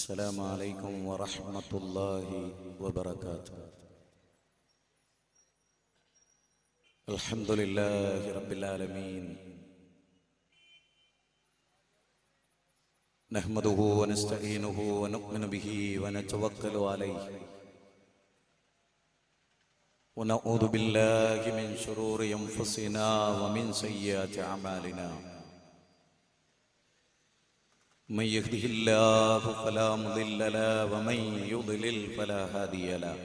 السلام عليكم ورحمة الله وبركاته الحمد لله رب العالمين نحمده ونستعينه ونؤمن به ونتوكل عليه ونعوذ بالله من شرور انفسنا ومن سيئات اعمالنا من يهده الله فلا مضل له ومن يضلل فلا هادي له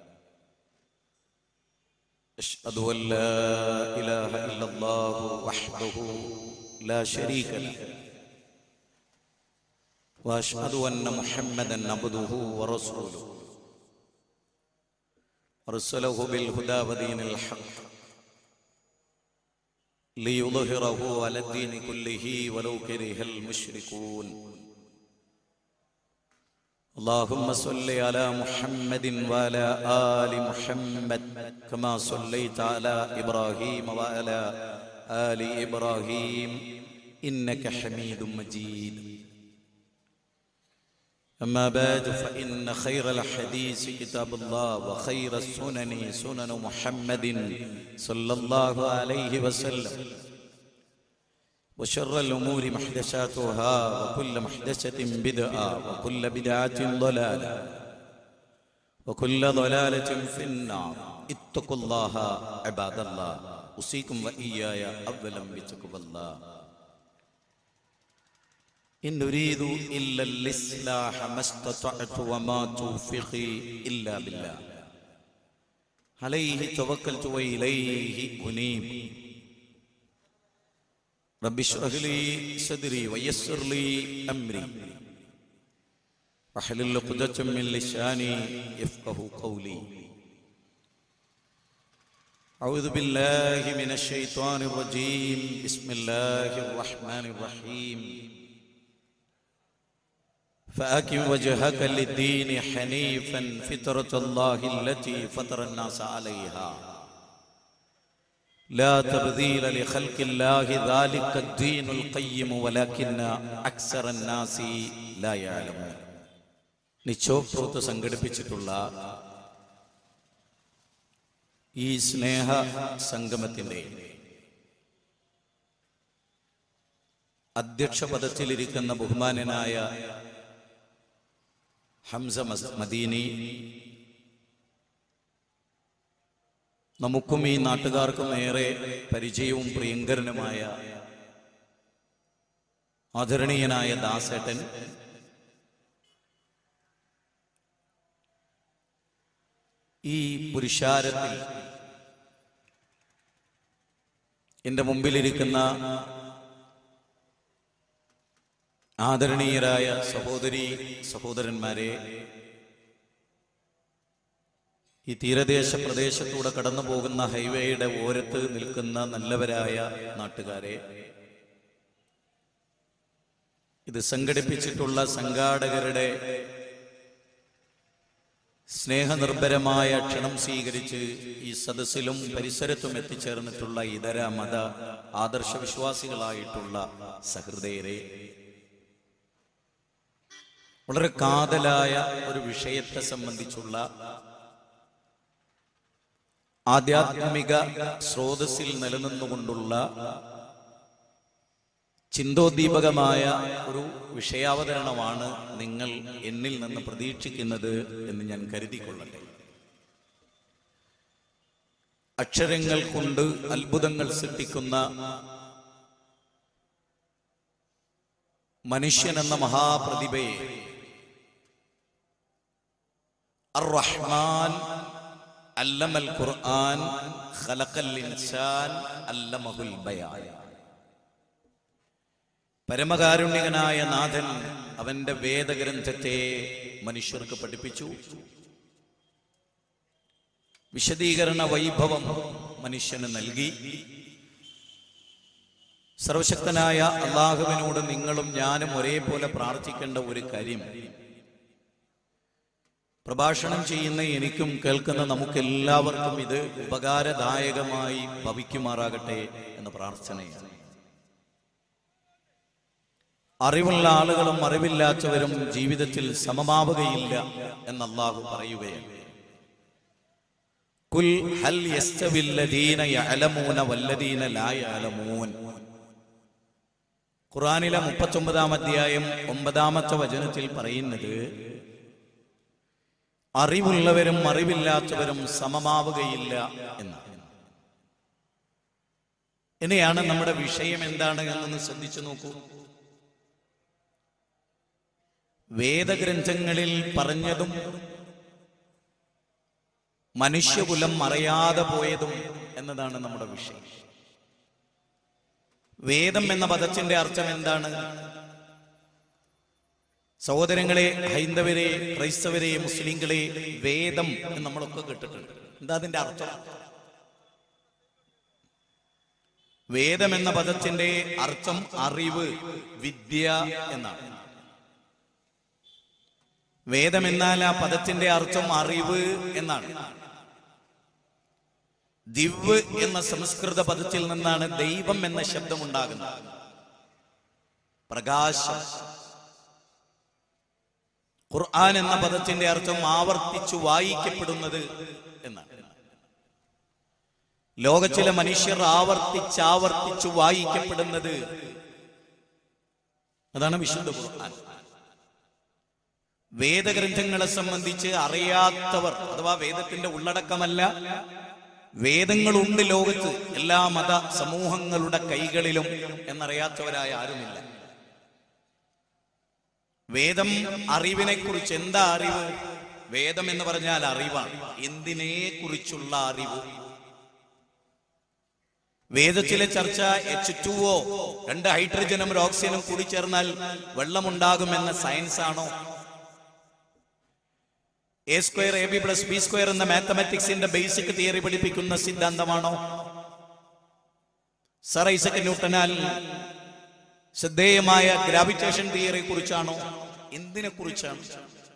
اشهد ان لا اله الا الله وحده لا شريك له واشهد ان محمدا عبده ورسوله ارسله بالهدى ودين الحق ليظهره على الدين كله ولو كره المشركون اللهم صل على محمد وعلى آل محمد كما صليت على إبراهيم وعلى آل إبراهيم إنك حميد مجيد أما بعد فإن خير الحديث كتاب الله وخير السنن سنن محمد صلى الله عليه وسلم وشر الأمور محدثاتها وكل محدثة بدعة وكل بدعة ضلالة وكل ضلالة في النار اتقوا الله عباد الله أوصيكم وإياي أولا بتقوى الله إن نريد إلا الإصلاح ما استطعت وما توفيقي إلا بالله عليه توكلت وإليه أنيب رب اشرح لي صدري ويسر لي أمري واحلل عقدة من لساني يفقه قولي أعوذ بالله من الشيطان الرجيم بسم الله الرحمن الرحيم فأكن وجهك للدين حنيفا فطرة الله التي فطر الناس عليها لا تبذيل لخلق الله ذلك الدين القيم ولكن أكثر الناس لا يعلمون നിച്ചോപ്രോത്ത് സംഘടിപ്പിച്ചിട്ടുള്ള ഈ സ്നേഹ സംഗമത്തിന്റെ അധ്യക്ഷ പദത്തിലിരിക്കുന്ന ബഹുമാനനായ ഹംസ മസ്- മദീനി നമുക്കും ഈ നാട്ടുകാർക്കും ഏറെ പരിചയവും പ്രിയങ്കരനുമായ ആദരണീയനായ ദാസേട്ടൻ ഈ പുരുഷാരത്തിൽ എന്റെ മുമ്പിലിരിക്കുന്ന ആദരണീയരായ സഹോദരി സഹോദരന്മാരെ ഈ തീരദേശ പ്രദേശത്തൂടെ കടന്നു പോകുന്ന ഹൈവേയുടെ ഓരത്ത് നിൽക്കുന്ന നല്ലവരായ നാട്ടുകാരെ ഇത് സംഘടിപ്പിച്ചിട്ടുള്ള സംഘാടകരുടെ സ്നേഹനിർഭരമായ ക്ഷണം സ്വീകരിച്ച് ഈ സദസ്സിലും പരിസരത്തും എത്തിച്ചേർന്നിട്ടുള്ള ഇതര മത ആദർശ വിശ്വാസികളായിട്ടുള്ള സഹൃദയരെ വളരെ കാതലായ ഒരു വിഷയത്തെ സംബന്ധിച്ചുള്ള ആധ്യാത്മിക സ്രോതസ്സിൽ നിലനിന്നുകൊണ്ടുള്ള ചിന്തോദ്ദീപകമായ ഒരു വിഷയാവതരണമാണ് നിങ്ങൾ എന്നിൽ നിന്ന് പ്രതീക്ഷിക്കുന്നത് എന്ന് ഞാൻ കരുതിക്കൊള്ളട്ടെ അക്ഷരങ്ങൾ കൊണ്ട് അത്ഭുതങ്ങൾ സൃഷ്ടിക്കുന്ന മനുഷ്യൻ എന്ന മഹാപ്രതിഭയെ അർ റഹ്മാൻ അല്ലമൽ ഖുർആൻ ഖലഖൽ ഇൻസാൻ അല്ലമഹുൽ ബയാൻ പരമകാരുണ്യകനായ നാഥൻ അവന്റെ വേദഗ്രന്ഥത്തെ മനുഷ്യർക്ക് പഠിപ്പിച്ചു വിശദീകരണ വൈഭവം മനുഷ്യന് നൽകി സർവശക്തനായ അള്ളാഹുവിനോട് നിങ്ങളും ഞാനും ഒരേപോലെ പ്രാർത്ഥിക്കേണ്ട ഒരു കാര്യം പ്രഭാഷണം ചെയ്യുന്ന എനിക്കും കേൾക്കുന്ന നമുക്കെല്ലാവർക്കും ഇത് ഉപകാരദായകമായി ഭവിക്കുമാറാകട്ടെ എന്ന പ്രാർത്ഥനയാണ് അറിവുള്ള ആളുകളും അറിവില്ലാത്തവരും ജീവിതത്തിൽ സമമാവുകയില്ല എന്ന് അള്ളാഹു പറയുകയാണ് കുൽ ഹൽ യസ്തവില്ലദീന യഅലമൂന വല്ലദീന ലാ യഅലമൂൻ ഖുർആനിലെ മുപ്പത്തൊമ്പതാം അധ്യായം ഒമ്പതാമത്തെ വചനത്തിൽ പറയുന്നത് അറിവുള്ളവരും അറിവില്ലാത്തവരും സമമാവുകയില്ല എന്നാണ് ഇനിയാണ് നമ്മുടെ വിഷയം എന്താണ് എന്നൊന്ന് ശ്രദ്ധിച്ചു നോക്കൂ വേദഗ്രന്ഥങ്ങളിൽ പറഞ്ഞതും മനുഷ്യകുലം മറയാതെ പോയതും എന്നതാണ് നമ്മുടെ വിഷയം വേദം എന്ന പദത്തിന്റെ അർത്ഥം എന്താണ് സഹോദരങ്ങളെ ഹൈന്ദവരെ ക്രൈസ്തവരെ മുസ്ലിങ്ങളെ വേദം എന്ന് നമ്മളൊക്കെ കേട്ടിട്ടുണ്ട് എന്താ അതിന്റെ അർത്ഥം വേദം എന്ന പദത്തിന്റെ അർത്ഥം അറിവ് വിദ്യ എന്നാണ് വേദം എന്നാൽ ആ പദത്തിന്റെ അർത്ഥം അറിവ് എന്നാണ് ദിവ്വ് എന്ന സംസ്കൃത പദത്തിൽ നിന്നാണ് ദൈവം എന്ന ശബ്ദം ഉണ്ടാകുന്നത് പ്രകാശം ഖുർആൻ എന്ന പദത്തിന്റെ അർത്ഥം ആവർത്തിച്ചു വായിക്കപ്പെടുന്നത് എന്നാണ് ലോകത്തിലെ മനുഷ്യർ ആവർത്തിച്ചാവർത്തിച്ചു വായിക്കപ്പെടുന്നത് അതാണ് വിശുദ്ധ ഖുർആൻ വേദഗ്രന്ഥങ്ങളെ സംബന്ധിച്ച് അറിയാത്തവർ അഥവാ വേദത്തിന്റെ ഉള്ളടക്കമല്ല വേദങ്ങളുണ്ട് ലോകത്ത് എല്ലാ മത സമൂഹങ്ങളുടെ കൈകളിലും എന്നറിയാത്തവരായ ആരുമില്ല വേദം അറിവിനെ കുറിച്ച് എന്താ അറിവ് വേദം എന്ന് പറഞ്ഞാൽ അറിവാണ് എന്തിനെ കുറിച്ചുള്ള അറിവ് വേദത്തിലെ ചർച്ച എച്ച് ടു ഒ രണ്ട് ഹൈഡ്രജനും ഒരു ഓക്സിജനും കൂടി ചേർന്നാൽ വെള്ളമുണ്ടാകുമെന്ന സയൻസ് ആണോ A square A B plus B square എന്ന മാത്തമാറ്റിക്സിന്റെ ബേസിക് തിയറി പഠിപ്പിക്കുന്ന സിദ്ധാന്തമാണോ സർ ഐസക് ന്യൂട്ടനാൽ ശ്രദ്ധേയമായ ഗ്രാവിറ്റേഷൻ തിയറിയെ കുറിച്ചാണോ എന്തിനെ കുറിച്ചാണ്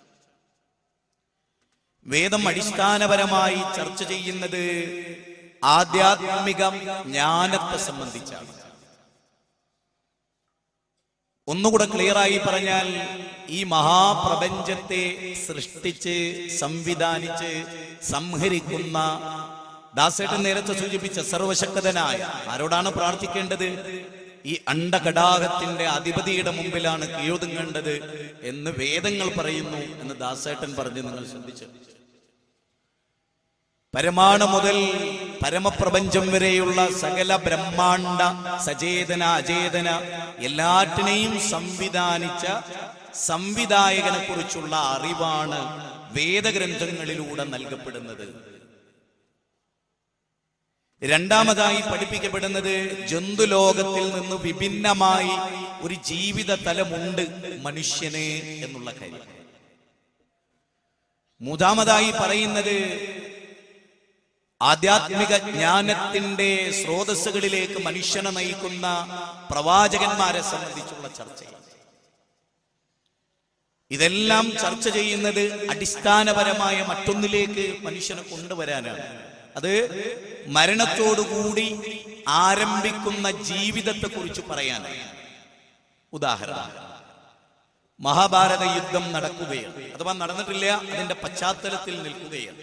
വേദം അടിസ്ഥാനപരമായി ചർച്ച ചെയ്യുന്നത് ആധ്യാത്മിക ജ്ഞാനത്തെ സംബന്ധിച്ചാണ് ഒന്നുകൂടെ ക്ലിയറായി പറഞ്ഞാൽ ഈ മഹാപ്രപഞ്ചത്തെ സൃഷ്ടിച്ച് സംവിധാനിച്ച് സംഹരിക്കുന്ന ദാസേട്ടൻ നേരത്തെ സൂചിപ്പിച്ച സർവശക്തനായ ആരോടാണ് പ്രാർത്ഥിക്കേണ്ടത് ഈ അണ്ടകടാകത്തിന്റെ അധിപതിയുടെ മുമ്പിലാണ് കീഴൊതുങ്ങേണ്ടത് എന്ന് വേദങ്ങൾ പറയുന്നു എന്ന് ദാസേട്ടൻ പറഞ്ഞ് നിങ്ങൾ ശ്രദ്ധിച്ചു പരമാണു മുതൽ പരമപ്രപഞ്ചം വരെയുള്ള സകല ബ്രഹ്മാണ്ട സചേതന അചേതന എല്ലാറ്റിനെയും സംവിധാനിച്ച സംവിധായകനെ കുറിച്ചുള്ള അറിവാണ് വേദഗ്രന്ഥങ്ങളിലൂടെ നൽകപ്പെടുന്നത് രണ്ടാമതായി പഠിപ്പിക്കപ്പെടുന്നത് ജന്തുലോകത്തിൽ നിന്ന് വിഭിന്നമായി ഒരു ജീവിത തലമുണ്ട് മനുഷ്യന് എന്നുള്ള കാര്യം മൂന്നാമതായി പറയുന്നത് ആധ്യാത്മിക ജ്ഞാനത്തിന്റെ സ്രോതസ്സുകളിലേക്ക് മനുഷ്യനെ നയിക്കുന്ന പ്രവാചകന്മാരെ സംബന്ധിച്ചുള്ള ചർച്ചയാണ് ഇതെല്ലാം ചർച്ച ചെയ്യുന്നത് അടിസ്ഥാനപരമായ മറ്റൊന്നിലേക്ക് മനുഷ്യനെ കൊണ്ടുവരാനാണ് അത് മരണത്തോടുകൂടി ആരംഭിക്കുന്ന ജീവിതത്തെ കുറിച്ച് പറയാനാണ് ഉദാഹരണം മഹാഭാരത യുദ്ധം നടക്കുകയാണ് അഥവാ നടന്നിട്ടില്ല അതിന്റെ പശ്ചാത്തലത്തിൽ നിൽക്കുകയാണ്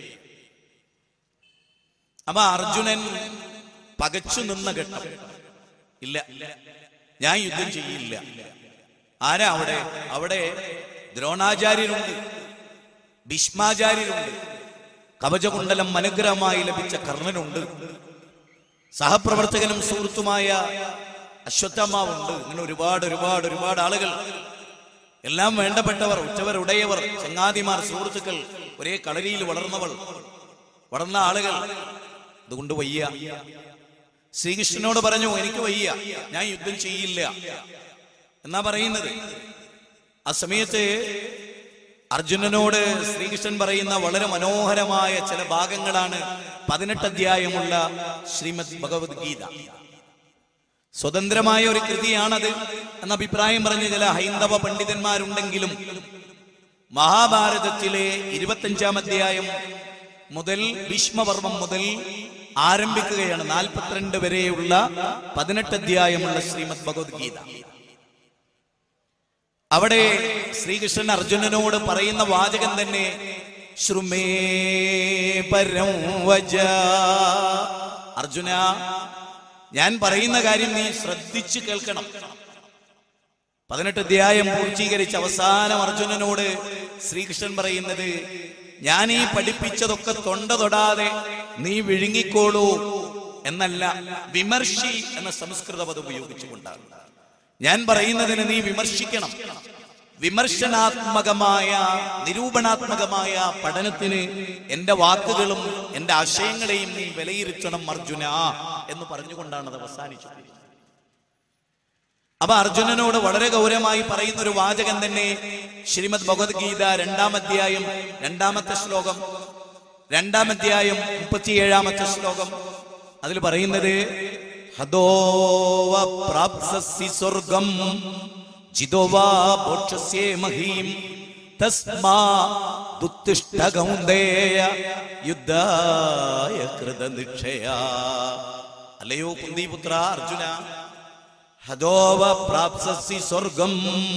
അപ്പൊ അർജുനൻ പകച്ചു നിന്ന ഘട്ടം ഇല്ല ഞാൻ യുദ്ധം ചെയ്യില്ല ആരാ അവിടെ അവിടെ ദ്രോണാചാര്യരുണ്ട് ഭീഷ്മാചാര്യരുണ്ട് കവചകുണ്ടലം അനുഗ്രഹമായി ലഭിച്ച കർണനുണ്ട് സഹപ്രവർത്തകനും സുഹൃത്തുമായ അശ്വത്ഥമാവുണ്ട് ഇങ്ങനെ ഒരുപാട് ഒരുപാട് ഒരുപാട് ആളുകൾ എല്ലാം വേണ്ടപ്പെട്ടവർ ഉറ്റവർ ഉടയവർ ചങ്ങാതിമാർ സുഹൃത്തുക്കൾ ഒരേ കളരിയിൽ വളർന്നവൾ വളർന്ന ആളുകൾ അതുകൊണ്ട് വയ്യ ശ്രീകൃഷ്ണനോട് പറഞ്ഞു എനിക്ക് വയ്യ ഞാൻ യുദ്ധം ചെയ്യില്ല എന്നാ പറയുന്നത് ആ സമയത്ത് അർജുനനോട് ശ്രീകൃഷ്ണൻ പറയുന്ന വളരെ മനോഹരമായ ചില ഭാഗങ്ങളാണ് പതിനെട്ട് അധ്യായമുള്ള ശ്രീമദ് ഭഗവത്ഗീത സ്വതന്ത്രമായ ഒരു കൃതിയാണത് എന്ന അഭിപ്രായം പറഞ്ഞ ചില ഹൈന്ദവ പണ്ഡിതന്മാരുണ്ടെങ്കിലും മഹാഭാരതത്തിലെ ഇരുപത്തഞ്ചാം അധ്യായം മുതൽ ഭീഷ്മപർവം മുതൽ ആരംഭിക്കുകയാണ് നാൽപ്പത്തിരണ്ട് വരെയുള്ള പതിനെട്ട് അധ്യായമുള്ള ശ്രീമദ് ഭഗവത്ഗീത അവിടെ ശ്രീകൃഷ്ണൻ അർജുനനോട് പറയുന്ന വാചകം തന്നെ ശ്രുമേ പരം വജ അർജുന ഞാൻ പറയുന്ന കാര്യം നീ ശ്രദ്ധിച്ചു കേൾക്കണം പതിനെട്ട് അധ്യായം പൂർത്തീകരിച്ച് അവസാനം അർജുനനോട് ശ്രീകൃഷ്ണൻ പറയുന്നത് ഞാൻ ഈ പഠിപ്പിച്ചതൊക്കെ തൊണ്ട തൊടാതെ നീ വിഴുങ്ങിക്കോളൂ എന്നല്ല വിമർശി എന്ന സംസ്കൃത പദം ഉപയോഗിച്ചുകൊണ്ടാണ് ഞാൻ പറയുന്നതിന് നീ വിമർശിക്കണം വിമർശനാത്മകമായ നിരൂപണാത്മകമായ പഠനത്തിന് എന്റെ വാക്കുകളും എന്റെ ആശയങ്ങളെയും നീ വിലയിരുത്തണം അർജുന എന്ന് പറഞ്ഞുകൊണ്ടാണ് അത് അവസാനിച്ചത് അപ്പൊ അർജുനനോട് വളരെ ഗൗരവമായി പറയുന്ന ഒരു വാചകം തന്നെ ശ്രീമദ് ഭഗവത്ഗീത രണ്ടാം അധ്യായം രണ്ടാമത്തെ ശ്ലോകം രണ്ടാം അധ്യായം മുപ്പത്തിയേഴാമത്തെ ശ്ലോകം അതിൽ പറയുന്നത് ഹതോവ പ്രാപ്സസി സ്വർഗം ജിതോവാ ഭോക്ഷസ്യേ മഹീം തസ്മാ ദുത്തിഷ്ഠ കൗന്ദേയ യുദ്ധായ കൃതനിക്ഷയ അല്ലയോ കുന്തിപുത്ര അർജുന ഹതോവ പ്രാപ്സസി സ്വർഗം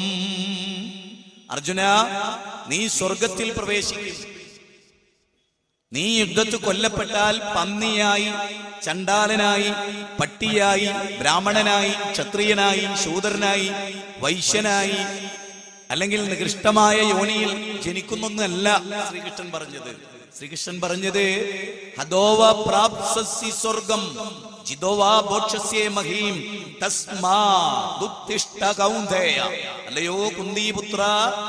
അർജുന നീ സ്വർഗത്തിൽ പ്രവേശിക്കും നീ യുദ്ധത്തിൽ കൊല്ലപ്പെട്ടാൽ പന്നിയായി ചണ്ടാലനായി പട്ടിയായി ബ്രാഹ്മണനായി ക്ഷത്രിയനായി ശൂദ്രനായി വൈശ്യനായി അല്ലെങ്കിൽ നികൃഷ്ടമായ യോനിയിൽ ജനിക്കുന്നൊന്നല്ല ശ്രീകൃഷ്ണൻ പറഞ്ഞത് ശ്രീകൃഷ്ണൻ പറഞ്ഞത് ഹതോവ പ്രാപ്സസി സ്വർഗം ജിതോവാ ഭോക്ഷസ്യേ മഹീം തസ്മാ ദുത്തിഷ്ഠ കൗന്ദേയ അല്ലയോ കുന്തിപുത്ര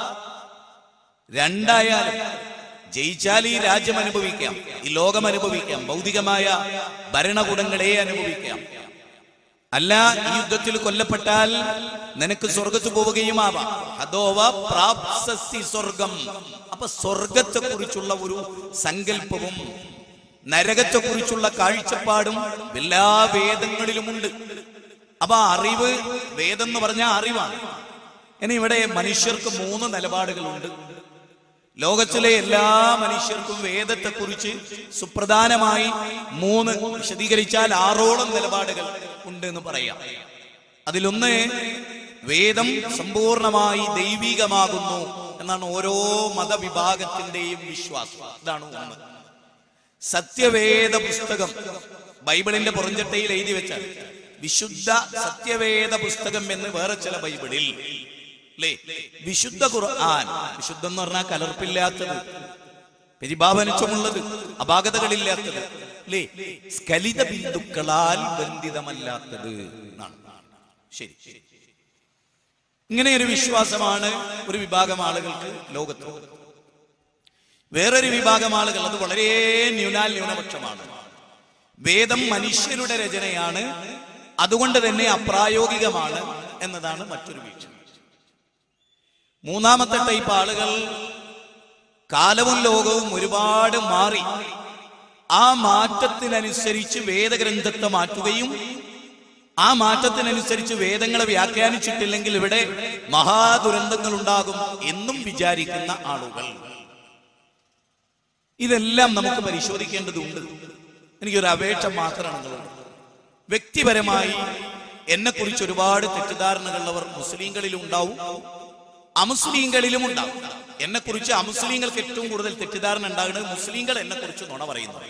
രണ്ടായാലും ജയിച്ചാൽ ഈ രാജ്യം അനുഭവിക്കാം ഈ ലോകം അനുഭവിക്കാം ഭൗതികമായ ഭരണകൂടങ്ങളെ അനുഭവിക്കാം അല്ല ഈ യുദ്ധത്തിൽ കൊല്ലപ്പെട്ടാൽ നിനക്ക് സ്വർഗത്ത് പോവുകയുമാവാം അതോവ പ്രാപ്സസി സ്വർഗം അപ്പൊ സ്വർഗത്തെ കുറിച്ചുള്ള ഒരു സങ്കല്പവും നരകത്തെ കുറിച്ചുള്ള കാഴ്ചപ്പാടും എല്ലാ വേദങ്ങളിലുമുണ്ട് അപ്പൊ ആ അറിവ് വേദം എന്ന് പറഞ്ഞാൽ അറിവാണ് ഇനി ഇവിടെ മനുഷ്യർക്ക് മൂന്ന് നിലപാടുകളുണ്ട് ലോകത്തിലെ എല്ലാ മനുഷ്യർക്കും വേദത്തെ കുറിച്ച് സുപ്രധാനമായി മൂന്ന് വിശദീകരിച്ചാൽ ആറോളം നിലപാടുകൾ ഉണ്ട് എന്ന് പറയാം അതിലൊന്ന് വേദം സമ്പൂർണമായി ദൈവികമാകുന്നു എന്നാണ് ഓരോ മതവിഭാഗത്തിന്റെയും വിശ്വാസം ഇതാണ് ഒന്ന് സത്യവേദ പുസ്തകം ബൈബിളിന്റെ പുറഞ്ചട്ടയിൽ എഴുതി വെച്ചാൽ വിശുദ്ധ സത്യവേദ പുസ്തകം എന്ന് വേറെ ചില ബൈബിളിൽ അല്ലേ വിശുദ്ധ ഖുർആൻ വിശുദ്ധം എന്ന് പറഞ്ഞാൽ കലർപ്പില്ലാത്തത് പരിഭാവനിച്ചമുള്ളത് അപാകതകളില്ലാത്തത് അല്ലേ സ്ഖലിത ബിന്ദുക്കളാൽ ബന്ധിതമല്ലാത്തത് എന്നാണ് ശരി ഇങ്ങനെ ഒരു വിശ്വാസമാണ് ഒരു വിഭാഗം ആളുകൾക്ക് ലോകത്ത് വേറൊരു വിഭാഗം ആളുകൾ അത് വളരെ ന്യൂനാൽ ന്യൂനപക്ഷമാണ് വേദം മനുഷ്യരുടെ രചനയാണ് അതുകൊണ്ട് തന്നെ അപ്രായോഗികമാണ് എന്നതാണ് മറ്റൊരു വീക്ഷണം മൂന്നാമത്തെ ടൈപ്പ് ആളുകൾ കാലവും ലോകവും ഒരുപാട് മാറി ആ മാറ്റത്തിനനുസരിച്ച് വേദഗ്രന്ഥത്തെ മാറ്റുകയും ആ മാറ്റത്തിനനുസരിച്ച് വേദങ്ങളെ വ്യാഖ്യാനിച്ചിട്ടില്ലെങ്കിൽ ഇവിടെ മഹാദുരന്തങ്ങൾ ഉണ്ടാകും എന്നും വിചാരിക്കുന്ന ആളുകൾ ഇതെല്ലാം നമുക്ക് പരിശോധിക്കേണ്ടതുണ്ട് എനിക്കൊരു അപേക്ഷ മാത്രമാണ് നിങ്ങളുണ്ട് വ്യക്തിപരമായി എന്നെ കുറിച്ച് ഒരുപാട് തെറ്റിദ്ധാരണകളുള്ളവർ മുസ്ലിങ്ങളിലും ഉണ്ടാവും അമുസ്ലിങ്ങളിലും ഉണ്ടാവും എന്നെ കുറിച്ച് അമുസ്ലിങ്ങൾക്ക് ഏറ്റവും കൂടുതൽ തെറ്റിദ്ധാരണ ഉണ്ടാകുന്നത് മുസ്ലിങ്ങൾ എന്നെ കുറിച്ച് നുണ പറയുന്നു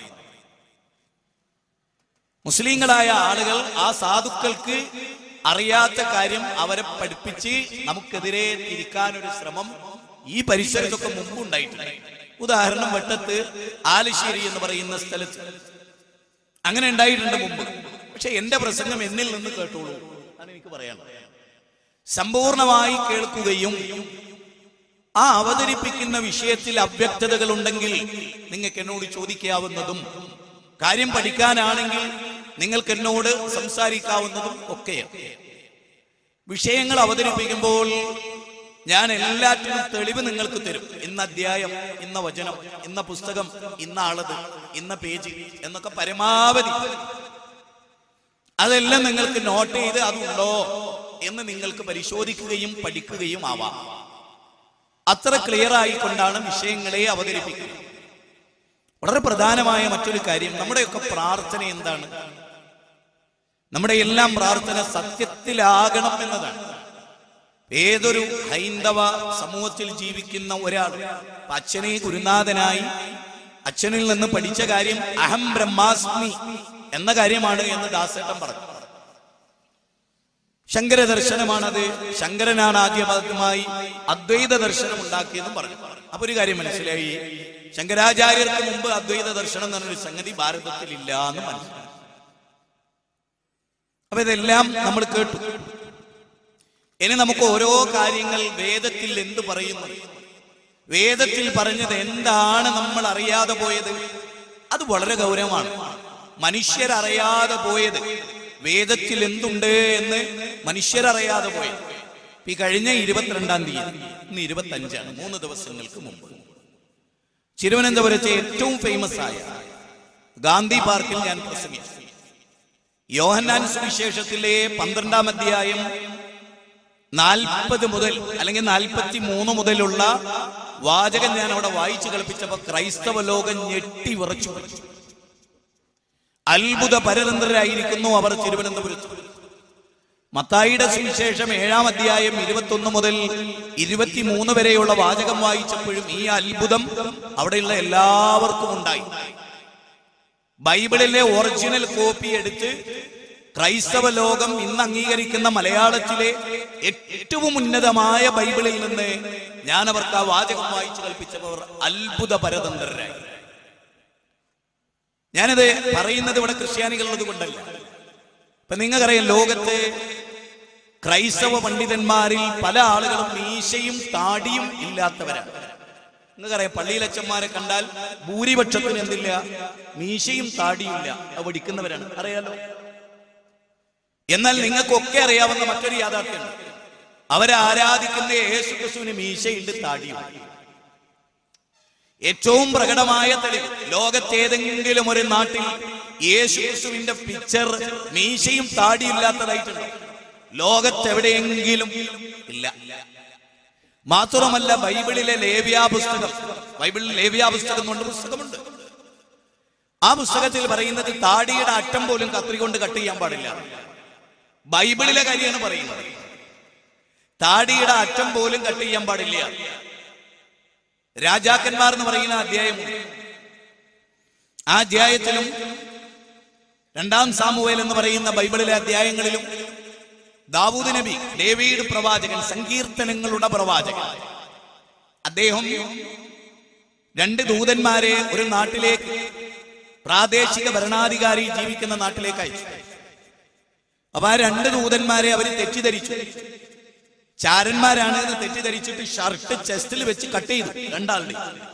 മുസ്ലിങ്ങളായ ആളുകൾ ആ സാധുക്കൾക്ക് അറിയാത്ത കാര്യം അവരെ പഠിപ്പിച്ച് നമുക്കെതിരെ തിരിക്കാനൊരു ശ്രമം ഈ പരിസരത്തൊക്കെ മുമ്പ് ഉണ്ടായിട്ടുണ്ട് ഉദാഹരണം വെട്ടത്ത് ആലശ്ശേരി എന്ന് പറയുന്ന സ്ഥലത്ത് അങ്ങനെ ഉണ്ടായിട്ടുണ്ട് മുമ്പ് പക്ഷെ എന്റെ പ്രസംഗം എന്നിൽ നിന്ന് കേട്ടോളൂ അതാണ് എനിക്ക് പറയാനുള്ളത് സമ്പൂർണമായി കേൾക്കുകയും ആ അവതരിപ്പിക്കുന്ന വിഷയത്തിൽ അവ്യക്തതകൾ ഉണ്ടെങ്കിൽ നിങ്ങൾക്ക് എന്നോട് ചോദിക്കാവുന്നതും കാര്യം പഠിക്കാനാണെങ്കിൽ നിങ്ങൾക്ക് എന്നോട് സംസാരിക്കാവുന്നതും ഒക്കെയാണ് വിഷയങ്ങൾ അവതരിപ്പിക്കുമ്പോൾ ഞാൻ എല്ലാറ്റിനും തെളിവ് നിങ്ങൾക്ക് തരും ഇന്ന അധ്യായം ഇന്ന വചനം ഇന്ന പുസ്തകം ഇന്ന ആളത് ഇന്ന പേജ് എന്നൊക്കെ പരമാവധി അതെല്ലാം നിങ്ങൾക്ക് നോട്ട് ചെയ്ത് അതുണ്ടോ എന്ന് നിങ്ങൾക്ക് പരിശോധിക്കുകയും പഠിക്കുകയും ആവാം അത്ര ക്ലിയർ ആയിക്കൊണ്ടാണ് വിഷയങ്ങളെ അവതരിപ്പിക്കുന്നത് വളരെ പ്രധാനമായ മറ്റൊരു കാര്യം നമ്മുടെയൊക്കെ പ്രാർത്ഥന എന്താണ് നമ്മുടെ എല്ലാം പ്രാർത്ഥന സത്യത്തിലാകണം എന്നതാണ് ഏതൊരു ഹൈന്ദവ സമൂഹത്തിൽ ജീവിക്കുന്ന ഒരാൾ ഇപ്പൊ അച്ഛനെ ഗുരുനാഥനായി അച്ഛനിൽ നിന്ന് പഠിച്ച കാര്യം അഹം ബ്രഹ്മാസ്മി എന്ന കാര്യമാണ് എന്ന് ദാസേട്ടൻ പറഞ്ഞു ശങ്കര ദർശനമാണത് ശങ്കരനാണ് ആദ്യമായി അദ്വൈത ദർശനം ഉണ്ടാക്കിയെന്നും പറഞ്ഞു അപ്പൊ ഒരു കാര്യം മനസ്സിലായി ശങ്കരാചാര്യർക്ക് മുമ്പ് അദ്വൈത ദർശനം എന്ന് പറഞ്ഞൊരു സംഗതി ഭാരതത്തിൽ ഇല്ല എന്ന് മനസ്സിലായി അപ്പൊ ഇതെല്ലാം നമ്മൾ കേട്ടു ഇനി നമുക്ക് ഓരോ കാര്യങ്ങൾ വേദത്തിൽ എന്ത് പറയുന്നു വേദത്തിൽ പറഞ്ഞത് എന്താണ് നമ്മൾ അറിയാതെ പോയത് അത് വളരെ ഗൗരവമാണ് മനുഷ്യരറിയാതെ പോയത് വേദത്തിൽ എന്തുണ്ട് എന്ന് മനുഷ്യരറിയാതെ പോയത് ഈ കഴിഞ്ഞ ഇരുപത്തിരണ്ടാം തീയതി ഇന്ന് ഇരുപത്തി അഞ്ചാണ് മൂന്ന് ദിവസങ്ങൾക്ക് മുമ്പ് തിരുവനന്തപുരത്തെ ഏറ്റവും ഫേമസ് ആയ ഗാന്ധി പാർക്കിൽ ഞാൻ പ്രസംഗിച്ചു യോഹന്നാൻ സുവിശേഷത്തിലെ പന്ത്രണ്ടാം അധ്യായം നാൽപ്പത് മുതൽ അല്ലെങ്കിൽ നാൽപ്പത്തി മൂന്ന് മുതലുള്ള വാചകം ഞാൻ അവിടെ വായിച്ചു കളിപ്പിച്ചപ്പോ ക്രൈസ്തവ ലോകം ഞെട്ടി വിറച്ചു അത്ഭുത പരതന്ത്രരായിരിക്കുന്നു അവർ തിരുവനന്തപുരത്ത് മത്തായിയുടെ സുവിശേഷം ഏഴാം അധ്യായം ഇരുപത്തൊന്ന് മുതൽ ഇരുപത്തിമൂന്ന് വരെയുള്ള വാചകം വായിച്ചപ്പോഴും ഈ അത്ഭുതം അവിടെയുള്ള എല്ലാവർക്കും ഉണ്ടായി ബൈബിളിലെ ഒറിജിനൽ കോപ്പി എടുത്ത് ക്രൈസ്തവ ലോകം ഇന്ന് അംഗീകരിക്കുന്ന മലയാളത്തിലെ ഏറ്റവും ഉന്നതമായ ബൈബിളിൽ നിന്ന് ഞാൻ അവർക്ക് ആ വാചകം വായിച്ചു കൽപ്പിച്ചവർ അത്ഭുത പരതന്ത്രരായി ഞാനിത് പറയുന്നത് ഇവിടെ ക്രിസ്ത്യാനികളുള്ളത് കൊണ്ടല്ല ഇപ്പൊ നിങ്ങൾക്കറിയാം ലോകത്ത് ക്രൈസ്തവ പണ്ഡിതന്മാരിൽ പല ആളുകളും മീശയും താടിയും ഇല്ലാത്തവരാണ് നിങ്ങൾക്കറിയാം പള്ളിയിലച്ചന്മാരെ കണ്ടാൽ ഭൂരിപക്ഷത്തിന് എന്തില്ല മീശയും താടിയും ഇല്ല അത് പഠിക്കുന്നവരാണ് അറിയാലോ എന്നാൽ നിങ്ങൾക്കൊക്കെ അറിയാവുന്ന മറ്റൊരു യാഥാർത്ഥ്യമുണ്ട് അവരെ ആരാധിക്കുന്ന യേശു ക്രിസ്തുവിന് മീശയുണ്ട് താടിയുണ്ട് ഏറ്റവും പ്രകടമായ തെളിവ് ലോകത്തേതെങ്കിലും ഒരു നാട്ടിൽ യേശു ക്രിസ്തുവിന്റെ പിക്ചർ മീശയും താടിയില്ലാത്തതായിട്ടുണ്ട് ലോകത്തെവിടെയെങ്കിലും ഇല്ല മാത്രമല്ല ബൈബിളിലെ ലേവ്യാ പുസ്തകം ബൈബിളിൽ ലേവ്യാ പുസ്തകം കൊണ്ട് പുസ്തകമുണ്ട് ആ പുസ്തകത്തിൽ പറയുന്നത് താടിയുടെ അറ്റം പോലും കത്രി കൊണ്ട് കട്ട് ചെയ്യാൻ പാടില്ല ബൈബിളിലെ കാര്യമാണ് പറയുന്നത് താടിയുടെ അറ്റം പോലും കട്ട് ചെയ്യാൻ പാടില്ല രാജാക്കന്മാർ എന്ന് പറയുന്ന അധ്യായമുണ്ട് ആ അധ്യായത്തിലും രണ്ടാം സാമുവേൽ എന്ന് പറയുന്ന ബൈബിളിലെ അധ്യായങ്ങളിലും ദാവൂദ് നബി ലേവീഡ് പ്രവാചകൻ സങ്കീർത്തനങ്ങളുടെ പ്രവാചകൻ അദ്ദേഹം രണ്ട് ദൂതന്മാരെ ഒരു നാട്ടിലേക്ക് പ്രാദേശിക ഭരണാധികാരി ജീവിക്കുന്ന നാട്ടിലേക്ക് അയച്ചു അപ്പൊ ആ രണ്ട് ദൂതന്മാരെ അവർ തെറ്റിദ്ധരിച്ചു ചാരന്മാരാണ് എന്ന് തെറ്റിദ്ധരിച്ചിട്ട് ഷർട്ട് ചെസ്റ്റിൽ വെച്ച് കട്ട് ചെയ്തു രണ്ടാളുടെ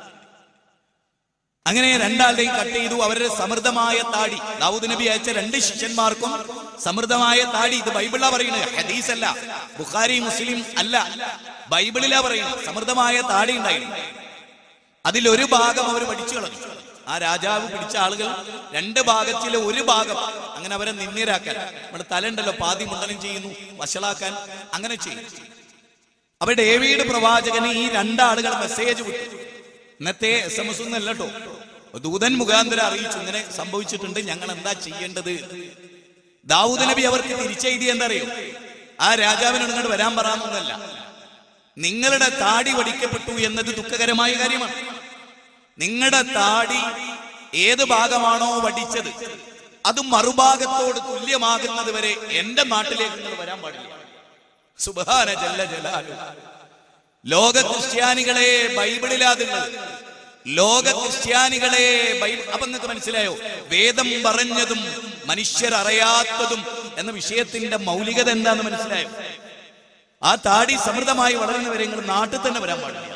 അങ്ങനെ രണ്ടാളുടെയും കട്ട് ചെയ്തു അവരുടെ സമൃദ്ധമായ താടി ദാവൂദ് നബി അയച്ച രണ്ട് ശിഷ്യന്മാർക്കും സമൃദ്ധമായ താടി ഇത് ബൈബിളാ പറയുന്നത് ഹദീസ് അല്ല ബുഖാരി മുസ്ലിം അല്ല ബൈബിളിലാ പറയുന്നത് സമൃദ്ധമായ താടി ഉണ്ടായിരുന്നു അതിലൊരു ഭാഗം അവർ പഠിച്ചു കളഞ്ഞു ആ രാജാവ് പിടിച്ച ആളുകൾ രണ്ട് ഭാഗത്തിലെ ഒരു ഭാഗം അങ്ങനെ അവരെ നിന്ദ്യരാക്കാൻ നമ്മുടെ തലണ്ടല്ലോ പാതി മുണ്ടനം ചെയ്യുന്നു വഷളാക്കാൻ അങ്ങനെ ചെയ്യും അപ്പൊ ഡേവിഡ് പ്രവാചകന് ഈ രണ്ടാളുകൾ മെസ്സേജ് വിട്ടു ഇന്നത്തെ എസ് എം എസ് ഒന്നും അല്ല കേട്ടോ ദൂതൻ മുഖാന്തരം അറിയിച്ചു ഇങ്ങനെ സംഭവിച്ചിട്ടുണ്ട് ഞങ്ങൾ എന്താ ചെയ്യേണ്ടത് ദാവൂദ് നബി അവർക്ക് തിരിച്ചെഴുതി എന്താ അറിയോ ആ രാജാവിനോട് ഇങ്ങോട്ട് വരാൻ പറയാമെന്നല്ല നിങ്ങളുടെ താടി വടിക്കപ്പെട്ടു എന്നത് ദുഃഖകരമായ കാര്യമാണ് നിങ്ങളുടെ താടി ഏത് ഭാഗമാണോ വടിച്ചത് അത് മറുഭാഗത്തോട് തുല്യമാകുന്നത് വരെ എന്റെ നാട്ടിലേക്ക് നിങ്ങൾ വരാൻ പാടില്ല സുബാന ജല്ല ജലാലു ലോക ക്രിസ്ത്യാനികളെ ബൈബിളിലാതുള്ളത് ലോക ക്രിസ്ത്യാനികളെ ബൈബിൾ അപ്പൊ നിങ്ങൾക്ക് മനസ്സിലായോ വേദം പറഞ്ഞതും മനുഷ്യരറിയാത്തതും എന്ന വിഷയത്തിന്റെ മൗലികത എന്താന്ന് മനസ്സിലായോ ആ താടി സമൃദ്ധമായി വളരുന്നവരെ നിങ്ങൾ നാട്ടിൽ തന്നെ വരാൻ പാടില്ല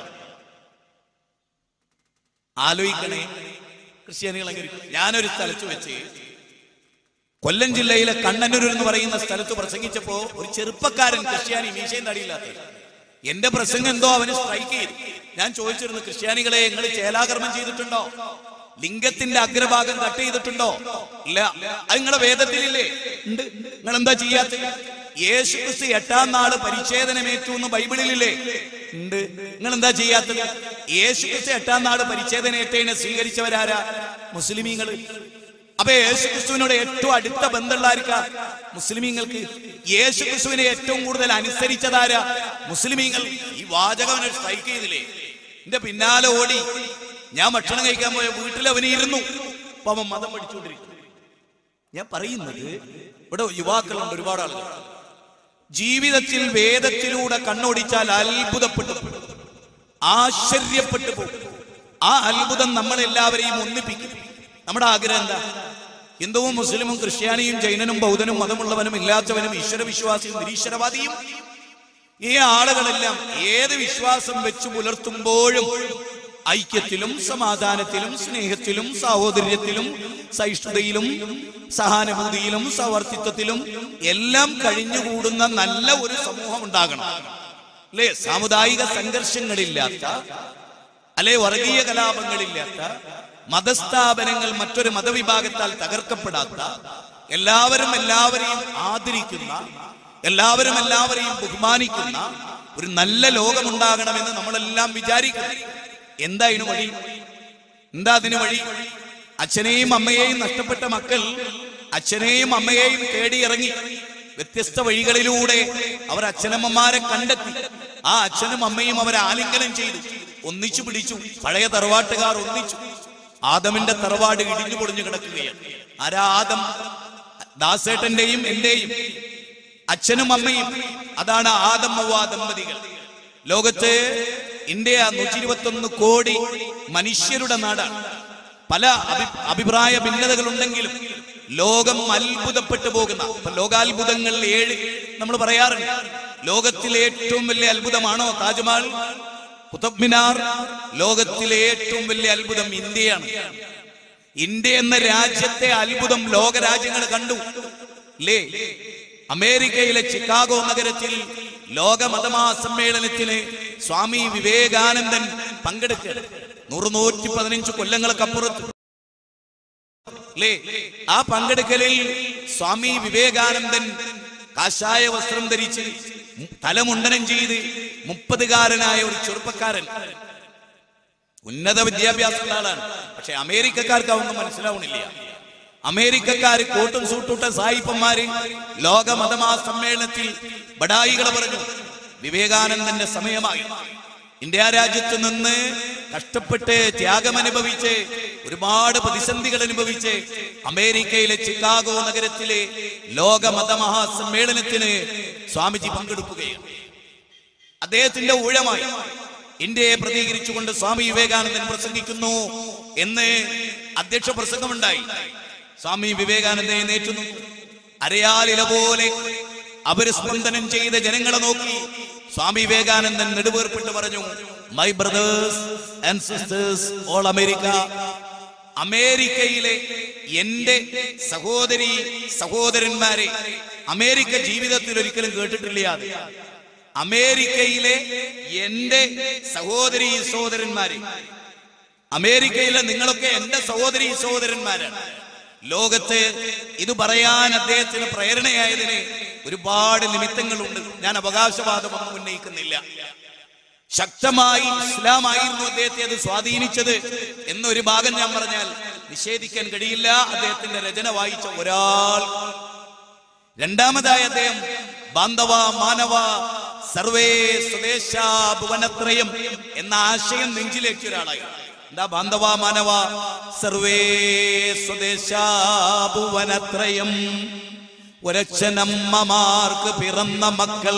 ആലോചിക്കണേ ക്രിസ്ത്യാനികൾ അങ്ങനെ ഞാനൊരു സ്ഥലത്ത് വെച്ച് കൊല്ലം ജില്ലയിലെ കണ്ണന്നൂർ എന്ന് പറയുന്ന സ്ഥലത്ത് പ്രസംഗിച്ചപ്പോ ഒരു ചെറുപ്പക്കാരൻ ക്രിസ്ത്യാനി മീശയും തടിയില്ലാത്ത എന്റെ പ്രസംഗം എന്തോ അവന് സ്ട്രൈക്ക് ചെയ്തു ഞാൻ ചോദിച്ചിരുന്നു ക്രിസ്ത്യാനികളെ നിങ്ങൾ ചേലാകർമ്മം ചെയ്തിട്ടുണ്ടോ ലിംഗത്തിന്റെ അഗ്രഭാഗം കട്ട് ചെയ്തിട്ടുണ്ടോ ഇല്ല അത് നിങ്ങളെ വേദത്തിലില്ലേ ഉണ്ട് നിങ്ങൾ എന്താ ചെയ്യാത്ത യേശു ക്രിസ്തു എട്ടാം നാള് പരിച്ഛേദനമേറ്റു എന്ന് ബൈബിളിലില്ലേ ഉണ്ട് നിങ്ങൾ എന്താ ചെയ്യാത്തത് യേശു ക്രിസ്തു എട്ടാം നാള് പരിച്ഛേദനേറ്റതിനെ സ്വീകരിച്ചവരാരാ മുസ്ലിമീങ്ങൾ അപ്പൊ യേശു ക്രിസ്തുവിനോട് ഏറ്റവും അടുത്ത ബന്ധമുള്ള ആർക്കാ മുസ്ലിമീങ്ങൾക്ക് യേശു ക്രിസ്തുവിനെ ഏറ്റവും കൂടുതൽ അനുസരിച്ചതാരാ മുസ്ലിമീങ്ങൾ ഈ വാചകം സ്ട്രൈക്ക് ചെയ്തില്ലേ എന്റെ പിന്നാലെ ഓടി ഞാൻ ഭക്ഷണം കഴിക്കാൻ പോയ വീട്ടിൽ അവന് ഇരുന്നു അപ്പൊ അവൻ മതം പഠിച്ചുകൊണ്ടിരിക്കുന്നു ഞാൻ പറയുന്നത് ഇവിടെ യുവാക്കളുണ്ട് ഒരുപാട് ആളുകൾ ജീവിതത്തിൽ വേദത്തിലൂടെ കണ്ണോടിച്ചാൽ അത്ഭുതപ്പെട്ടു പോകും. ആശ്ചര്യപ്പെട്ടു പോകും ആ അത്ഭുതം നമ്മളെല്ലാവരെയും ഒന്നിപ്പിക്കും നമ്മുടെ ആഗ്രഹം എന്താ ഹിന്ദുവും മുസ്ലിമും ക്രിസ്ത്യാനിയും ജൈനനും ബൗദ്ധനും മതമുള്ളവനും ഇല്ലാത്തവനും ഈശ്വരവിശ്വാസിയും നിരീശ്വരവാദിയും ഈ ആളുകളെല്ലാം ഏത് വിശ്വാസം വെച്ച് പുലർത്തുമ്പോഴും ഐക്യത്തിലും സമാധാനത്തിലും സ്നേഹത്തിലും സാഹോദര്യത്തിലും സഹിഷ്ണുതയിലും സഹാനുഭൂതിയിലും സവർത്തിത്വത്തിലും എല്ലാം കഴിഞ്ഞുകൂടുന്ന നല്ല ഒരു സമൂഹം ഉണ്ടാകണം അല്ലേ സാമുദായിക സംഘർഷങ്ങളില്ലാത്ത അല്ലെ വർഗീയ കലാപങ്ങളില്ലാത്ത മതസ്ഥാപനങ്ങൾ മറ്റൊരു മതവിഭാഗത്താൽ തകർക്കപ്പെടാത്ത എല്ലാവരും എല്ലാവരെയും ആദരിക്കുന്ന എല്ലാവരും എല്ലാവരെയും ബഹുമാനിക്കുന്ന ഒരു നല്ല ലോകമുണ്ടാകണമെന്ന് നമ്മളെല്ലാം വിചാരിക്കുന്നു എന്താ ഇതിനു വഴി എന്താ അതിന് വഴി അച്ഛനെയും അമ്മയെയും നഷ്ടപ്പെട്ട മക്കൾ അച്ഛനെയും അമ്മയെയും തേടിയിറങ്ങി വ്യത്യസ്ത വഴികളിലൂടെ അവർ അച്ഛനമ്മമാരെ കണ്ടെത്തി ആ അച്ഛനും അമ്മയും അവരെ ആലിംഗനം ചെയ്തു ഒന്നിച്ചു പിടിച്ചു പഴയ തറവാട്ടുകാർ ഒന്നിച്ചു ആദമിന്റെ തറവാട് ഇടിഞ്ഞു പൊളിഞ്ഞു കിടക്കുകയാണ് ആരാ ആദം ദാസേട്ടന്റെയും എന്റെയും അച്ഛനും അമ്മയും അതാണ് ആദം ഹവ്വ ദമ്പതികൾ ലോകത്ത് ഇന്ത്യ നൂറ്റി ഇരുപത്തി ഒന്ന് കോടി മനുഷ്യരുടെ നാടാണ് പല അഭി- അഭിപ്രായ ഭിന്നതകളുണ്ടെങ്കിലും ലോകം അത്ഭുതപ്പെട്ടു പോകുന്ന ഇപ്പൊ ലോകാത്ഭുതങ്ങളിൽ ഏഴ് നമ്മൾ പറയാറുണ്ട് ലോകത്തിലെ ഏറ്റവും വലിയ അത്ഭുതമാണോ താജ്മഹൽ കുത്തബ് മിനാർ ലോകത്തിലെ ഏറ്റവും വലിയ അത്ഭുതം ഇന്ത്യയാണ് ഇന്ത്യ എന്ന രാജ്യത്തെ അത്ഭുതം ലോകരാജ്യങ്ങൾ കണ്ടു ലേ അമേരിക്കയിലെ ചിക്കാഗോ നഗരത്തിൽ ലോക മതമാ സമ്മേളനത്തിന് സ്വാമി വിവേകാനന്ദൻ പങ്കെടുക്കുക നൂറ് നൂറ്റി പതിനഞ്ച് കൊല്ലങ്ങൾക്കപ്പുറത്ത് അല്ലേ ആ പങ്കെടുക്കലിൽ സ്വാമി വിവേകാനന്ദൻ കാഷായ വസ്ത്രം ധരിച്ച് തലമുണ്ടനം ചെയ്ത് മുപ്പതുകാരനായ ഒരു ചെറുപ്പക്കാരൻ ഉന്നത വിദ്യാഭ്യാസമുള്ള ആളാണ് പക്ഷെ അമേരിക്കക്കാർക്ക് അതൊന്നും മനസ്സിലാവണില്ല അമേരിക്കക്കാര് കോട്ടും സൂട്ടൂട്ട സായിപ്പന്മാര് ലോക മതമാ സമ്മേളനത്തിൽ ബഡായികൾ പറഞ്ഞു വിവേകാനന്ദന്റെ സമയമായി ഇന്ത്യ രാജ്യത്ത് നിന്ന് കഷ്ടപ്പെട്ട് ത്യാഗമനുഭവിച്ച് ഒരുപാട് പ്രതിസന്ധികൾ അനുഭവിച്ച് അമേരിക്കയിലെ ചിക്കാഗോ നഗരത്തിലെ ലോക മതമഹാസമ്മേളനത്തിന് സ്വാമിജി പങ്കെടുക്കുകയാണ് അദ്ദേഹത്തിന്റെ ഊഴമായി ഇന്ത്യയെ പ്രതികരിച്ചുകൊണ്ട് സ്വാമി വിവേകാനന്ദൻ പ്രസംഗിക്കുന്നു എന്ന് അധ്യക്ഷ പ്രസംഗമുണ്ടായി സ്വാമി വിവേകാനന്ദനെ നേറ്റുന്നു അരയാലില പോലെ അപരസ്പന്ദനം ചെയ്ത ജനങ്ങളെ നോക്കി സ്വാമി വിവേകാനന്ദൻ നെടുവേർപ്പിട്ട് പറഞ്ഞു my brothers and sisters all America അമേരിക്കയിലെ എന്റെ സഹോദരി സഹോദരന്മാരെ അമേരിക്ക ജീവിതത്തിൽ ഒരിക്കലും കേട്ടിട്ടില്ല അത് അമേരിക്കയിലെ എന്റെ സഹോദരി സഹോദരന്മാരെ അമേരിക്കയിലെ നിങ്ങളൊക്കെ എന്റെ സഹോദരി സഹോദരന്മാരാണ് ലോകത്ത് ഇത് പറയാൻ അദ്ദേഹത്തിന് പ്രേരണയായതിന് ഒരുപാട് നിമിത്തങ്ങളുണ്ട് ഞാൻ അവകാശവാദമൊന്നും ഉന്നയിക്കുന്നില്ല ശക്തമായി ഇസ്ലാമായിരുന്നു അദ്ദേഹത്തെ അത് സ്വാധീനിച്ചത് എന്നൊരു ഭാഗം ഞാൻ പറഞ്ഞാൽ നിഷേധിക്കാൻ കഴിയില്ല അദ്ദേഹത്തിന്റെ രചന വായിച്ച ഒരാൾ രണ്ടാമതായി അദ്ദേഹം ബാന്ധവ മാനവ സർവേ സ്വദേശ ഭുവനത്രയം എന്ന ആശയം നെഞ്ചിലേക്ക് ഒരാളായി എന്താ ബാന്ധവ മാനവ സർവേ സ്വദേശ ഭുവനത്രയം ഒരച്ഛനമ്മമാർക്ക് പിറന്ന മക്കൾ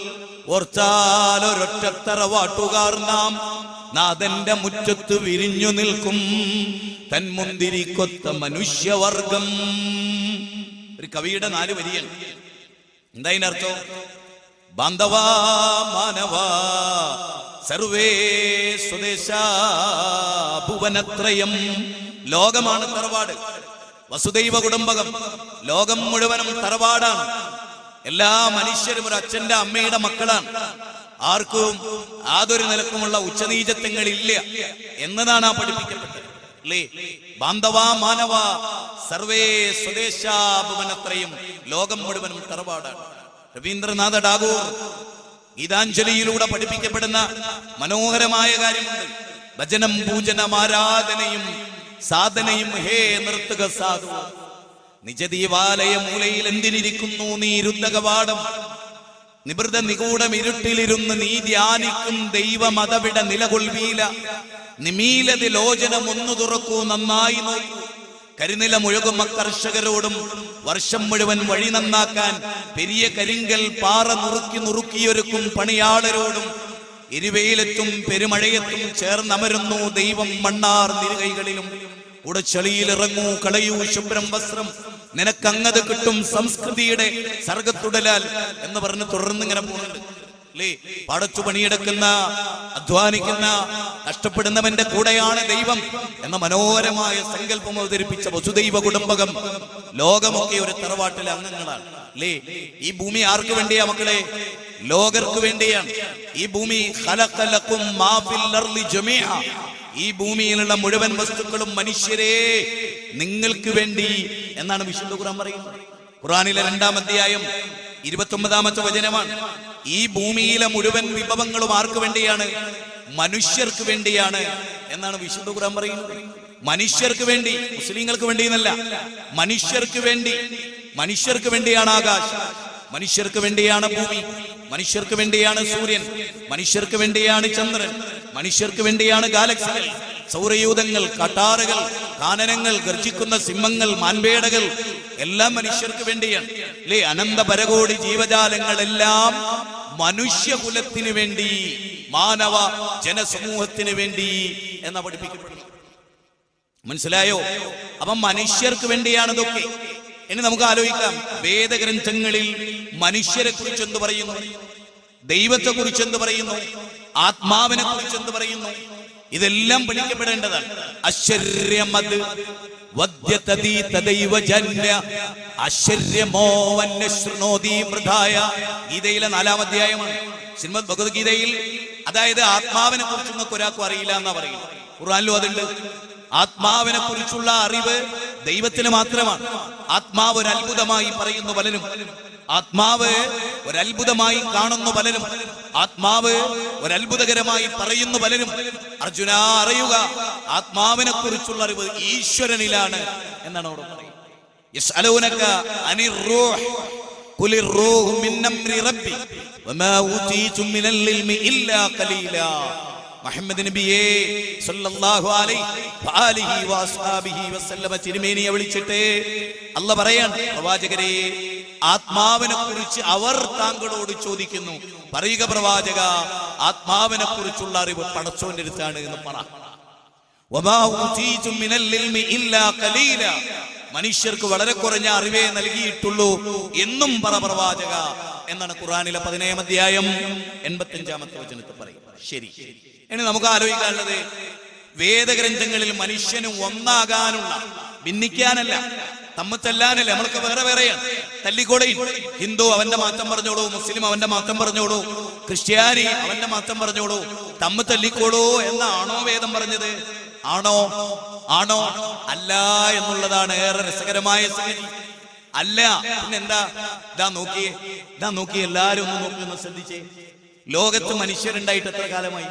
ഓർച്ചാലൊരൊറ്റത്തറവാട്ടുകാർ നാം നാഥന്റെ മുറ്റത്ത് വിരിഞ്ഞു നിൽക്കും തന്മുന്തിരിക്കൊത്ത മനുഷ്യവർഗം ഒരു കവിയുടെ നാല് വരിയാണ് എന്താ അതിന്റെ അർത്ഥം ബാന്ധവ മാനവ സർവേ സ്വദേശ ഭുവനത്രയം ലോകമാണ് തറവാട് വസുദൈവ കുടുംബകം ലോകം മുഴുവനും തറവാടാണ് എല്ലാ മനുഷ്യരും ഒരു അച്ഛന്റെ അമ്മയുടെ മക്കളാണ് ആർക്കും യാതൊരു നിലക്കുമുള്ള ഉച്ചനീചത്വങ്ങളില്ല എന്നതാണ് ആ പഠിപ്പിക്കപ്പെട്ടത് അല്ലേ ബാന്ധവ മാനവ സർവേ സ്വദേശാഭുവനത്രയും ലോകം മുഴുവനും തറവാടാണ് രവീന്ദ്രനാഥ ടാഗോർ ഗീതാഞ്ജലിയിലൂടെ പഠിപ്പിക്കപ്പെടുന്ന മനോഹരമായ കാര്യമുണ്ട് ഭജനം പൂജനം ആരാധനയും സാധനയും ഹേ നിർത്തുക സാധു നിജദീവാലയ മൂലയിൽ എന്തിനിരിക്കുന്നു നീ ഇരുദ്ധകവാടം നിവൃത നിഗൂഢം ഇരുട്ടിലിരുന്ന് നീ ധ്യാനിക്കും ദൈവമതവിട നിലകൊൾവീല നിമീലതി ലോചനം ഒന്നു തുറക്കൂ നന്നായി നോക്കൂ കരിനില മുഴുകും കർഷകരോടും വർഷം മുഴുവൻ വഴി നന്നാക്കാൻ പെരിയ കരിങ്കൽ പാറ നുറുക്കി നുറുക്കിയൊരുക്കും പണിയാളരോടും ഇരുവയിലെത്തും പെരുമഴയത്തും ചേർന്നമരുന്നു ദൈവം മണ്ണാർ നിരുകൈകളിലും ഉടച്ചളിയിലിറങ്ങൂ കളയൂ ശുഭ്രം വസ്ത്രം നിനക്കങ്ങത് കിട്ടും സംസ്കൃതിയുടെ സർഗത്തുടലാൽ എന്ന് പറഞ്ഞ് തുടർന്ന് ഇങ്ങനെ പോകുന്നുണ്ട് അല്ലേ പടച്ചു പണിയെടുക്കുന്ന അധ്വാനിക്കുന്ന കഷ്ടപ്പെടുന്നവന്റെ കൂടെയാണ് ദൈവം എന്ന മനോഹരമായ സങ്കല്പം അവതരിപ്പിച്ച വസുദൈവ കുടുംബകം ലോകമൊക്കെ ഒരു തറവാട്ടിലെ അംഗങ്ങളാണ് അല്ലേ ഈ ഭൂമി ആർക്ക് വേണ്ടിയാ മക്കളെ ലോകർക്ക് വേണ്ടിയാണ് ഈ ഭൂമി ഖലഖലക്കും മാ ഫിൽ അർളി ജമീഅ. ഈ ഭൂമിയിലുള്ള മുഴുവൻ വസ്തുക്കളും മനുഷ്യരെ നിങ്ങൾക്ക് വേണ്ടി എന്നാണ് വിശുദ്ധ ഖുർആൻ പറയുന്നത് ഖുർആനിലെ രണ്ടാം അധ്യായം ഇരുപത്തൊമ്പതാമത്തെ വചനമാണ് ഈ ഭൂമിയിലെ മുഴുവൻ വിഭവങ്ങളും ആർക്ക് വേണ്ടിയാണ് മനുഷ്യർക്ക് വേണ്ടിയാണ് എന്നാണ് വിശുദ്ധ ഖുർആൻ പറയുന്നത് മനുഷ്യർക്ക് വേണ്ടി മുസ്ലിങ്ങൾക്ക് വേണ്ടി എന്നല്ല മനുഷ്യർക്ക് വേണ്ടി മനുഷ്യർക്ക് വേണ്ടിയാണ് ആകാശം മനുഷ്യർക്ക് വേണ്ടിയാണ് ഭൂമി മനുഷ്യർക്ക് വേണ്ടിയാണ് സൂര്യൻ മനുഷ്യർക്ക് വേണ്ടിയാണ് ചന്ദ്രൻ മനുഷ്യർക്ക് വേണ്ടിയാണ് ഗാലക്സികൾ സൗരയൂഥങ്ങൾ കട്ടാറുകൾ കാനനങ്ങൾ ഗർജിക്കുന്ന സിംഹങ്ങൾ മാൻപേടകൾ എല്ലാം മനുഷ്യർക്ക് വേണ്ടിയാണ് അല്ലേ അനന്ത പരകോടി ജീവജാലങ്ങളെല്ലാം മനുഷ്യകുലത്തിന് വേണ്ടി മാനവ ജനസമൂഹത്തിന് വേണ്ടി എന്നാ പഠിപ്പിക്കപ്പെടുന്നു മനസ്സിലായോ അപ്പം മനുഷ്യർക്ക് വേണ്ടിയാണ് ഇതൊക്കെ ഇനി നമുക്ക് ആലോചിക്കാം വേദഗ്രന്ഥങ്ങളിൽ മനുഷ്യരെ കുറിച്ച് എന്ത് പറയുന്നു ദൈവത്തെ കുറിച്ച് എന്ത് പറയുന്നു ആത്മാവിനെ കുറിച്ച് എന്ത് പറയുന്നു ഇതെല്ലാം പഠിക്കപ്പെടേണ്ടതാണ് അശ്ചര്യമത് വദ്യതീ തദൈവ ജന്യ അശ്ചര്യമോ വന്യ ശൃണോതി മൃതായ ഗീതയിലെ നാലാം അധ്യായമാണ് ശ്രീമദ് ഭഗവത്ഗീതയിൽ അതായത് ആത്മാവിനെ കുറിച്ച് നിങ്ങൾക്ക് ഒരാൾക്കും അറിയില്ല എന്നാ പറയുന്നത് ഖുർആനിലും അതുണ്ട് ആത്മാവിനെ കുറിച്ചുള്ള അറിവ് ദൈവത്തിന് മാത്രമാണ് ആത്മാവ് ഒരു അത്ഭുതമായി പറയുന്നു പലരും ആത്മാവ് ഒരു അത്ഭുതമായി കാണുന്നു പലരും ആത്മാവ് ഒരു അത്ഭുതകരമായി പറയുന്നു പലരും അർജുന അറിയുക ആത്മാവിനെ കുറിച്ചുള്ള അറിവ് ഈശ്വരനിലാണ് എന്നാണ് അവിടെ പറയുന്നത് يسألونك عن الروح قل الروح من أمر ربي وما أوتيتم من العلم إلا قليلا മുഹമ്മദ് നബിയെ സല്ലല്ലാഹു അലൈഹി വആലിഹി വഅസ്ഹാബിഹി വസല്ലമ തിരുമേനിയെ വിളിച്ചിട്ട് അല്ല പറയാണ് പ്രവാചകരെ ആത്മാവിനെ കുറിച്ച് അവർ താങ്കളോട് ചോദിക്കുന്നു പറയുക പ്രവാചക ആത്മാവിനെ കുറിച്ചുള്ള അറിവ് പടച്ചോന്റെ അടുത്താണ് എന്ന് പറ വമാ ഊതീതും മിനൽ ഇൽമി ഇല്ലാ ഖലീല മനുഷ്യർക്ക് വളരെ കുറഞ്ഞ അറിവേ നൽകിയിട്ടുള്ളൂ എന്നും പറ പ്രവാചക എന്നാണ് ഖുറാനിലെ പതിനേഴാം അധ്യായം എൺപത്തഞ്ചാമത്തെ വചനത്തിൽ പറയും ശരി ഇനി നമുക്ക് ആലോചിക്കാനുള്ളത് വേദഗ്രന്ഥങ്ങളിൽ മനുഷ്യന് ഒന്നാകാനുള്ള ഭിന്നിക്കാനല്ല തമ്മിൽ തല്ലാനല്ല നമ്മൾക്ക് വേറെ വേറെയാണ് തല്ലിക്കോളയും ഹിന്ദു അവന്റെ മാറ്റം പറഞ്ഞോളൂ മുസ്ലിം അവന്റെ മാറ്റം പറഞ്ഞോളൂ ക്രിസ്ത്യാനി അവന്റെ മാറ്റം പറഞ്ഞോളൂ തമ്മിൽ തല്ലിക്കോളൂ എന്നാണോ വേദം പറഞ്ഞത് ആണോ ആണോ അല്ല എന്നുള്ളതാണ് ഏറെ രസകരമായ സംഗതി അല്ല പിന്നെന്താ ഇതാ നോക്കിയേ ഇതാ നോക്കി എല്ലാരും ഒന്ന് നോക്കി ഒന്ന് ശ്രദ്ധിച്ചേ ലോകത്ത് മനുഷ്യരുണ്ടായിട്ട് എത്ര കാലമായി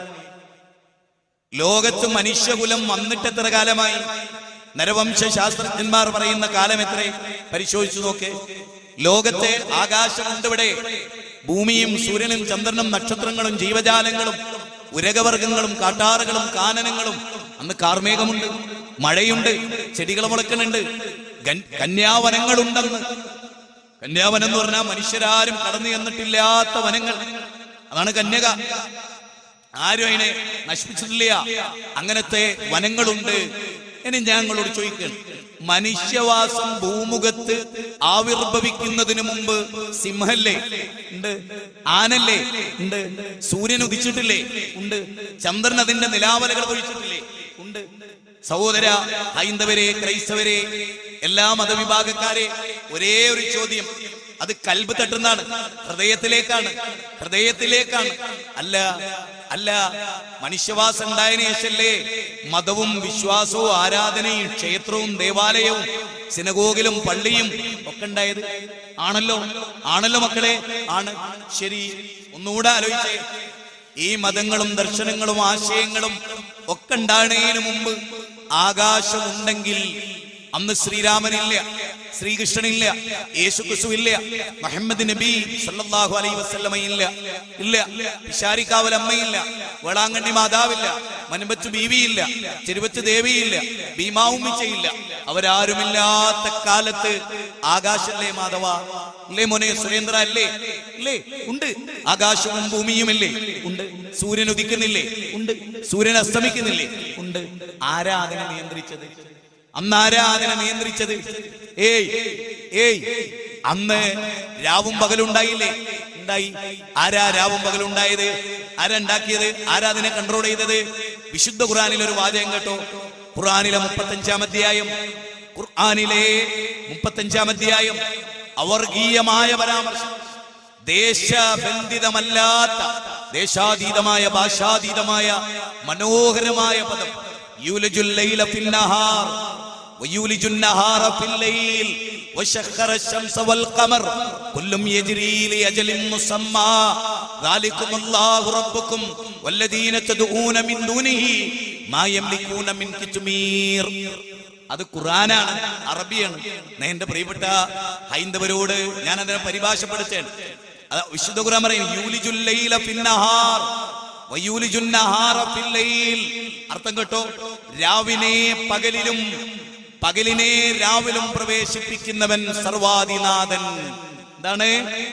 ലോകത്ത് മനുഷ്യകുലം വന്നിട്ട് എത്ര കാലമായി നരവംശ ശാസ്ത്രജ്ഞന്മാർ പറയുന്ന കാലം എത്ര പരിശോധിച്ചു നോക്ക് ലോകത്തെ ആകാശമുണ്ട് ഇവിടെ ഭൂമിയും സൂര്യനും ചന്ദ്രനും നക്ഷത്രങ്ങളും ജീവജാലങ്ങളും ഉരകവർഗങ്ങളും കാട്ടാറുകളും കാനനങ്ങളും അന്ന് കാർമേഘമുണ്ട് മഴയുണ്ട് ചെടികൾ മുളക്കുന്നുണ്ട് ഗൻ- കന്യാവനങ്ങളുണ്ടെന്ന് കന്യാവനം എന്ന് പറഞ്ഞാൽ മനുഷ്യരാരും കടന്നു ചെന്നിട്ടില്ലാത്ത വനങ്ങൾ അതാണ് കന്യക ആരും അതിനെ നശിപ്പിച്ചിട്ടില്ല അങ്ങനത്തെ വനങ്ങളുണ്ട് ഇനി ഞാൻ നിങ്ങളോട് ചോദിക്കണം മനുഷ്യവാസം ഭൂമുഖത്ത് ആവിർഭവിക്കുന്നതിന് മുമ്പ് സിംഹല്ലേ ഉണ്ട് ആനല്ലേ ഉണ്ട് സൂര്യൻ ഉദിച്ചിട്ടില്ലേ ഉണ്ട് ചന്ദ്രൻ അതിന്റെ നിലാവലകൾ ഒഴിച്ചിട്ടില്ലേ ഉണ്ട് സഹോദര ഹൈന്ദവരെ ക്രൈസ്തവരെ എല്ലാ മതവിഭാഗക്കാരെ ഒരേ ഒരു ചോദ്യം അത് കൽബ് തട്ടുന്നതാണ് ഹൃദയത്തിലേക്കാണ് ഹൃദയത്തിലേക്കാണ് അല്ല അല്ല മനുഷ്യവാസം ഉണ്ടായതിനു ശേഷല്ലേ മതവും വിശ്വാസവും ആരാധനയും ക്ഷേത്രവും ദേവാലയവും സിനഗോഗിലും പള്ളിയും ഒക്കെ ഉണ്ടായത് ആണല്ലോ ആണല്ലോ മക്കളെ ആണ് ശരി ഒന്നുകൂടെ ആലോചിച്ചേ ഈ മതങ്ങളും ദർശനങ്ങളും ആശയങ്ങളും ഒക്കെ ഉണ്ടാകുന്നതിന് മുമ്പ് ആകാശമുണ്ടെങ്കിൽ അന്ന് ശ്രീരാമനില്ല ശ്രീകൃഷ്ണനില്ല യേശു ക്രിസ്തുവില്ല മുഹമ്മദ് നബി സല്ലല്ലാഹു അലൈഹി വസല്ലമ ഇല്ല ഇല്ല പിശാരിക്കാവൽ അമ്മയില്ല വേളാങ്കണ്ണി മാതാവില്ല മനമ്പച്ചു ബീവിയില്ല ചെരുവച്ച് ദേവിയില്ല ഭീമാവുമ്മിച്ചയില്ല അവരാരുമില്ലാത്ത കാലത്ത് ആകാശല്ലേ മാധവ അല്ലേ മോനെ സുരേന്ദ്ര അല്ലേ അല്ലേ ഉണ്ട് ആകാശവും ഭൂമിയുമില്ലേ ഉണ്ട് സൂര്യൻ ഉദിക്കുന്നില്ലേ ഉണ്ട് സൂര്യൻ അസ്തമിക്കുന്നില്ലേ ഉണ്ട് ആരാ അതിനെ നിയന്ത്രിച്ചത് അന്ന് ആരാ അതിനെ നിയന്ത്രിച്ചത് ഏയ് ഏയ് അന്ന് രാവും പകലുണ്ടായില്ലേ ഉണ്ടായി ആരാ രാവും പകലുണ്ടായത് ആരാ ഉണ്ടാക്കിയത് ആരാ അതിനെ കൺട്രോൾ ചെയ്തത് വിശുദ്ധ ഖുറാനിൽ ഒരു വാചകം കേട്ടോ ഖുറാനിലെ മുപ്പത്തഞ്ചാം അധ്യായം ഖുർആനിലെ മുപ്പത്തഞ്ചാം അധ്യായം അവർഗീയമായ പരാമർശം ദേശബന്ധിതമല്ലാത്ത ദേശാതീതമായ ഭാഷാതീതമായ മനോഹരമായ പദം യൂലജുൽ ലൈല ഫിൽ നഹാർ ويولج النهار في الليل وسخر الشمس والقمر كل يجري لأجل مسمى ذلكم الله ربكم والذين تدعون من دونه ما يملكون من കിറ്റുമീർ അത് ഖുറാനാണ് അറബിയാണ് ഞാൻ എന്റെ പ്രിയപ്പെട്ട ഹൈന്ദവരോട് ഞാൻ അതിനെ പരിഭാഷപ്പെടുത്തേൻ അത് വിശുദ്ധ ഖുറാൻ പറയും യൂലിജുൽ ലൈല ഫിന്നഹാർ വയൂലിജുൻ നഹാറ ഫിൽ ലൈൽ അർത്ഥം കേട്ടോ രാവിനെ പകലിലും പകലിനെ രാവിലും പ്രവേശിപ്പിക്കുന്നവൻ സർവാദിനാഥൻ എന്താണ്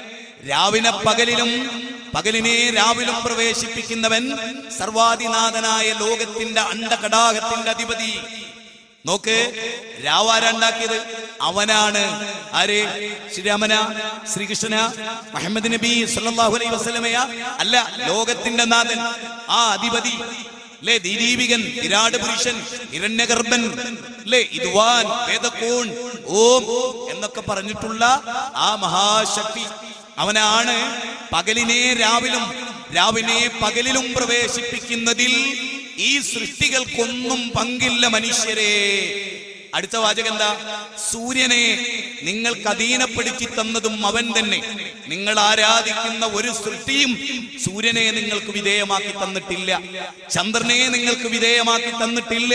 രാവിനെ പകലിലും പകലിനെ രാവിലും പ്രവേശിപ്പിക്കുന്നവൻ സർവാദിനാഥനായ ലോകത്തിന്റെ അണ്ടകടാകത്തിന്റെ അധിപതി നോക്ക് രാവാരുണ്ടാക്കിയത് അവനാണ് ആര് ശ്രീരാമന ശ്രീകൃഷ്ണന മുഹമ്മദ് നബി സല്ലല്ലാഹു അലൈഹി വസല്ലമയ അല്ല ലോകത്തിന്റെ നാഥൻ ആ അധിപതി അല്ലേ ദിലീപികൻ വിരാട് പുരുഷൻ ഹിരണ്യഗർഭൻ അല്ലേ ഇതുവാൻ വേദക്കൂൺ ഓം എന്നൊക്കെ പറഞ്ഞിട്ടുള്ള ആ മഹാശക്തി അവനാണ് പകലിനെ രാവിലും രാവിനെ പകലിലും പ്രവേശിപ്പിക്കുന്നതിൽ ഈ സൃഷ്ടികൾക്കൊന്നും പങ്കില്ല മനുഷ്യരെ അടുത്ത വാചകം എന്താ സൂര്യനെ നിങ്ങൾക്ക് അധീനപ്പെടുത്തി തന്നതും അവൻ തന്നെ നിങ്ങൾ ആരാധിക്കുന്ന ഒരു സൃഷ്ടിയും സൂര്യനെ നിങ്ങൾക്ക് വിധേയമാക്കി തന്നിട്ടില്ല ചന്ദ്രനെ നിങ്ങൾക്ക് വിധേയമാക്കി തന്നിട്ടില്ല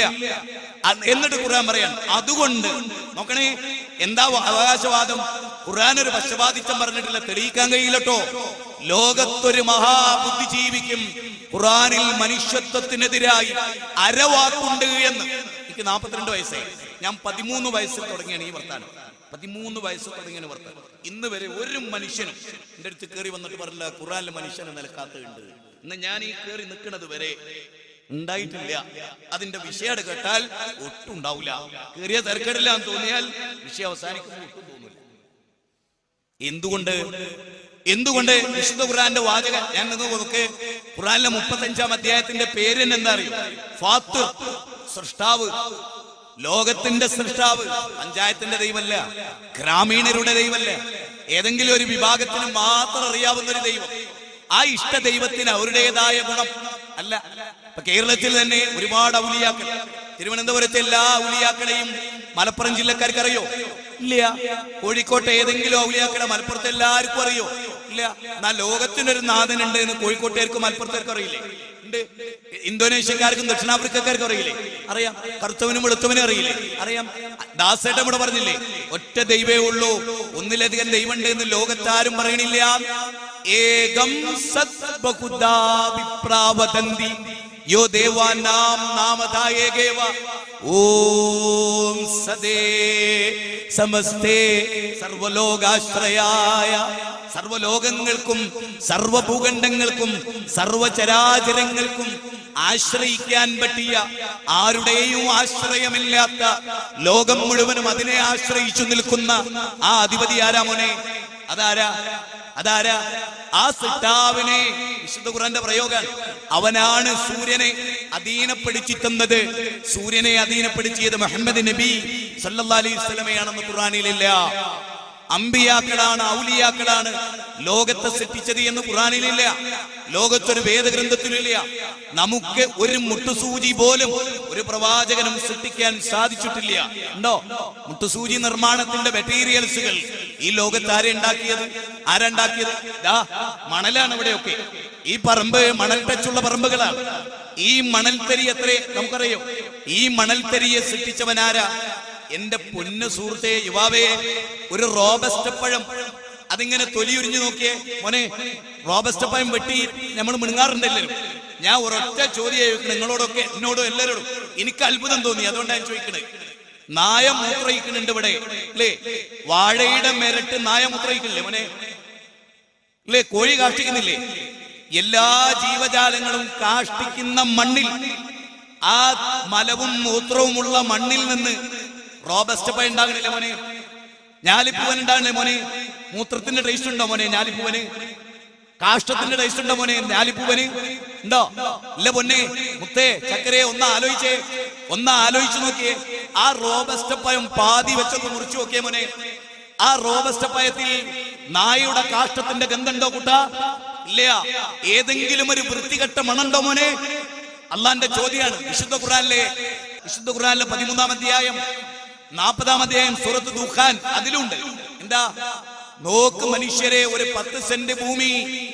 അ- എന്നിട്ട് ഖുർആൻ പറയാൻ അതുകൊണ്ട് നോക്കണേ എന്താ വ- അവകാശവാദം ഖുർആൻ ഒരു പക്ഷപാതിത്വം പറഞ്ഞിട്ടില്ല തെളിയിക്കാൻ കഴിയില്ലട്ടോ ലോകത്തൊരു മഹാബുദ്ധിജീവിക്കും ഖുറാനിൽ മനുഷ്യത്വത്തിനെതിരായി അരവാക്കുണ്ട് എന്ന് എനിക്ക് നാൽപ്പത്തിരണ്ട് വയസ്സായി ഞാൻ പതിമൂന്ന് വയസ്സിൽ തുടങ്ങിയാണ് ഈ വർത്താനം പതിമൂന്ന് വയസ്സിൽ തുടങ്ങിയാണ് വർത്താനം ഇന്ന് വരെ ഒരു മനുഷ്യനും എൻ്റെ അടുത്ത് കയറി വന്നിട്ട് പറഞ്ഞില്ല ഖുറാനിൽ മനുഷ്യനെ നിലക്കാത്തുണ്ട് ഇന്ന് ഞാൻ ഈ കയറി നിൽക്കുന്നത് വരെ ഉണ്ടായിട്ടില്ല അതിന്റെ വിഷയം കേട്ടാൽ ഒട്ടും ഉണ്ടാവില്ല കയറിയ തിരക്കേടില്ല എന്ന് തോന്നിയാൽ വിഷയം അവസാനിക്കുമ്പോൾ ഒട്ടും തോന്നില്ല എന്തുകൊണ്ട് എന്തുകൊണ്ട് വിശുദ്ധ ഖുറാന്റെ വാചക ഞാൻ നിന്ന് നോക്ക് ഖുറാനിലെ മുപ്പത്തഞ്ചാം അധ്യായത്തിന്റെ പേര് തന്നെ എന്താ അറിയോ ഫാത്ത് സൃഷ്ടാവ് ലോകത്തിന്റെ സൃഷ്ടാവ് പഞ്ചായത്തിന്റെ ദൈവമല്ല ഗ്രാമീണരുടെ ദൈവമല്ല ഏതെങ്കിലും ഒരു വിഭാഗത്തിന് മാത്രം അറിയാവുന്ന ഒരു ദൈവം ആ ഇഷ്ട ദൈവത്തിന് അവരുടേതായ ഗുണം അല്ല ഇപ്പൊ കേരളത്തിൽ തന്നെ ഒരുപാട് ഔലിയാക്കൾ തിരുവനന്തപുരത്തെ എല്ലാ ഔലിയാക്കളെയും മലപ്പുറം ജില്ലക്കാർക്ക് അറിയോ ഇല്ല കോഴിക്കോട്ടെ ഏതെങ്കിലും ഔലിയാക്കളെ മലപ്പുറത്ത് എല്ലാവർക്കും അറിയോ ഇല്ല എന്നാൽ ലോകത്തിനൊരു നാഥൻ ഉണ്ട് എന്ന് കോഴിക്കോട്ടുകാർക്കും മലപ്പുറത്തേർക്കും അറിയില്ലേ ഉണ്ട് ഇന്തോനേഷ്യക്കാർക്കും ദക്ഷിണാഫ്രിക്കക്കാർക്കും അറിയില്ലേ അറിയാം കറുത്തവനും വെളുത്തവനും അറിയില്ലേ അറിയാം ദാസേട്ടൻ ഇവിടെ പറഞ്ഞില്ലേ ഒറ്റ ദൈവേ ഉള്ളൂ ഒന്നിലധികം ദൈവമുണ്ട് എന്ന് ലോകത്താരും പറയണില്ല ഏകം സത് ബഹുദാ വിപ്രാവദന്തി യോ ദേവാനാം നാമധായേകേവ ഓം സദേ സമസ്തേ സർവലോകാശ്രയായ സർവലോകങ്ങൾക്കും സർവഭൂഖണ്ഡങ്ങൾക്കും സർവചരാചരങ്ങൾക്കും ആശ്രയിക്കാൻ പറ്റിയ ആരുടെയും ആശ്രയമില്ലാത്ത ലോകം മുഴുവനും അതിനെ ആശ്രയിച്ചു നിൽക്കുന്ന ആ അധിപതി ആരാ മോനെ അതാരാ അതാരാ ആ സിട്ടാവിനെ വിശുദ്ധ ഖുറാന്റെ പ്രയോഗം അവനാണ് സൂര്യനെ അധീനപ്പെടുത്തി തന്നത് സൂര്യനെ അധീനപ്പെടുത്തിയത് മുഹമ്മദ് നബി സല്ലല്ലാഹു അലൈഹി വസല്ലമയാണെന്ന് ഖുറാനിലില്ല അമ്പിയാക്കളാണ് ഔലിയാക്കളാണ് ലോകത്തെ സൃഷ്ടിച്ചത് എന്ന് ഖുറാനിലില്ല ലോകത്തൊരു വേദഗ്രന്ഥത്തിലില്ല നമുക്ക് ഒരു മുട്ടുസൂചി പോലും ഒരു പ്രവാചകനും സൃഷ്ടിക്കാൻ സാധിച്ചിട്ടില്ല ഉണ്ടോ മുട്ടുസൂചി നിർമ്മാണത്തിന്റെ മെറ്റീരിയൽസുകൾ ഈ ലോകത്ത് ആരെ ഉണ്ടാക്കിയത് ആരുണ്ടാക്കിയത് ദാ മണലാണ് ഇവിടെയൊക്കെ ഈ പറമ്പ് മണൽ ടച്ചുള്ള പറമ്പുകളാണ് ഈ മണൽത്തരി എത്ര നമുക്കറിയോ ഈ മണൽത്തരിയെ സൃഷ്ടിച്ചവനാരാ എന്റെ പൊന്നു സുഹൃത്തെ യുവാവേ ഒരു റോബസ്റ്റപ്പഴം അതിങ്ങനെ തൊലി ഉരിഞ്ഞു നോക്കിയേ മോനെ റോബസ്റ്റപ്പഴം വെട്ടി നമ്മൾ മിണുങ്ങാറുണ്ടല്ലോ ഞാൻ ഒരൊറ്റ ചോദ്യം ചോദിക്കണം നിങ്ങളോടൊക്കെ എന്നോടും എല്ലാവരോടും എനിക്ക് അത്ഭുതം തോന്നി അതുകൊണ്ടാണ് ഞാൻ ചോദിക്കണത് നായ മൂത്രയിക്കുന്നുണ്ട് ഇവിടെ അല്ലേ വാഴയുടെ മെരട്ട് നായ മൂത്രയിക്കില്ലേ മോനെ അല്ലേ കോഴി കാഷ്ടിക്കുന്നില്ലേ എല്ലാ ജീവജാലങ്ങളും കാഷ്ടിക്കുന്ന മണ്ണിൽ ആ മലവും മൂത്രവുമുള്ള മണ്ണിൽ നിന്ന് റോബസ്റ്റ് പഴം ഉണ്ടാകണില്ലേ മോനെ ഞാലിപ്പൂവൻ ഉണ്ടാകണേ മോനെ മൂത്രത്തിന്റെ ടേസ്റ്റ് ഉണ്ടോ മോനെ ഞാലിപ്പൂവന് കാഷ്ടത്തിന്റെ ടേസ്റ്റ് ഉണ്ടോ മോനെ ഞാലിപ്പൂവന് ഉണ്ടോ ഇല്ല പൊന്നെ മുത്തേ ചക്കരയെ ഒന്ന് ആലോചിച്ചേ ഒന്ന് ആലോചിച്ചു നോക്കിയേ ആ റോബസ്റ്റ് പഴം പാതി വെച്ചൊന്ന് മുറിച്ചു നോക്കിയേ മോനെ ആ റോബസ്റ്റ് പഴത്തിൽ നായയുടെ കാഷ്ടത്തിന്റെ ഗന്ധമുണ്ടോ കുട്ട ഇല്ല ഏതെങ്കിലും ഒരു വൃത്തികെട്ട മണുണ്ടോ മോനെ അള്ളാന്റെ ചോദ്യാണ് വിശുദ്ധ ഖുറാനിലെ വിശുദ്ധ ഖുറാനിലെ പതിമൂന്നാം അധ്യായം നാൽപ്പതാം അധ്യായം സൂറത്ത് ദുഖാൻ അതിലുണ്ട് എന്താ നോക്ക് മനുഷ്യരെ ഒരു പത്ത് സെന്റ് ഭൂമി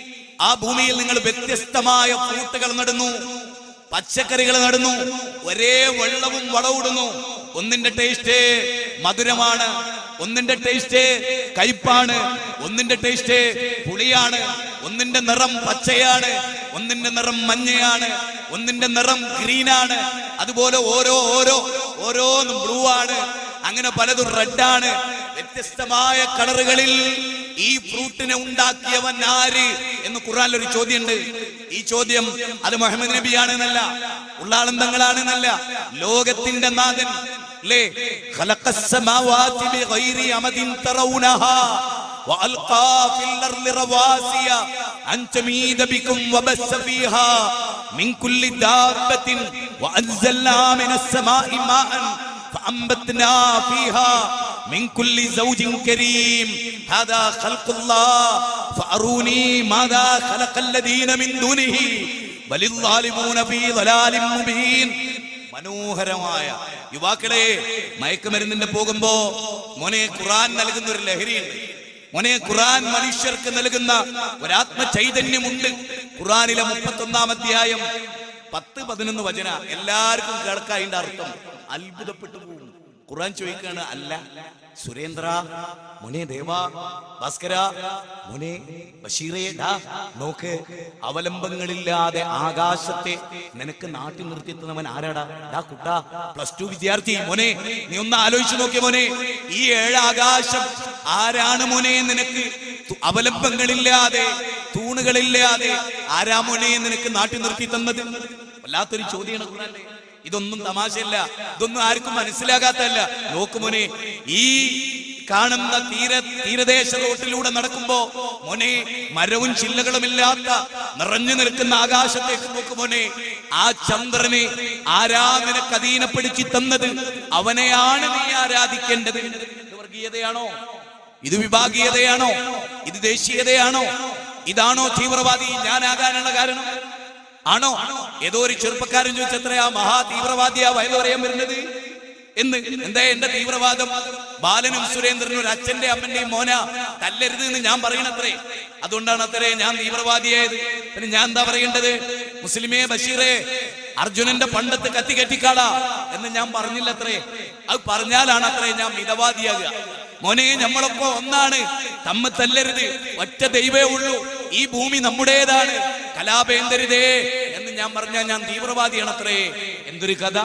ആ ഭൂമിയിൽ നിങ്ങൾ വ്യത്യസ്തമായ ഫ്രൂട്ടുകൾ നടുന്നു പച്ചക്കറികൾ നടുന്നു ഒരേ വെള്ളവും വളവിടുന്നു ഒന്നിന്റെ ടേസ്റ്റ് മധുരമാണ് ഒന്നിന്റെ ടേസ്റ്റ് കയ്പാണ് ഒന്നിന്റെ ടേസ്റ്റ് പുളിയാണ് ഒന്നിന്റെ നിറം പച്ചയാണ് ഒന്നിന്റെ നിറം മഞ്ഞയാണ് ഒന്നിന്റെ നിറം ഗ്രീനാണ് അതുപോലെ ഓരോ ഓരോ ഓരോന്നും ബ്ലൂ ആണ് അങ്ങനെ പലതും റെഡാണ് വ്യത്യസ്തമായ കളറുകളിൽ ഈ ഫ്രൂട്ടിനെ ഉണ്ടാക്കിയവൻ ആര് എന്ന് ഖുറാനിൽ ഒരു ചോദ്യമുണ്ട് ഈ ചോദ്യം അത് മുഹമ്മദ് നബിയാണെന്നല്ല ഉള്ളാളന്തങ്ങളാണെന്നല്ല ലോകത്തിന്റെ നാഥൻ ലേ خلق السماوات بغير عمد ترونها وألقى في الأرض رواسي أن تميد بكم وبث فيها من كل دابة وأنزلنا من السماء ماء فأنبتنا فيها من كل زوج كريم هذا خلق الله فأروني ماذا خلق الذين من دونه بل الظالمون في ضلال مبين മനോഹരമായ യുവാക്കളെ മയക്കുമരുന്നിന്റെ പോകുമ്പോ മോനെ ഖുറാൻ നൽകുന്ന ഒരു ലഹരിയുണ്ട് മോനെ ഖുറാൻ മനുഷ്യർക്ക് നൽകുന്ന ഒരാത്മ ചൈതന്യമുണ്ട് ഖുറാനിലെ മുപ്പത്തൊന്നാം അധ്യായം പത്ത് പതിനൊന്ന് വചന എല്ലാവർക്കും കേൾക്കാൻ അതിന്റെ അർത്ഥം അത്ഭുതപ്പെട്ടു പോകും ഖുറാൻ ചോദിക്കാണ് അല്ല സുരേന്ദ്ര മുനെ ദേവ ഭാസ്കര മുനെ ബഷീറേ ഡാ നോക്ക് അവലംബങ്ങളില്ലാതെ ആകാശത്തെ നിനക്ക് നാട്ടി നിർത്തിയെത്തുന്നവൻ ആരാടാ ഡാ കുട്ടാ പ്ലസ് ടു വിദ്യാർത്ഥി മോനെ നീ ഒന്ന് ആലോചിച്ചു നോക്കിയ മോനെ ഈ ഏഴ് ആകാശം ആരാണ് മോനെ നിനക്ക് തു- അവലംബങ്ങളില്ലാതെ തൂണുകളില്ലാതെ ആരാ മോനെ നിനക്ക് നാട്ടി നിർത്തി തന്നത് വല്ലാത്തൊരു ചോദ്യമാണ് ഖുറാനിലെ ഇതൊന്നും തമാശയല്ല ഇതൊന്നും ആർക്കും മനസ്സിലാകാത്തല്ല നോക്കുമോനെ ഈ കാണുന്ന തീര തീരദേശ റോട്ടിലൂടെ നടക്കുമ്പോ മോനെ മരവും ചില്ലകളുമില്ലാത്ത നിറഞ്ഞു നിൽക്കുന്ന ആകാശത്തേക്ക് നോക്കുമോനെ ആ ചന്ദ്രനെ ആരാ നിനക്ക് അധീനപ്പെടുത്തി തന്നത് അവനെയാണ് നീ ആരാധിക്കേണ്ടത് ഇത് വർഗീയതയാണോ ഇത് വിഭാഗീയതയാണോ ഇത് ദേശീയതയാണോ ഇതാണോ തീവ്രവാദി ഞാനാകാനുള്ള കാരണം ആണോ ഏതോ ഒരു ചെറുപ്പക്കാരൻ ചോദിച്ചത്രയാ മഹാ തീവ്രവാദിയാ വയലു പറയാൻ വരുന്നത് എന്ന് എന്താ എന്റെ തീവ്രവാദം ബാലനും സുരേന്ദ്രനും ഒരു അച്ഛന്റെ അമ്മന്റെയും മോന തല്ലരുത് എന്ന് ഞാൻ പറയണത്രേ അതുകൊണ്ടാണ് അത്രേ ഞാൻ തീവ്രവാദിയായത് പിന്നെ ഞാൻ എന്താ പറയേണ്ടത് മുസ്ലിമേ ബഷീറേ അർജുനന്റെ പണ്ടത്ത് കത്തി കെട്ടിക്കാളാ എന്ന് ഞാൻ പറഞ്ഞില്ലത്രേ അത് പറഞ്ഞാലാണ് അത്രേ ഞാൻ മിതവാദിയാകുക മോനെ നമ്മളൊക്കെ ഒന്നാണ് തമ്മ തല്ലരുത് ഒറ്റ ദൈവേ ഉള്ളൂ ഈ ഭൂമി നമ്മുടേതാണ് കലാപേന്തരുതേ എന്ന് ഞാൻ പറഞ്ഞാൽ ഞാൻ തീവ്രവാദിയാണത്രേ എന്തൊരു കഥ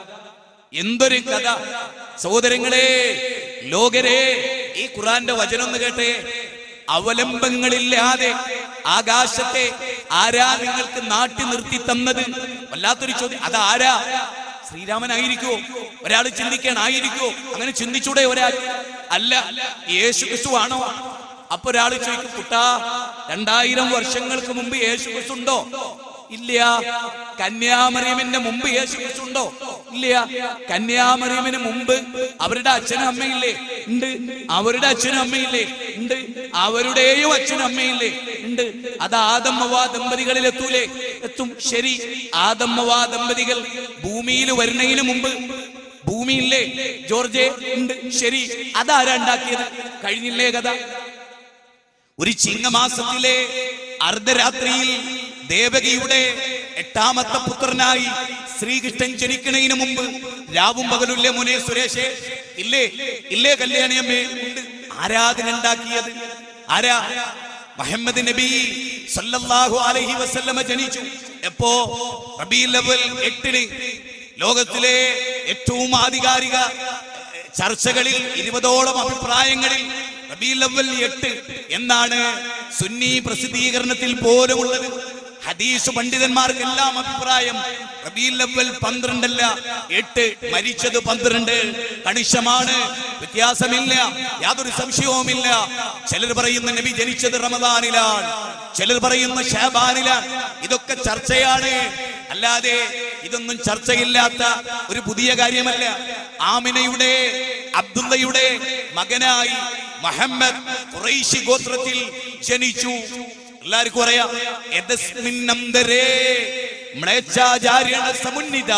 എന്തൊരു കഥ സഹോദരങ്ങളെ ലോകരെ ഈ ഖുറാന്റെ വചനം ഒന്ന് കേട്ടെ അവലംബങ്ങളില്ലാതെ ആകാശത്തെ ആരാ നിങ്ങൾക്ക് നാട്ടി നിർത്തി തന്നത് വല്ലാത്തൊരു ചോദ്യം അതാരാ ശ്രീരാമനായിരിക്കോ ഒരാൾ ചിന്തിക്കാൻ ആയിരിക്കോ അങ്ങനെ ചിന്തിച്ചൂടെ ഒരാൾ അല്ല യേശു ക്രിസ്തു ആണോ അപ്പൊ ഒരാൾ ചോദിക്കും കുട്ടാ രണ്ടായിരം വർഷങ്ങൾക്ക് മുമ്പ് യേശു ക്രിസ്തു ഉണ്ടോ ഇല്ല കന്യാമറിയമിന്റെ മുമ്പ് യേശു ക്രിസ്തു ഉണ്ടോ ഇല്ല കന്യാമറിയമിന് മുമ്പ് അവരുടെ അച്ഛനും അമ്മയില്ലേ ഉണ്ട് അവരുടെ അച്ഛനും അമ്മയില്ലേ ഉണ്ട് അവരുടെയും അച്ഛനും അമ്മയില്ലേ ഉണ്ട് അത് ആദമ്മവാ ദമ്പതികളിൽ എത്തൂലേ എത്തും ശരി ആദമ്മവാ ദമ്പതികൾ ഭൂമിയിൽ വരുന്നതിന് മുമ്പ് ഭൂമിയില്ലേ ജോർജെ ഉണ്ട് ശരി അതാരാ ഉണ്ടാക്കിയത് കഴിഞ്ഞില്ലേ കഥ ഒരു ചിങ്ങമാസത്തിലെ അർദ്ധരാത്രിയിൽ ദേവകിയുടെ എട്ടാമത്തെ പുത്രനായി ശ്രീകൃഷ്ണൻ ജനിക്കണതിന് മുമ്പ് രാവും പകലുല്ലേ മുനെ സുരേഷേ ഇല്ലേ ഇല്ലേ കല്യാണിയമ്മേ ഉണ്ട് ആരാധന ഉണ്ടാക്കിയത് ആരാ മുഹമ്മദ് നബി സല്ലല്ലാഹു അലൈഹി വസല്ലമ ജനിച്ചു എപ്പോ റബീഉൽ അവ്വൽ എട്ടിന് ലോകത്തിലെ ഏറ്റവും ആധികാരിക ചർച്ചകളിൽ ഇരുപതോളം അഭിപ്രായങ്ങളിൽ റബീഉൽ അവ്വൽ എട്ട് എന്നാണ് സുന്നി പ്രസിദ്ധീകരണത്തിൽ പോലുമുള്ളത് ഹദീസ് പണ്ഡിതന്മാർക്കെല്ലാം അഭിപ്രായം റബീഉൽ അവ്വൽ പന്ത്രണ്ടല്ല എട്ട് മരിച്ചത് പന്ത്രണ്ട് കണിശമാണ് വ്യത്യാസമില്ല യാതൊരു സംശയവുമില്ല ചിലർ പറയുന്ന നബി ജനിച്ചത് റമദാനിലാണ് ചിലർ പറയുന്ന ഷാബാനിലാണ് ഇതൊക്കെ ചർച്ചയാണ് അല്ലാതെ ഇതൊന്നും ചർച്ചയില്ലാത്ത ഒരു പുതിയ കാര്യമല്ല ആമിനയുടെ അബ്ദുള്ളയുടെ മകനായി മുഹമ്മദ് ഖുറൈശി ഗോത്രത്തിൽ ജനിച്ചു എല്ലാവർക്കും അറിയാം യദസ്മിന്നന്തരേ മ്ലേച്ഛാചാര്യണ സമുന്നിത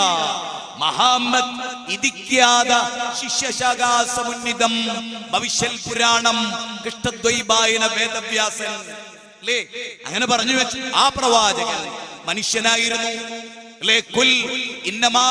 മഹാമത് ഇതിക്യാത ശിഷ്യശാഖാ സമുന്നിതം ഭവിഷ്യൽ പുരാണം കൃഷ്ണദ്വൈപായന വേദവ്യാസൻ അല്ലേ അങ്ങനെ പറഞ്ഞു വെച്ചു ആ പ്രവാചകൻ മനുഷ്യനായിരുന്നു അല്ലേ കുൽ ഇന്നമാ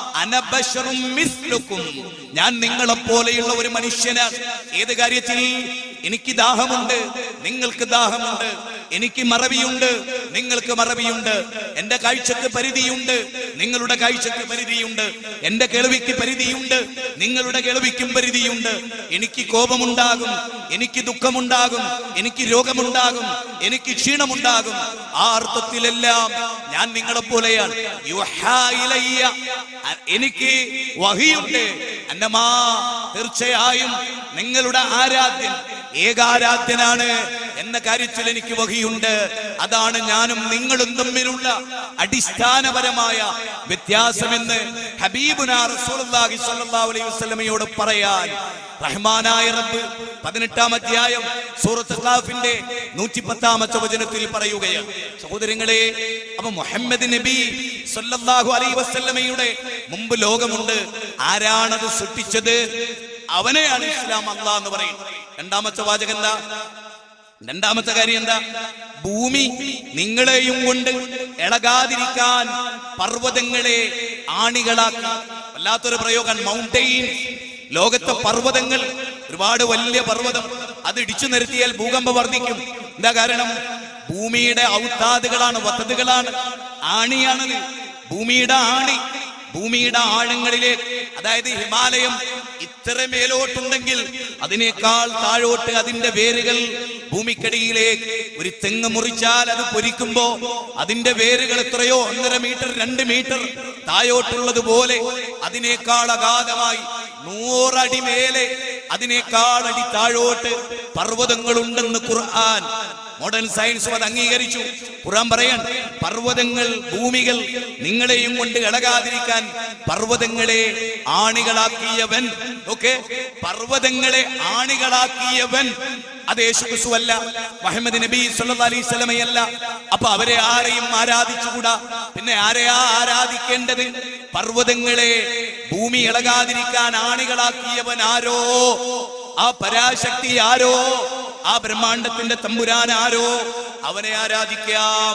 അനബശറും മിസ്ലുക്കും ഞാൻ നിങ്ങളെ പോലെയുള്ള ഒരു മനുഷ്യനാണ് ഏത് കാര്യത്തിൽ എനിക്ക് ദാഹമുണ്ട് നിങ്ങൾക്ക് ദാഹമുണ്ട് എനിക്ക് മറവിയുണ്ട് നിങ്ങൾക്ക് മറവിയുണ്ട് എന്റെ കാഴ്ചക്ക് പരിധിയുണ്ട് നിങ്ങളുടെ കാഴ്ചക്ക് പരിധിയുണ്ട് എന്റെ കേൾവിക്ക് പരിധിയുണ്ട് നിങ്ങളുടെ കേൾവിക്കും പരിധിയുണ്ട് എനിക്ക് കോപമുണ്ടാകും എനിക്ക് ദുഃഖമുണ്ടാകും എനിക്ക് രോഗമുണ്ടാകും എനിക്ക് ക്ഷീണമുണ്ടാകും ആ അർത്ഥത്തിലെല്ലാം ഞാൻ നിങ്ങളെ പോലെയാണ് യുഹാ ഇലയ്യ. അ- എനിക്ക് വഹിയുണ്ട് അന്നമാ തീർച്ചയായും നിങ്ങളുടെ ആരാധ്യൻ ഏകാരാധ്യനാണ് എന്ന കാര്യത്തിൽ എനിക്ക് വഹിയുണ്ട് അതാണ് ഞാനും നിങ്ങളും തമ്മിലുള്ള അടിസ്ഥാനപരമായ വ്യത്യാസമെന്ന് ഹബീബുനാ റസൂലുള്ളാഹി സ്വല്ലല്ലാഹു അലൈഹി വസല്ലമയോട് പറയാൻ റഹ്മാനായ റബ്ബ് പതിനെട്ടാം അധ്യായം സൂറത്ത് ഖാഫിന്റെ നൂറ്റി പത്താമത്തെ വചനത്തിൽ പറയുകയാണ് സഹോദരങ്ങളെ അപ്പൊ മുഹമ്മദ് നബി സല്ലല്ലാഹു അലൈഹി വസല്ലമയുടെ മുമ്പ് ലോകമുണ്ട് ആരാണത് സൃഷ്ടിച്ചത് അവനെയാണ് ഇസ്ലാം അല്ലാ എന്ന് പറയുന്നത് രണ്ടാമത്തെ വാചകം എന്താ രണ്ടാമത്തെ കാര്യം എന്താ ഭൂമി നിങ്ങളെയും കൊണ്ട് ഇളകാതിരിക്കാൻ പർവ്വതങ്ങളെ ആണികളാക്കി വല്ലാത്തൊരു പ്രയോഗം മൗണ്ടെയിൻ ലോകത്തെ പർവ്വതങ്ങൾ ഒരുപാട് വലിയ പർവ്വതം അത് ഇടിച്ചു നിരത്തിയാൽ ഭൂകമ്പം വർദ്ധിക്കും എന്താ കാരണം ഭൂമിയുടെ ഔത്താദുകളാണ് വത്തതുകളാണ് ആണിയാണത് ഭൂമിയുടെ ആണി ഭൂമിയുടെ ആഴങ്ങളിലേക്ക് അതായത് ഹിമാലയം ഇത്ര മേലോട്ടുണ്ടെങ്കിൽ അതിനേക്കാൾ താഴോട്ട് അതിന്റെ വേരുകൾ ഭൂമിക്കടിയിലേക്ക് ഒരു തെങ്ങ് മുറിച്ചാൽ അത് പൊരിക്കുമ്പോ അതിന്റെ വേരുകൾ എത്രയോ ഒന്നര മീറ്റർ രണ്ട് മീറ്റർ താഴോട്ടുള്ളത് പോലെ അതിനേക്കാൾ അഗാധമായി നൂറടി മേലെ അതിനേക്കാൾ അടി താഴോട്ട് പർവ്വതങ്ങളുണ്ടെന്ന് ഖുർആൻ മോഡേൺ സയൻസും അത് അംഗീകരിച്ചു ഖുറാൻ പറയാൻ പർവ്വതങ്ങൾ ഭൂമികൾ നിങ്ങളെയും കൊണ്ട് ഇളകാതിരിക്കാൻ പർവ്വതങ്ങളെ ആണികളാക്കിയവൻ ഓക്കെ പർവ്വതങ്ങളെ ആണികളാക്കിയവൻ അത് യേശു ക്രിസ്തു അല്ല മുഹമ്മദ് നബി സല്ലല്ലാഹു അലൈഹി വസല്ലമയല്ല അപ്പൊ അവരെ ആരെയും ആരാധിച്ചുകൂടാ പിന്നെ ആരെയാ ആരാധിക്കേണ്ടത് പർവ്വതങ്ങളെ ഭൂമി ഇളകാതിരിക്കാൻ ആണികളാക്കിയവൻ ആരോ ആ പരാശക്തി ആരോ ആ ബ്രഹ്മാണ്ടത്തിന്റെ തമ്പുരാൻ ആരോ അവനെ ആരാധിക്കാം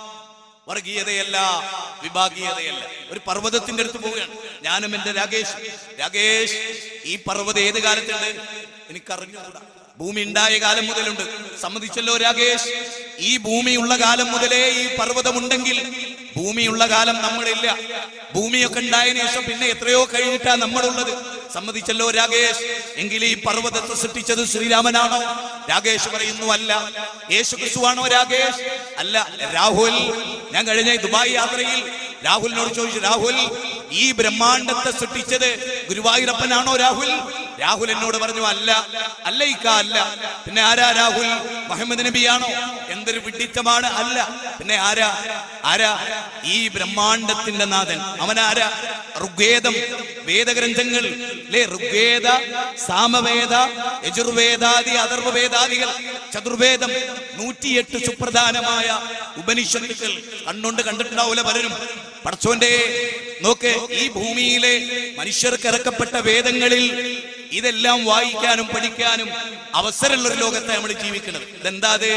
വർഗീയതയല്ല വിഭാഗീയതയല്ല ഒരു പർവ്വതത്തിന്റെ അടുത്ത് പോവുകയാണ് ഞാനും എന്റെ രാകേഷ് രാകേഷ് ഈ പർവ്വതം ഏത് കാലത്തുണ്ട് എനിക്കറിഞ്ഞുകൂടാ ഭൂമി ഉണ്ടായ കാലം മുതലുണ്ട് സമ്മതിച്ചല്ലോ രാകേഷ് ഈ ഭൂമിയുള്ള കാലം മുതലേ ഈ പർവ്വതമുണ്ടെങ്കിൽ ഭൂമിയുള്ള കാലം നമ്മളില്ല ഭൂമിയൊക്കെ ഉണ്ടായതിനു ശേഷം പിന്നെ എത്രയോ കഴിഞ്ഞിട്ടാ നമ്മളുള്ളത് സമ്മതിച്ചല്ലോ രാകേഷ് എങ്കിൽ ഈ പർവ്വതത്തെ സൃഷ്ടിച്ചത് ശ്രീരാമനാണോ രാകേഷ് പറയുന്നു അല്ല യേശു ക്രിസ്തുവാണോ രാകേഷ് അല്ല രാഹുൽ ഞാൻ കഴിഞ്ഞ ദുബായ് യാത്രയിൽ രാഹുലിനോട് ചോദിച്ചു രാഹുൽ ഈ ബ്രഹ്മാണ്ടത്തെ സൃഷ്ടിച്ചത് ഗുരുവായൂരപ്പനാണോ രാഹുൽ രാഹുൽ എന്നോട് പറഞ്ഞു അല്ല അല്ല ഇക്ക അല്ല പിന്നെ ആരാ രാഹുൽ മുഹമ്മദ് നബിയാണോ എന്തൊരു വിഡിത്തമാണ് അല്ല പിന്നെ ആരാ ആരാ ഈ ബ്രഹ്മാണ്ടത്തിന്റെ നാഥൻ അവനാരാ ഋഗ്വേദം വേദഗ്രന്ഥങ്ങൾ അല്ലേ ഋഗ്വേദ സാമവേദ യജുർവേദാദി അഥർവവേദാദികൾ ചതുർവേദം നൂറ്റിയെട്ട് സുപ്രധാനമായ ഉപനിഷത്തുക്കൾ കണ്ണുകൊണ്ട് കണ്ടിട്ടുണ്ടാവൂല പലരും പടച്ചോന്റെ നോക്ക് ഈ ഭൂമിയിലെ മനുഷ്യർക്ക് ഇറക്കപ്പെട്ട വേദങ്ങളിൽ ഇതെല്ലാം വായിക്കാനും പഠിക്കാനും അവസരമുള്ള ഒരു ലോകത്തെ നമ്മൾ ജീവിക്കുന്നത് ഇതെന്താ അത്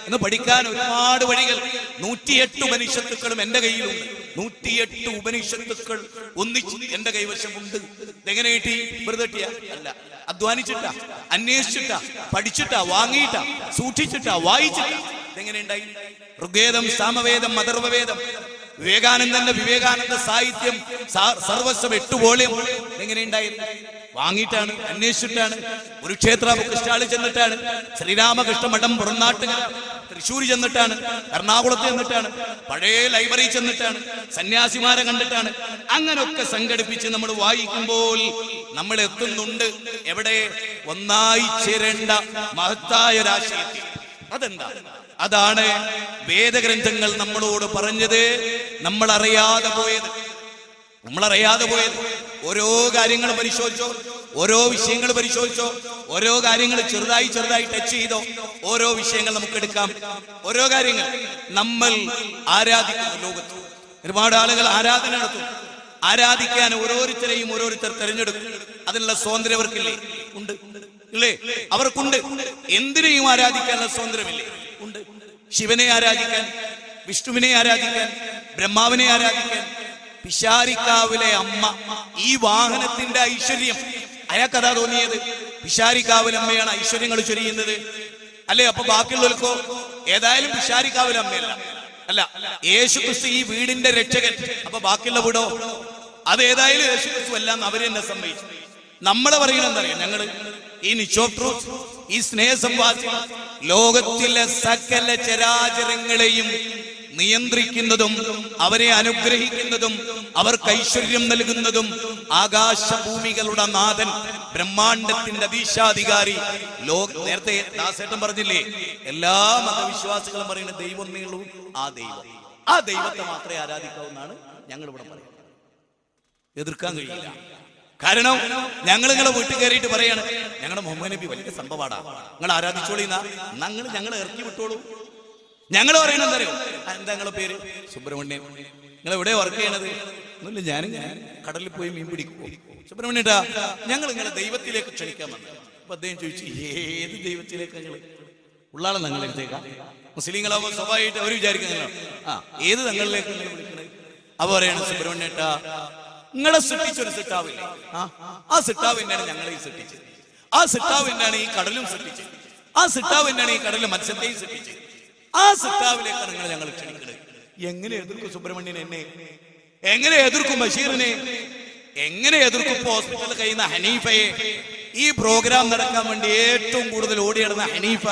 എന്ന് പഠിക്കാൻ ഒരുപാട് വഴികൾ നൂറ്റിയെട്ട് ഉപനിഷത്തുക്കളും എന്റെ കയ്യിലുണ്ട് നൂറ്റിയെട്ട് ഉപനിഷത്തുക്കൾ ഒന്നിച്ച് എന്റെ കൈവശമുണ്ട് എങ്ങനെ കിട്ടി വെറുതെ കിട്ടിയ അല്ല അധ്വാനിച്ചിട്ടാ അന്വേഷിച്ചിട്ടാ പഠിച്ചിട്ടാ വാങ്ങിയിട്ടാ സൂക്ഷിച്ചിട്ടാ വായിച്ചിട്ടാ എങ്ങനെ ഉണ്ടായി ഋഗ്വേദം സാമവേദം മദർവവേദം വിവേകാനന്ദന്റെ വിവേകാനന്ദ സാഹിത്യം സാ- സർവസ്വം എട്ട് വോളിയം എങ്ങനെയുണ്ടായിരുന്നു വാങ്ങിയിട്ടാണ് അന്വേഷിച്ചിട്ടാണ് കുരുക്ഷേത്ര ബുക്ക് സ്റ്റാളിൽ ചെന്നിട്ടാണ് ശ്രീരാമകൃഷ്ണ മഠം പുറനാട്ടുകര തൃശ്ശൂർ ചെന്നിട്ടാണ് എറണാകുളത്ത് ചെന്നിട്ടാണ് പഴയ ലൈബ്രറി ചെന്നിട്ടാണ് സന്യാസിമാരെ കണ്ടിട്ടാണ് അങ്ങനൊക്കെ സംഘടിപ്പിച്ച് നമ്മൾ വായിക്കുമ്പോൾ നമ്മൾ എത്തുന്നുണ്ട് എവിടെ ഒന്നായി ചേരേണ്ട മഹത്തായ രാശിയെത്തി അതെന്താ അതാണ് വേദഗ്രന്ഥങ്ങൾ നമ്മളോട് പറഞ്ഞത് നമ്മൾ അറിയാതെ പോയത് നമ്മൾ അറിയാതെ പോയത് ഓരോ കാര്യങ്ങൾ പരിശോധിച്ചോ ഓരോ വിഷയങ്ങൾ പരിശോധിച്ചോ ഓരോ കാര്യങ്ങൾ ചെറുതായി ചെറുതായി ടച്ച് ചെയ്തോ ഓരോ വിഷയങ്ങൾ നമുക്ക് എടുക്കാം ഓരോ കാര്യങ്ങൾ നമ്മൾ ആരാധിക്കുന്ന ലോകത്ത് ഒരുപാട് ആളുകൾ ആരാധന നടത്തും ആരാധിക്കാൻ ഓരോരുത്തരെയും ഓരോരുത്തർ തെരഞ്ഞെടുക്കും അതിനുള്ള സ്വാതന്ത്ര്യം അവർക്കില്ലേ ഉണ്ട് ഇല്ലേ അവർക്കുണ്ട് എന്തിനേയും ആരാധിക്കാനുള്ള സ്വാതന്ത്ര്യമില്ലേ ഉണ്ട് ശിവനെ ആരാധിക്കാൻ വിഷ്ണുവിനെ ആരാധിക്കാൻ ബ്രഹ്മാവിനെ ആരാധിക്കാൻ പിശാരിക്കാവിലെ അമ്മ ഈ വാഹനത്തിന്റെ ഐശ്വര്യം അയാൾക്കതാ തോന്നിയത് പിശാരിക്കാവിലെ അമ്മയാണ് ഐശ്വര്യങ്ങൾ ചൊരിയുന്നത് അല്ലേ അപ്പൊ ബാക്കിയുള്ളവർക്കോ ഏതായാലും പിശാരിക്കാവിലെ അമ്മയല്ല അല്ല യേശു ക്രിസ്തു ഈ വീടിന്റെ രക്ഷകൻ അപ്പൊ ബാക്കിയുള്ള വീടോ അത് ഏതായാലും യേശു ക്രിസ്തു എല്ലാം അവര് തന്നെ സംഭവിച്ചു നമ്മളെ പറയണം എന്തറിയാം ഞങ്ങള് ഈ നിച്ച് ഓഫ് ട്രൂത്ത് ഈ സ്നേഹസംവാസി ലോകത്തിലെ സകല ചരാചരങ്ങളെയും നിയന്ത്രിക്കുന്നതും അവരെ അനുഗ്രഹിക്കുന്നതും അവർക്ക് ഐശ്വര്യം നൽകുന്നതും ആകാശഭൂമികളുടെ നാഥൻ ബ്രഹ്മാണ്ടത്തിന്റെ അധീശാധികാരി ലോക നേരത്തെ ദാസേട്ടൻ പറഞ്ഞില്ലേ എല്ലാ മതവിശ്വാസികളും പറയുന്ന ദൈവം നീളൂ ആ ദൈവം ആ ദൈവത്തെ മാത്രമേ ആരാധിക്കാവുന്നതാണ് ഞങ്ങൾ ഇവിടെ പറയുന്നത് എതിർക്കാൻ കഴിയില്ല കാരണം ഞങ്ങൾ നിങ്ങളെ വീട്ടിൽ കയറിയിട്ട് പറയാണ് ഞങ്ങളുടെ മുഹമ്മദ് നബി വലിയ സംഭവമാടാ നിങ്ങൾ ആരാധിച്ചോളിന്നാ ഞങ്ങൾ ഞങ്ങൾ ഇറക്കി വിട്ടോളൂ ഞങ്ങൾ പറയണത് അറിയോ ആ, എന്താ നിങ്ങളെ പേര് സുബ്രഹ്മണ്യൻ നിങ്ങൾ എവിടെ വർക്ക് ചെയ്യണത് ഒന്നുമില്ല ഞാനും ഞാൻ കടലിൽ പോയി മീൻ പിടിക്കും സുബ്രഹ്മണ്യട്ടാ ഞങ്ങൾ നിങ്ങളെ ദൈവത്തിലേക്ക് ക്ഷണിക്കാൻ വന്നു അപ്പൊ അദ്ദേഹം ചോദിച്ചു ഏത് ദൈവത്തിലേക്ക് നിങ്ങൾ ഉള്ളാളെ ഞങ്ങളെടുത്തേക്കാ മുസ്ലിങ്ങളാവുമ്പോൾ സ്വാഭാവികമായിട്ട് അവർ വിചാരിക്കുന്നല്ലോ ആ ഏത് തങ്ങളിലേക്ക് നിങ്ങൾ വിളിക്കണത് അപ്പൊ പറയണ സുബ്രഹ്മണ്യേട്ടാ നിങ്ങളെ സൃഷ്ടിച്ചൊരു സിട്ടാവില്ലേ ആ ആ സിട്ടാവ് തന്നെയാണ് ഞങ്ങളെ ഈ സൃഷ്ടിച്ചത് ആ സിട്ടാവ് തന്നെയാണ് ഈ കടലും സൃഷ്ടിച്ചത് ആ സിട്ടാവ് തന്നെയാണ് ഈ കടലിലെ മത്സ്യത്തെയും സൃഷ്ടിച്ചത് ആ സിട്ടാവിലേക്കാണ് നിങ്ങൾ ഞങ്ങൾ ക്ഷണിക്കുന്നത് എങ്ങനെ എതിർക്കും സുബ്രഹ്മണ്യൻ എന്നെ എങ്ങനെ എതിർക്കും ബഷീറിനെ എങ്ങനെ എതിർക്കും ഇപ്പൊ ഹോസ്പിറ്റലിൽ കഴിയുന്ന ഹനീഫയെ ഈ പ്രോഗ്രാം നടക്കാൻ വേണ്ടി ഏറ്റവും കൂടുതൽ ഓടി നടന്ന ഹനീഫ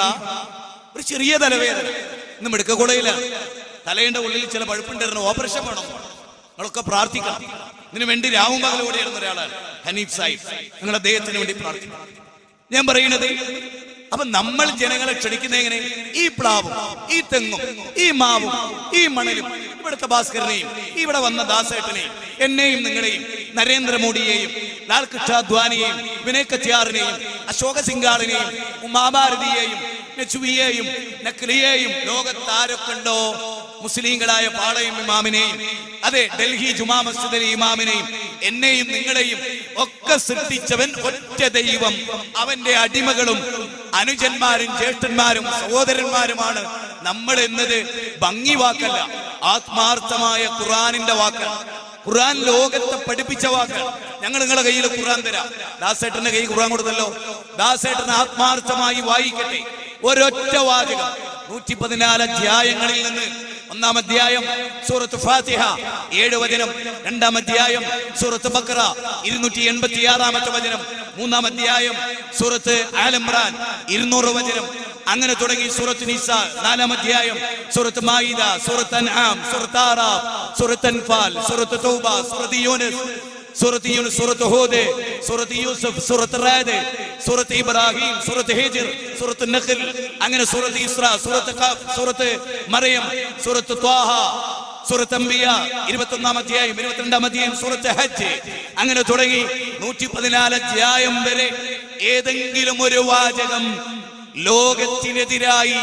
ഒരു ചെറിയ തലവേദന ഇന്ന് മെഡിക്കൽ കോളേജിലാണ് തലയുടെ ഉള്ളിൽ ചില പഴുപ്പുണ്ടായിരുന്നു ഓപ്പറേഷൻ വേണം നിങ്ങളൊക്കെ പ്രാർത്ഥിക്കണം ഇതിനു വേണ്ടി രാവും പകൽ ഓടിയിരുന്ന ഒരാളാണ് ഹനീഫ് സാഹിബ് നിങ്ങൾ അദ്ദേഹത്തിന് വേണ്ടി പ്രാർത്ഥിക്കണം ഞാൻ പറയുന്നത് അപ്പൊ നമ്മൾ ജനങ്ങളെ ക്ഷണിക്കുന്ന എങ്ങനെ ഈ പ്ലാവും ഈ തെങ്ങും ഈ മാവും ഈ മണലും ഇവിടുത്തെ ഭാസ്കരനെയും ഇവിടെ വന്ന ദാസേട്ടനെയും എന്നെയും നിങ്ങളെയും നരേന്ദ്രമോദിയെയും ലാൽ കൃഷ്ണ അദ്വാനിയെയും വിനയ് കത്യാറിനെയും അശോക സിംഗാളിനെയും ഉമാഭാരതിയെയും നച്ചുവിയെയും നക്ലിയെയും ലോകത്ത് ആരൊക്കെ ഉണ്ടോ മുസ്ലിങ്ങളായ പാളയം ഇമാമിനെയും അതെ ഡൽഹി ജുമാ മസ്ജിദിലെ ഇമാമിനെയും എന്നെയും നിങ്ങളെയും ഒക്കെ സൃഷ്ടിച്ചവൻ ഒറ്റ ദൈവം അവന്റെ അടിമകളും അനുജന്മാരും ജ്യേഷ്ഠന്മാരും സഹോദരന്മാരുമാണ് നമ്മൾ എന്നത് ഭംഗി വാക്കല്ല ആത്മാർത്ഥമായ ഖുറാനിന്റെ വാക്കാണ് ഖുറാൻ ലോകത്തെ പഠിപ്പിച്ച വാക്കാണ് ഞങ്ങൾ നിങ്ങളുടെ കയ്യിൽ ഖുറാൻ തരാം ദാസേട്ടന്റെ കയ്യിൽ ഖുറാൻ കൊടുത്തല്ലോ ദാസേട്ടൻ ആത്മാർത്ഥമായി വായിക്കട്ടെ ഒരൊറ്റ വാചകം നൂറ്റി പതിനാല് അധ്യായങ്ങളിൽ നിന്ന് ഒന്നാം അധ്യായം സൂറത്ത് ഫാത്തിഹ ഏഴ് വചനം രണ്ടാം അധ്യായം സൂറത്ത് ബക്ര ഇരുന്നൂറ്റി എൺപത്തി ആറാമത്തെ വചനം മൂന്നാം അധ്യായം സൂറത്ത് ആലംറാൻ ഇരുന്നൂറ് വചനം അങ്ങനെ തുടങ്ങി സൂറത്ത് നിസ നാലാം അധ്യായം സൂറത്ത് മായിദ സൂറത്ത് അൻആം സൂറത്ത് ആറാം സൂറത്ത് അൻഫാൽ സൂറത്ത് തൗബ സൂറത്ത് യൂനസ് സൂറത്ത് യൂനസ് സൂറത്ത് ഹൂദ് സൂറത്ത് യൂസഫ് സൂറത്ത് റാദ് സൂറത്ത് ഇബ്രാഹിം സൂറത്ത് ഹിജ്ർ സൂറത്ത് നഖൽ അങ്ങനെ സൂറത്ത് ഇസ്ര സൂറത്ത് ഖാഫ് സൂറത്ത് മറിയം സൂറത്ത് ത്വാഹ സൂറത്ത് അംബിയ ഇരുപത്തൊന്നാം അധ്യായം ഇരുപത്തിരണ്ടാം അധ്യായം സൂറത്ത് ഹജ്ജ് അങ്ങനെ തുടങ്ങി നൂറ്റി പതിനാല് അധ്യായം വരെ ഏതെങ്കിലും ഒരു വാചകം ലോകത്തിനെതിരായി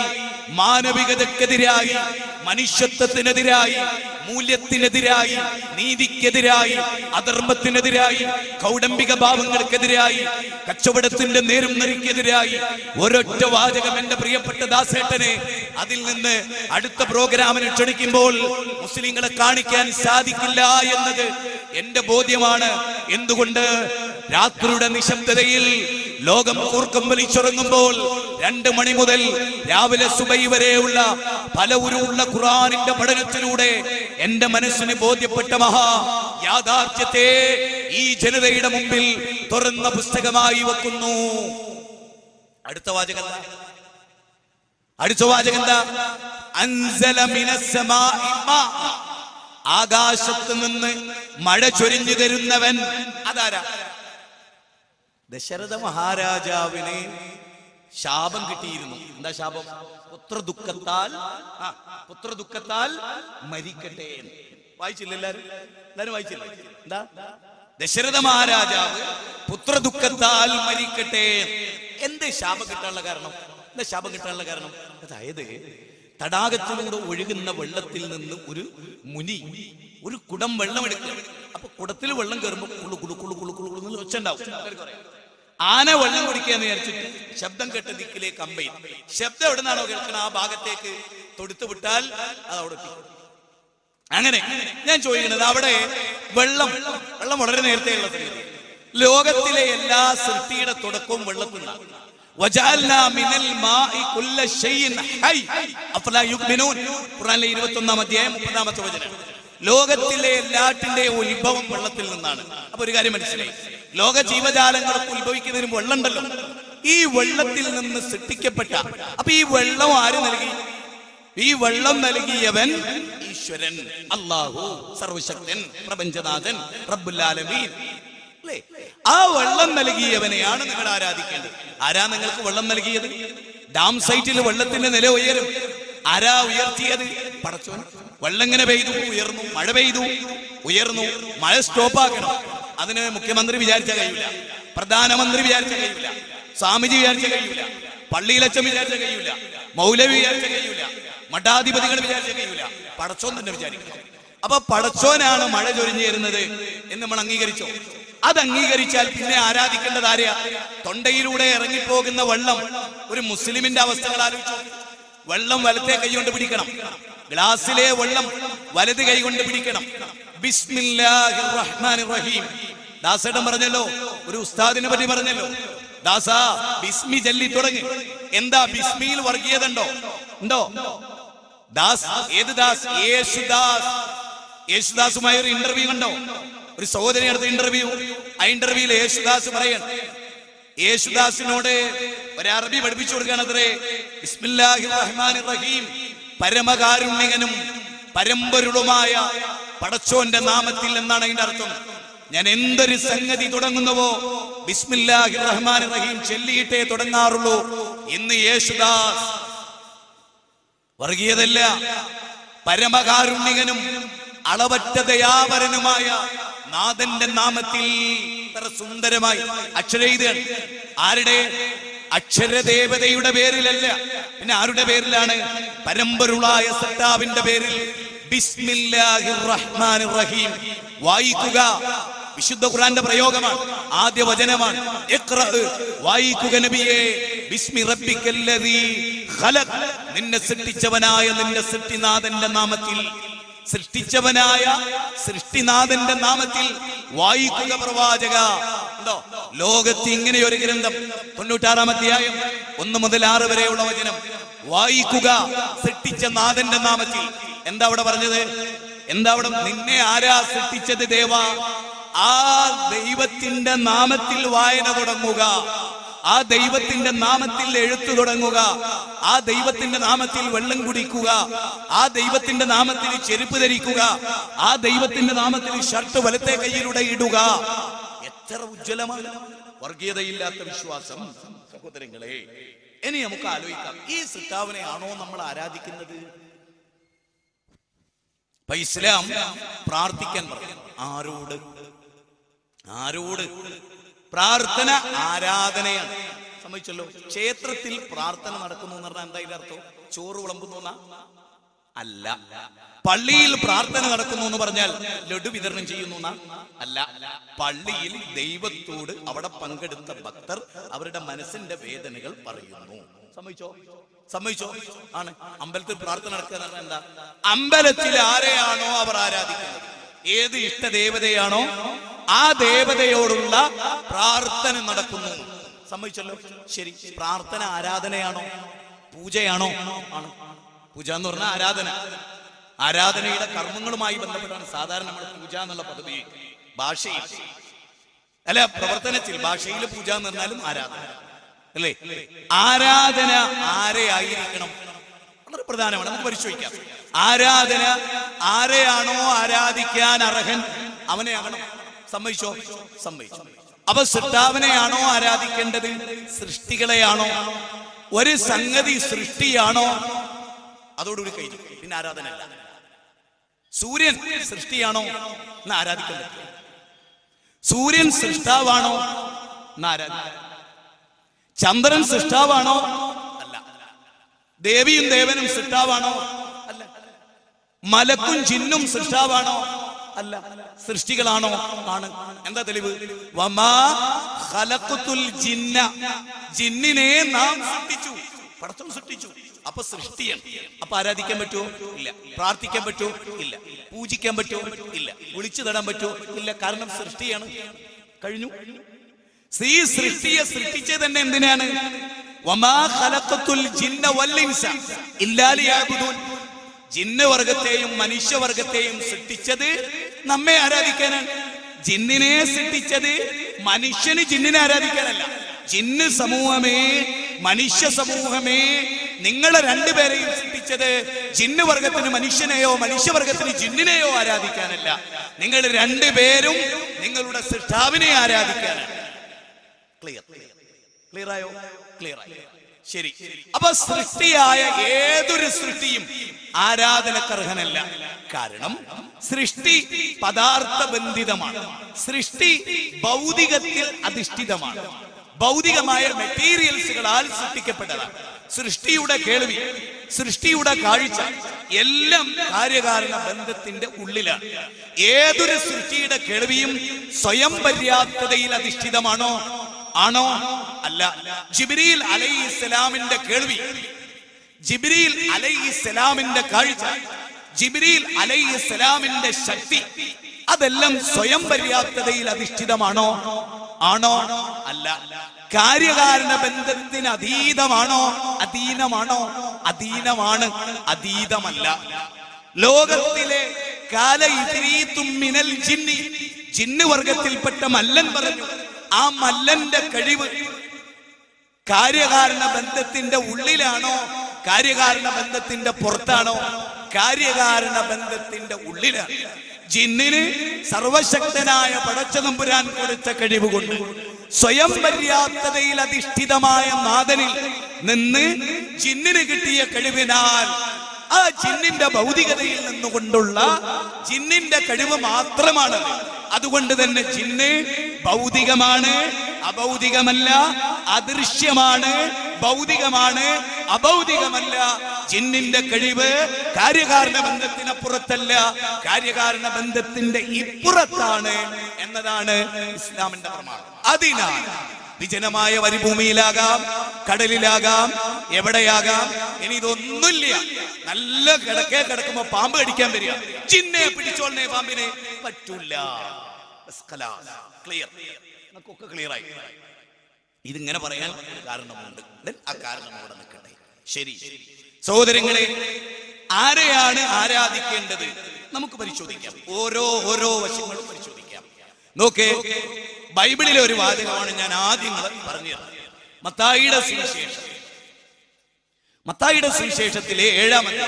മാനവികതക്കെതിരായി മനുഷ്യത്വത്തിനെതിരായി മൂല്യത്തിനെതിരായി നീതിക്കെതിരായി അധർമ്മത്തിനെതിരായി കൗടംബിക ഭാവങ്ങൾക്കെതിരായി കച്ചവടത്തിന്റെ നേരും നെറിക്കെതിരായി ഒരൊറ്റ വാചകം എന്റെ പ്രിയപ്പെട്ട ദാസേട്ടനെ അതിൽ നിന്ന് അടുത്ത പ്രോഗ്രാമിന് ക്ഷണിക്കുമ്പോൾ മുസ്ലിങ്ങളെ കാണിക്കാൻ സാധിക്കില്ല എന്നത് എന്റെ ബോധ്യമാണ് എന്തുകൊണ്ട് രാത്രിയുടെ നിശബ്ദതയിൽ ലോകം കൂർക്കം വലിച്ചുറങ്ങുമ്പോൾ രണ്ട് മണി മുതൽ രാവിലെ സുബൈ വരെയുള്ള പല ഉരുവുള്ള ഖുറാനിന്റെ പഠനത്തിലൂടെ എന്റെ മനസ്സിന് ബോധ്യപ്പെട്ട മഹാ യാഥാർത്ഥ്യത്തെ ഈ ജനതയുടെ മുമ്പിൽ തുറന്ന പുസ്തകമായി വെക്കുന്നു അടുത്ത വാചകം എന്താ? അടുത്ത വാചകം എന്താ അൻസല മിനസ്സമാഇ മാ. ആകാശത്ത് നിന്ന് മഴ ചൊരിഞ്ഞു തരുന്നവൻ അതാരാ ദശരഥ മഹാരാജാവിന് ശാപം കിട്ടിയിരുന്നു എന്താ ശാപം പുത്രദുഃഖത്താൽ ആ, പുത്രദുഃഖത്താൽ മരിക്കട്ടെ എന്ന്. വായിച്ചില്ല എല്ലാരും എല്ലാരും വായിച്ചില്ല എന്താ ദശരഥ മഹാരാജാവ് പുത്രദുഃഖത്താൽ മരിക്കട്ടെ എന്ത് ശാപം കിട്ടാനുള്ള കാരണം എന്താ ശാപം കിട്ടാനുള്ള കാരണം അതായത് തടാകത്തിലൂടെ ഒഴുകുന്ന വെള്ളത്തിൽ നിന്ന് ഒരു മുനി ഒരു കുടം വെള്ളം എടുക്കുക അപ്പൊ കുടത്തിൽ വെള്ളം കയറുമ്പോൾ കുളു കുളു കുളു കുളു കുളു കുളു ഒച്ച ഉണ്ടാവും എല്ലാവർക്കും അറിയാം. ആന വെള്ളം കുടിക്കാന്ന് വിചാരിച്ചിട്ട് ശബ്ദം കേട്ട ദിക്കിലേക്ക് അമ്പയും ശബ്ദം എവിടെ നിന്നാണോ കേൾക്കുന്നത് ആ ഭാഗത്തേക്ക് തൊടുത്തു വിട്ടാൽ അത് അവിടെ എത്തിക്കും. അങ്ങനെ ഞാൻ ചോദിക്കുന്നത് അവിടെ വെള്ളം വെള്ളം വളരെ നേരത്തെയുള്ള സംഗതി ലോകത്തിലെ എല്ലാ സൃഷ്ടിയുടെ തുടക്കവും വെള്ളത്തിൽ നിന്നാണ് വജഅൽനാ മിനൽ മാഇ കുല്ല ശൈഇൻ ഹൈ അഫലാ യുഗ്മിനൂൻ ഖുർആനിലെ 21 ആം അധ്യായം 30 വചനം ലോകത്തിലെ എല്ലാറ്റിന്റെയും ഉത്ഭവം വെള്ളത്തിൽ നിന്നാണ് അപ്പൊ ഒരു കാര്യം മനസ്സിലായി ലോക ജീവജാലങ്ങൾക്ക് ഉത്ഭവിക്കുന്നതിന് വെള്ളമുണ്ടല്ലോ ഈ വെള്ളത്തിൽ നിന്ന് സൃഷ്ടിക്കപ്പെട്ട അപ്പൊ ഈ വെള്ളം ആര് നൽകി ഈ വെള്ളം നൽകിയവൻ ഈശ്വരൻ അള്ളാഹു സർവശക്തൻ പ്രപഞ്ചനാഥൻ റബ്ബുല്ലാലമീൻ അല്ലേ ആ വെള്ളം നൽകിയവനെയാണ് നിങ്ങൾ ആരാധിക്കേണ്ടത് ആരാ നിങ്ങൾക്ക് വെള്ളം നൽകിയത് ഡാം സൈറ്റിൽ വെള്ളത്തിന്റെ നില ഉയരും ആരാ ഉയർത്തിയത് പടച്ചോൻ വെള്ളം ഇങ്ങനെ പെയ്തു ഉയർന്നു മഴ പെയ്തു ഉയർന്നു മഴ സ്റ്റോപ്പാക്കണം അതിന് മുഖ്യമന്ത്രി വിചാരിച്ച കഴിയില്ല പ്രധാനമന്ത്രി വിചാരിച്ച കഴിയില്ല സ്വാമിജി വിചാരിച്ച കഴിയില്ല പള്ളിയിലച്ചൻ വിചാരിച്ച കഴിയില്ല മൗലവി വിചാരിച്ച കഴിയില്ല മഠാധിപതികൾ വിചാരിച്ച കഴിയില്ല പടച്ചോൻ തന്നെ വിചാരിക്കണം അപ്പൊ പടച്ചോനാണ് മഴ ചൊരിഞ്ഞു തരുന്നത് എന്ന് നമ്മൾ അംഗീകരിച്ചോ അത് അംഗീകരിച്ചാൽ പിന്നെ ആരാധിക്കേണ്ടത് ആരെയാ തൊണ്ടയിലൂടെ ഇറങ്ങിപ്പോകുന്ന വെള്ളം ഒരു മുസ്ലിമിന്റെ അവസ്ഥകൾ ആലോചിച്ചു വെള്ളം വലത്തെ കൈ കൊണ്ട് പിടിക്കണം ഗ്ലാസ്സിലെ വെള്ളം വലത് കൈ കൊണ്ട് പിടിക്കണം ബിസ്മില്ലാഹിർ റഹ്മാനിർ റഹീം ദാസേട്ടൻ പറഞ്ഞല്ലോ ഒരു ഉസ്താദിനെ പറ്റി പറഞ്ഞല്ലോ ദാസ ബിസ്മി ചൊല്ലി തുടങ്ങി എന്താ ബിസ്മിയിൽ വർഗീയത ഉണ്ടോ ഉണ്ടോ ദാസ് ഏത് ദാസ് യേശുദാസ് യേശുദാസുമായി ഒരു ഇന്റർവ്യൂ കണ്ടോ ഒരു സഹോദരി അടുത്ത ഇന്റർവ്യൂ ആ ഇന്റർവ്യൂയിൽ യേശുദാസ് പറയൻ യേശുദാസിനോട് ഒരു അറബി പഠിപ്പിച്ചു കൊടുക്കുകയാണത്രേ ബിസ്മില്ലാഹിർ റഹ്മാനിർ റഹീം പരമകാരുണ്യകനും പരമ്പരുളുമായ പടച്ചോന്റെ നാമത്തിൽ എന്നാണ് അതിന്റെ അർത്ഥം ഞാൻ എന്തൊരു സംഗതി തുടങ്ങുന്നുവോ ബിസ്മില്ലാഹിർ റഹ്മാനിർ റഹീം ചൊല്ലിയിട്ടേ തുടങ്ങാറുള്ളൂ ഇന്ന് യേശുദാസ് വർഗീയതല്ല പരമകാരുണ്യകനും അളവറ്റ ദയാപരനുമായ നാഥന്റെ നാമത്തിൽ ഇത്ര സുന്ദരമായി അക്ഷരൈതാണ് ആരുടെ അക്ഷരദേവതയുടെ പേരിലല്ല പിന്നെ ആരുടെ പേരിലാണ് പരമ്പരുളായ സട്ടാവിന്റെ പേരിൽ ബിസ്മില്ലാഹിർ റഹ്മാനിർ റഹീം വായിക്കുക വിശുദ്ധ ഖുർആന്റെ പ്രയോഗമാണ് ആദ്യ വചനമാണ് ഇഖ്റ, വായിക്കുക നബിയെ ബിസ്മി റബ്ബിക്കല്ലദീ ഖലഖ് നിന്നെ സൃഷ്ടിച്ചവനായ നിന്റെ സൃഷ്ടിനാഥന്റെ നാമത്തിൽ സൃഷ്ടിച്ചവനായ സൃഷ്ടിനാഥന്റെ നാമത്തിൽ വായിക്കുക പ്രവാചക ഉണ്ടോ ലോകത്ത് ഇങ്ങനെ ഒരു ഗ്രന്ഥം തൊണ്ണൂറ്റാറാം അധ്യായം ഒന്ന് മുതൽ ആറ് വരെയുള്ള വചനം വായിക്കുക സൃഷ്ടിച്ച നാഥന്റെ നാമത്തിൽ എന്താ അവിടെ പറഞ്ഞത് എന്താ അവിടെ നിന്നെ ആരാ സൃഷ്ടിച്ചത് ദേവ ആ ദൈവത്തിന്റെ നാമത്തിൽ വായന തുടങ്ങുക ആ ദൈവത്തിന്റെ നാമത്തിൽ എഴുത്തു തുടങ്ങുക ആ ദൈവത്തിന്റെ നാമത്തിൽ വെള്ളം കുടിക്കുക ആ ദൈവത്തിന്റെ നാമത്തിൽ ചെരുപ്പ് ധരിക്കുക ആ ദൈവത്തിന്റെ നാമത്തിൽ ഷർട്ട് വലത്തെ കൈയിലൂടെ ഇടുക എത്ര ഉജ്ജ്വലമാണ് വർഗീയതയില്ലാത്ത വിശ്വാസം സഹോദരങ്ങളെ ഇനി നമുക്ക് ആലോചിക്കാം ഈ സിട്ടാവിനെ ആണോ നമ്മൾ ആരാധിക്കുന്നത് അപ്പൊ ഇസ്ലാം പ്രാർത്ഥിക്കാൻ പറഞ്ഞു ആരോട് ആരോട് പ്രാർത്ഥന ആരാധനയാണ് സമ്മതിച്ചല്ലോ ക്ഷേത്രത്തിൽ പ്രാർത്ഥന നടക്കുന്നു എന്ന് പറഞ്ഞാൽ എന്താ ഇതിന്റെ അർത്ഥം ചോറ് വിളമ്പുന്നു എന്നാ? അല്ല പള്ളിയിൽ പ്രാർത്ഥന നടക്കുന്നു എന്ന് പറഞ്ഞാൽ ലഡു വിതരണം ചെയ്യുന്നു എന്നാ? അല്ല പള്ളിയിൽ ദൈവത്തോട് അവിടെ പങ്കെടുത്ത ഭക്തർ അവരുടെ മനസ്സിന്റെ വേദനകൾ പറയുന്നു സമ്മതിച്ചോ സമ്മതിച്ചോ ആണ് അമ്പലത്തിൽ പ്രാർത്ഥന നടക്കുക എന്ന് പറഞ്ഞാൽ എന്താ അമ്പലത്തിൽ ആരെയാണോ അവർ ആരാധിക്കുന്നത് ഏത് ഇഷ്ട ദേവതയാണോ ആ ദേവതയോടുള്ള പ്രാർത്ഥന നടക്കുന്നു സമ്മതിച്ചല്ലോ ശരി പ്രാർത്ഥന ആരാധനയാണോ പൂജയാണോ ആണ് പൂജ എന്ന് പറഞ്ഞാൽ ആരാധന ആരാധനയുടെ കർമ്മങ്ങളുമായി ബന്ധപ്പെട്ടാണ് സാധാരണ നമ്മൾ പൂജ എന്നുള്ള പദവി ഭാഷയിൽ അല്ല പ്രവർത്തനത്തിൽ ഭാഷയിൽ പൂജ എന്ന് പറഞ്ഞാലും ആരാധന അല്ലേ ആരാധന ആരെ ആയിരിക്കണം വളരെ പ്രധാനമാണ് നമുക്ക് പരിശോധിക്കാം ആരാധന ആരെയാണോ ആരാധിക്കാൻ അർഹൻ അവനെ ആകണം സമ്മതിച്ചോ സമ്മതിച്ചു അപ്പൊ സൃഷ്ടാവിനെയാണോ ആരാധിക്കേണ്ടത് സൃഷ്ടികളെയാണോ ഒരു സംഗതി സൃഷ്ടിയാണോ അതോടുകൂടി കഴിഞ്ഞു പിന്നെ ആരാധന അല്ല സൂര്യൻ സൃഷ്ടിയാണോ എന്ന് ആരാധിക്കാൻ പറ്റില്ല സൂര്യൻ സൃഷ്ടാവാണോ എന്ന് ആരാധിക്കാം ചന്ദ്രൻ സൃഷ്ടാവാണോ അല്ല ദേവിയും ദേവനും സൃഷ്ടാവാണോ അല്ല മലക്കും ജിന്നും സൃഷ്ടാവാണോ അല്ല സൃഷ്ടികളാണോ ആണ് എന്താ തെളിവ് വമാ ഖലഖത്തുൽ ജിന്ന ജിന്നിനെ നാം സൃഷ്ടിച്ചു പടച്ചോൻ സൃഷ്ടിച്ചു അപ്പൊ സൃഷ്ടിയാണ് അപ്പൊ ആരാധിക്കാൻ പറ്റുമോ ഇല്ല പ്രാർത്ഥിക്കാൻ പറ്റുമോ ഇല്ല പൂജിക്കാൻ പറ്റുമോ ഇല്ല വിളിച്ചു തടാൻ പറ്റുമോ ഇല്ല കാരണം സൃഷ്ടിയാണ് കഴിഞ്ഞു സ്ത്രീ സൃഷ്ടിയെ സൃഷ്ടിച്ചത് തന്നെ എന്തിനാണ് വമാ ഖലഖത്തുൽ ജിന്ന വൽ ഇൻസ ഇല്ലാ ലിയഅ്ബുദൂൻ ജിന്ന് വർഗത്തെയും മനുഷ്യവർഗത്തെയും സൃഷ്ടിച്ചത് നമ്മെ ആരാധിക്കാനാണ് ജിന്നിനെ സൃഷ്ടിച്ചത് മനുഷ്യന് ജിന്നിനെ ആരാധിക്കാനല്ല ജിന്ന് സമൂഹമേ മനുഷ്യ സമൂഹമേ നിങ്ങളെ രണ്ടുപേരെയും സൃഷ്ടിച്ചത് ജിന്ന് വർഗത്തിന് മനുഷ്യനെയോ മനുഷ്യവർഗത്തിന് ജിന്നിനെയോ ആരാധിക്കാനല്ല നിങ്ങൾ രണ്ടുപേരും നിങ്ങളുടെ സൃഷ്ടാവിനെ ആരാധിക്കാനാണ് ക്ലിയർ ക്ലിയർ ആയോ ക്ലിയർ ആയി ശരി അപ്പൊ സൃഷ്ടിയായ ഏതൊരു സൃഷ്ടിയും ആരാധനക്കർഹനല്ല കാരണം സൃഷ്ടി പദാർത്ഥ ബന്ധിതമാണ് സൃഷ്ടി ഭൗതികത്തിൽ അധിഷ്ഠിതമാണ് ഭൗതികമായ മെറ്റീരിയൽസുകളാൽ സൃഷ്ടിക്കപ്പെട്ടതാണ് സൃഷ്ടിയുടെ കേൾവി സൃഷ്ടിയുടെ കാഴ്ച എല്ലാം കാര്യകാരണ ബന്ധത്തിന്റെ ഉള്ളിലാണ് ഏതൊരു സൃഷ്ടിയുടെ കേൾവിയും സ്വയം പര്യാപ്തതയിൽ അധിഷ്ഠിതമാണോ ആണോ അല്ല ജിബ്രീൽ അലൈഹി ഇസ്ലാമിന്റെ കേൾവി ജിബ്രീൽ അലൈഹി ഇസ്ലാമിന്റെ കാഴ്ച ജിബ്രീൽ അലൈഹി ഇസ്ലാമിന്റെ ശക്തി അതെല്ലാം സ്വയം പര്യാപ്തതയിൽ അധിഷ്ഠിതമാണോ ആണോ അല്ല കാര്യകാരണ ബന്ധത്തിന് അതീതമാണോ അധീനമാണോ അധീനമാണ് അതീതമല്ല ലോകത്തിലെ കാല ഇദ്രീത്തും മിനൽ ജിന്നി ജിന്ന് വർഗത്തിൽപ്പെട്ട മല്ലൻ പറഞ്ഞു ആ മല്ലന്റെ കഴിവ് കാര്യകാരണ ബന്ധത്തിന്റെ ഉള്ളിലാണോ കാര്യകാരണ ബന്ധത്തിന്റെ പുറത്താണോ കാര്യകാരണ ബന്ധത്തിന്റെ ഉള്ളിലാണ് ജിന്നിന് സർവശക്തനായ പടച്ചതമ്പുരാൻ കൊടുത്ത കഴിവ് കൊണ്ട് സ്വയം പര്യാപ്തതയിൽ അധിഷ്ഠിതമായ നാഥനിൽ നിന്ന് ജിന്നിന് കിട്ടിയ കഴിവിനാൽ ആ ജിന്നിന്റെ ഭൗതികതയിൽ നിന്നുകൊണ്ടുള്ള ജിന്നിന്റെ കഴിവ് മാത്രമാണ് അതുകൊണ്ട് തന്നെ ജിന്ന് ഭൗതികമാണ് അഭൗതികമല്ല അദൃശ്യമാണ് ഭൗതികമാണ് അഭൗതികമല്ല ജിന്നിന്റെ കഴിവ് കാര്യകാരണ ബന്ധത്തിനപ്പുറത്തല്ല കാര്യകാരണ ബന്ധത്തിന്റെ ഇപ്പുറത്താണ് എന്നതാണ് ഇസ്ലാമിന്റെ പ്രമാണം അതിനാൽ വിജനമായ വരിഭൂമിയിലാകാം കടലിലാകാം എവിടെയാകാം ഇനി ഇതൊന്നുമില്ല നല്ല കിടക്കെ കിടക്കുമ്പോ പാമ്പ് കടിക്കാൻ വരിക ചിന്നെ പിടിച്ചോളനെ പാമ്പിനെ പറ്റൂല ക്ലിയർ നമുക്കൊക്കെ ക്ലിയർ ആയി ഇതിങ്ങനെ പറയാൻ ഒരു കാരണമുണ്ട് Then ആ കാരണം അവിടെ നിൽക്കട്ടെ ശരി സഹോദരങ്ങളെ ആരെയാണ് ആരാധിക്കേണ്ടത് നമുക്ക് പരിശോധിക്കാം ഓരോ ഓരോ വശങ്ങളും പരിശോധിക്കാം നോക്കേ ബൈബിളിലെ ഒരു വാചകമാണ് ഞാൻ ആദ്യം പറഞ്ഞത് മത്തായിയുടെ സുവിശേഷം മത്തായിയുടെ സുവിശേഷത്തിലെ ഏഴാമത്തെ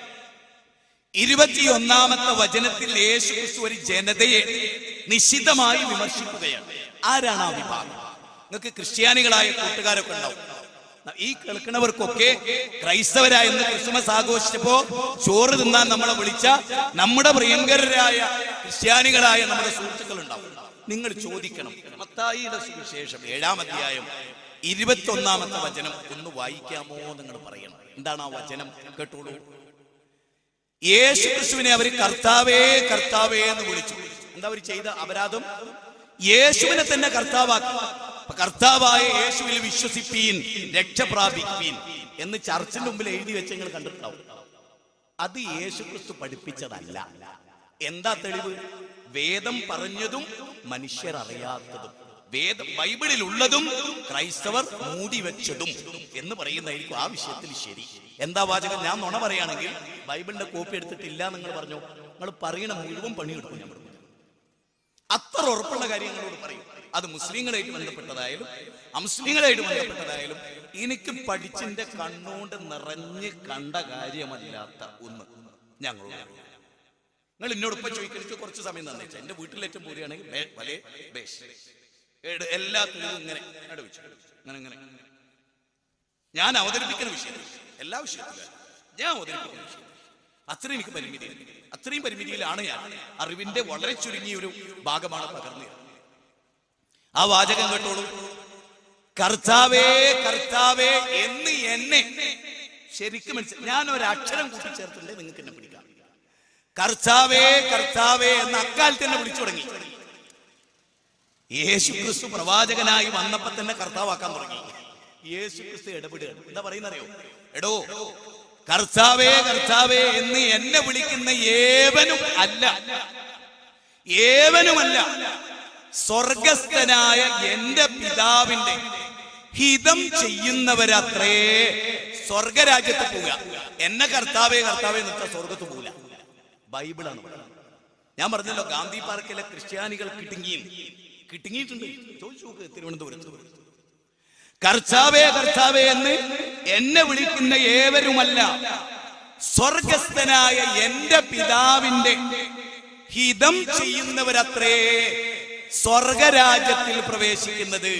ഇരുപത്തിയൊന്നാമത്തെ വചനത്തിൽ യേശു ക്രിസ്തു ഒരു ജനതയെ നിശിതമായി വിമർശിക്കുകയാണ് ആരാണ് ആ വിഭാഗം നിങ്ങൾക്ക് ക്രിസ്ത്യാനികളായ കൂട്ടുകാരൊക്കെ ഉണ്ടാവും ഈ കേൾക്കുന്നവർക്കൊക്കെ ക്രൈസ്തവരായെന്ന് ക്രിസ്മസ് ആഘോഷിച്ചപ്പോ ചോറ് തിന്നാൻ നമ്മളെ വിളിച്ച നമ്മുടെ പ്രിയങ്കരായ ക്രിസ്ത്യാനികളായ നമ്മുടെ സുഹൃത്തുക്കൾ ഉണ്ടാവും നിങ്ങൾ ചോദിക്കണം മത്തായിയുടെ സുവിശേഷം ഏഴാം അധ്യായം ഇരുപത്തി ഒന്നാമത്തെ വചനം ഒന്ന് വായിക്കാമോ നിങ്ങൾ പറയണം എന്താണ് ആ വചനം കേട്ടോളൂ യേശു ക്രിസ്തുവിനെ അവർ കർത്താവേ കർത്താവേ എന്ന് വിളിച്ചു എന്താ അവർ ചെയ്ത അപരാധം യേശുവിനെ തന്നെ കർത്താവാക്കി അപ്പൊ കർത്താവായ യേശുവിൽ വിശ്വസിപ്പീൻ രക്ഷപ്രാപിപ്പീൻ എന്ന് ചർച്ചിന്റെ മുമ്പിൽ എഴുതി വെച്ച് നിങ്ങൾ കണ്ടിട്ടുണ്ടാവും അത് യേശു ക്രിസ്തു പഠിപ്പിച്ചതല്ല എന്താ തെളിവ് വേദം പറഞ്ഞതും മനുഷ്യർ അറിയാത്തതും വേദം ബൈബിളിൽ ഉള്ളതും ക്രൈസ്തവർ മൂടി വെച്ചതും എന്ന് പറയുന്നതായിരിക്കും ആ വിഷയത്തിൽ ശരി എന്താ വാചകം ഞാൻ നുണ പറയുകയാണെങ്കിൽ ബൈബിളിന്റെ കോപ്പി എടുത്തിട്ടില്ല നിങ്ങൾ പറഞ്ഞു നിങ്ങൾ പറയണ മുഴുവൻ പണിയെടുക്കും ഞാൻ പറഞ്ഞു അത്ര ഉറപ്പുള്ള കാര്യങ്ങളോട് പറയും അത് മുസ്ലിങ്ങളായിട്ട് ബന്ധപ്പെട്ടതായാലും അമുസ്ലിങ്ങളായിട്ട് ബന്ധപ്പെട്ടതായാലും എനിക്ക് പഠിച്ചിന്റെ കണ്ണുകൊണ്ട് നിറഞ്ഞ് കണ്ട കാര്യമല്ലാത്ത ഒന്ന് ഞങ്ങളോട് പറയും. നിങ്ങൾ എന്നോട് ഇപ്പൊ ചോദിക്കാൻ എനിക്ക് കുറച്ച് സമയം തന്നെ എന്റെ വീട്ടിലേറ്റവും പോരുകയാണെങ്കിൽ ബേ- വലേ ബേഷ് ഏട് എല്ലാ തെളിവും ഇങ്ങനെ ഇങ്ങോട്ട് വെച്ചു ഇങ്ങനെ ഇങ്ങനെ ഞാൻ അവതരിപ്പിക്കുന്ന വിഷയം എല്ലാ വിഷയത്തിലും ഞാൻ അവതരിപ്പിക്കുന്ന വിഷയം അത്രയും എനിക്ക് പരിമിതിയുണ്ട് അത്രയും പരിമിതിയിലാണ് ഞാൻ അറിവിന്റെ വളരെ ചുരുങ്ങിയ ഒരു ഭാഗമാണ് പകർന്നു തരുന്നത്. ആ വാചകം കേട്ടോളൂ കർത്താവേ കർത്താവേ എന്ന് എന്നെ ശരിക്കും മനസ്സിലായി ഞാൻ ഒരു അക്ഷരം കൂട്ടിച്ചേർത്തിട്ടുണ്ട് നിങ്ങൾക്ക് എന്നെ പിടിക്കാം കർത്താവേ കർത്താവേ എന്ന് അക്കാലത്ത് തന്നെ വിളിച്ചു തുടങ്ങി യേശു ക്രിസ്തു പ്രവാചകനായി വന്നപ്പോ തന്നെ കർത്താവാക്കാൻ തുടങ്ങി യേശു ക്രിസ്തു ഇടപെടുകയാണ് എന്താ പറയുന്നറിയോ എടോ കർത്താവേ കർത്താവേ എന്ന് എന്നെ വിളിക്കുന്ന ഏവനും അല്ല ഏവനുമല്ല സ്വർഗസ്ഥനായ എന്റെ പിതാവിന്റെ ഹിതം ചെയ്യുന്നവരത്രേ സ്വർഗരാജ്യത്ത് പോവുക എന്നെ കർത്താവേ കർത്താവേ എന്നിട്ട് സ്വർഗത്ത് പോവില്ല ബൈബിളാണ് പറയുന്നത് ഞാൻ പറഞ്ഞല്ലോ ഗാന്ധി പാർക്കിലെ ക്രിസ്ത്യാനികൾ കിട്ടുങ്ങിയും കിട്ടുങ്ങിയിട്ടുണ്ട് ചോദിച്ചു നോക്ക് തിരുവനന്തപുരത്ത് കർത്താവേ കർത്താവേ എന്ന് എന്നെ വിളിക്കുന്ന ഏവരുമല്ല സ്വർഗസ്ഥനായ എന്റെ പിതാവിന്റെ ഹിതം ചെയ്യുന്നവരത്രേ സ്വർഗരാജ്യത്തിൽ പ്രവേശിക്കുന്നത്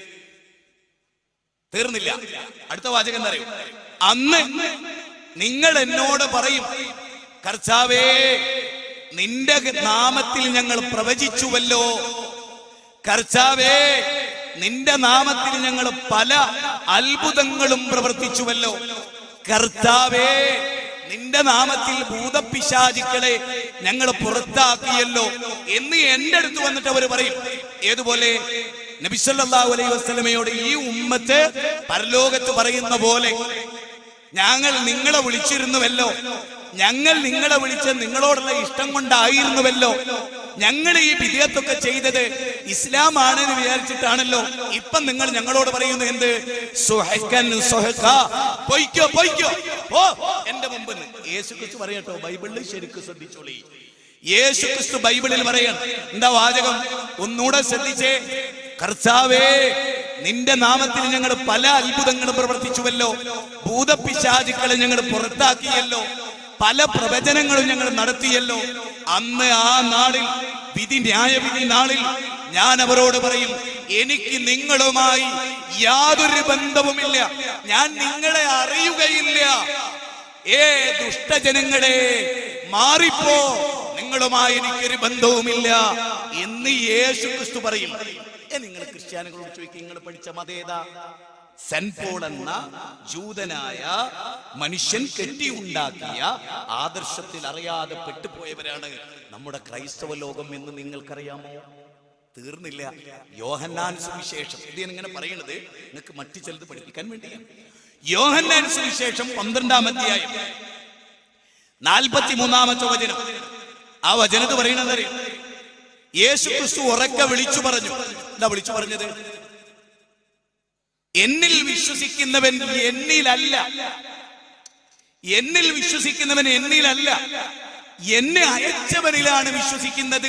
തീർന്നില്ല അടുത്ത വാചകം എന്താ അറിയോ അന്ന് നിങ്ങൾ എന്നോട് പറയും കർത്താവേ നിന്റെ നാമത്തിൽ ഞങ്ങൾ പ്രവചിച്ചുവല്ലോ കർത്താവേ നിന്റെ നാമത്തിൽ ഞങ്ങൾ പല അത്ഭുതങ്ങളും പ്രവർത്തിച്ചുവല്ലോ കർത്താവേ നിന്റെ നാമത്തിൽ ഭൂതപിശാചിക്കളെ ഞങ്ങൾ പുറത്താക്കിയല്ലോ എന്ന് എന്റെ അടുത്ത് വന്നിട്ട് അവർ പറയും ഏതുപോലെ നബിസല്ലാഹു അലൈഹി വസ്ലമയോട് ഈ ഉമ്മത്ത് പരലോകത്ത് പറയുന്ന പോലെ ഞങ്ങൾ നിങ്ങളെ വിളിച്ചിരുന്നുവല്ലോ ഞങ്ങൾ നിങ്ങളെ വിളിച്ച് നിങ്ങളോടുള്ള ഇഷ്ടം കൊണ്ടായിരുന്നുവല്ലോ ഞങ്ങൾ ഈ വിധേയത്തൊക്കെ ചെയ്തത് ഇസ്ലാം ആണെന്ന് വിചാരിച്ചിട്ടാണല്ലോ ഇപ്പൊ നിങ്ങൾ ഞങ്ങളോട് പറയുന്നു എന്ത് സുഹൈക്കൻ സുഹൈക്ക. പൊയ്ക്കോ പൊയ്ക്കോ ഓ എന്റെ മുമ്പ് യേശു ക്രിസ്തു പറയട്ടോ ബൈബിളിൽ ശരിക്കും ശ്രദ്ധിച്ചോളി യേശു ക്രിസ്തു ബൈബിളിൽ പറയണം എന്താ വാചകം ഒന്നുകൂടെ ശ്രദ്ധിച്ചേ കർത്താവേ നിന്റെ നാമത്തിൽ ഞങ്ങൾ പല അത്ഭുതങ്ങളും പ്രവർത്തിച്ചുവല്ലോ ഭൂതപിശാചുക്കളെ ഞങ്ങൾ പുറത്താക്കിയല്ലോ പല പ്രവചനങ്ങളും ഞങ്ങൾ നടത്തിയല്ലോ അന്ന് ആ നാളിൽ വിധി ന്യായവിധി നാളിൽ ഞാൻ അവരോട് പറയും എനിക്ക് നിങ്ങളുമായി യാതൊരു ബന്ധവുമില്ല ഞാൻ നിങ്ങളെ അറിയുകയില്ല ഏ ദുഷ്ടജനങ്ങളെ മാറിപ്പോ നിങ്ങളുമായി എനിക്കൊരു ബന്ധവുമില്ല എന്ന് യേശു ക്രിസ്തു പറയും ഏ നിങ്ങൾ ക്രിസ്ത്യാനികളോട് ചോദിക്കും നിങ്ങൾ പഠിച്ച മതേതാ സെന്റ് പോൾ എന്ന ജൂതനായ മനുഷ്യൻ കെട്ടിയുണ്ടാക്കിയ ആദർശത്തിൽ അറിയാതെ പെട്ടുപോയവരാണ് നമ്മുടെ ക്രൈസ്തവ ലോകം എന്ന് നിങ്ങൾക്കറിയാമോ തീർന്നില്ല യോഹന്നാൻ സുവിശേഷം ഇത് ഞാൻ ഇങ്ങനെ പറയണത് നിങ്ങൾക്ക് മറ്റു ചിലത് പഠിപ്പിക്കാൻ വേണ്ടിയാണ് യോഹന്നാൻ സുവിശേഷം പന്ത്രണ്ടാം അധ്യായം നാൽപ്പത്തി മൂന്നാമത്തെ വചനം ആ വചനത്ത് പറയണത് അറിയോ? യേശു ക്രിസ്തു ഉറക്കെ വിളിച്ചു പറഞ്ഞു എന്താ വിളിച്ചു പറഞ്ഞത് എന്നിൽ വിശ്വസിക്കുന്നവൻ എന്നിലല്ല എന്നിൽ വിശ്വസിക്കുന്നവൻ എന്നിലല്ല എന്നെ അയച്ചവനിലാണ് വിശ്വസിക്കുന്നത്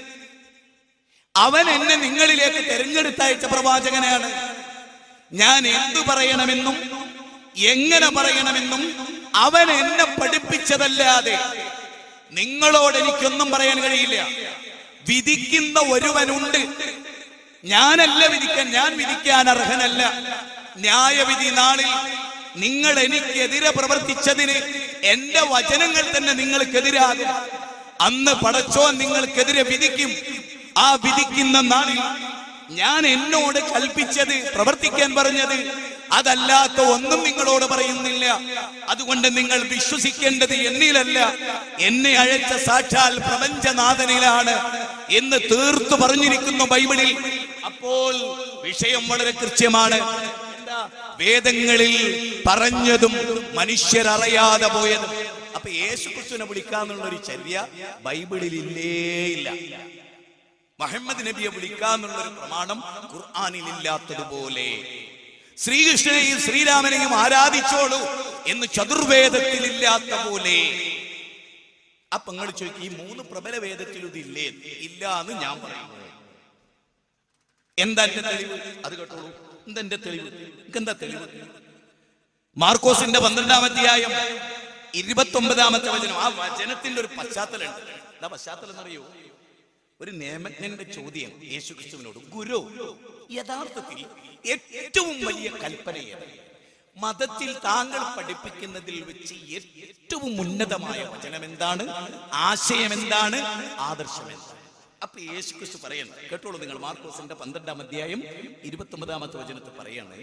അവൻ എന്നെ നിങ്ങളിലേക്ക് തെരഞ്ഞെടുത്തയച്ച പ്രവാചകനാണ് ഞാൻ എന്തു പറയണമെന്നും എങ്ങനെ പറയണമെന്നും അവൻ എന്നെ പഠിപ്പിച്ചതല്ലാതെ നിങ്ങളോട് എനിക്കൊന്നും പറയാൻ കഴിയില്ല വിധിക്കുന്ന ഒരുവനുണ്ട് ഞാനല്ല വിധിക്കാൻ ഞാൻ വിധിക്കാൻ അർഹനല്ല ന്യായവിധി നാളിൽ നിങ്ങൾ എനിക്കെതിരെ പ്രവർത്തിച്ചതിന് എന്റെ വചനങ്ങൾ തന്നെ നിങ്ങൾക്കെതിരാകും അന്ന് പടച്ചോൻ നിങ്ങൾക്കെതിരെ വിധിക്കും ആ വിധിക്കുന്ന നാളിൽ ഞാൻ എന്നോട് കൽപ്പിച്ചത് പ്രവർത്തിക്കാൻ പറഞ്ഞത് അതല്ലാത്ത ഒന്നും നിങ്ങളോട് പറയുന്നില്ല അതുകൊണ്ട് നിങ്ങൾ വിശ്വസിക്കേണ്ടത് എന്നിലല്ല എന്നെ അയച്ച സാക്ഷാൽ പ്രപഞ്ചനാഥനിലാണ് എന്ന് തീർത്തു പറഞ്ഞിരിക്കുന്നു ബൈബിളിൽ അപ്പോൾ വിഷയം വളരെ കൃത്യമാണ് എന്താ? വേദങ്ങളിൽ പറഞ്ഞതും മനുഷ്യർ അറിയാതെ പോയതും അപ്പൊ യേശു ക്രിസ്തുവിനെ വിളിക്കാന്നുള്ള ഒരു ചര്യ ബൈബിളിൽ ഇല്ലേ ഇല്ല മുഹമ്മദ് നബിയെ വിളിക്കാന്നുള്ള ഒരു പ്രമാണം ഖുർആാനിൽ ഇല്ലാത്തതുപോലെ ശ്രീകൃഷ്ണനെയും ശ്രീരാമനെയും ആരാധിച്ചോളൂ എന്ന് ചതുർവേദത്തിൽ ഇല്ലാത്ത പോലെ അപ്പൊ നിങ്ങൾ ചോദിക്കും ഈ മൂന്ന് പ്രബല വേദത്തിൽ ഇതില്ലേ ഇല്ല എന്ന് ഞാൻ പറയുന്നു എന്താ എന്റെ തെളിവ് അത് കേട്ടോളൂ എന്താ എന്റെ തെളിവ് എന്താ തെളിവ് മാർക്കോസിന്റെ പന്ത്രണ്ടാം അധ്യായം ഇരുപത്തി ഒമ്പതാമത്തെ വചനം ആ വചനത്തിന്റെ ഒരു പശ്ചാത്തലമുണ്ട് എന്താ പശ്ചാത്തലം എന്നറിയോ ഒരു നിയമജ്ഞന്റെ ചോദ്യം യേശു ക്രിസ്തുവിനോട് ഗുരു യഥാർത്ഥത്തിൽ ഏറ്റവും വലിയ കൽപ്പനയാണ് മതത്തിൽ താങ്കൾ പഠിപ്പിക്കുന്നതിൽ വെച്ച് ഏറ്റവും ഉന്നതമായ വചനം എന്താണ് ആശയം എന്താണ് ആദർശം എന്താണ് അപ്പൊ യേശു ക്രിസ്തു പറയുന്നു കേട്ടോളൂ നിങ്ങൾ മാർക്കോസിന്റെ പന്ത്രണ്ടാം അധ്യായം ഇരുപത്തി ഒമ്പതാമത്തെ വചനത്തിൽ പറയാണ്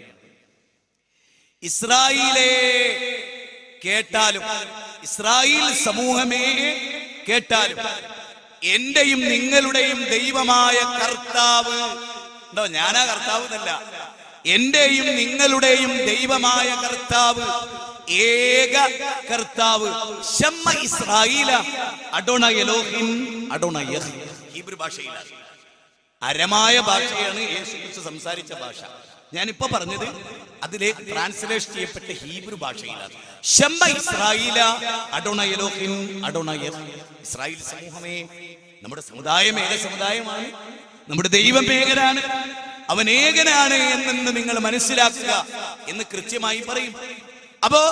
ഇസ്രായേലേ കേട്ടാലും ഇസ്രായേൽ സമൂഹമേ കേട്ടാലും എന്റെയും നിങ്ങളുടെയും ദൈവമായ കർത്താവ് ഉണ്ടോ ഞാനാ കർത്താവ് എന്നല്ല എന്റെയും നിങ്ങളുടെയും ദൈവമായ കർത്താവ് ഏക കർത്താവ് ഷമ്മ ഇസ്രായേല അഡോണ എലോഹിൻ അഡോണ യഹ് ഹീബ്രു ഭാഷയിലാണ് അരമായ ഭാഷയാണ് യേശു ക്രിസ്തു സംസാരിച്ച ഭാഷ ഞാനിപ്പോ പറഞ്ഞത് അതിലേക്ക് ട്രാൻസ്ലേഷൻ ചെയ്യപ്പെട്ട ഹീബ്രു ഭാഷയിലാണ് ഷമ്മ ഇസ്രായേല അഡോണ എലോഹിൻ അഡോണ യഹ് ഇസ്രായേൽ സമൂഹമേ നമ്മുടെ സമുദായം ഏക സമുദായമാണ് നമ്മുടെ ദൈവം ഏകനാണ് അവൻ ഏകനാണ് എന്നെന്ന് നിങ്ങൾ മനസ്സിലാക്കുക എന്ന് കൃത്യമായി പറയും അപ്പോ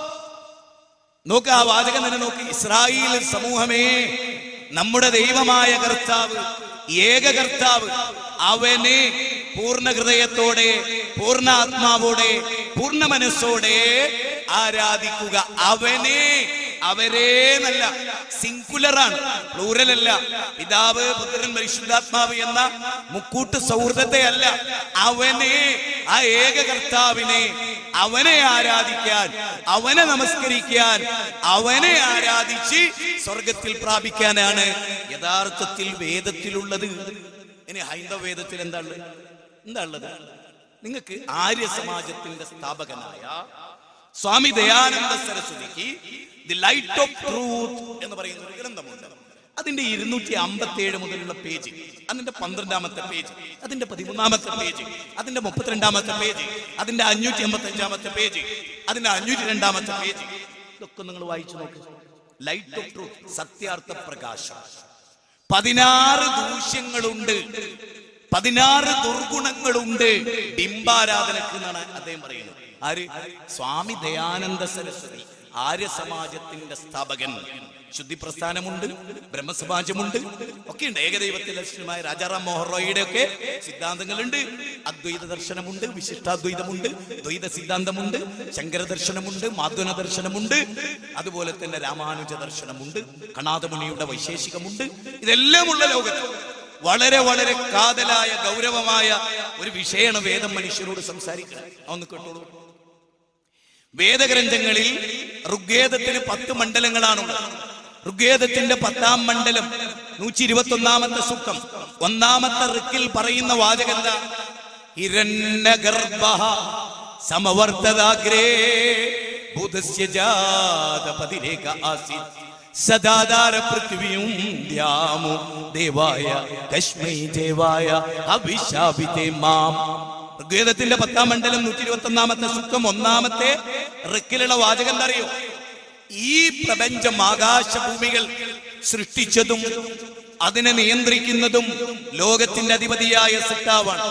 നോക്ക് ആ വാചകം തന്നെ നോക്ക് ഇസ്രായേൽ സമൂഹമേ നമ്മുടെ ദൈവമായ കർത്താവ് ഏക കർത്താവ് അവനെ പൂർണ്ണ ഹൃദയത്തോടെ പൂർണ്ണ ആത്മാവോടെ പൂർണ്ണ മനസ്സോടെ ആരാധിക്കുക അവനെ അവരെ എന്നല്ല സിംഗുലറാണ് പ്ലൂറൽ അല്ല പിതാവ് പുത്രൻ പരിശുദ്ധാത്മാവ് എന്ന മുക്കൂട്ട് സൗഹൃദത്തെ അല്ല അവനെ ആ ഏക കർത്താവിനെ അവനെ ആരാധിക്കാൻ അവനെ നമസ്കരിക്കാൻ അവനെ ആരാധിച്ച് സ്വർഗത്തിൽ പ്രാപിക്കാനാണ് യഥാർത്ഥത്തിൽ വേദത്തിലുള്ളത് ഇനി ഹൈന്ദവ വേദത്തിൽ എന്താ ഉള്ളത് എന്താ ഉള്ളത് നിങ്ങൾക്ക് ആര്യ സമാജത്തിന്റെ സ്ഥാപകനായ സ്വാമി ദയാനന്ദ സരസ്വതിക്ക് ദി ലൈറ്റ് ഓഫ് ട്രൂത്ത് എന്ന് പറയുന്ന ഒരു ഗ്രന്ഥമുണ്ട് അതിന്റെ ഇരുന്നൂറ്റി അമ്പത്തി ഏഴ് മുതലുള്ള പേജ് അതിന്റെ പന്ത്രണ്ടാമത്തെ പേജ് അതിന്റെ പതിമൂന്നാമത്തെ പേജ് അതിന്റെ മുപ്പത്തിരണ്ടാമത്തെ പേജ് അതിന്റെ അഞ്ഞൂറ്റി അമ്പത്തി അഞ്ചാമത്തെ പേജ് അതിന്റെ അഞ്ഞൂറ്റി രണ്ടാമത്തെ പേജ് ഇതൊക്കെ നിങ്ങൾ വായിച്ചു നോക്ക് ലൈറ്റ് ഓഫ് ട്രൂത്ത് സത്യാർത്ഥ പ്രകാശം പതിനാറ് ദൂഷ്യങ്ങളുണ്ട് പതിനാറ് ദുർഗുണങ്ങളുണ്ട് ബിംബാരാധനക്ക് എന്നാണ് അദ്ദേഹം പറയുന്നത് ആര് സ്വാമി ദയാനന്ദ സരസ്വതി ആര്യ സമാജത്തിന്റെ സ്ഥാപകൻ ശുദ്ധി പ്രസ്ഥാനമുണ്ട് ബ്രഹ്മസമാജമുണ്ട് ഒക്കെയുണ്ട് ഏകദൈവത്തിൽ ലക്ഷ്യമായ രാജാറാം മോഹൻ റോയിയുടെ ഒക്കെ സിദ്ധാന്തങ്ങളുണ്ട് അദ്വൈത ദർശനമുണ്ട് വിശിഷ്ടാദ്വൈതമുണ്ട് ദ്വൈത സിദ്ധാന്തമുണ്ട് ശങ്കര ദർശനമുണ്ട് മാധ്വന ദർശനമുണ്ട് അതുപോലെ തന്നെ രാമാനുജ ദർശനമുണ്ട് കണാദമുനിയുടെ വൈശേഷികമുണ്ട് ഇതെല്ലാം ഉള്ള ലോകത്ത് വളരെ വളരെ കാതലായ ഗൗരവമായ ഒരു വിഷയമാണ് വേദം മനുഷ്യരോട് സംസാരിക്കുന്നത് ഒന്ന് കേട്ടോളൂ വേദഗ്രന്ഥങ്ങളിൽ ഋഗ്വേദത്തിന് പത്ത് മണ്ഡലങ്ങളാണുള്ളത് ഋഗ്വേദത്തിന്റെ പത്താം മണ്ഡലം നൂറ്റി ഇരുപത്തി ഒന്നാമത്തെ സൂക്തം ഒന്നാമത്തെ ഋക്കിൽ പറയുന്ന വാചകം എന്താ ഹിരണ്യഗർഭ സമവർത്തതാഗ്രേ ബുധസ്യ ജാതപതിരേക ആസിത് സദാധാര പൃഥ്വിയും ദ്യാമു ദേവായ കശ്മൈ ദേവായ അഭിശാപിതേ മാം ഋഗ്വേദത്തിന്റെ പത്താം മണ്ഡലം നൂറ്റി ഇരുപത്തി ഒന്നാമത്തെ സുഖം ഒന്നാമത്തെ ഋക്കിലുള്ള വാചകം എന്താ അറിയോ ഈ പ്രപഞ്ചം ആകാശഭൂമികൾ സൃഷ്ടിച്ചതും അതിനെ നിയന്ത്രിക്കുന്നതും ലോകത്തിന്റെ അധിപതിയായ സിട്ടാവാണ്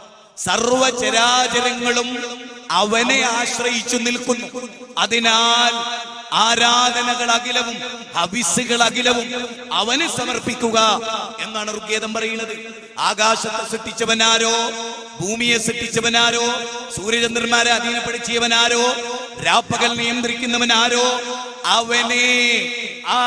സർവചരാചരങ്ങളും അവനെ ആശ്രയിച്ചു നിൽക്കുന്നു അതിനാൽ ആരാധനകൾ അഖിലവും ഹവിസുകൾ അഖിലവും അവന് സമർപ്പിക്കുക എന്നാണ് ഋഗ്വേദം പറയുന്നത് ആകാശത്തെ സൃഷ്ടിച്ചവനാരോ ഭൂമിയെ സൃഷ്ടിച്ചവനാരോ സൂര്യചന്ദ്രന്മാരെ അധീനപ്പെടുത്തിയവനാരോ രാപ്പകൽ നിയന്ത്രിക്കുന്നവനാരോ അവനെ ആ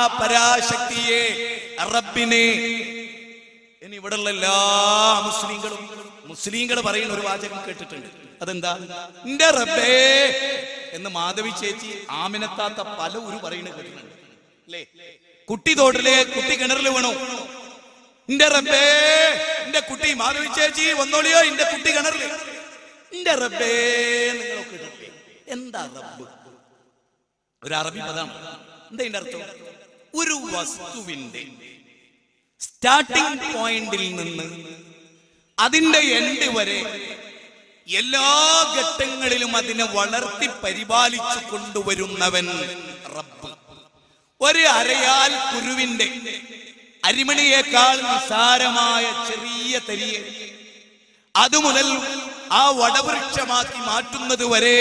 പരാശക്തിയെ റബ്ബിനെ ഇനി ഇവിടെയുള്ള എല്ലാ മുസ്ലിങ്ങളും മുസ്ലിങ്ങൾ പറയുന്ന ഒരു വാചകം കേട്ടിട്ടുണ്ട് അതെന്താ എന്റെ റബ്ബേ എന്ന് മാധവി ചേച്ചി ആമിനത്താത്ത പല ഒരു പറയുന്നത് കേട്ടിട്ടുണ്ട് അല്ലേ കുട്ടി തോട്ടിലെ കുട്ടി കിണറിൽ വീണു എന്റെ റബ്ബേ എന്റെ കുട്ടി മാധവി ചേച്ചി വന്നോളിയോ എന്റെ കുട്ടി കിണറിൽ എന്റെ റബ്ബേ നിങ്ങളൊക്കെ കേട്ടിട്ടില്ലേ എന്താ റബ്ബ് ഒരു അറബി പദമാണ് എന്താ ഇതിന്റെ അർത്ഥം ഒരു വസ്തുവിന്റെ സ്റ്റാർട്ടിംഗ് പോയിന്റിൽ നിന്ന് അതിന്റെ എൻഡ് വരെ എല്ലാ ഘട്ടങ്ങളിലും അതിനെ വളർത്തി പരിപാലിച്ചു കൊണ്ടുവരുന്നവൻ റബ്ബ് ഒരു അരയാൽ കുരുവിന്റെ അരിമണിയേക്കാൾ നിസാരമായ ചെറിയ തരിയെ അതുമുതൽ ആ വടവൃക്ഷമാക്കി മാറ്റുന്നത് വരെ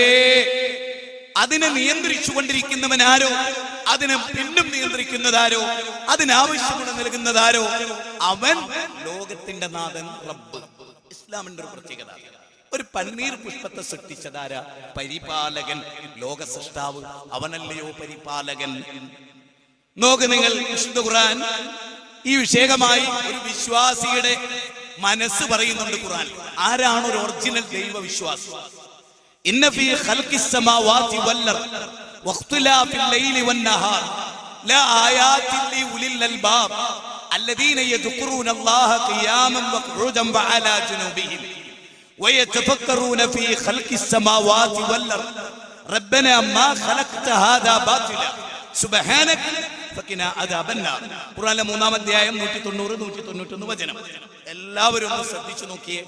അതിനെ നിയന്ത്രിച്ചു കൊണ്ടിരിക്കുന്നവനാരോ അതിനെ പിന്നും നിയന്ത്രിക്കുന്നതാരോ അതിനാവശ്യമുള്ള നൽകുന്നതാരോ അവൻ ലോകത്തിന്റെ നാഥൻ റബ്ബ് ഇസ്ലാമിന്റെ ഒരു പ്രത്യേകത ഒരു പന്നീർ പുഷ്പത്തെ സൃഷ്ടിച്ചതാര പരിപാലകൻ ലോക സൃഷ്ടാവ് അവനല്ലയോ പരിപാലകൻ നോക്ക് നിങ്ങൾ വിശുദ്ധ ഖുർആൻ ഈ വിഷയകമായി ഒരു വിശ്വാസിയുടെ മനസ്സ് പറയുന്നുണ്ട് ഖുർആൻ ആരാണ് ഒരു ഒറിജിനൽ ദൈവ വിശ്വാസി ഇന്ന ഫീ ഖൽഖിസ് സമാവാതി വൽഅർദ് വഖ്തിലാഫിൽ ലൈലി വന്നഹാർ ലാ ആയാതിൻ ലിഉലിൽ അൽബാബ് الذين يذكرون الله قياما وقعودا وعلى جنوبهم ويتفكرون في خلق السماوات والارض ربنا ما خلقت هذا باطلا سبحانك فقنا عذاب النار ഖുർആനിലെ മൂന്നാം അധ്യായം നൂറ്റി തൊണ്ണൂറ് നൂറ്റി തൊണ്ണൂറ്റൊന്ന് വചനം എല്ലാവരും ഒന്ന് ശ്രദ്ധിച്ചു നോക്കിയേ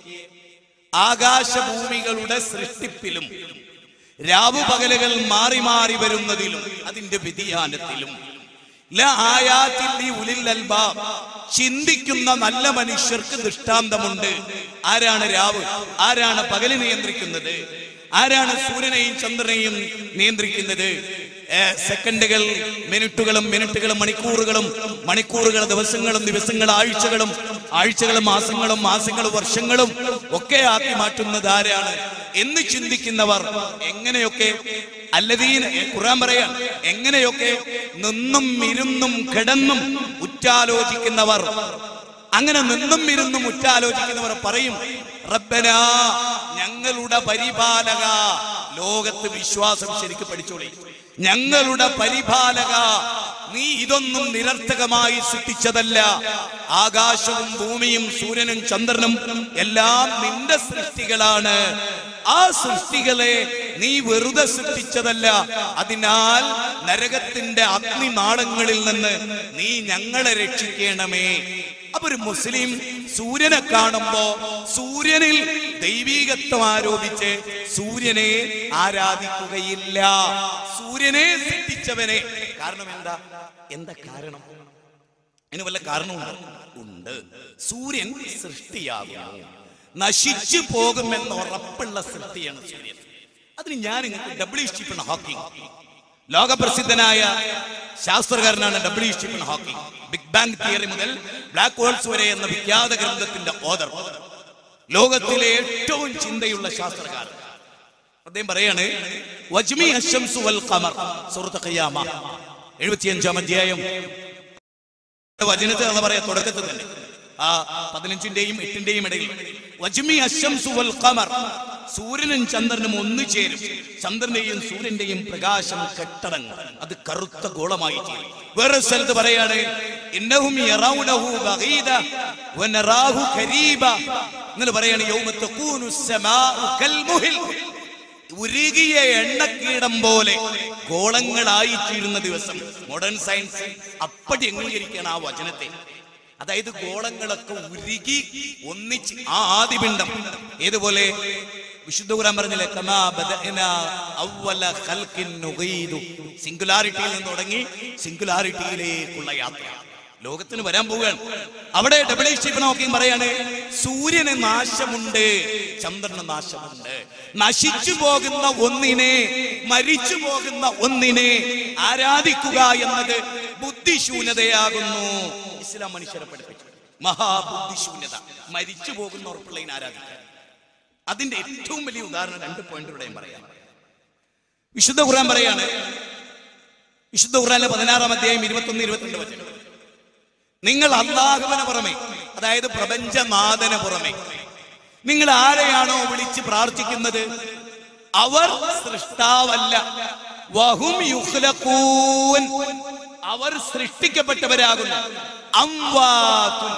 ആകാശഭൂമികളുടെ സൃഷ്ടിപ്പിലും രാവുപകലുകൾ മാറി മാറി വരുന്നതിലും അതിന്റെ വ്യതിയാനത്തിലും ല ആയാത്തിൽ ലി ഉലിൽ അൽബാബ്. ചിന്തിക്കുന്ന നല്ല മനുഷ്യർക്ക് ദൃഷ്ടാന്തമുണ്ട് ആരാണ് രാവ് ആരാണ് പകല് നിയന്ത്രിക്കുന്നത് ആരാണ് സൂര്യനെയും ചന്ദ്രനെയും നിയന്ത്രിക്കുന്നത് ഏ, സെക്കൻഡുകൾ മിനിറ്റുകളും മിനിറ്റുകളും മണിക്കൂറുകളും മണിക്കൂറുകൾ ദിവസങ്ങളും ദിവസങ്ങൾ ആഴ്ചകളും ആഴ്ചകളും മാസങ്ങളും മാസങ്ങളും വർഷങ്ങളും ഒക്കെ ആക്കി മാറ്റുന്നത് ആരാണ് എന്ന് ചിന്തിക്കുന്നവർ എങ്ങനെയൊക്കെ അല്ലതീൻ ഖുറാൻ പറയാൻ എങ്ങനെയൊക്കെ നിന്നും ഇരുന്നും കിടന്നും ഉറ്റാലോചിക്കുന്നവർ അങ്ങനെ നിന്നും ഇരുന്നും ഉറ്റാലോചിക്കുന്നവർ പറയും റബ്ബനാ ഞങ്ങളുടെ പരിപാലക ലോകത്ത് വിശ്വാസം ശരിക്ക് പഠിച്ചോളി ഞങ്ങളുടെ പരിപാലക നീ ഇതൊന്നും നിരർത്ഥകമായി സൃഷ്ടിച്ചതല്ല ആകാശവും ഭൂമിയും സൂര്യനും ചന്ദ്രനും എല്ലാം നിന്റെ സൃഷ്ടികളാണ് ആ സൃഷ്ടികളെ നീ വെറുതെ സൃഷ്ടിച്ചതല്ല അതിനാൽ നരകത്തിന്റെ അഗ്നിനാളങ്ങളിൽ നിന്ന് നീ ഞങ്ങളെ രക്ഷിക്കണമേ അപ്പൊ ഒരു മുസ്ലിം സൂര്യനെ കാണുമ്പോ സൂര്യനിൽ ദൈവീകത്വം ആരോപിച്ച് സൂര്യനെ ആരാധിക്കുകയില്ല സൂര്യനെ സൃഷ്ടിച്ചവനെ കാരണം എന്താ എന്താ കാരണം അതിന് വല്ല കാരണമുണ്ടോ ഉണ്ട് സൂര്യൻ സൃഷ്ടിയാകുന്നു നശിച്ചു പോകുമെന്ന് ഉറപ്പുള്ള സൃഷ്ടിയാണ് സൂര്യൻ അതിന് ഞാൻ നിങ്ങൾക്ക് ഡബ്ല്യു സ്റ്റീഫൻ ഹോക്കിംഗ് ലോകപ്രസിദ്ധനായ ശാസ്ത്രകാരനാണ് W Stephen Hawking big bang theory മുതൽ ബ്ലാക്ക് ഹോൾസ് വരെ എന്ന വിഖ്യാത ഗ്രന്ഥത്തിന്റെ ഓദർ ലോകത്തിലെ ഏറ്റവും ചിന്തയുള്ള ശാസ്ത്രകാരൻ അദ്ദേഹം പറയാണ് വജ്മി അശംസു വൽ ഖമർ സൂറത്ത് ഖിയാമ എഴുപത്തിയഞ്ചാം അധ്യായം വചനത്തെ എന്ന് പറയാ തുടക്കത്തിൽ തന്നെ ആ പതിനഞ്ചിന്റെയും എട്ടിന്റെയും ഇടയിൽ വജ്മി അശംസു വൽ ഖമർ സൂര്യനും ചന്ദ്രനും ഒന്നു ചേരും ചന്ദ്രന്റെയും സൂര്യന്റെയും പ്രകാശം കെട്ടടങ്ങും അത് കറുത്ത ഗോളമായി തീരും വേറെ സ്ഥലത്ത് പറയാണ് ഇന്നഹും യറൗനഹു ബഗീദ വനറാഹു ഖരീബ എന്നിട്ട് പറയാണ് യൗമ തകൂനു സ്സമാഉ കൽമുഹിൽ ഉരുകിയ എണ്ണക്കീടം പോലെ ഗോളങ്ങളായി തീരുന്ന ദിവസം മോഡേൺ സയൻസ് അപ്പടി അംഗീകരിക്കുകയാണ് ആ വചനത്തെ അതായത് ഗോളങ്ങളൊക്കെ ഉരുകി ഒന്നിച്ച് ആ ആദിപിണ്ഡം ഏതുപോലെ വിശുദ്ധ ഖുർആൻ പറഞ്ഞില്ലേ കമാ ബദഅനാ അവ്വല ഖൽഖിൻ നുഗീദു സിംഗുലാരിറ്റിയിൽ നിന്ന് തുടങ്ങി സിംഗുലാരിറ്റിയിലേക്കുള്ള യാത്ര ലോകത്തിന് വരാൻ പോവുകയാണ് അവിടെ ഡബ്ല്യു സ്റ്റീഫൻ ഹോക്കിംഗ് പറയാണ് സൂര്യന് നാശമുണ്ട് ചന്ദ്രന് നാശമുണ്ട് നശിച്ചു പോകുന്ന ഒന്നിനെ മരിച്ചു പോകുന്ന ഒന്നിനെ ആരാധിക്കുക എന്നത് ബുദ്ധിശൂന്യതയാകുന്നു ഇസ്ലാം മനുഷ്യരെ പഠിപ്പിച്ചു മഹാബുദ്ധിശൂന്യത മരിച്ചു പോകുന്ന ഉറപ്പുള്ളതിനെ ആരാധിക്കുക അതിന്റെ ഏറ്റവും വലിയ ഉദാഹരണം രണ്ട് പോയിന്റ് ഇവിടെ ഞാൻ പറയാം വിശുദ്ധ ഖുർആൻ പറയാണ് വിശുദ്ധ ഖുർആനിലെ പതിനാറാം അധ്യായം ഇരുപത്തൊന്ന് ഇരുപത്തിരണ്ട് വചനം നിങ്ങൾ അള്ളാഹുവിന് പുറമെ അതായത് പ്രപഞ്ചനാഥന് പുറമെ നിങ്ങൾ ആരെയാണോ വിളിച്ച് പ്രാർത്ഥിക്കുന്നത് അവർ സൃഷ്ടാവല്ല വഹും യുഖ്ലഖൂൻ അവർ സൃഷ്ടിക്കപ്പെട്ടവരാകുന്നു അംവാതുൻ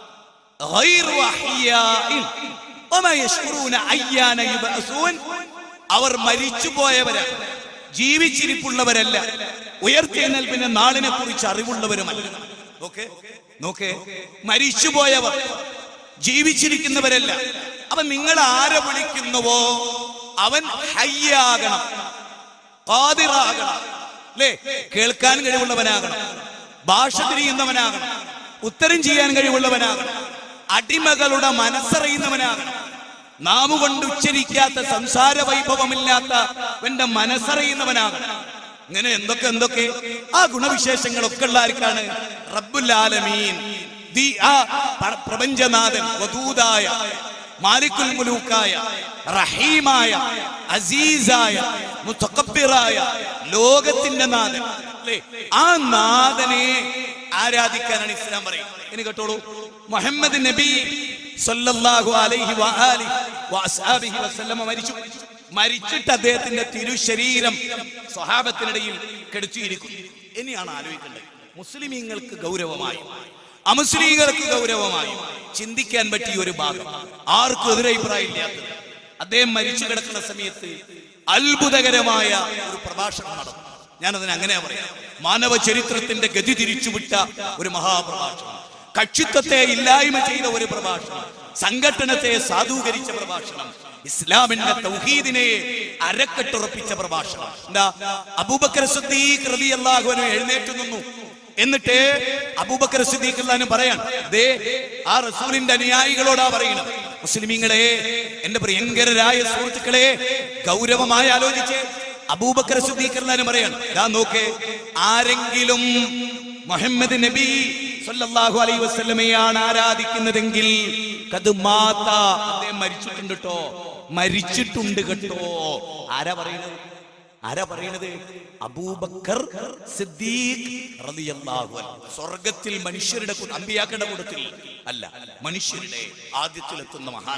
ഗൈറു അഹ്യാഇൻ വമാ യശ്ഉറൂന അയ്യാന യുബഅസൂൻ അവർ മരിച്ചുപോയവരാണ് ജീവിച്ചിരിപ്പുള്ളവരല്ല ഉയർത്തെഴുന്നേൽപ്പിന്റെ നാളിനെ കുറിച്ച് അറിവുള്ളവരുമല്ല നോക്കേ നോക്കേ മരിച്ചുപോയവർ ജീവിച്ചിരിക്കുന്നവരല്ല അപ്പൊ നിങ്ങൾ ആരെ വിളിക്കുന്നുവോ അവൻ ഹയ്യാകണം ഖാദിറാകണം അല്ലേ കേൾക്കാൻ കഴിവുള്ളവനാകണം ഭാഷ തിരിയുന്നവനാകണം ഉത്തരം ചെയ്യാൻ കഴിവുള്ളവനാകണം അടിമകളുടെ മനസ്സറിയുന്നവനാകണം നാമു കൊണ്ട് ഉച്ചരിക്കാത്ത സംസാര വൈഭവമില്ലാത്ത അവന്റെ മനസ്സറിയുന്നവനാകണം ഇങ്ങനെ എന്തൊക്കെ എന്തൊക്കെ ആ ഗുണവിശേഷങ്ങളൊക്കെ ഉള്ള ആർക്കാണ് റബ്ബുൽ ആലമീൻ ദി ആ പ- പ്രപഞ്ചനാഥൻ വദൂദായ മാലിക്കുൽ മുലൂക്കായ റഹീമായ അസീസായ മുത്തക്കബിറായ ലോകത്തിന്റെ നാഥൻ അല്ലേ ആ നാഥനെ ആരാധിക്കാനാണ് ഇസ്ലാം പറയും ഇനി കേട്ടോളൂ മുഹമ്മദ് നബി സല്ലല്ലാഹു അലൈഹി വആലി വഅസ്ഹാബിഹി വസല്ലമ മരിച്ചു മരിച്ചിട്ട് അദ്ദേഹത്തിന്റെ തിരുശരീരം സ്വഹാബത്തിനിടയിൽ കെടുത്തിയിരിക്കുന്നു ഇനിയാണ് ആലോചിക്കേണ്ടത് മുസ്ലിമീങ്ങൾക്ക് ഗൗരവമായും അമുസ്ലിങ്ങൾക്ക് ഗൗരവമായും ചിന്തിക്കാൻ പറ്റിയ ഒരു ഭാഗം ആർക്കും എതിരഭിപ്രായം ഇല്ലാത്തത് അദ്ദേഹം മരിച്ചു കിടക്കുന്ന സമയത്ത് അത്ഭുതകരമായ ഒരു പ്രഭാഷണം നടന്നു ഞാനതിന് അങ്ങനെ പറയാം മാനവ ചരിത്രത്തിന്റെ ഗതി തിരിച്ചുവിട്ട ഒരു മഹാപ്രഭാഷണം കക്ഷിത്വത്തെ ഇല്ലായ്മ ചെയ്ത ഒരു പ്രഭാഷണം സംഘടനത്തെ സാധൂകരിച്ച പ്രഭാഷണം ഇസ്ലാമിന്റെ തൗഹീദിനെ അരക്കെട്ടുറപ്പിച്ച പ്രഭാഷണം എന്താ അബൂബക്കർ സിദ്ദീഖ് റളിയല്ലാഹു അൻഹു എഴുന്നേറ്റ് നിന്നു എന്നിട്ട് അബൂബക്കർ സിദ്ദീഖ് അള്ളാഹു പറയാൻ ദേ ആ റസൂലിന്റെ അനുയായികളോടാ പറയണം മുസ്ലിമീങ്ങളെ എന്റെ പ്രിയങ്കരരായ സുഹൃത്തുക്കളെ ഗൗരവമായി ആലോചിച്ച് അബൂബക്കർ സിദ്ദീഖ് അള്ളാഹു പറയാൻ ദാ നോക്കേ ആരെങ്കിലും മുഹമ്മദ് നബി സല്ലല്ലാഹു അലൈഹി വസല്ലമയാണ് ആരാധിക്കുന്നതെങ്കിൽ കത് മാത അദ്ദേഹം മരിച്ചിട്ടുണ്ട് കേട്ടോ മരിച്ചിട്ടുണ്ട് കേട്ടോ ആരാ പറയുന്നത് ആരാ പറയണത് അബൂബക്കർ സിദ്ദീഖ് റളിയല്ലാഹു അൻഹു സ്വർഗത്തിൽ മനുഷ്യരുടെ കൂട്ട- അമ്പിയാക്കളുടെ കൂട്ടത്തിൽ അല്ല മനുഷ്യരുടെ ആദ്യത്തിലെത്തുന്ന മഹാൻ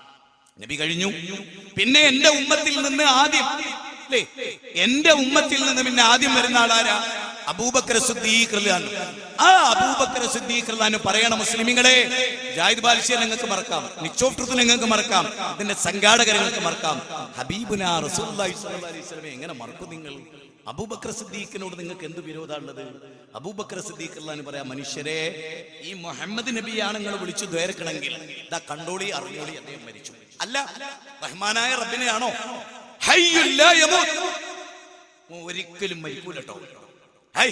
നബി കഴിഞ്ഞു പിന്നെ എന്റെ ഉമ്മത്തിൽ നിന്ന് ആദ്യം അല്ലേ എന്റെ ഉമ്മത്തിൽ നിന്ന് പിന്നെ ആദ്യം വരുന്ന ആളാരാ അബൂബക്കർ സിദ്ദീഖ് റളിയല്ലാഹു അൻഹു. ആ അബൂബക്കർ സിദ്ദീഖ് റളിയല്ലാഹു അൻഹു പറയണ മുസ്ലിമിങ്ങളെ ജാഹിദ് ബാലിശ്ശേരി നിങ്ങൾക്ക് മറക്കാം നിച്ചോഫ് നിങ്ങൾക്ക് മറക്കാം ഇതിന്റെ സംഘാടകരെ നിങ്ങൾക്ക് മറക്കാം ഹബീബുന റസൂലുള്ളാഹി സ്വല്ലല്ലാഹു അലൈഹി വസല്ലമയെ എങ്ങനെ മറക്കും നിങ്ങൾ അബൂബക്കർ സിദ്ദീഖിനോട് നിങ്ങൾക്ക് എന്ത് വിരോധമുള്ളത് അബൂബക്കർ സിദ്ദീഖ് അള്ളഹാൻ പറയാ മനുഷ്യരെ ഈ മുഹമ്മദ് നബിയാണ് നിങ്ങൾ വിളിച്ചു ദ്വേർക്കണമെങ്കിൽ ഇതാ കണ്ടോളി അറിഞ്ഞോളി അദ്ദേഹം മരിച്ചു അല്ല റഹ്മാനായ റബ്ബിനെയാണോ ഹയ്യുൽ ലാ യമൂത്ത്. ഒരിക്കലും മരിക്കൂല കേട്ടോ ഹൈ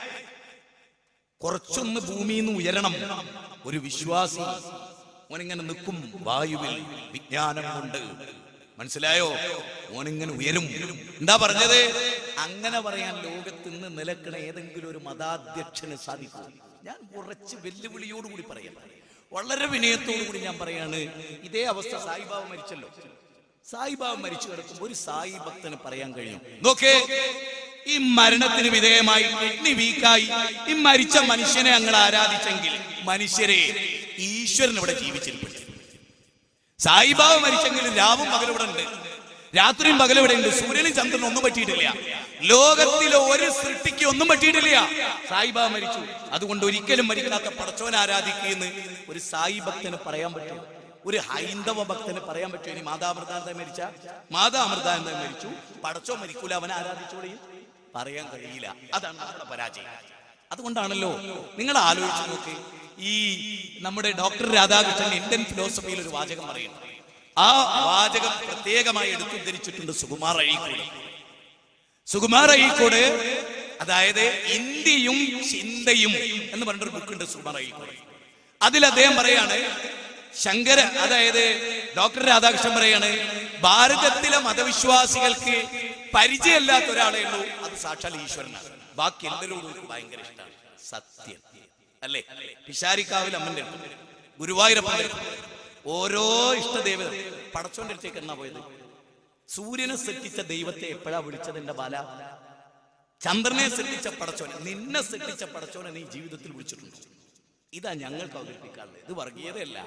കുറച്ചൊന്ന് ഭൂമിയിൽ നിന്ന് ഉയരണം ഒരു വിശ്വാസി ഓനിങ്ങനെ നിൽക്കും വായുവിൽ വിജ്ഞാനം കൊണ്ട് മനസ്സിലായോ ഓനിങ്ങനെ ഉയരും എന്താ പറഞ്ഞത് അങ്ങനെ പറയാൻ ലോകത്ത് നിന്ന് നിലക്കണ ഏതെങ്കിലും ഒരു മതാധ്യക്ഷന് സാധിക്കും ഞാൻ കുറച്ച് വെല്ലുവിളിയോടുകൂടി പറയാം വളരെ വിനയത്തോടു കൂടി ഞാൻ പറയാണ് ഇതേ അവസ്ഥ സായിബാബ മരിച്ചല്ലോ സായിബാബ മരിച്ചു കിടക്കുമ്പോൾ ഒരു സായി ഭക്തന് പറയാൻ കഴിയും നോക്കേ ഈ മരണത്തിന് വിധേയമായി കിഡ്നി വീക്കായി ഈ മരിച്ച മനുഷ്യനെ ഞങ്ങൾ ആരാധിച്ചെങ്കിൽ മനുഷ്യരെ ഈശ്വരൻ ഇവിടെ ജീവിച്ചിരിപ്പുണ്ട് സായിബാബ മരിച്ചെങ്കിൽ രാവും പകലും ഇവിടെ ഉണ്ട് രാത്രിയും പകലും ഇവിടെ ഉണ്ട് സൂര്യനും ചന്ദ്രനും ഒന്നും പറ്റിയിട്ടില്ല ലോകത്തിലെ ഒരു സൃഷ്ടിക്ക് ഒന്നും പറ്റിയിട്ടില്ല സായിബാബ മരിച്ചു അതുകൊണ്ട് ഒരിക്കലും മരിക്കാത്ത പടച്ചോൻ ആരാധിക്കുന്നു ഒരു സായി ഭക്തന് പറയാൻ പറ്റും ഒരു ഹൈന്ദവ ഭക്തന് പറയാൻ പറ്റും ഇനി മാതാമൃതാനന്ദ മരിച്ച മാതാമൃതാനന്ദ മരിച്ചു പടച്ചോ മരിക്കൂല അവനെ ആരാധിച്ചോടെയും പറയാൻ കഴിയില്ല അതാണ് നമ്മുടെ പരാജയം അതുകൊണ്ടാണല്ലോ നിങ്ങൾ ആലോചിച്ച് നോക്ക് ഈ നമ്മുടെ ഡോക്ടർ രാധാകൃഷ്ണൻ ഇന്ത്യൻ ഫിലോസഫിയിൽ ഒരു വാചകം പറയുന്നു ആ വാചകം പ്രത്യേകമായി എടുത്തുദ്ധരിച്ചിട്ടുണ്ട് സുകുമാർ അഴീക്കോട് സുകുമാർ അഴീക്കോട് അതായത് ഇന്ത്യയും ചിന്തയും എന്ന് പറഞ്ഞൊരു ബുക്കുണ്ട് സുകുമാർ അഴീക്കോട് അതിൽ അദ്ദേഹം പറയാണ് ശങ്കര അതായത് ഡോക്ടർ രാധാകൃഷ്ണൻ പറയാണ് ഭാരതത്തിലെ മതവിശ്വാസികൾക്ക് പരിചയമില്ലാത്ത ഒരാളേ ഉള്ളൂ അത് സാക്ഷാൽ ഈശ്വരനാണ് ബാക്കി എല്ലാവരോടും എനിക്ക് ഭയങ്കര ഇഷ്ടമാണ് സത്യം അല്ലേ പിശാരിക്കാവിൽ അമ്മന്റെ അടുത്ത് ഗുരുവായൂരപ്പന്റെ അടുത്ത് ഓരോ ഇഷ്ടദേവത പടച്ചോന്റെ അടുത്തേക്ക് എന്നാ പോയത് സൂര്യനെ സൃഷ്ടിച്ച ദൈവത്തെ എപ്പോഴാ വിളിച്ചത് എന്റെ ബാല ചന്ദ്രനെ സൃഷ്ടിച്ച പടച്ചോനെ നിന്നെ സൃഷ്ടിച്ച പടച്ചോനെ നീ ജീവിതത്തിൽ വിളിച്ചിട്ടുണ്ടോ ഇതാ ഞങ്ങൾക്ക് അവതരിപ്പിക്കാറുള്ളത് ഇത് വർഗീയതയല്ല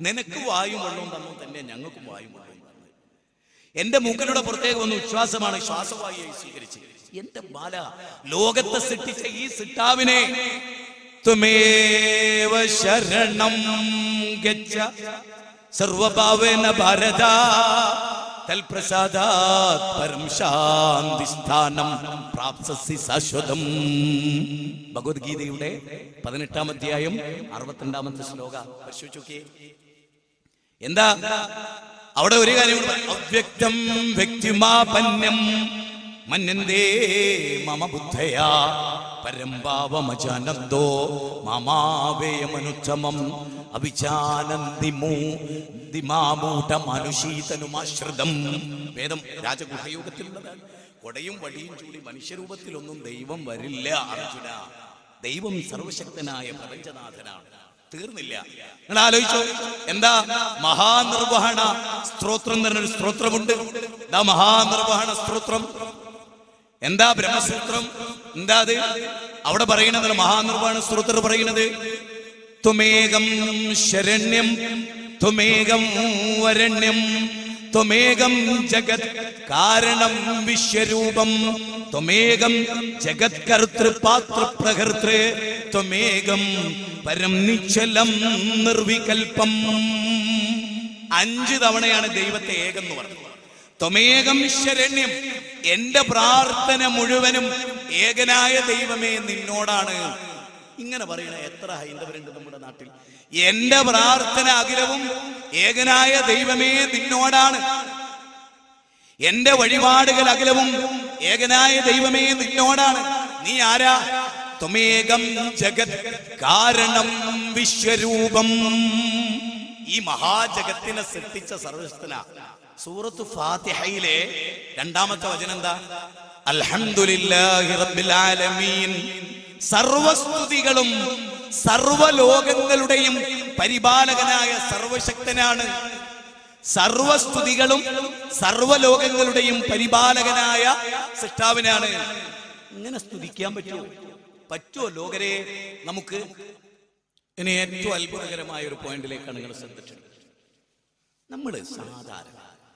നിനക്ക് വായും വെള്ളവും തന്നു തന്നെ ഞങ്ങൾക്കും വായും വെള്ളവും തന്നു എന്റെ മൂക്കിലൂടെ പുറത്തേക്ക് വന്ന വിശ്വാസമാണ് ശ്വാസവായുവായി സ്വീകരിച്ച് എന്റെ ബാല ലോകത്തെ സൃഷ്ടിച്ച ഈ സിട്ടാവിനെ തുമേവ ശരണം ഗച്ഛ സർവഭാവേന ഭാരത തൽപ്രസാദാത് പരം ശാന്തി സ്ഥാനം പ്രാപ്സസി ശാശ്വതം ഭഗവത്ഗീതയുടെ പതിനെട്ടാം അധ്യായം അറുപത്തിരണ്ടാമത്തെ ശ്ലോക പരിശോധിച്ചു നോക്കിയേ എന്താ അവിടെ ഒരു കാര്യം കൂടി പറയാം. അവ്യക്തം വ്യക്തിമാപന്യം മന്യന്തേ മമ ബുദ്ധയാ പരംഭാവമജാനന്ദോ മമാവേയമനുത്തമം അവിജാനന്ദിമൂ ദിമാമൂഢമനുശീതനുമാശ്രിതം വേദം രാജഗുഹയോഗത്തിലുള്ളതാണ് കൊടയും വടിയും ചൂടി മനുഷ്യരൂപത്തിലൊന്നും ദൈവം വരില്ല അർജുന ദൈവം സർവശക്തനായ പ്രപഞ്ചനാഥനാണ് തീർന്നില്ല നിങ്ങൾ ആലോചിച്ചോ എന്താ മഹാനിർവഹണ സ്ത്രോത്രം എന്ന് പറഞ്ഞൊരു സ്ത്രോത്രമുണ്ട് എന്താ മഹാനിർവഹണ സ്ത്രോത്രം എന്താ ബ്രഹ്മസൂത്രം എന്താ അത് അവിടെ പറയണത് മഹാനിർവഹണ സ്ത്രോത്രം പറയുന്നത് ത്വമേകം ശരണ്യം ത്വമേകം വരണ്യം ത്വമേകം ജഗത് കാരണം വിശ്വരൂപം ത്വമേകം ജഗത് കർത്തൃ പാത്ര പ്രകർത്തൃ ത്വമേകം പരം നിശ്ചലം നിർവികൽപ്പം അഞ്ച് തവണയാണ് ദൈവത്തെ ഏകം എന്ന് പറഞ്ഞത് ത്വമേകം ശരണ്യം എന്റെ പ്രാർത്ഥന മുഴുവനും ഏകനായ ദൈവമേ നിന്നോടാണ് ഇങ്ങനെ പറയണ എത്ര ഹൈന്ദവരുണ്ട് നമ്മുടെ നാട്ടിൽ എന്റെ പ്രാർത്ഥന അഖിലവും ഏകനായ ദൈവമേ നിന്നോടാണ് എന്റെ വഴിപാടുകൾ അഖിലവും ഏകനായ ദൈവമേ നിന്നോടാണ് നീ ആരാ ത്വമേകം ജഗത് കാരണം വിശ്വരൂപം ഈ മഹാജഗത്തിനെ സൃഷ്ടിച്ച സർവസ്ഥന സൂറത്ത് ഫാത്തിഹയിലെ രണ്ടാമത്തെ വചനം എന്താ അൽഹംദുലില്ലാഹി റബ്ബിൽ ആലമീൻ സർവസ്തുതികളും സർവലോകങ്ങളുടെയും പരിപാലകനായ സർവശക്തനാണ് സർവസ്തുതികളും സർവലോകങ്ങളുടെയും പരിപാലകനായ സൃഷ്ടാവിനാണ് ഇങ്ങനെ സ്തുതിക്കാൻ പറ്റുമോ പറ്റുമോ ലോകരെ നമുക്ക് ഇനി ഏറ്റവും അത്ഭുതകരമായ ഒരു പോയിന്റിലേക്കാണ് നിങ്ങൾ ശ്രദ്ധിച്ചത് നമ്മൾ സാധാരണ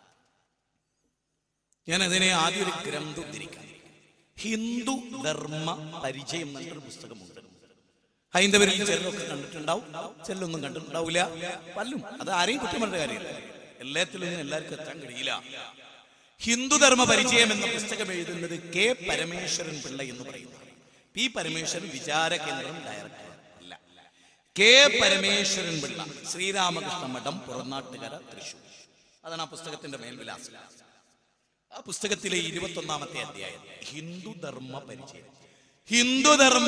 ഞാൻ അതിനെ ആദ്യം ഒരു ഗ്രന്ഥം ഉദ്ധരിക്കാം ഹിന്ദു ധർമ്മ പരിചയം എന്നൊരു പുസ്തകമുണ്ട് ഹൈന്ദവരിൽ ചിലരൊക്കെ കണ്ടിട്ടുണ്ടാവും ചിലരൊന്നും കണ്ടിട്ടുണ്ടാവില്ല പല്ലും അത് ആരെയും കുറ്റം പറഞ്ഞ കാര്യമില്ല എല്ലാത്തിലും എല്ലാവർക്കും എത്താൻ കഴിയില്ല ഹിന്ദുധർമ്മ പരിചയം എന്ന പുസ്തകം എഴുതുന്നത് കെ പരമേശ്വരൻ പിള്ള എന്ന് പറയുന്നു പി പരമേശ്വരൻ വിചാര കേന്ദ്രം ഡയറക്ടർ അല്ല കെ പരമേശ്വരൻ പിള്ള ശ്രീരാമകൃഷ്ണ മഠം പുറനാട്ടുകര തൃശൂർ അതാണ് ആ പുസ്തകത്തിന്റെ മേൽവിലാസം ആ പുസ്തകത്തിലെ ഇരുപത്തി ഒന്നാമത്തെ അധ്യായം ഹിന്ദുധർമ്മ പരിചയം ഹിന്ദുധർമ്മ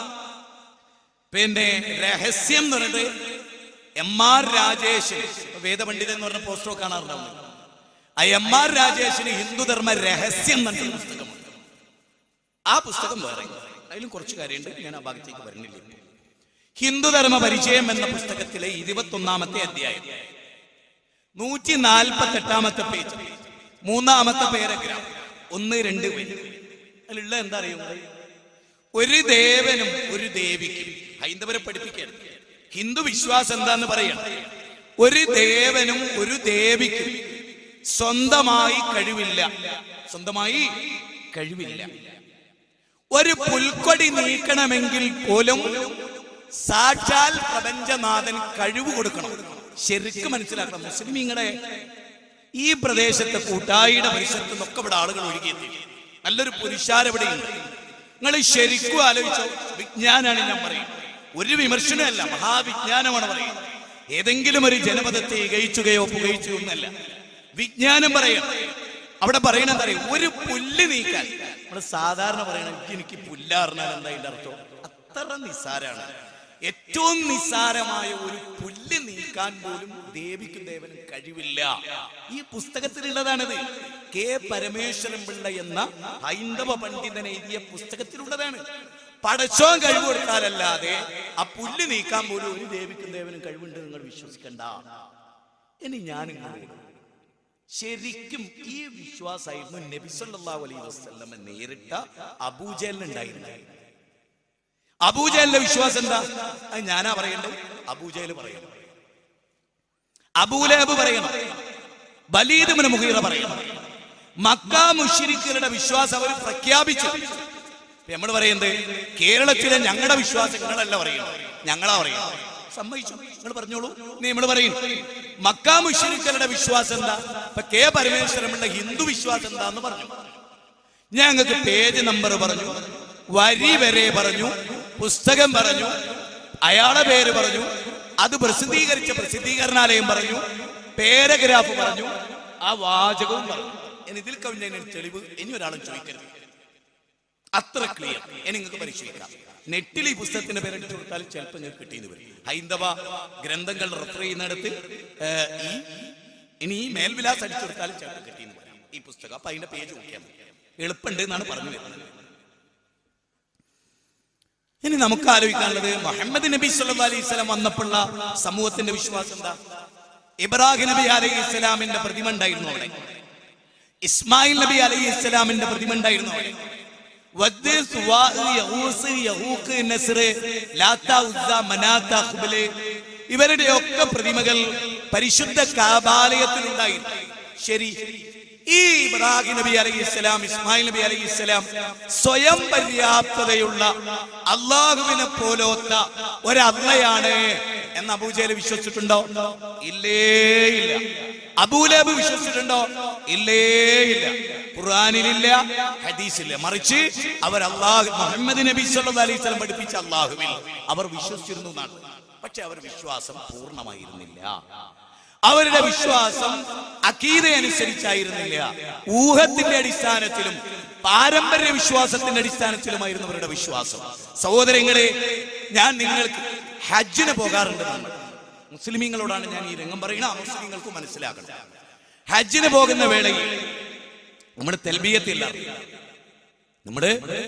പിന്നെ രഹസ്യം എന്ന് പറഞ്ഞിട്ട് എം ആർ രാജേഷൻ വേദപണ്ഡിതൻ എന്ന് പറഞ്ഞ പോസ്റ്ററോ കാണാറുണ്ടാവും ആ എം ആർ രാജേഷിന് ഹിന്ദുധർമ്മ രഹസ്യം എന്ന് പറഞ്ഞൊരു പുസ്തകമുണ്ട് ആ പുസ്തകം വേറെ അതിലും കുറച്ച് കാര്യമുണ്ട് ഞാൻ ആ ഭാഗത്തേക്ക് വരുന്നില്ല ഇപ്പോൾ. ഹിന്ദുധർമ്മ പരിചയം എന്ന പുസ്തകത്തിലെ ഇരുപത്തി ഒന്നാമത്തെ അധ്യായം നൂറ്റി നാൽപ്പത്തി എട്ടാമത്തെ പേജ് മൂന്നാമത്തെ പാരഗ്രാഫ് ഒന്ന് രണ്ട് പേര് അതിലുള്ള എന്താ അറിയുന്നത് ഒരു ദേവനും ഒരു ദേവിക്കും ഹൈന്ദവരെ പഠിപ്പിക്കണം ഹിന്ദു വിശ്വാസം എന്താന്ന് പറയണം ഒരു ദേവനും ഒരു ദേവിക്കും സ്വന്തമായി കഴിവില്ല സ്വന്തമായി കഴിവില്ല ഒരു പുൽക്കൊടി നീക്കണമെങ്കിൽ പോലും സാക്ഷാൽ പ്രപഞ്ചനാഥൻ കഴിവ് കൊടുക്കണം ശരിക്കും മനസ്സിലാക്കണം മുസ്ലിമീങ്ങളെ ഈ പ്രദേശത്തെ കൂട്ടായിയുടെ പരിസരത്ത് നിന്നൊക്കെ ഇവിടെ ആളുകൾ ഒഴുകിയെത്തി നല്ലൊരു പുരുഷാരവിടെയുണ്ട് നിങ്ങൾ ശരിക്കും ആലോചിച്ചോ വിജ്ഞാനാണ് ഞാൻ പറയുന്നത് ഒരു വിമർശനമല്ല മഹാവിജ്ഞാനമാണ് പറയുന്നത് ഏതെങ്കിലും ഒരു ജനപദത്തെ ഇകയിച്ചുകയോ പുകയിച്ചുകയോ ഒന്നല്ല വിജ്ഞാനം പറയാം അവിടെ പറയണത് അറിയും ഒരു പുല്ല് നീക്കാൻ നമ്മൾ സാധാരണ പറയണ എനിക്ക് പുല്ലാറിഞ്ഞാൽ എന്താ അതിന്റെ അർത്ഥം അത്ര നിസ്സാരാണ് ഏറ്റവും നിസ്സാരമായ ഒരു പുല്ല് നീക്കാൻ പോലും ദേവിക്കും ദേവനും കഴിവില്ല ഈ പുസ്തകത്തിലുള്ളതാണിത് കെ പരമേശ്വരൻ പിള്ള എന്ന ഹൈന്ദവ പണ്ഡിതൻ എഴുതിയ പുസ്തകത്തിലുള്ളതാണ് പടച്ചോൻ കഴിവ് കൊടുത്താലല്ലാതെ ആ പുല്ല് നീക്കാൻ പോലും ഒരു ദേവിക്കും ദേവനും കഴിവുണ്ട് നിങ്ങൾ വിശ്വസിക്കണ്ട ഇനി ഞാനും കൂടി ശരിക്കും ഈ വിശ്വാസമായിരുന്നു നബി സല്ലല്ലാഹു അലൈഹി വസല്ലം നേരിട്ട അബൂജലിനുണ്ടായിരുന്നത് അബൂജലിന്റെ വിശ്വാസം എന്താ അത് ഞാനാ പറയണ്ടേ അബൂജല് പറയണം അബൂലേബ് പറയണം ബലീദ് മുന മുഹീറ പറയണം മക്ക മുഷിരിക്കുകളുടെ വിശ്വാസം അവർ പ്രഖ്യാപിച്ചു നമ്മൾ പറയുന്നത് കേരളത്തിലെ ഞങ്ങളുടെ വിശ്വാസം നിങ്ങളല്ല പറയുന്നത് ഞങ്ങളാ പറയുന്നത് സമ്മതിച്ചു നിങ്ങൾ പറഞ്ഞോളൂ നീ നമ്മൾ പറയും മക്ക മുഷിരിക്കലുടെ വിശ്വാസം എന്താ ഇപ്പൊ കെ പരമേശ്വരമുള്ള ഹിന്ദു വിശ്വാസം എന്താന്ന് പറഞ്ഞു ഞങ്ങൾക്ക് പേജ് നമ്പർ പറഞ്ഞു വരി വരെ പറഞ്ഞു പുസ്തകം പറഞ്ഞു അയാളെ പേര് പറഞ്ഞു അത് പ്രസിദ്ധീകരിച്ച പ്രസിദ്ധീകരണാലയം പറഞ്ഞു പാരഗ്രാഫ് പറഞ്ഞു ആ വാചകവും പറഞ്ഞു ഇനി ഇതിൽ കവിഞ്ഞ തെളിവ് ഇനി ഒരാളും ചോദിക്കരുത് അത്ര ക്ലിയർ ഇനി നിങ്ങൾക്ക് പരിശോധിക്കാം നെറ്റിൽ ഈ പുസ്തകത്തിന്റെ പേരടിച്ചു കൊടുത്താൽ ചിലപ്പോൾ നിങ്ങൾക്ക് കിട്ടിയെന്ന് വരും ഹൈന്ദവ ഗ്രന്ഥങ്ങൾ റെഫർ ചെയ്യുന്നിടത്ത് ഏർ, ഈ ഇനി ഈ മേൽവിലാസ് അടിച്ചു കൊടുത്താൽ ചിലപ്പോൾ കിട്ടിയെന്ന് വരാം ഈ പുസ്തകം അപ്പൊ അതിന്റെ പേജ് നോക്കിയാൽ മതി എളുപ്പമുണ്ട് എന്നാണ് പറഞ്ഞു വരുന്നത് ഇനി നമുക്ക് ആലോചിക്കാനുള്ളത് മുഹമ്മദ് നബി സല്ലല്ലാഹു അലൈഹി വസല്ലം വന്നപ്പോഴുള്ള സമൂഹത്തിന്റെ വിശ്വാസം എന്താ ഇബ്രാഹിം നബി അലൈഹി ഇസ്ലാമിന്റെ പ്രതിമ ഉണ്ടായിരുന്നു അവിടെ ഇസ്മായിൽ നബി അലൈഹി ഇസ്ലാമിന്റെ പ്രതിമ ഉണ്ടായിരുന്നു അവിടെ വദ്, സുവാ, യഹൂസ്, യഹൂക്ക്, നസ്ര്, ലാത്ത, ഉസ്സ, മനാത്ത, ഖുബല് ഇവരുടെ ഒക്കെ പ്രതിമകൾ പരിശുദ്ധ കാബാലയത്തിലുണ്ടായിരുന്നു ശരി ഈ ഇബ്രാഹിം നബി അലൈഹി ഇസ്ലാം ഇസ്മായിൽ നബി അലൈഹി ഇസ്ലാം സ്വയം പര്യാപ്തതയുള്ള അള്ളാഹുവിനെ പോലോത്ത ഒരള്ളയാണ് എന്ന് അബൂജേല് വിശ്വസിച്ചിട്ടുണ്ടോ ഇല്ലേ ഇല്ല അബൂലബ് വിശ്വസിച്ചിട്ടുണ്ടോ ഇല്ലേ ഇല്ല ഖുർആനിലില്ല ഹദീസില്ല മറിച്ച് അവർ അള്ളാഹു മുഹമ്മദ് നബി സല്ലല്ലാഹു അലൈഹി വസല്ലം പഠിപ്പിച്ച അള്ളാഹുവിൽ അവർ വിശ്വസിച്ചിരുന്നു എന്നാണ് പക്ഷെ അവർ വിശ്വാസം പൂർണ്ണമായിരുന്നില്ല അവരുടെ വിശ്വാസം അക്കീത അനുസരിച്ചായിരുന്നില്ല ഊഹത്തിന്റെ അടിസ്ഥാനത്തിലും പാരമ്പര്യ വിശ്വാസത്തിന്റെ അടിസ്ഥാനത്തിലുമായിരുന്നു അവരുടെ വിശ്വാസം സഹോദരങ്ങളെ ഞാൻ നിങ്ങൾക്ക് ഹജ്ജിന് പോകാറുണ്ട് നമ്മൾ മുസ്ലിമീങ്ങളോടാണ് ഞാൻ ഈ രംഗം പറയുന്നത് ആ മുസ്ലിങ്ങൾക്ക് മനസ്സിലാക്കണം ഹജ്ജിന് പോകുന്ന വേളയിൽ നമ്മുടെ തെൽബിയത്ത് എല്ലാവരും നമ്മുടെ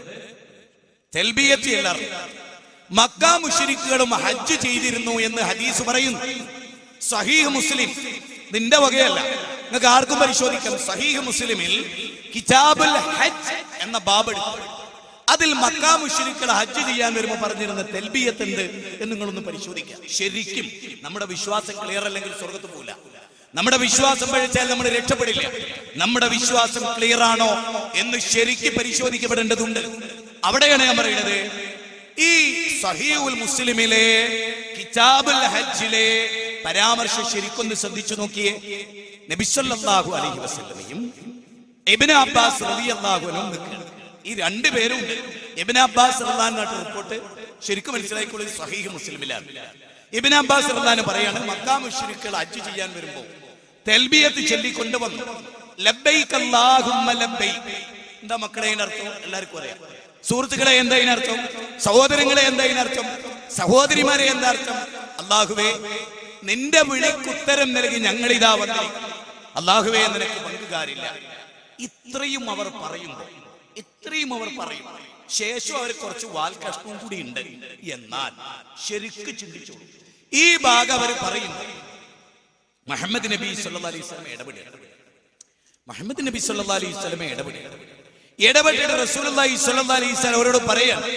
തെൽബിയത്ത് എല്ലാവരും മക്ക മുഷരിക്കുകളും ഹജ്ജ് ചെയ്തിരുന്നു എന്ന് ഹദീസ് പറയുന്നു സഹീഹ് മുസ്ലിം നിന്റെ വകയല്ല നിങ്ങൾക്ക് ആർക്കും പരിശോധിക്കാം സഹീഹ് മുസ്ലിമിൽ കിതാബുൽ ഹജ്ജ് എന്ന ബാബ് എടുത്തു അതിൽ മക്ക മുഷരിക്കൾ ഹജ്ജ് ചെയ്യാൻ വരുമ്പോൾ പറഞ്ഞിരുന്ന തെൽബിയത്ത് എന്ത് എന്ന് നിങ്ങളൊന്ന് പരിശോധിക്കാം ശരിക്കും നമ്മുടെ വിശ്വാസം ക്ലിയർ അല്ലെങ്കിൽ സ്വർഗത്ത് പോകില്ല നമ്മുടെ വിശ്വാസം പഴിച്ചാൽ നമ്മൾ രക്ഷപ്പെടില്ല നമ്മുടെ വിശ്വാസം ക്ലിയർ ആണോ എന്ന് ശരിക്കും പരിശോധിക്കപ്പെടേണ്ടതുണ്ട് അവിടെയാണ് ഞാൻ പറയുന്നത് ഈ സഹീഉൽ മുസ്ലിമിലെ കിതാബുൽ ഹജ്ജിലെ പരാമർശം ശരിക്കൊന്ന് ശ്രദ്ധിച്ചു നോക്കിയേ നബിസല്ലാഹു അലൈഹി വസല്ലമയും ഇബ്നു അബ്ബാസ് റളിയല്ലാഹു അൻഹു നിൽക്കുകയാണ് ഈ രണ്ട് പേരും ഉണ്ട് ഇബ്നു അബ്ബാസ് റളിയല്ലാഹു റിപ്പോർട്ട് ശരിക്കും മനസ്സിലാക്കിക്കൊള്ളുന്നത് സഹീഹ് മുസ്ലിമിലാണ് ഇബ്നു അബ്ബാസ് റളിയല്ലാഹു പറയാണ് മക്കാ മുശ്രിക്കുകൾ ഹജ്ജ് ചെയ്യാൻ വരുമ്പോൾ തെൽബിയത്ത് ചൊല്ലിക്കൊണ്ട് വന്നു ലബ്ബൈക് അല്ലാഹുമ്മ ലബ്ബൈക് എന്താ മക്കളെ അതിന്റെ അർത്ഥം എല്ലാവർക്കും അറിയാം സുഹൃത്തുക്കളെ എന്താ ഇതിനർത്ഥം സഹോദരങ്ങളെ എന്താ ഇതിനർത്ഥം സഹോദരിമാരെ എന്താ അർത്ഥം അള്ളാഹുവേ നിന്റെ വിളിക്കുത്തരം നൽകി ഞങ്ങൾ ഇതാ വന്നിരിക്കുന്നു അള്ളാഹുവേ നിനക്ക് പങ്കുകാരില്ല ഇത്രയും അവർ പറയുമ്പോൾ ഇത്രയും അവർ പറയും ശേഷം അവർ കുറച്ച് വാൽകഷ്ണവും കൂടി ഉണ്ട് എന്നാൽ ശരിക്ക് ചിന്തിച്ചോളൂ ഈ ഭാഗം അവർ പറയുന്നു മുഹമ്മദ് നബി സല്ലല്ലാഹു അലൈഹി വസല്ലം ഇടപെടുക മുഹമ്മദ് നബി സല്ലല്ലാഹു അലൈഹി വസല്ലം ഇടപെടുക ഇടപെട്ടിട്ട് റസൂലുള്ളാഹി സ്വല്ലല്ലാഹു അലൈഹി വസല്ലം അവരോട് പറയാണ്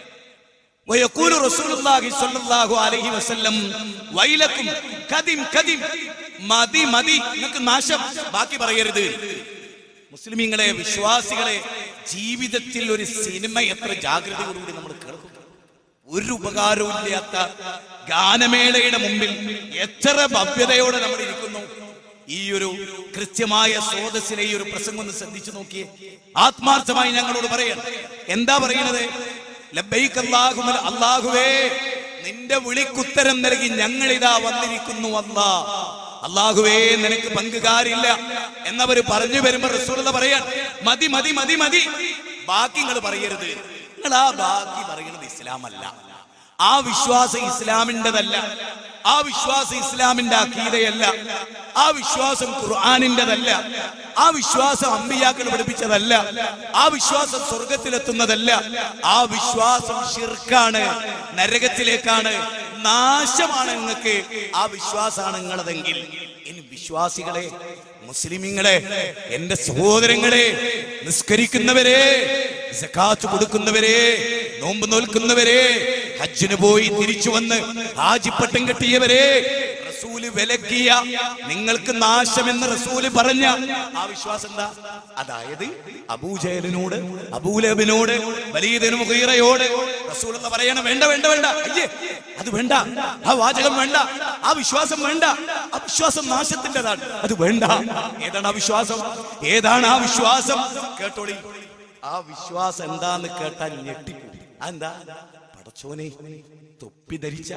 ويقول رسول الله صلى الله عليه وسلم ويلكم കദിം കദിം മതി മതി നിങ്ങൾക്ക് നാശം ബാക്കി പറയരുത് മുസ്ലിമീങ്ങളെ വിശ്വാസികളെ ജീവിതത്തിൽ ഒരു സിനിമ എത്ര ജാഗ്രതയോടുകൂടി നമ്മൾ കേൾക്കും ഒരു ഉപകാരവും ഇല്ലാത്ത ഗാനമേളയുടെ മുമ്പിൽ എത്ര ഭവ്യതയോടെ നമ്മൾ ഇരിക്കുന്നു ഈ ഒരു കൃത്യമായ സ്രോതസ്സിലെ ഈ ഒരു പ്രസംഗം ഒന്ന് ശ്രദ്ധിച്ചു നോക്കിയേ ആത്മാർത്ഥമായി ഞങ്ങളോട് പറയണം എന്താ പറയുന്നത് ലബ്ബൈക്ക് അല്ലാഹുമ അല്ലാഹുവേ നിന്റെ വിളിക്കുത്തരം നൽകി ഞങ്ങൾ ഇതാ വന്നിരിക്കുന്നു അല്ലാ അള്ളാഹുവേ നിനക്ക് പങ്കുകാരില്ല എന്നവര് പറഞ്ഞു വരുമ്പോ റസൂലത പറയാൻ മതി മതി മതി മതി ബാക്കി നിങ്ങൾ പറയരുത് നിങ്ങൾ ആ ബാക്കി പറയുന്നത് ഇസ്ലാമല്ല ആ വിശ്വാസം ഇസ്ലാമിൻ്റെതല്ല ആ വിശ്വാസം ഇസ്ലാമിന്റെ അക്കീതയല്ല ആ വിശ്വാസം ഖുർആാനിൻ്റെതല്ല ആ വിശ്വാസം അമ്പിയാക്കൾ പഠിപ്പിച്ചതല്ല ആ വിശ്വാസം സ്വർഗത്തിലെത്തുന്നതല്ല ആ വിശ്വാസം ഷിർക്കാണ് നരകത്തിലേക്കാണ് നാശമാണ് നിങ്ങൾക്ക് ആ വിശ്വാസമാണ് നിങ്ങളതെങ്കിൽ ഇനി വിശ്വാസികളെ മുസ്ലിമിങ്ങളെ എന്റെ സഹോദരങ്ങളെ നിസ്കരിക്കുന്നവരെ സക്കാത്ത് കൊടുക്കുന്നവരെ നോമ്പ് നോൽക്കുന്നവരെ ഹജ്ജിന് പോയി തിരിച്ചു വന്ന് ഹാജിപ്പട്ടം കെട്ടിയവരെ റസൂല് റസൂല് വിലക്കിയ നിങ്ങൾക്ക് നാശമെന്ന് റസൂല് പറഞ്ഞ ആ വിശ്വാസം എന്താ അതായത് അബൂജഹലിനോട് അബൂലബിനോട് വലീദനും മുഗീറയോട് റസൂൽ എന്ന് പറയണം വേണ്ട വേണ്ട വേണ്ട അയ്യേ അത് വേണ്ട ആ വാചകം വേണ്ട ആ വിശ്വാസം വേണ്ട ആ വിശ്വാസം നാശത്തിൻ്റെതാണ് അത് വേണ്ട ഏതാണ് ആ വിശ്വാസം ഏതാണ് ആ വിശ്വാസം കേട്ടോളി ആ വിശ്വാസം എന്താന്ന് കേട്ടാൽ ഞെട്ടിപ്പോകും അതെന്താ പടച്ചോനെ തൊപ്പി ധരിച്ച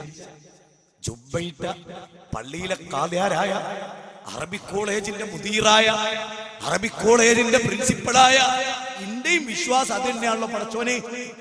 ജുബയിട്ട പള്ളിയിലെ കാദ്യാരായ അറബി കോളേജിന്റെ മുതീറായ അറബി കോളേജിന്റെ പ്രിൻസിപ്പളായ ഇന്ത്യയും വിശ്വാസം അത് തന്നെയാണല്ലോ പടച്ചോനെ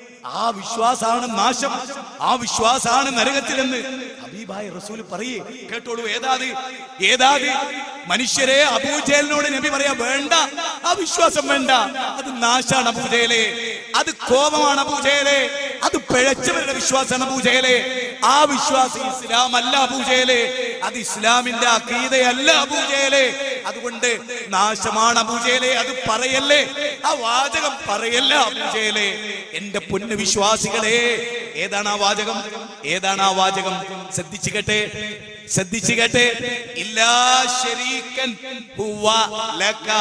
ആ വിശ്വാസാണ് നാശം ആ വിശ്വാസാണ് നരകത്തിലെന്ന് ഹബീബായ റസൂൽ പറയേ കേട്ടോളൂ ഏതാത് ഏതാത് മനുഷ്യരെ അബൂജേലിനോട് നബി പറയാ വേണ്ട ആ വിശ്വാസം വേണ്ട അത് നാശാണ് അബൂജേലെ അത് കോപമാണ് അബൂജേലെ അത് പിഴച്ചവരുടെ വിശ്വാസമാണ് അബൂജേലെ ആ വിശ്വാസം ഇസ്ലാം അല്ല അബൂജേലെ അത് ഇസ്ലാമിന്റെ അക്കീതയല്ല അബൂജേലെ അതുകൊണ്ട് നാശമാണ് അബൂജേലെ അത് പറയല്ലേ ആ വാചകം പറയല്ല അബൂജേലെ എന്റെ പൊന്നു വിശ്വാസികളെ ഏതാണ് ആ വാചകം ഏതാണ് ആ വാചകം ശ്രദ്ധിച്ചു കേട്ടെ ശ്രദ്ധിച്ചു കേട്ടെ ഇല്ലാ ശരീക്കൻ ഹുവ ലക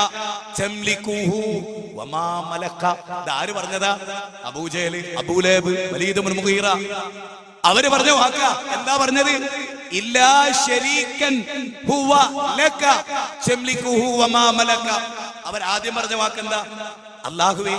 തംലികുഹു വമാ മലക ഇതാര് പറഞ്ഞതാ അബൂജഹൽ അബൂലേബ് വലീദ് ഇബ്നു മുഗീറ അവര് പറഞ്ഞ വാക്ക എന്താ പറഞ്ഞത് ഇല്ലാ ശരീക്കൻ ഹുവ ലക തംലികുഹു വമാ മലക അവർ ആദ്യം പറഞ്ഞ വാക്കെന്താ അല്ലാഹുവേ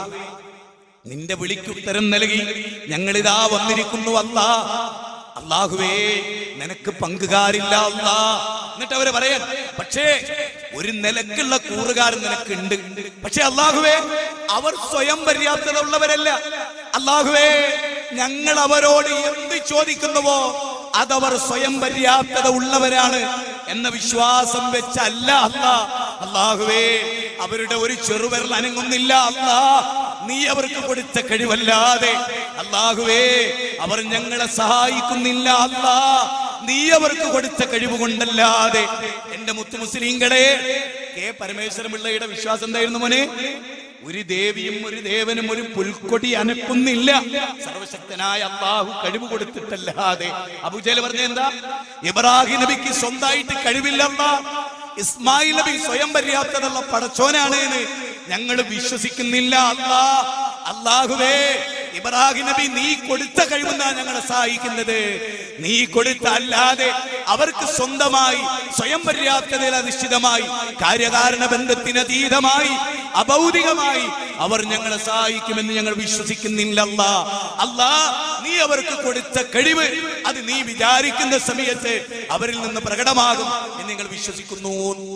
നിന്റെ വിളിക്കുത്തരം നൽകി ഞങ്ങളിതാ വന്നിരിക്കുന്നു അല്ലാ അള്ളാഹുവേ നിനക്ക് പങ്കുകാരില്ല അല്ലാ എന്നിട്ട് അവര് പറയാൻ പക്ഷേ ഒരു നിലക്കുള്ള കൂറുകാരൻ നിനക്കുണ്ട് പക്ഷെ അള്ളാഹുവേ അവർ സ്വയം പര്യാപ്തത ഉള്ളവരല്ല അള്ളാഹുവേ ഞങ്ങൾ അവരോട് എന്ത് ചോദിക്കുന്നുവോ അതവർ സ്വയം പര്യാപ്തത ഉള്ളവരാണ് എന്ന വിശ്വാസം വെച്ചല്ല അല്ല അള്ളാഹുവേ അവരുടെ ഒരു ചെറുവിരൽ അനങ്ങുന്നില്ല അല്ലാ നീ അവർക്ക് കൊടുത്ത കഴിവല്ലാതെ അള്ളാഹുവേ അവർ ഞങ്ങളെ സഹായിക്കുന്നില്ല അല്ലാ നീ അവർക്ക് കൊടുത്ത കഴിവ് കൊണ്ടല്ലാതെ എന്റെ മുത്തു മുസ്ലിങ്ങളെ കെ പരമേശ്വരപിള്ളയുടെ വിശ്വാസം എന്തായിരുന്നു മോനെ ഒരു ദേവിയും ഒരു ദേവനും ഒരു പുൽക്കൊടി അനക്കുന്നില്ല സർവശക്തനായ അള്ളാഹു കഴിവ് കൊടുത്തിട്ടല്ലാതെ അബുജേൽ പറഞ്ഞ എന്താ ഇബ്രാഹിം നബിക്ക് സ്വന്തമായിട്ട് കഴിവില്ലല്ല ഇസ്മായിൽ നബി സ്വയം പര്യാപ്തതയുള്ള പടച്ചോനാണ് എന്ന് ഞങ്ങൾ വിശ്വസിക്കുന്നില്ല അല്ലാ അള്ളാഹുവേ ഇബ്രാഹിം നബി നീ കൊടുത്ത കഴിവെന്നാണ് ഞങ്ങളെ സഹായിക്കുന്നത് നീ കൊടുത്ത അല്ലാതെ അവർക്ക് സ്വന്തമായി സ്വയം പര്യാപ്തതയിൽ അധിഷ്ഠിതമായി കാര്യകാരണ ബന്ധത്തിന് അതീതമായി അഭൗതികമായി അവർ ഞങ്ങളെ സഹായിക്കുമെന്ന് ഞങ്ങൾ വിശ്വസിക്കുന്നില്ല അല്ലാ അല്ലാ നീ അവർക്ക് കൊടുത്ത കഴിവ് അത് നീ വിചാരിക്കുന്ന സമയത്ത് അവരിൽ നിന്ന് പ്രകടമാകും എന്ന് ഞങ്ങൾ വിശ്വസിക്കുന്നു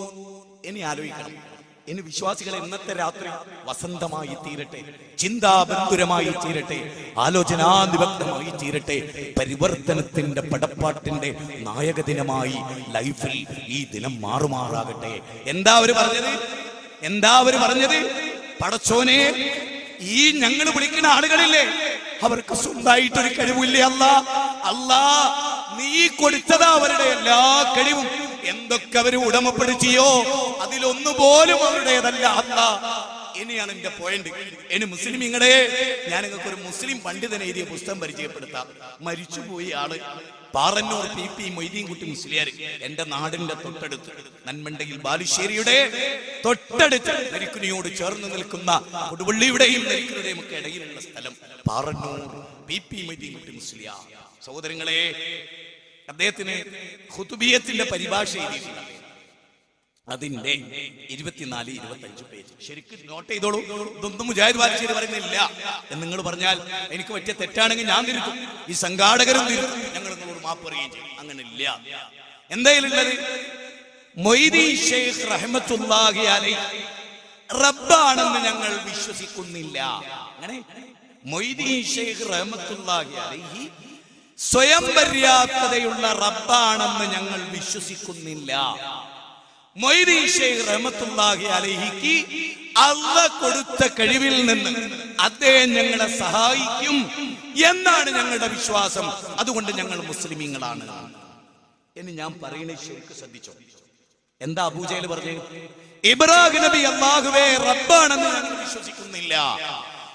ഇനി ആലോചിക്കണം ഇനി വിശ്വാസികൾ ഇന്നത്തെ രാത്രി വസന്തമായി തീരട്ടെ ചിന്താബന്ധുരമായി തീരട്ടെ ആലോചനാനിബദ്ധമായി തീരട്ടെ പരിവർത്തനത്തിന്റെ പടപ്പാട്ടിന്റെ നായക ദിനമായി ലൈഫിൽ ഈ ദിനം മാറുമാറാകട്ടെ എന്താ അവര് പറഞ്ഞത് എന്താ അവര് പറഞ്ഞത് പടച്ചോനെ ഈ ഞങ്ങൾ വിളിക്കുന്ന ആളുകളില്ലേ അവർക്ക് സ്വന്തമായിട്ടൊരു കഴിവില്ലേ അല്ല അല്ലാ നീ കൊടുത്തതാ അവരുടെ എല്ലാ കഴിവും എന്തൊക്കെ അവർ ഉടമപ്പെടുത്തിയോ അതിലൊന്നുപോലും അവരുടേതല്ല അല്ല ഇനിയാണ് എന്റെ പോയിന്റ് ഇനി മുസ്ലിം ഇങ്ങടെ ഞാൻ നിങ്ങൾക്ക് ഒരു മുസ്ലിം പണ്ഡിതനെ എഴുതിയ പുസ്തകം പരിചയപ്പെടുത്താം മരിച്ചുപോയി ആള് പാറന്നൂർ പി പി മൊയ്തീൻകുട്ടി മുസ്ലിയാർ എന്റെ നാടിന്റെ തൊട്ടടുത്ത് നന്മണ്ടയിൽ ബാലുശ്ശേരിയുടെ തൊട്ടടുത്ത് നെരിക്കുനിയോട് ചേർന്ന് നിൽക്കുന്ന കൊടുവള്ളിയുടെയും നെരിക്കുനിയുടെയും ഒക്കെ ഇടയിലുള്ള സ്ഥലം പാറന്നൂർ പി പി മൊയ്തീൻകുട്ടി മുസ്ലിയാർ സഹോദരങ്ങളെ അദ്ദേഹത്തിന് ഹുതുബിയത്തിന്റെ പരിഭാഷ എഴുതിയിട്ടുണ്ട് അതിന്റെ ഇരുപത്തിനാല് ഇരുപത്തി അഞ്ച് പേജ് ശരിക്കും നോട്ട് ചെയ്തോളൂ ഇതൊന്നും മുജാഹിദ് ബാലിശ്ശേരി പറയുന്നില്ല എന്ന് നിങ്ങൾ പറഞ്ഞാൽ എനിക്ക് പറ്റിയ തെറ്റാണെങ്കിൽ ഞാൻ തിരുത്തും ഈ സംഘാടകരും തിരുത്തും ഞങ്ങൾ നിങ്ങളോട് മാപ്പ് പറയുകയും ചെയ്യും അങ്ങനെ ഇല്ല എന്തായാലും ഉള്ളത് മൊയ്തീൻ ഷെയ്ഖ് റഹ്മത്തുല്ലാഹി അലൈഹി റബ്ബാണെന്ന് ഞങ്ങൾ വിശ്വസിക്കുന്നില്ല അങ്ങനെ മൊയ്തീൻ ഷെയ്ഖ് റഹ്മത്തുല്ലാഹി അലൈഹി സ്വയം പര്യാപ്തതയുള്ള റബ്ബാണെന്ന് ഞങ്ങൾ വിശ്വസിക്കുന്നില്ല മൊയ്തീൻ ഷെയ്ഖ് റഹ്മത്തുള്ളാഹി അലൈഹിക്ക് അള്ള കൊടുത്ത കഴിവിൽ നിന്ന് അദ്ദേഹം ഞങ്ങളെ സഹായിക്കും എന്നാണ് ഞങ്ങളുടെ വിശ്വാസം അതുകൊണ്ട് ഞങ്ങൾ മുസ്ലിമീങ്ങളാണ് എന്ന് ഞാൻ പറയുന്നത് ശരിക്കും ശ്രദ്ധിച്ചോ എന്താ അബൂജയിൽ പറഞ്ഞു ഇബ്രാഹിം നബി അള്ളാഹുവേ റബ്ബാണെന്ന് ഞങ്ങൾ വിശ്വസിക്കുന്നില്ല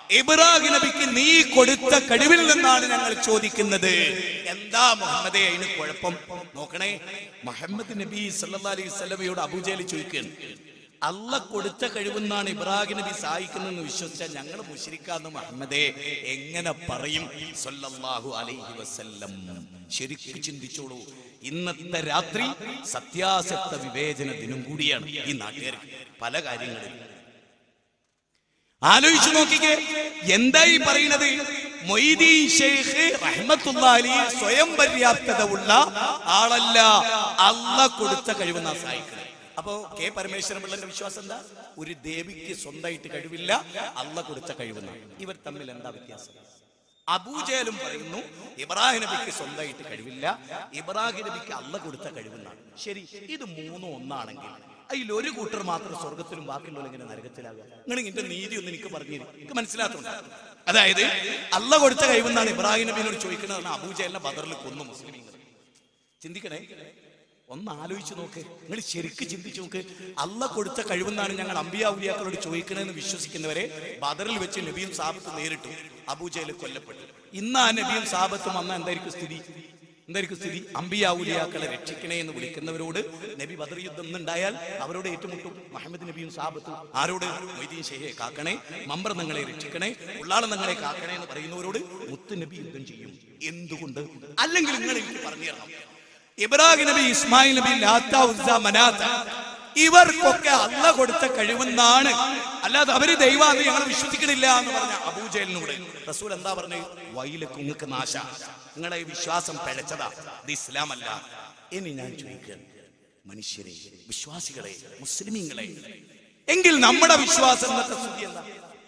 ഇബ്രാഹിം നബിക്ക് നീ കൊടുത്ത കഴിവിൽ നിന്നാണ് ഞങ്ങൾ ചോദിക്കുന്നത് എന്താ മുഹമ്മദേ അതിന് കുഴപ്പം നോക്കണേ മുഹമ്മദ് നബി സല്ലല്ലാഹു അലൈഹി വസല്ലമയോട് അബൂജഹൽ ചോദിക്കുകയാണ് അല്ല കൊടുത്ത കഴിവെന്നാണ് ഇബ്രാഹിം നബി സഹായിക്കുന്നതെന്ന് വിശ്വസിച്ചാൽ ഞങ്ങൾ മുശ്രിക്കാന്ന് മുഹമ്മദേ എങ്ങനെ പറയും സല്ലല്ലാഹു അലൈഹി വസല്ലം ശരിക്കും ചിന്തിച്ചോളൂ ഇന്നത്തെ രാത്രി സത്യാസത്യ വിവേചന ദിനം കൂടിയാണ് ഈ നാട്ടുകാർക്ക് പല കാര്യങ്ങളിലും ആലോചിച്ചു നോക്കിക്കേ എന്താ ഈ പറയുന്നത് മൊയ്തീൻ ഷെയ്ഖ് റഹ്മത്തുള്ളാഹി സ്വയം പര്യാപ്തത ഉള്ള ആളല്ല അല്ല കൊടുത്ത കഴിവെന്നാ സഹായിക്കുന്നത് അപ്പോ കെ പരമേശ്വരൻ പിള്ളന്റെ വിശ്വാസം എന്താ ഒരു ദേവിക്ക് സ്വന്തമായിട്ട് കഴിവില്ല അല്ല കൊടുത്ത കഴിവെന്നാണ് ഇവർ തമ്മിൽ എന്താ വ്യത്യാസം അബൂജേലും പറയുന്നു ഇബ്രാഹിം നബിക്ക് സ്വന്തമായിട്ട് കഴിവില്ല ഇബ്രാഹിം നബിക്ക് അല്ല കൊടുത്ത കഴിവെന്നാണ് ശരി ഇത് മൂന്നും ഒന്നാണെങ്കിൽ അതിൽ ഒരു കൂട്ടർ മാത്രം സ്വർഗത്തിലും ബാക്കിയുള്ളവർ ഇങ്ങനെ നരകത്തിലാകുക നിങ്ങൾ ഇതിന്റെ നീതി ഒന്ന് എനിക്ക് പറഞ്ഞു തരും എനിക്ക് മനസ്സിലാത്തുണ്ട് അതായത് അല്ല കൊടുത്ത കഴിവെന്നാണ് ഇബ്രാഹിം നബിനോട് ചോദിക്കുന്നതെന്ന് അബൂജേലിനെ ബദറിൽ കൊന്നു മുസ്ലിമീങ്ങൾ ചിന്തിക്കണേ ഒന്ന് ആലോചിച്ച് നോക്ക് നിങ്ങൾ ശരിക്ക് ചിന്തിച്ചു നോക്ക് അല്ല കൊടുത്ത കഴിവെന്നാണ് ഞങ്ങൾ അമ്പിയാവുലിയാക്കളോട് ചോദിക്കണമെന്ന് വിശ്വസിക്കുന്നവരെ ബദറിൽ വെച്ച് നബിയും സാബത്തും നേരിട്ടു അബൂജയിൽ കൊല്ലപ്പെട്ടു ഇന്ന് ആ നബിയും സാബത്തും വന്ന എന്തായിരിക്കും സ്ഥിതി എന്തായിരിക്കും സ്ഥിതി അമ്പിയാവുലിയാക്കളെ രക്ഷിക്കണേ എന്ന് വിളിക്കുന്നവരോട് നബി ബദർ യുദ്ധം ഉണ്ടായാൽ അവരോട് ഏറ്റുമുട്ടും മുഹമ്മദ് നബിയും സാബത്തും ആരോട് മൊയ്തീൻ ഷെയ്യെ കാക്കണേ മമ്പർ നിങ്ങളെ രക്ഷിക്കണേ ഉള്ളാളം നിങ്ങളെ കാക്കണേ എന്ന് പറയുന്നവരോട് മുത്ത് നബി യുദ്ധം ചെയ്യും എന്തുകൊണ്ട് അല്ലെങ്കിൽ നിങ്ങൾ എനിക്ക് പറഞ്ഞു തരണം ഇബ്രാഹിം നബി ഇസ്മായിൽ നബി ലാത്ത ഉസ്സ മനാത്ത ഇവർക്കൊക്കെ അല്ല കൊടുത്ത കഴിവെന്നാണ് അല്ലാതെ അവര് ദൈവാന്ന് ഞങ്ങൾ വിശ്വസിക്കണില്ല എന്ന് പറഞ്ഞ അബൂജലിനോട് റസൂൽ എന്താ പറഞ്ഞത് വൈലക്ക് നിങ്ങൾക്ക് നാശ നിങ്ങളെ ഈ വിശ്വാസം പിഴച്ചതാ ഇത് ഇസ്ലാം അല്ല ഇനി ഞാൻ ചോദിക്കുകയാണ് മനുഷ്യരെ വിശ്വാസികളെ മുസ്ലിമീങ്ങളെ എങ്കിൽ നമ്മുടെ വിശ്വാസം എന്നത്തെ സ്ഥിതി എന്താ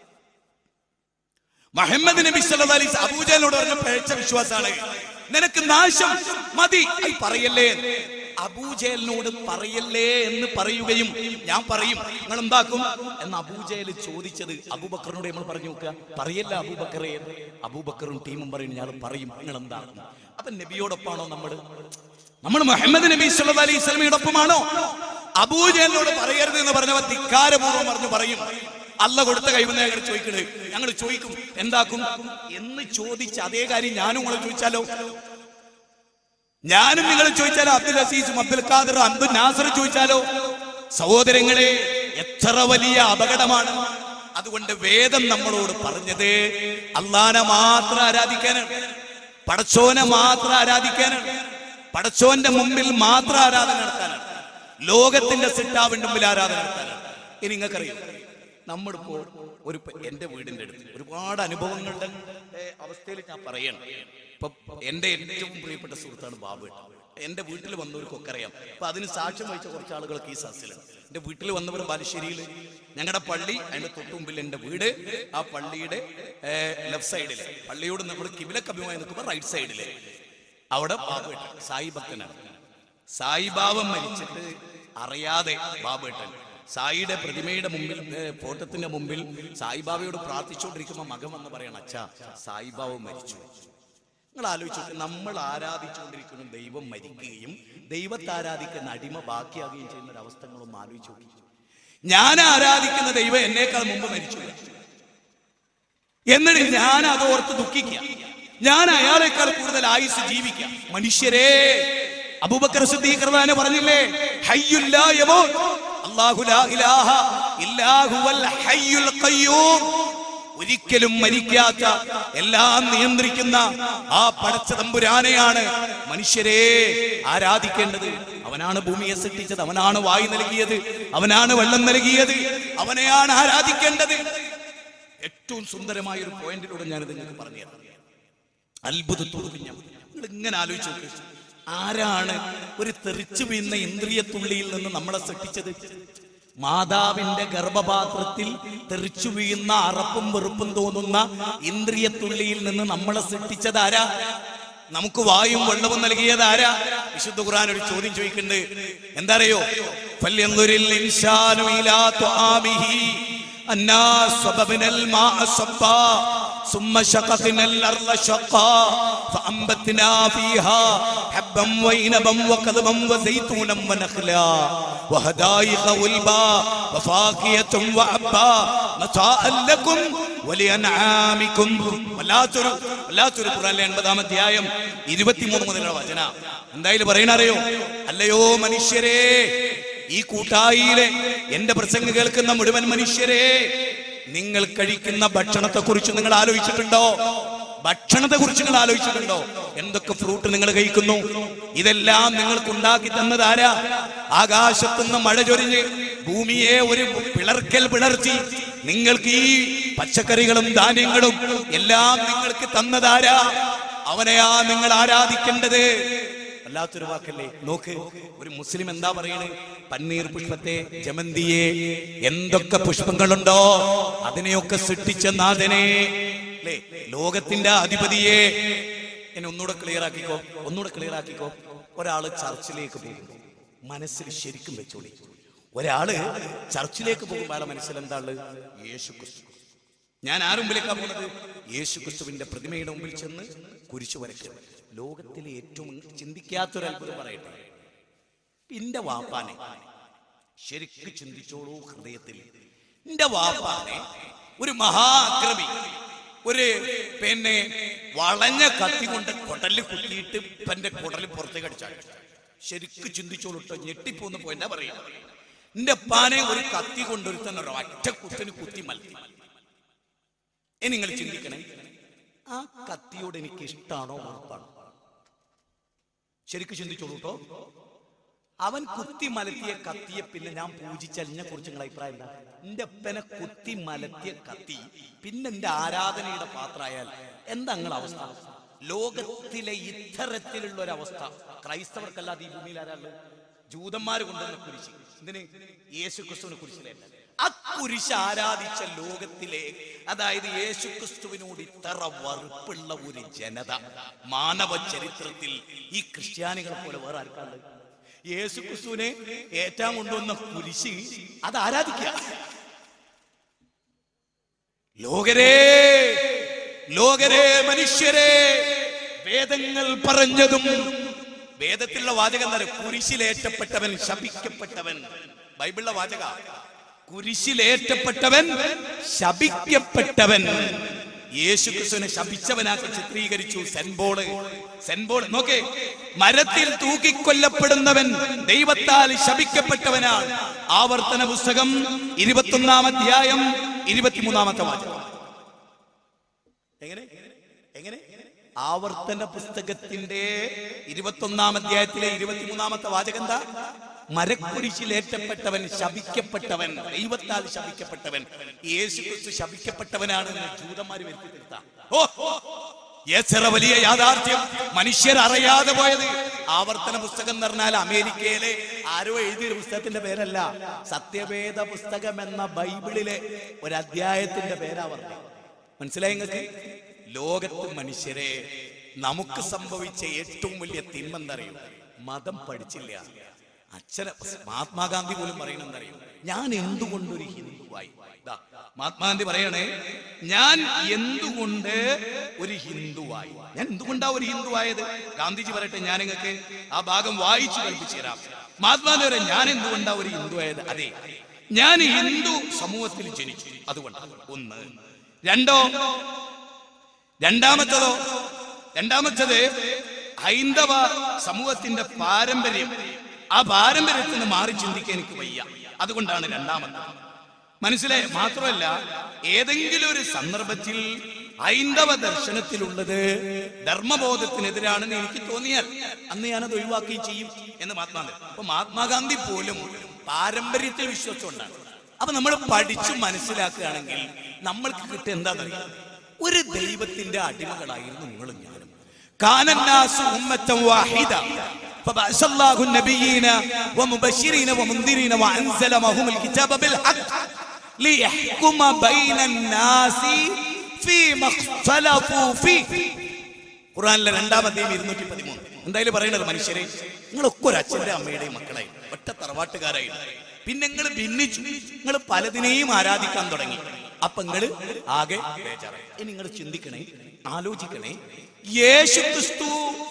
മുഹമ്മദ് നബി സല്ലല്ലാഹു അലൈഹി വസല്ലം അബൂജഹലിനോട് പറഞ്ഞ പിഴച്ച വിശ്വാസാണ് നിനക്ക് നാശം മതി ഐ പറയല്ലേ എന്ന്. അബൂജഹലിനോട് പറയല്ലേ എന്ന് പറയുകയും ഞാൻ പറയും നിങ്ങൾ എന്താക്കും എന്ന് അബൂജഹൽ ചോദിച്ചത് അബൂബക്കറിനോട് നമ്മൾ പറഞ്ഞു നോക്കുക പറയല്ല അബൂബക്കറെ എന്ന് അബൂബക്കറും ടീമും പറയും ഞാൻ പറയും നിങ്ങൾ എന്താക്കും അപ്പൊ നബിയോടൊപ്പാണോ നമ്മൾ നമ്മൾ മുഹമ്മദ് നബി സല്ലല്ലാഹു അലൈഹി വസല്ലമയോടൊപ്പമാണോ അബൂജഹലിനോട് പറയരുത് എന്ന് പറഞ്ഞവർ ധിക്കാരപൂർവ്വം പറഞ്ഞു പറയും അല്ല കൊടുത്ത കൈവന്ന് ഞങ്ങൾ ചോദിക്കണത് ഞങ്ങൾ ചോദിക്കും എന്താക്കും എന്ന് ചോദിച്ച അതേ കാര്യം ഞാനും നിങ്ങളെ ചോദിച്ചാലോ ഞാനും നിങ്ങൾ ചോദിച്ചാലോ അബ്ദുൽ അസീസും അബ്ദുൽ ഖാദർ അബ്ദുൽ നാസർ ചോദിച്ചാലോ സഹോദരങ്ങളെ എത്ര വലിയ അപകടമാണ് അതുകൊണ്ട് വേദം നമ്മളോട് പറഞ്ഞത് അള്ളാനെ മാത്രം ആരാധിക്കാനാണ് പടച്ചോനെ മാത്രം ആരാധിക്കാനാണ് പടച്ചോന്റെ മുമ്പിൽ മാത്രം ആരാധന നടത്താനാണ് ലോകത്തിന്റെ സിട്ടാവിന്റെ മുമ്പിൽ ആരാധന നടത്താനാണ് ഇനി നിങ്ങൾക്കറിയാം നമ്മളിപ്പോ ഒരു പ- എന്റെ വീടിന്റെ അടുത്ത് ഒരുപാട് അനുഭവങ്ങളുടെ ഏ, അവസ്ഥയിൽ ഞാൻ പറയണം ഇപ്പൊ എന്റെ ഏറ്റവും പ്രിയപ്പെട്ട സുഹൃത്താണ് ബാബുട്ട് എന്റെ വീട്ടിൽ വന്നവർക്കൊക്കെ അറിയാം അപ്പൊ അതിന് സാക്ഷ്യം വഹിച്ച കുറച്ച് ആളുകളൊക്കെ ഈ സസ്യലാണ് എന്റെ വീട്ടിൽ വന്നവർ ബാലുശ്ശേരിയിൽ ഞങ്ങളുടെ പള്ളി അതിന്റെ തൊട്ടു മുമ്പിൽ എന്റെ വീട് ആ പള്ളിയുടെ ലെഫ്റ്റ് സൈഡില് പള്ളിയോട് നമ്മൾ കിബിലക്ക് അഭിമായി നിൽക്കുമ്പോൾ റൈറ്റ് സൈഡില് അവിടെ ബാബുട്ട് സായി ഭക്തനാണ് സായിബാബ മരിച്ചിട്ട് അറിയാതെ ബാബുട്ടൻ സായിയുടെ പ്രതിമയുടെ മുമ്പിൽ ഏ, ഫോട്ടത്തിന്റെ മുമ്പിൽ സായിബാബയോട് പ്രാർത്ഥിച്ചുകൊണ്ടിരിക്കുമ്പോൾ മകൻ വന്ന് പറയണം അച്ഛാ സായിബാബ മരിച്ചു നിങ്ങൾ ആലോചിച്ചു നമ്മൾ ആരാധിച്ചുകൊണ്ടിരിക്കുന്ന ദൈവം മരിക്കുകയും ദൈവത്തെ ആരാധിക്കുന്ന അടിമ ബാക്കിയാകുകയും ചെയ്യുന്ന ഒരു അവസ്ഥകളൊന്നും ആലോചിച്ചു നോക്കി ഞാൻ ആരാധിക്കുന്ന ദൈവം എന്നേക്കാൾ മുമ്പ് മരിച്ചു എന്നിട്ട് ഞാൻ അത് ഓർത്ത് ദുഃഖിക്കുക ഞാൻ അയാളെക്കാൾ കൂടുതൽ ആയുസ് ജീവിക്കാം മനുഷ്യരെ അബൂബക്കർ സിദ്ദീഖ് റളിയല്ലാഹു പറഞ്ഞില്ലേ ഹയ്യുൽ ലാ യമൂത്ത് അല്ലാഹു ലാ ഇലാഹ ഇല്ലാ ഹുവൽ ഹയ്യുൽ ഖയ്യൂം ഒരിക്കലും മരിക്കാത്ത എല്ലാം നിയന്ത്രിക്കുന്ന ആ പടച്ച തമ്പുരാനെയാണ് മനുഷ്യരെ ആരാധിക്കേണ്ടത് അവനാണ് ഭൂമിയെ സൃഷ്ടിച്ചത് അവനാണ് വായു നൽകിയത് അവനാണ് വെള്ളം നൽകിയത് അവനെയാണ് ആരാധിക്കേണ്ടത് ഏറ്റവും സുന്ദരമായ ഒരു പോയിന്റിലൂടെ ഞാനിത് നിങ്ങൾക്ക് പറഞ്ഞു തരാം അത്ഭുതത്തോട് ഞാൻ നിങ്ങൾ ഇങ്ങനെ ആലോചിച്ച് നോക്ക് ആരാണ് ഒരു തെറിച്ചു വീഴുന്ന ഇന്ദ്രിയത്തുള്ളിയിൽ നിന്ന് നമ്മളെ സൃഷ്ടിച്ചത് മാതാവിന്റെ ഗർഭപാത്രത്തിൽ തെറിച്ചു വീഴുന്ന അറപ്പും വെറുപ്പും തോന്നുന്ന ഇന്ദ്രിയത്തുള്ളിയിൽ നിന്ന് നമ്മളെ സൃഷ്ടിച്ചത് ആരാ നമുക്ക് വായും വെള്ളവും നൽകിയത് ആരാ വിശുദ്ധ ഖുർആൻ ഒരു ചോദ്യം ചോദിക്കുന്നുണ്ട് എന്താ അറിയോ ഫല്യൻദുരിൽ ഇൻസാനു ഇലാ തുആമിഹി أنا صببنا الماء صبا ثم شققنا الأرض شقا فأنبتنا فيها حبا وعنبا وقضبا وزيتونا ونخلا وحدائق غلبا وفاكهة وعبا متاعا لكم വലിയൻആമിക്കും വല്ലാത്തൊരു വല്ലാത്തൊരു ഖുർആനിലെ എൺപതാം അധ്യായം ഇരുപത്തിമൂന്ന് മുതലുള്ള വചന എന്തായാലും പറയണ അറിയോ അല്ലയോ മനുഷ്യരെ ഈ കൂട്ടായിയിലെ എന്റെ പ്രസംഗം കേൾക്കുന്ന മുഴുവൻ മനുഷ്യരെ നിങ്ങൾ കഴിക്കുന്ന ഭക്ഷണത്തെ കുറിച്ച് നിങ്ങൾ ആലോചിച്ചിട്ടുണ്ടോ ഭക്ഷണത്തെ കുറിച്ച് നിങ്ങൾ ആലോചിച്ചിട്ടുണ്ടോ എന്തൊക്കെ ഫ്രൂട്ട് നിങ്ങൾ കഴിക്കുന്നു ഇതെല്ലാം നിങ്ങൾക്ക് ഉണ്ടാക്കി തന്നത് ആരാ ആകാശത്തുനിന്ന് മഴ ചൊരിഞ്ഞ് ഭൂമിയെ ഒരു പിളർക്കൽ പിളർത്തി നിങ്ങൾക്ക് ഈ പച്ചക്കറികളും ധാന്യങ്ങളും എല്ലാം നിങ്ങൾക്ക് തന്നതാരാ അവനെയാ നിങ്ങൾ ആരാധിക്കേണ്ടത് വല്ലാത്തൊരു വാക്കല്ലേ നോക്ക് ഒരു മുസ്ലിം എന്താ പറയണേ പന്നീർ പുഷ്പത്തെ ജമന്തിയെ എന്തൊക്കെ പുഷ്പങ്ങളുണ്ടോ അതിനെയൊക്കെ സൃഷ്ടിച്ച നാഥനെ അല്ലേ ലോകത്തിന്റെ അധിപതിയെ എന്നെ ഒന്നുകൂടെ ക്ലിയർ ആക്കിക്കോ ഒന്നുകൂടെ ക്ലിയർ ആക്കിക്കോ ഒരാള് ചർച്ചിലേക്ക് പോകും മനസ്സിൽ ശരിക്കും വെച്ചോളി ഒരാള് ചർച്ചിലേക്ക് പോകുമ്പോൾ അയാളെ മനസ്സിൽ എന്താ ഉള്ളത് യേശു ക്രിസ്തു ഞാൻ ആരും മുമ്പിലേക്കാ പോകുന്നത് യേശു ക്രിസ്തുവിന്റെ പ്രതിമയുടെ മുമ്പിൽ ചെന്ന് കുരിശു വരയ്ക്കും ലോകത്തിലെ ഏറ്റവും ചിന്തിക്കാത്തൊരു അത്ഭുതം പറയട്ടെ എന്റെ വാപ്പാനെ ശരിക്ക് ചിന്തിച്ചോളൂ ഹൃദയത്തിൽ എന്റെ വാപ്പാനെ ഒരു മഹാക്രമി ഒരു പിന്നെ വളഞ്ഞ കത്തി കൊണ്ട് കുടല് കുത്തിയിട്ട് ഇപ്പന്റെ കുടല് പുറത്തേക്ക് അടിച്ചാൽ ശരിക്ക് ചിന്തിച്ചോളൂ കേട്ടോ ഞെട്ടിപ്പോന്ന് പോയിട്ടാ പറയാ എന്റെ പാനെ ഒരു കത്തി കൊണ്ടൊരുത്തൻ ഒരു ഒറ്റ കുത്തിന് കുത്തി മലത്തി ഇനി നിങ്ങൾ ചിന്തിക്കണേ ആ കത്തിയോട് എനിക്ക് ഇഷ്ടാണോ ഉറപ്പാണോ ശരിക്കും ചിന്തിച്ചോളൂ കേട്ടോ അവൻ കുത്തി മലത്തിയ കത്തിയെ പിന്നെ ഞാൻ പൂജിച്ചതിനെ കുറിച്ച് നിങ്ങളുടെ അഭിപ്രായം എന്താ എന്റെ അപ്പനെ കുത്തി മലത്തിയ കത്തി പിന്നെ എന്റെ ആരാധനയുടെ പാത്രമായാൽ എന്താ നിങ്ങളുടെ അവസ്ഥ ലോകത്തിലെ ഇത്തരത്തിലുള്ള ഒരു അവസ്ഥ ക്രൈസ്തവർക്കല്ലാതെ ഈ ഭൂമിയിൽ ആരാളുള്ളത് ജൂതന്മാർ കൊണ്ടുവന്ന കുരിശ് എന്തിന് യേശു ക്രിസ്തുവിനെ കുരിശിലല്ല ആ കുരിശ് ആരാധിച്ച ലോകത്തിലെ അതായത് യേശു ക്രിസ്തുവിനോട് ഇത്ര വറുപ്പുള്ള ഒരു ജനത മാനവ ചരിത്രത്തിൽ ഈ ക്രിസ്ത്യാനികളെ പോലെ വേറെ ആർക്കാളുള്ളത് യേശു ക്രിസ്തുവിനെ ഏറ്റാൻ കൊണ്ടുവന്ന കുരിശ് അത് ആരാധിക്കുക ലോകരേ ലോകരേ മനുഷ്യരെ വേദങ്ങൾ പറഞ്ഞതും വേദത്തിലുള്ള വാചകം എന്താ അറിയോ? കുരിശിലേറ്റപ്പെട്ടവൻ ശപിക്കപ്പെട്ടവൻ ബൈബിളിലെ വാചക കുരിശിലേറ്റപ്പെട്ടവൻ ശപിക്കപ്പെട്ടവൻ യേശു ക്രിസ്തുവിനെ ശപിച്ചവനാക്കി ചിത്രീകരിച്ചു സെൻബോള് സെൻബോൾ നോക്കേ മരത്തിൽ തൂക്കിക്കൊല്ലപ്പെടുന്നവൻ ദൈവത്താൽ ശപിക്കപ്പെട്ടവനാണ് ആവർത്തന പുസ്തകം ഇരുപത്തൊന്നാം അധ്യായം ഇരുപത്തിമൂന്നാമത്തെ വാചകം എങ്ങനെ എങ്ങനെ ആവർത്തന പുസ്തകത്തിന്റെ ഇരുപത്തൊന്നാം അധ്യായത്തിലെ ഇരുപത്തിമൂന്നാമത്തെ വാചകം എന്താ മരക്കുരിശിലേറ്റപ്പെട്ടവൻ ശപിക്കപ്പെട്ടവൻ ദൈവത്താൽ ശപിക്കപ്പെട്ടവൻ യേശു ക്രിസ്തു ശപിക്കപ്പെട്ടവനാണ് എന്ന് ജൂതന്മാര് വരുത്തി തീർത്ത ഓ എത്ര വലിയ യാഥാർത്ഥ്യം മനുഷ്യർ അറിയാതെ പോയത് ആവർത്തന പുസ്തകം എന്ന് പറഞ്ഞാൽ അമേരിക്കയിലെ ആരോ എഴുതിയ പുസ്തകത്തിന്റെ പേരല്ല സത്യവേദ പുസ്തകം എന്ന ബൈബിളിലെ ഒരു അധ്യായത്തിന്റെ പേരാ പറഞ്ഞത് മനസ്സിലായി നിങ്ങൾക്ക് ലോകത്ത് മനുഷ്യരെ നമുക്ക് സംഭവിച്ച ഏറ്റവും വലിയ തിന്മ എന്തറിയോ മതം പഠിച്ചില്ല അച്ഛന മഹാത്മാഗാന്ധി പോലും പറയണെന്നറിയോ ഞാൻ എന്തുകൊണ്ടൊരു ഹിന്ദുവായി ദാ, മഹാത്മാഗാന്ധി പറയണേ ഞാൻ എന്തുകൊണ്ട് ഒരു ഹിന്ദുവായി ഞാൻ എന്തുകൊണ്ടാ ഒരു ഹിന്ദുവായത് ഗാന്ധിജി പറയട്ടെ ഞാൻ നിങ്ങൾക്ക് ആ ഭാഗം വായിച്ചു കൽപ്പിച്ചു തരാം മഹാത്മാഗാന്ധി പറയാം ഞാൻ എന്തുകൊണ്ടാ ഒരു ഹിന്ദുവായത് അതെ ഞാൻ ഹിന്ദു സമൂഹത്തിൽ ജനിച്ചു അതുകൊണ്ടാണ് ഒന്ന് രണ്ടോ രണ്ടാമത്തതോ രണ്ടാമത്തത് ഹൈന്ദവ സമൂഹത്തിന്റെ പാരമ്പര്യം ആ പാരമ്പര്യത്തിൽ നിന്ന് മാറി ചിന്തിക്കാൻ എനിക്ക് വയ്യ അതുകൊണ്ടാണ് രണ്ടാമത്തത് മനസ്സിലായി മാത്രമല്ല ഏതെങ്കിലും ഒരു സന്ദർഭത്തിൽ ഹൈന്ദവ ദർശനത്തിലുള്ളത് ധർമ്മബോധത്തിനെതിരാണെന്ന് എനിക്ക് തോന്നിയാൽ അന്ന് ഞാനത് ഒഴിവാക്കുകയും ചെയ്യും എന്ന് മഹാത്മാഗാന്ധി അപ്പൊ മഹാത്മാഗാന്ധി പോലും പാരമ്പര്യത്തിൽ വിശ്വസിച്ചുകൊണ്ടാണ് അപ്പൊ നമ്മൾ പഠിച്ചു മനസ്സിലാക്കുകയാണെങ്കിൽ നമ്മൾക്ക് കിട്ടുക എന്താണെന്നറിയാം ഒരു ദൈവത്തിന്റെ അടിമകളായിരുന്നു നിങ്ങളും ഞാനും കാനന്നാസ് ഉമ്മത്തം വാഹിദ فبعث الله النبيين ومبشرين ومنذرين وأنزل معهم الكتاب بالحق ليحكم بين الناس فيما اختلفوا فيه ഖുറാനിലെ രണ്ടാം അധ്യായം ഇരുന്നൂറ്റി പതിമൂന്ന് എന്തായാലും പറയണത് മനുഷ്യരെ നിങ്ങളൊക്കെ ഒരു അച്ഛന്റെ അമ്മയുടെയും മക്കളായി ഒറ്റ തറവാട്ടുകാരായി പിന്നെ നിങ്ങൾ ഭിന്നിച്ചു നിങ്ങൾ പലതിനെയും ആരാധിക്കാൻ തുടങ്ങി അപ്പൊ നിങ്ങൾ ആകെ ബേജാറായി ഇനി നിങ്ങൾ ചിന്തിക്കണേ ആലോചിക്കണേ യേശു ക്രിസ്തു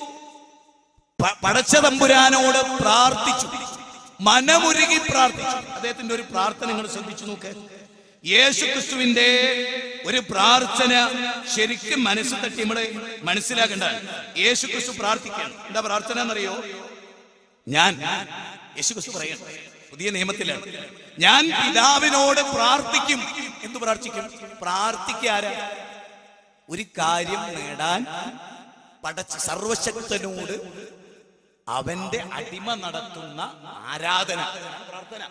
പ- പടച്ച തമ്പുരാനോട് പ്രാർത്ഥിച്ചു മനമുരുകി പ്രാർത്ഥിച്ചു അദ്ദേഹത്തിന്റെ ഒരു പ്രാർത്ഥന നിങ്ങൾ ശ്രദ്ധിച്ചു നോക്ക് യേശു ക്രിസ്തുവിന്റെ ഒരു പ്രാർത്ഥന ശരിക്കും മനസ്സിൽ തട്ടി നമ്മള് മനസ്സിലാക്കേണ്ടതാണ് യേശു ക്രിസ്തു പ്രാർത്ഥിക്കണം എന്താ പ്രാർത്ഥന എന്നറിയോ ഞാൻ യേശു ക്രിസ്തു പറയണം പുതിയ നിയമത്തിലാണ് ഞാൻ പിതാവിനോട് പ്രാർത്ഥിക്കും എന്ത് പ്രാർത്ഥിക്കും പ്രാർത്ഥിക്കാരാ ഒരു കാര്യം നേടാൻ പടച്ച സർവശക്തനോട് അവന്റെ അടിമ നടത്തുന്ന ആരാധന പ്രാർത്ഥന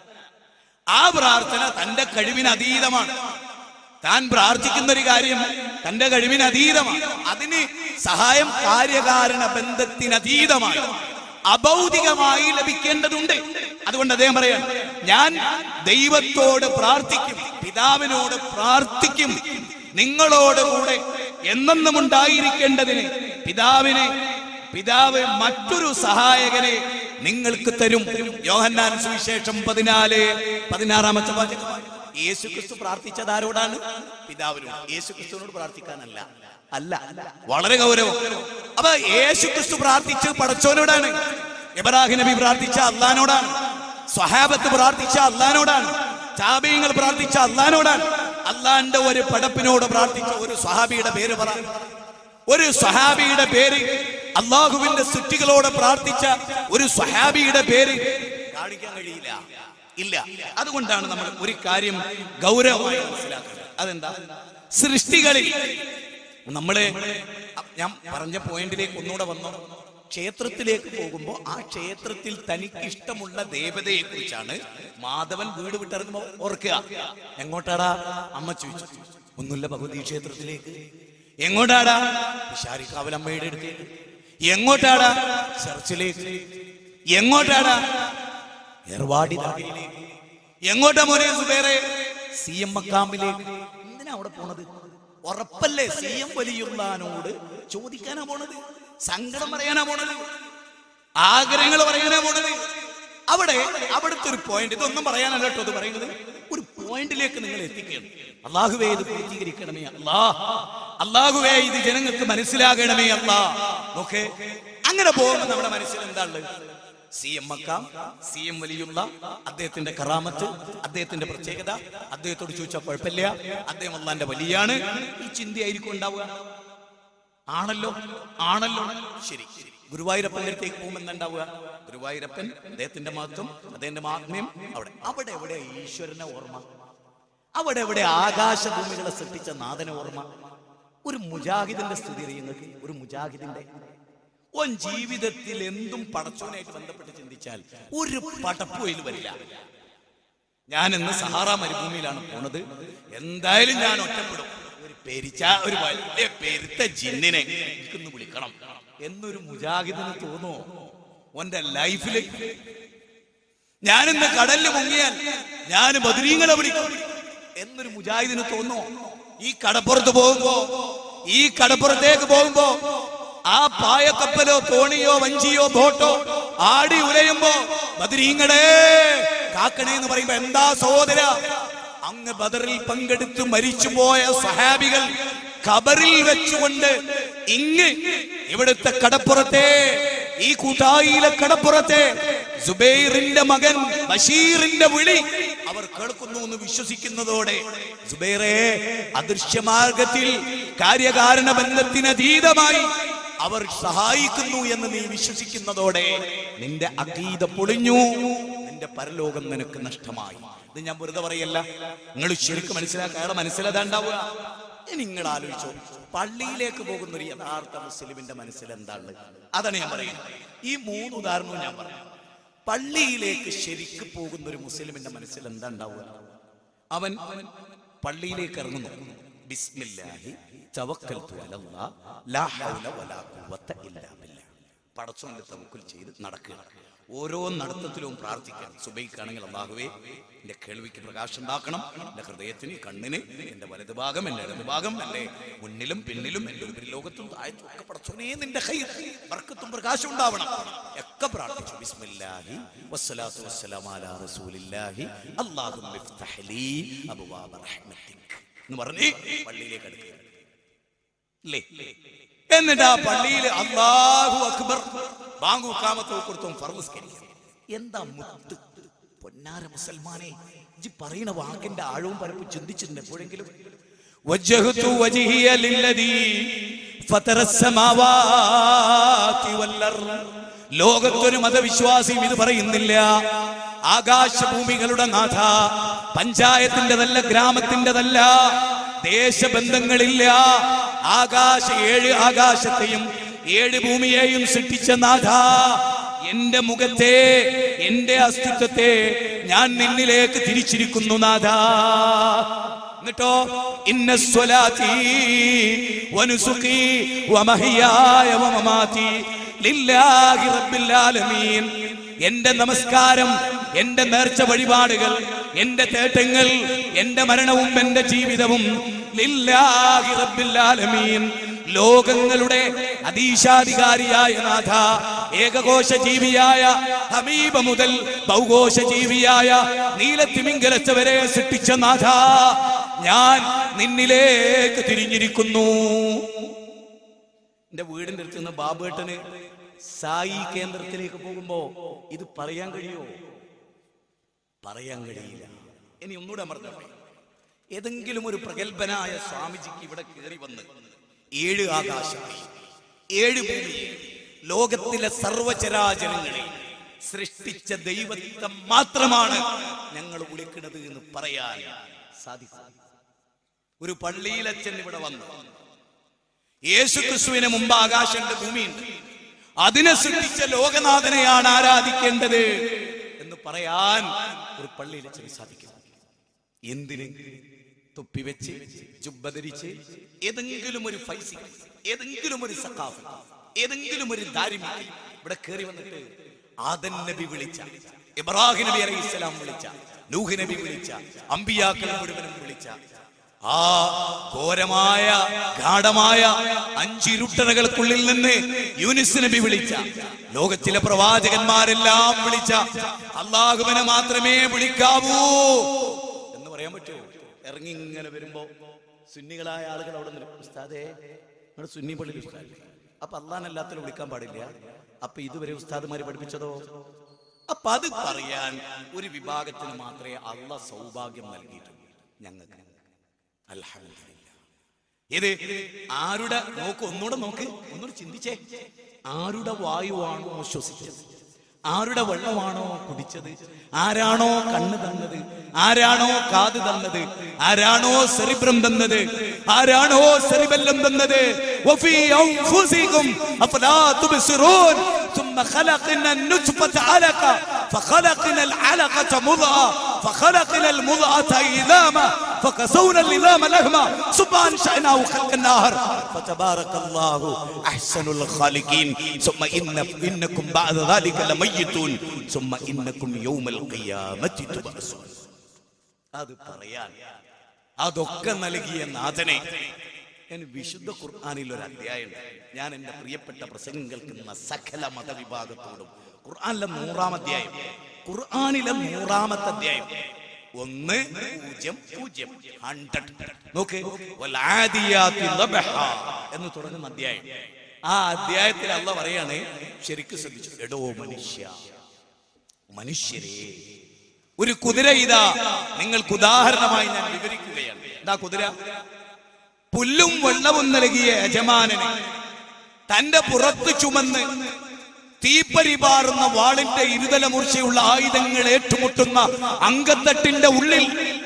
ആ പ്രാർത്ഥന തന്റെ കഴിവിന് അതീതമാണ് താൻ പ്രാർത്ഥിക്കുന്ന ഒരു കാര്യം തന്റെ കഴിവിന് അതീതമാണ് അതിന് സഹായം കാര്യകാരണ ബന്ധത്തിന് അതീതമാണ് അഭൗതികമായി ലഭിക്കേണ്ടതുണ്ട് അതുകൊണ്ട് അദ്ദേഹം പറയാം ഞാൻ ദൈവത്തോട് പ്രാർത്ഥിക്കും പിതാവിനോട് പ്രാർത്ഥിക്കും നിങ്ങളോട് കൂടെ എന്നെന്നും ഉണ്ടായിരിക്കേണ്ടതിന് പിതാവിനെ പിതാവ് മറ്റൊരു സഹായകനെ നിങ്ങൾക്ക് തരും യോഹന്നാൻ സുവിശേഷം പതിനാല് പതിനാറാമത്തെ വാചകം യേശു ക്രിസ്തു പ്രാർത്ഥിച്ചത് ആരോടാണ് പിതാവിനോട് യേശു ക്രിസ്തുവിനോട് പ്രാർത്ഥിക്കാനല്ല അല്ല വളരെ ഗൗരവം അപ്പൊ യേശു ക്രിസ്തു പ്രാർത്ഥിച്ച് പടച്ചോനോടാണ് ഇബ്രാഹിം നബി പ്രാർത്ഥിച്ച അള്ളഹാനോടാണ് സ്വഹാബത്ത് പ്രാർത്ഥിച്ച അള്ളഹാനോടാണ് ചാബീങ്ങൾ പ്രാർത്ഥിച്ച അള്ളഹാനോടാണ് അള്ളാന്റെ ഒരു പടപ്പിനോട് പ്രാർത്ഥിച്ച ഒരു സ്വഹാബിയുടെ പേര് പറ ഒരു സ്വഹാബിയുടെ പേര് അള്ളാഹുവിന്റെ സൃഷ്ടികളോട് പ്രാർത്ഥിച്ച ഒരു സ്വഹാബിയുടെ പേര് കാണിക്കാൻ കഴിയില്ല ഇല്ല അതുകൊണ്ടാണ് നമ്മൾ ഒരു കാര്യം ഗൗരവമായി മനസ്സിലാക്കുന്നത് അതെന്താ സൃഷ്ടികളിൽ നമ്മള് ഞാൻ പറഞ്ഞ പോയിന്റിലേക്ക് ഒന്നുകൂടെ വന്നു ക്ഷേത്രത്തിലേക്ക് പോകുമ്പോൾ ആ ക്ഷേത്രത്തിൽ തനിക്ക് ഇഷ്ടമുള്ള ദേവതയെ കുറിച്ചാണ് മാധവൻ വീട് വിട്ടിറങ്ങുമ്പോ ഓർക്കുക എങ്ങോട്ടാടാ അമ്മ ചോദിച്ചു ഒന്നുമില്ല ഭഗവതി ക്ഷേത്രത്തിലേക്ക് എങ്ങോട്ടാടാ വിശാരിക്കാവലമ്മയുടെ അടുത്തേക്ക് എങ്ങോട്ടാടാ ചർച്ചിലേക്ക് എങ്ങോട്ടാടാ ഏർവാടി നാടിലേക്ക് എങ്ങോട്ടാ മോനെ സുബേറെ സി എം മക്കാമിലേക്ക് എന്തിനാ അവിടെ പോണത് ഉറപ്പല്ലേ സി എം വലിയുള്ളാനോട് ചോദിക്കാനാ പോണത് സങ്കടം പറയാനാ പോണത് ആഗ്രഹങ്ങൾ പറയാനാ പോണത് അവിടെ അവിടുത്തെ ഒരു പോയിന്റ് ഇതൊന്നും പറയാനല്ല കേട്ടോ ഇത് പറയുന്നത് ഒരു പോയിന്റിലേക്ക് നിങ്ങൾ എത്തിക്കണം അള്ളാഹുവേ ഇത് പൂർത്തീകരിക്കണമേ അല്ലാ അള്ളാഹുവേ ഇത് ജനങ്ങൾക്ക് മനസ്സിലാകണമേ അല്ലാ നോക്കേ അങ്ങനെ പോകുമ്പോൾ നമ്മുടെ മനസ്സിൽ എന്താ ഉള്ളത് സി എം മക്കാം സി എം വലിയുള്ള അദ്ദേഹത്തിന്റെ കറാമത്ത് അദ്ദേഹത്തിന്റെ പ്രത്യേകത അദ്ദേഹത്തോട് ചോദിച്ചാൽ കുഴപ്പമില്ല അദ്ദേഹം അള്ളാന്റെ വലിയാണ് ഈ ചിന്തയായിരിക്കും ഉണ്ടാവുക ആണല്ലോ ആണല്ലോ ശരി ഗുരുവായൂരപ്പന്റെ അടുത്തേക്ക് പോകുമ്പോൾ എന്താ ഉണ്ടാവുക ഗുരുവായൂരപ്പൻ അദ്ദേഹത്തിന്റെ മഹത്വം അദ്ദേഹത്തിന്റെ മാത്മ്യം അവിടെ അവിടെ എവിടെ ഈശ്വരനെ ഓർമ്മ അവിടെ എവിടെ ആകാശഭൂമികളെ സൃഷ്ടിച്ച നാഥനെ ഓർമ്മ ഒരു മുജാഹിദിന്റെ സ്ഥിതി അറിയുന്നത് ഒരു മുജാഹിദിന്റെ ഓൻ ജീവിതത്തിൽ എന്തും പടച്ചോനായിട്ട് ബന്ധപ്പെട്ട് ചിന്തിച്ചാൽ ഒരു പടപ്പും അതിൽ വരില്ല ഞാൻ ഇന്ന് സഹാറ മരുഭൂമിയിലാണ് പോണത് എന്തായാലും ഞാൻ ഒറ്റപ്പെടും ഒരു പെരിച്ച ഒരു വലിയ പെരുത്ത ജിന്നിനെ എനിക്കൊന്ന് വിളിക്കണം എന്നൊരു മുജാഹിദിന് തോന്നുമോ ഓന്റെ ലൈഫില് ഞാനിന്ന് കടലിൽ മുങ്ങിയാൽ ഞാൻ ബദരീങ്ങളെ വിളിക്കും എന്നൊരു മുജാഹിദിന് തോന്നുമോ ഈ കടപ്പുറത്ത് പോകുമ്പോ ഈ കടപ്പുറത്തേക്ക് പോകുമ്പോ ആ പായക്കപ്പലോ തോണിയോ വഞ്ചിയോ ബോട്ടോ ആടി ഉലയുമ്പോ ബദരീങ്ങളെ കാക്കണേ എന്ന് പറയുമ്പോ എന്താ സഹോദര അങ്ങ് ബദറിൽ പങ്കെടുത്ത് മരിച്ചുപോയ സഹാബികൾ ഖബറിൽ വെച്ചുകൊണ്ട് ഇങ്ങ് ഇവിടുത്തെ കടപ്പുറത്തെ ഈ കൂട്ടായിലെ കടപ്പുറത്തെ സുബൈറിന്റെ മകൻ ബഷീറിന്റെ വിളി അവർ കേൾക്കുന്നു എന്ന് വിശ്വസിക്കുന്നതോടെ സുബൈറെ അദൃശ്യമാർഗത്തിൽ കാര്യകാരണ ബന്ധത്തിന് അതീതമായി അവർ സഹായിക്കുന്നു എന്ന് നീ വിശ്വസിക്കുന്നതോടെ നിന്റെ അകീത പൊളിഞ്ഞു നിന്റെ പരലോകം നിനക്ക് നഷ്ടമായി ഇത് ഞാൻ വെറുതെ പറയല്ല നിങ്ങൾ ശരിക്കും മനസ്സിലാക്കുക അയാളെ മനസ്സിലതാണ്ടാവുക ഇനി നിങ്ങൾ ആലോചിച്ചോ പള്ളിയിലേക്ക് പോകുന്ന ഒരു യഥാർത്ഥ മുസ്ലിമിന്റെ മനസ്സിൽ എന്താണ് അതാണ് ഞാൻ പറയുന്നത് ഈ മൂന്ന് ഉദാഹരണവും ഞാൻ പറയാം പള്ളിയിലേക്ക് ശരിക്ക് പോകുന്ന ഒരു മുസ്ലിമിന്റെ മനസ്സിൽ എന്താ ഉണ്ടാവുക അവൻ പള്ളിയിലേക്ക് ഇറങ്ങുന്നു ബിസ്മില്ലാഹി തവക്കൽതു അലല്ലാ ലാ ഹൗല വലാ ഖുവത ഇല്ലാ ബില്ലാ പടച്ചോന്റെ തവക്കുൽ ചെയ്ത് നടക്കുക ഓരോ നടത്തത്തിലും പ്രാർത്ഥിക്കണം സുബൈക്കാണെങ്കിൽ അള്ളാഹുവേ എന്റെ കേൾവിക്ക് പ്രകാശം ഉണ്ടാക്കണം എന്റെ ഹൃദയത്തിന് കണ്ണിന് എന്റെ വലത് ഭാഗം എന്റെ ഇടത് ഭാഗം എന്റെ മുന്നിലും പിന്നിലും എന്റെ ഉപരിലോകത്തും താഴത്തും ഒക്കെ പടച്ചോനെ നിന്റെ കൈ വർക്കത്തും പ്രകാശം ഉണ്ടാവണം ഒക്കെ പ്രാർത്ഥിച്ചു ബിസ്മില്ലാഹി വസ്സലാത്തു വസ്സലാമു അലാ റസൂലില്ലാഹി അല്ലാഹുമ്മ ഇഫ്തഹ് ലീ അബ്വാബ റഹ്മത്തിക് എന്ന് പറഞ്ഞ് പള്ളിയിലേക്ക് അടുക്കുക ഇല്ലേ എന്നിട്ട് ആ പള്ളിയിൽ അള്ളാഹു അക്ബർ ബാങ്കു കാമത്തോ കൊടുത്തും ഫർനിസ്കരിക്കും എന്താ മുത്ത് പൊന്നാര മുസൽമാനെ ഇജ്ജ് പറയുന്ന വാക്കിന്റെ ആഴവും പരപ്പും ചിന്തിച്ചിട്ടുണ്ട് എപ്പോഴെങ്കിലും وجهت وجهي للذي فطر السماوات والأرض ലോകത്തൊരു മതവിശ്വാസിയും ഇത് പറയുന്നില്ല ആകാശഭൂമികളുടെ നാഥ പഞ്ചായത്തിൻ്റെതല്ല ഗ്രാമത്തിൻ്റെതല്ല ദേശബന്ധങ്ങളില്ല ആകാശ ഏഴ് ആകാശത്തെയും ഏഴ് ഭൂമിയെയും സൃഷ്ടിച്ച നാഥ എന്റെ മുഖത്തെ എന്റെ അസ്തിത്വത്തെ ഞാൻ നിന്നിലേക്ക് തിരിച്ചിരിക്കുന്നു നാഥ എന്നിട്ടോ ഇന്ന സ്വലാത്തി വനുസുഖി വമഹിയായ വമമാതി ലില്ലാഹി റബ്ബിൽ ആലമീൻ എന്റെ നമസ്കാരം എന്റെ നേർച്ച വഴിപാടുകൾ എന്റെ തേട്ടങ്ങൾ എന്റെ മരണവും എന്റെ ജീവിതവും ലില്ലാഹി റബ്ബിൽ ആലമീൻ ലോകങ്ങളുടെ അതീശാധികാരിയായ നാഥ ഏകകോശ ജീവിയായ ഹമീബ മുതൽ ബൗഘോഷ ജീവിയായ നീലത്തിമിങ്കലച്ച വരെ സൃഷ്ടിച്ച നാഥ ഞാൻ നിന്നിലേക്ക് തിരിഞ്ഞിരിക്കുന്നു എന്റെ വീടിന്റെ അടുത്ത് നിന്ന് ബാബുവേട്ടന് സായി കേന്ദ്രത്തിലേക്ക് പോകുമ്പോ ഇത് പറയാൻ കഴിയോ പറയാൻ കഴിയില്ല ഇനി ഒന്നുകൂടെ അമർത്തട്ടെ ഏതെങ്കിലും ഒരു പ്രഗത്ഭനായ സ്വാമിജിക്ക് ഇവിടെ കയറി വന്ന് ഏഴ് ആകാശത്തെ ഏഴ് ഭൂമി ലോകത്തിലെ സർവചരാചരങ്ങളെ സൃഷ്ടിച്ച ദൈവത്തെ മാത്രമാണ് ഞങ്ങൾ വിളിക്കുന്നത് എന്ന് പറയാൻ സാധിക്കും ഒരു പള്ളിയിലച്ഛൻ ഇവിടെ വന്നു യേശു ക്രിസ്തുവിന് മുമ്പ് ആകാശമുണ്ട് ഭൂമിയുണ്ട് അതിനെ സൃഷ്ടിച്ച ലോകനാഥനെയാണ് ആരാധിക്കേണ്ടത് എന്ന് പറയാൻ ഒരു പള്ളിയിൽ ചെന്ന് സാധിക്കും എന്തിന് തൊപ്പി വെച്ച് ജുബ്ബ ധരിച്ച് ഏതെങ്കിലും ഒരു ഫൈസി ഏതെങ്കിലും ഒരു സഖാഫ് ഏതെങ്കിലും ഒരു ദാരിമിക്ക് ഇവിടെ കയറി വന്നിട്ട് ആദൻ നബി വിളിച്ച ഇബ്രാഹിം നബി അലൈഹി ഇസ്ലാം വിളിച്ച നൂഹ് നബി വിളിച്ച അമ്പിയാക്കൾ മുഴുവനും വിളിച്ച ആ ഘോരമായ ഗാഠമായ അഞ്ചിരുട്ടറകൾക്കുള്ളിൽ നിന്ന് യൂനിസ് നബി വിളിച്ച ലോകത്തിലെ പ്രവാചകന്മാരെല്ലാം വിളിച്ച അള്ളാഹുവിനെ മാത്രമേ വിളിക്കാവൂ എന്ന് പറയാൻ പറ്റുമോ ഇറങ്ങി ഇങ്ങനെ വരുമ്പോ സുന്നികളായ ആളുകൾ അവിടെ നിന്ന് ഉസ്താദേ നിങ്ങളുടെ സുന്നി പള്ളിയിൽ ഉസ്താദ് അപ്പൊ അള്ളാഹനല്ലാത്തവരെ വിളിക്കാൻ പാടില്ല അപ്പൊ ഇതുവരെ ഉസ്താദുമാര് പഠിപ്പിച്ചതോ അപ്പൊ അത് പറയാൻ ഒരു വിഭാഗത്തിന് മാത്രമേ അള്ള സൗഭാഗ്യം നൽകിയിട്ടുള്ളൂ ഞങ്ങൾക്ക് അൽഹംദുലില്ലാ. ഇത് ആരുടെ നോക്ക് ഒന്നുകൂടെ നോക്ക് ഒന്നുകൂടെ ചിന്തിച്ചേ ആരുടെ വായുവാണോ ശ്വസിച്ചത് ആരുടെ വെള്ളമാണോ കുടിച്ചത് ആരാണോ കണ്ണ് തന്നത് ആരാണോ കാത് തന്നത് ആരാണോ സെറിബ്രം തന്നത് ആരാണോ സെറിബെല്ലം തന്നത് വഫീ അൻഫുസികും അഫലാ തുബ്സിറൂൻ ثم خلقنا النطفة علقة فخلقنا العلقة مضغة فخلقنا المضغة عظاما فكسونا العظام لحما ثم أنشأناه خلقا آخر فتبارك الله أحسن الخالقين ثم إن إنكم بعد ذلك لميتون ثم إنكم يوم القيامة تبعثون അത് പറയാൻ അതൊക്കെ നൽകിയ നാഥനെ ഞാൻ വിശുദ്ധ ഖുർആാനിൽ ഒരു അധ്യായമുണ്ട് ഞാൻ എൻ്റെ പ്രിയപ്പെട്ട പ്രസംഗം കേൾക്കുന്ന സകല മതവിഭാഗത്തോടും ഖുർആാനിലെ നൂറാം അധ്യായം ഖുർആാനിലെ നൂറാമത്തെ അധ്യായം ഒന്ന് പൂജ്യം പൂജ്യം ഹൺഡ്രഡ് നോക്ക് വലാദിയാത്തി ലബഹ എന്ന് തുടങ്ങുന്ന അധ്യായം ആ അധ്യായത്തിൽ അല്ല പറയാണ് ശരിക്കും ശ്രദ്ധിച്ചു എടോ മനുഷ്യ മനുഷ്യരെ ഒരു കുതിര ഇതാ നിങ്ങൾക്ക് ഉദാഹരണമായി ഞാൻ വിവരിക്കുകയാണ് എന്താ കുതിര പുല്ലും വെള്ളവും നൽകിയ യജമാനനെ തന്റെ പുറത്ത് ചുമന്ന് തീപ്പരി പാറുന്ന വാളിന്റെ ഇരുതല മൂർച്ചയുള്ള ആയുധങ്ങൾ ഏറ്റുമുട്ടുന്ന അങ്കത്തട്ടിന്റെ ഉള്ളിൽ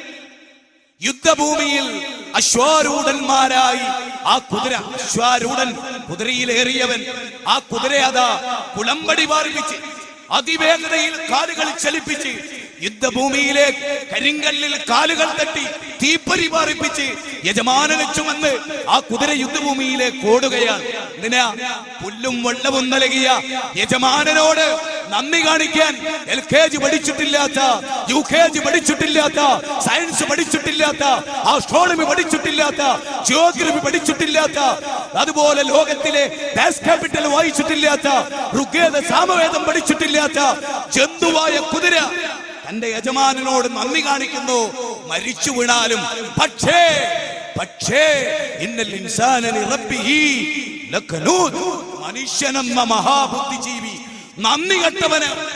യുദ്ധഭൂമിയിൽ അശ്വാരൂഢന്മാരായി ആ കുതിര അശ്വാരൂഢൻ കുതിരയിലേറിയവൻ ആ കുതിര അതാ കുളമ്പടി പാർപ്പിച്ച് അതിവേഗതയിൽ കാലുകൾ ചലിപ്പിച്ച് യുദ്ധഭൂമിയിലെ കരിങ്കല്ലിൽ കാലുകൾ തട്ടി തീപ്പരി പാറിപ്പിച്ച് യജമാനനെ ചുമന്ന് ആ കുതിര യുദ്ധഭൂമിയിലേക്ക് ഓടുകയാണ് എന്തിനാ പുല്ലും വെള്ളവും നൽകിയ യജമാനനോട് നന്ദി കാണിക്കാൻ എൽ കെ ജി പഠിച്ചിട്ടില്ലാത്ത യു കെ ജി പഠിച്ചിട്ടില്ലാത്ത സയൻസ് പഠിച്ചിട്ടില്ലാത്ത ആസ്ട്രോണമി പഠിച്ചിട്ടില്ലാത്ത ജിയോഗ്രഫി പഠിച്ചിട്ടില്ലാത്ത അതുപോലെ ലോകത്തിലെ ഡാസ് ക്യാപിറ്റൽ വായിച്ചിട്ടില്ലാത്ത ഋഗ്വേദ സാമവേദം പഠിച്ചിട്ടില്ലാത്ത ജന്തുവായ കുതിര തന്റെ യജമാനനോട് നന്ദി കാണിക്കുന്നു മരിച്ചു വീണാലും പക്ഷേ പക്ഷേ ഇന്നൽ ഇൻസാനലി റബ്ബിഹി ലകനൂദ് മനുഷ്യനെന്ന മഹാബുദ്ധിജീവി നന്ദി കെട്ടവന്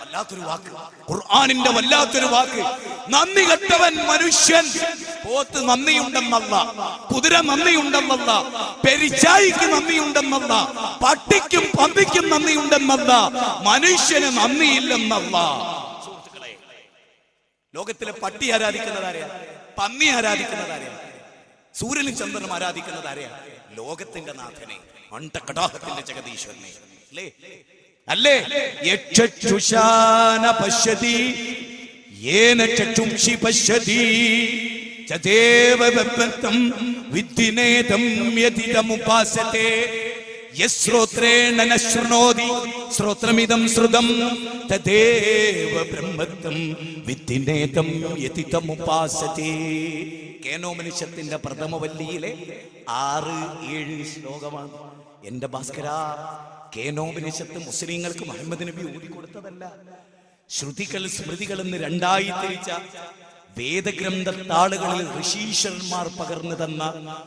വല്ലാത്തൊരു വാക്ക് ഖുർആനിന്റെ വല്ലാത്തൊരു വാക്ക് നന്ദി കെട്ടവൻ മനുഷ്യൻ പോത്ത് നന്ദിയുണ്ടെന്നല്ല കുതിര നന്ദിയുണ്ടെന്നല്ല പെരിച്ചായിക്ക് നന്ദിയുണ്ടെന്നല്ല പട്ടിക്കും പന്നിക്കും നന്ദിയുണ്ടെന്നല്ല മനുഷ്യന് നന്ദിയില്ലെന്നല്ല സുഹൃത്തുക്കളെ ലോകത്തിലെ പട്ടി ആരാധിക്കുന്നത് ആരെയാ പന്നി ആരാധിക്കുന്നത് ആരെയാ സൂര്യനും ചന്ദ്രനും ആരാധിക്കുന്നത് ആരെയാ ലോകത്തിന്റെ നാഥനെ അണ്ടകടാഹത്തിന്റെ ജഗദീശ്വരനെ അല്ലേ അല്ലേ യക്ഷുഷാന പശ്യതി യേന ചക്ഷുംഷി പശ്യതി ചതേവ വെപ്പത്തം വിദ്ധിനേതം യതിതമുപാസത്തെ യശ്രോത്രേണ ന ശൃണോതി ശ്രോത്രമിതം ശ്രുതം തദേവ ബ്രഹ്മത്വം വിദ്ധിനേതം യതിതമുപാസത്തെ കേനോമനുഷ്യത്തിന്റെ പ്രഥമവല്ലിയിലെ ആറ് ഏഴ് ശ്ലോകമാണ് എന്റെ ഭാസ്കര കേനോപനിഷത്ത് മുസ്ലിങ്ങൾക്ക് മുഹമ്മദ് നബി ഊതിക്കൊടുത്തതല്ല ശ്രുതികൾ സ്മൃതികൾ എന്ന് രണ്ടായി തിരിച്ച വേദഗ്രന്ഥ താളുകളിൽ ഋഷീശ്വരന്മാർ പകർന്നു തന്ന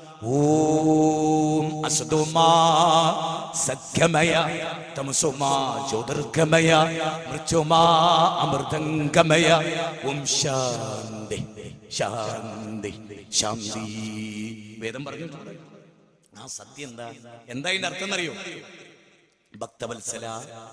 ഓം അസതോമാ സഖ്യമയ തമസോമാ ജ്യോതിർഗമയ മൃത്യുമാ അമൃതംഗമയ ഓം ശാന്തി ശാന്തി ശാന്തി വേദം പറഞ്ഞിട്ടുണ്ട് ആ സത്യം എന്താ എന്താ ഇതിന്റെ അർത്ഥം എന്നറിയോ ഭക്തവത്സല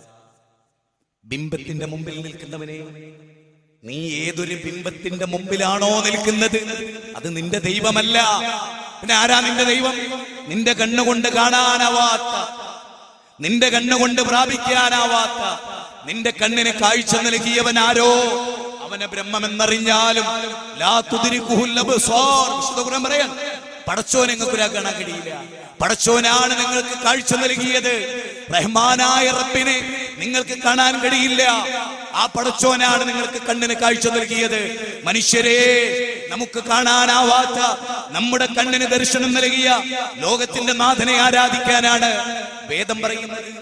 ബിംബത്തിന്റെ മുമ്പിൽ നിൽക്കുന്നവനെ നീ ഏതൊരു ബിംബത്തിന്റെ മുമ്പിലാണോ നിൽക്കുന്നത് അത് നിന്റെ ദൈവമല്ല പിന്നെ ആരാ നിന്റെ ദൈവം നിന്റെ കണ്ണുകൊണ്ട് കാണാനാവാത്ത നിന്റെ കണ്ണുകൊണ്ട് പ്രാപിക്കാനാവാത്ത നിന്റെ കണ്ണിന് കാഴ്ച നൽകിയവൻ ആരോ അവനെ ബ്രഹ്മമെന്നറിഞ്ഞാലും ലാ തുതിരിക്കുഹുൽ അബ്സാർ. വിശുദ്ധ ഖുർആൻ പറയാൻ പടച്ചോൻ നിങ്ങൾക്ക് ഒരാൾ കാണാൻ കഴിയില്ല പടച്ചോനാണ് നിങ്ങൾക്ക് കാഴ്ച നൽകിയത് റഹ്മാനായ റബ്ബിനെ നിങ്ങൾക്ക് കാണാൻ കഴിയില്ല ആ പടച്ചോനാണ് നിങ്ങൾക്ക് കണ്ണിന് കാഴ്ച നൽകിയത് മനുഷ്യരെ നമുക്ക് കാണാനാവാത്ത നമ്മുടെ കണ്ണിന് ദർശനം നൽകിയ ലോകത്തിന്റെ നാഥനെ ആരാധിക്കാനാണ് വേദം പറയുന്നത്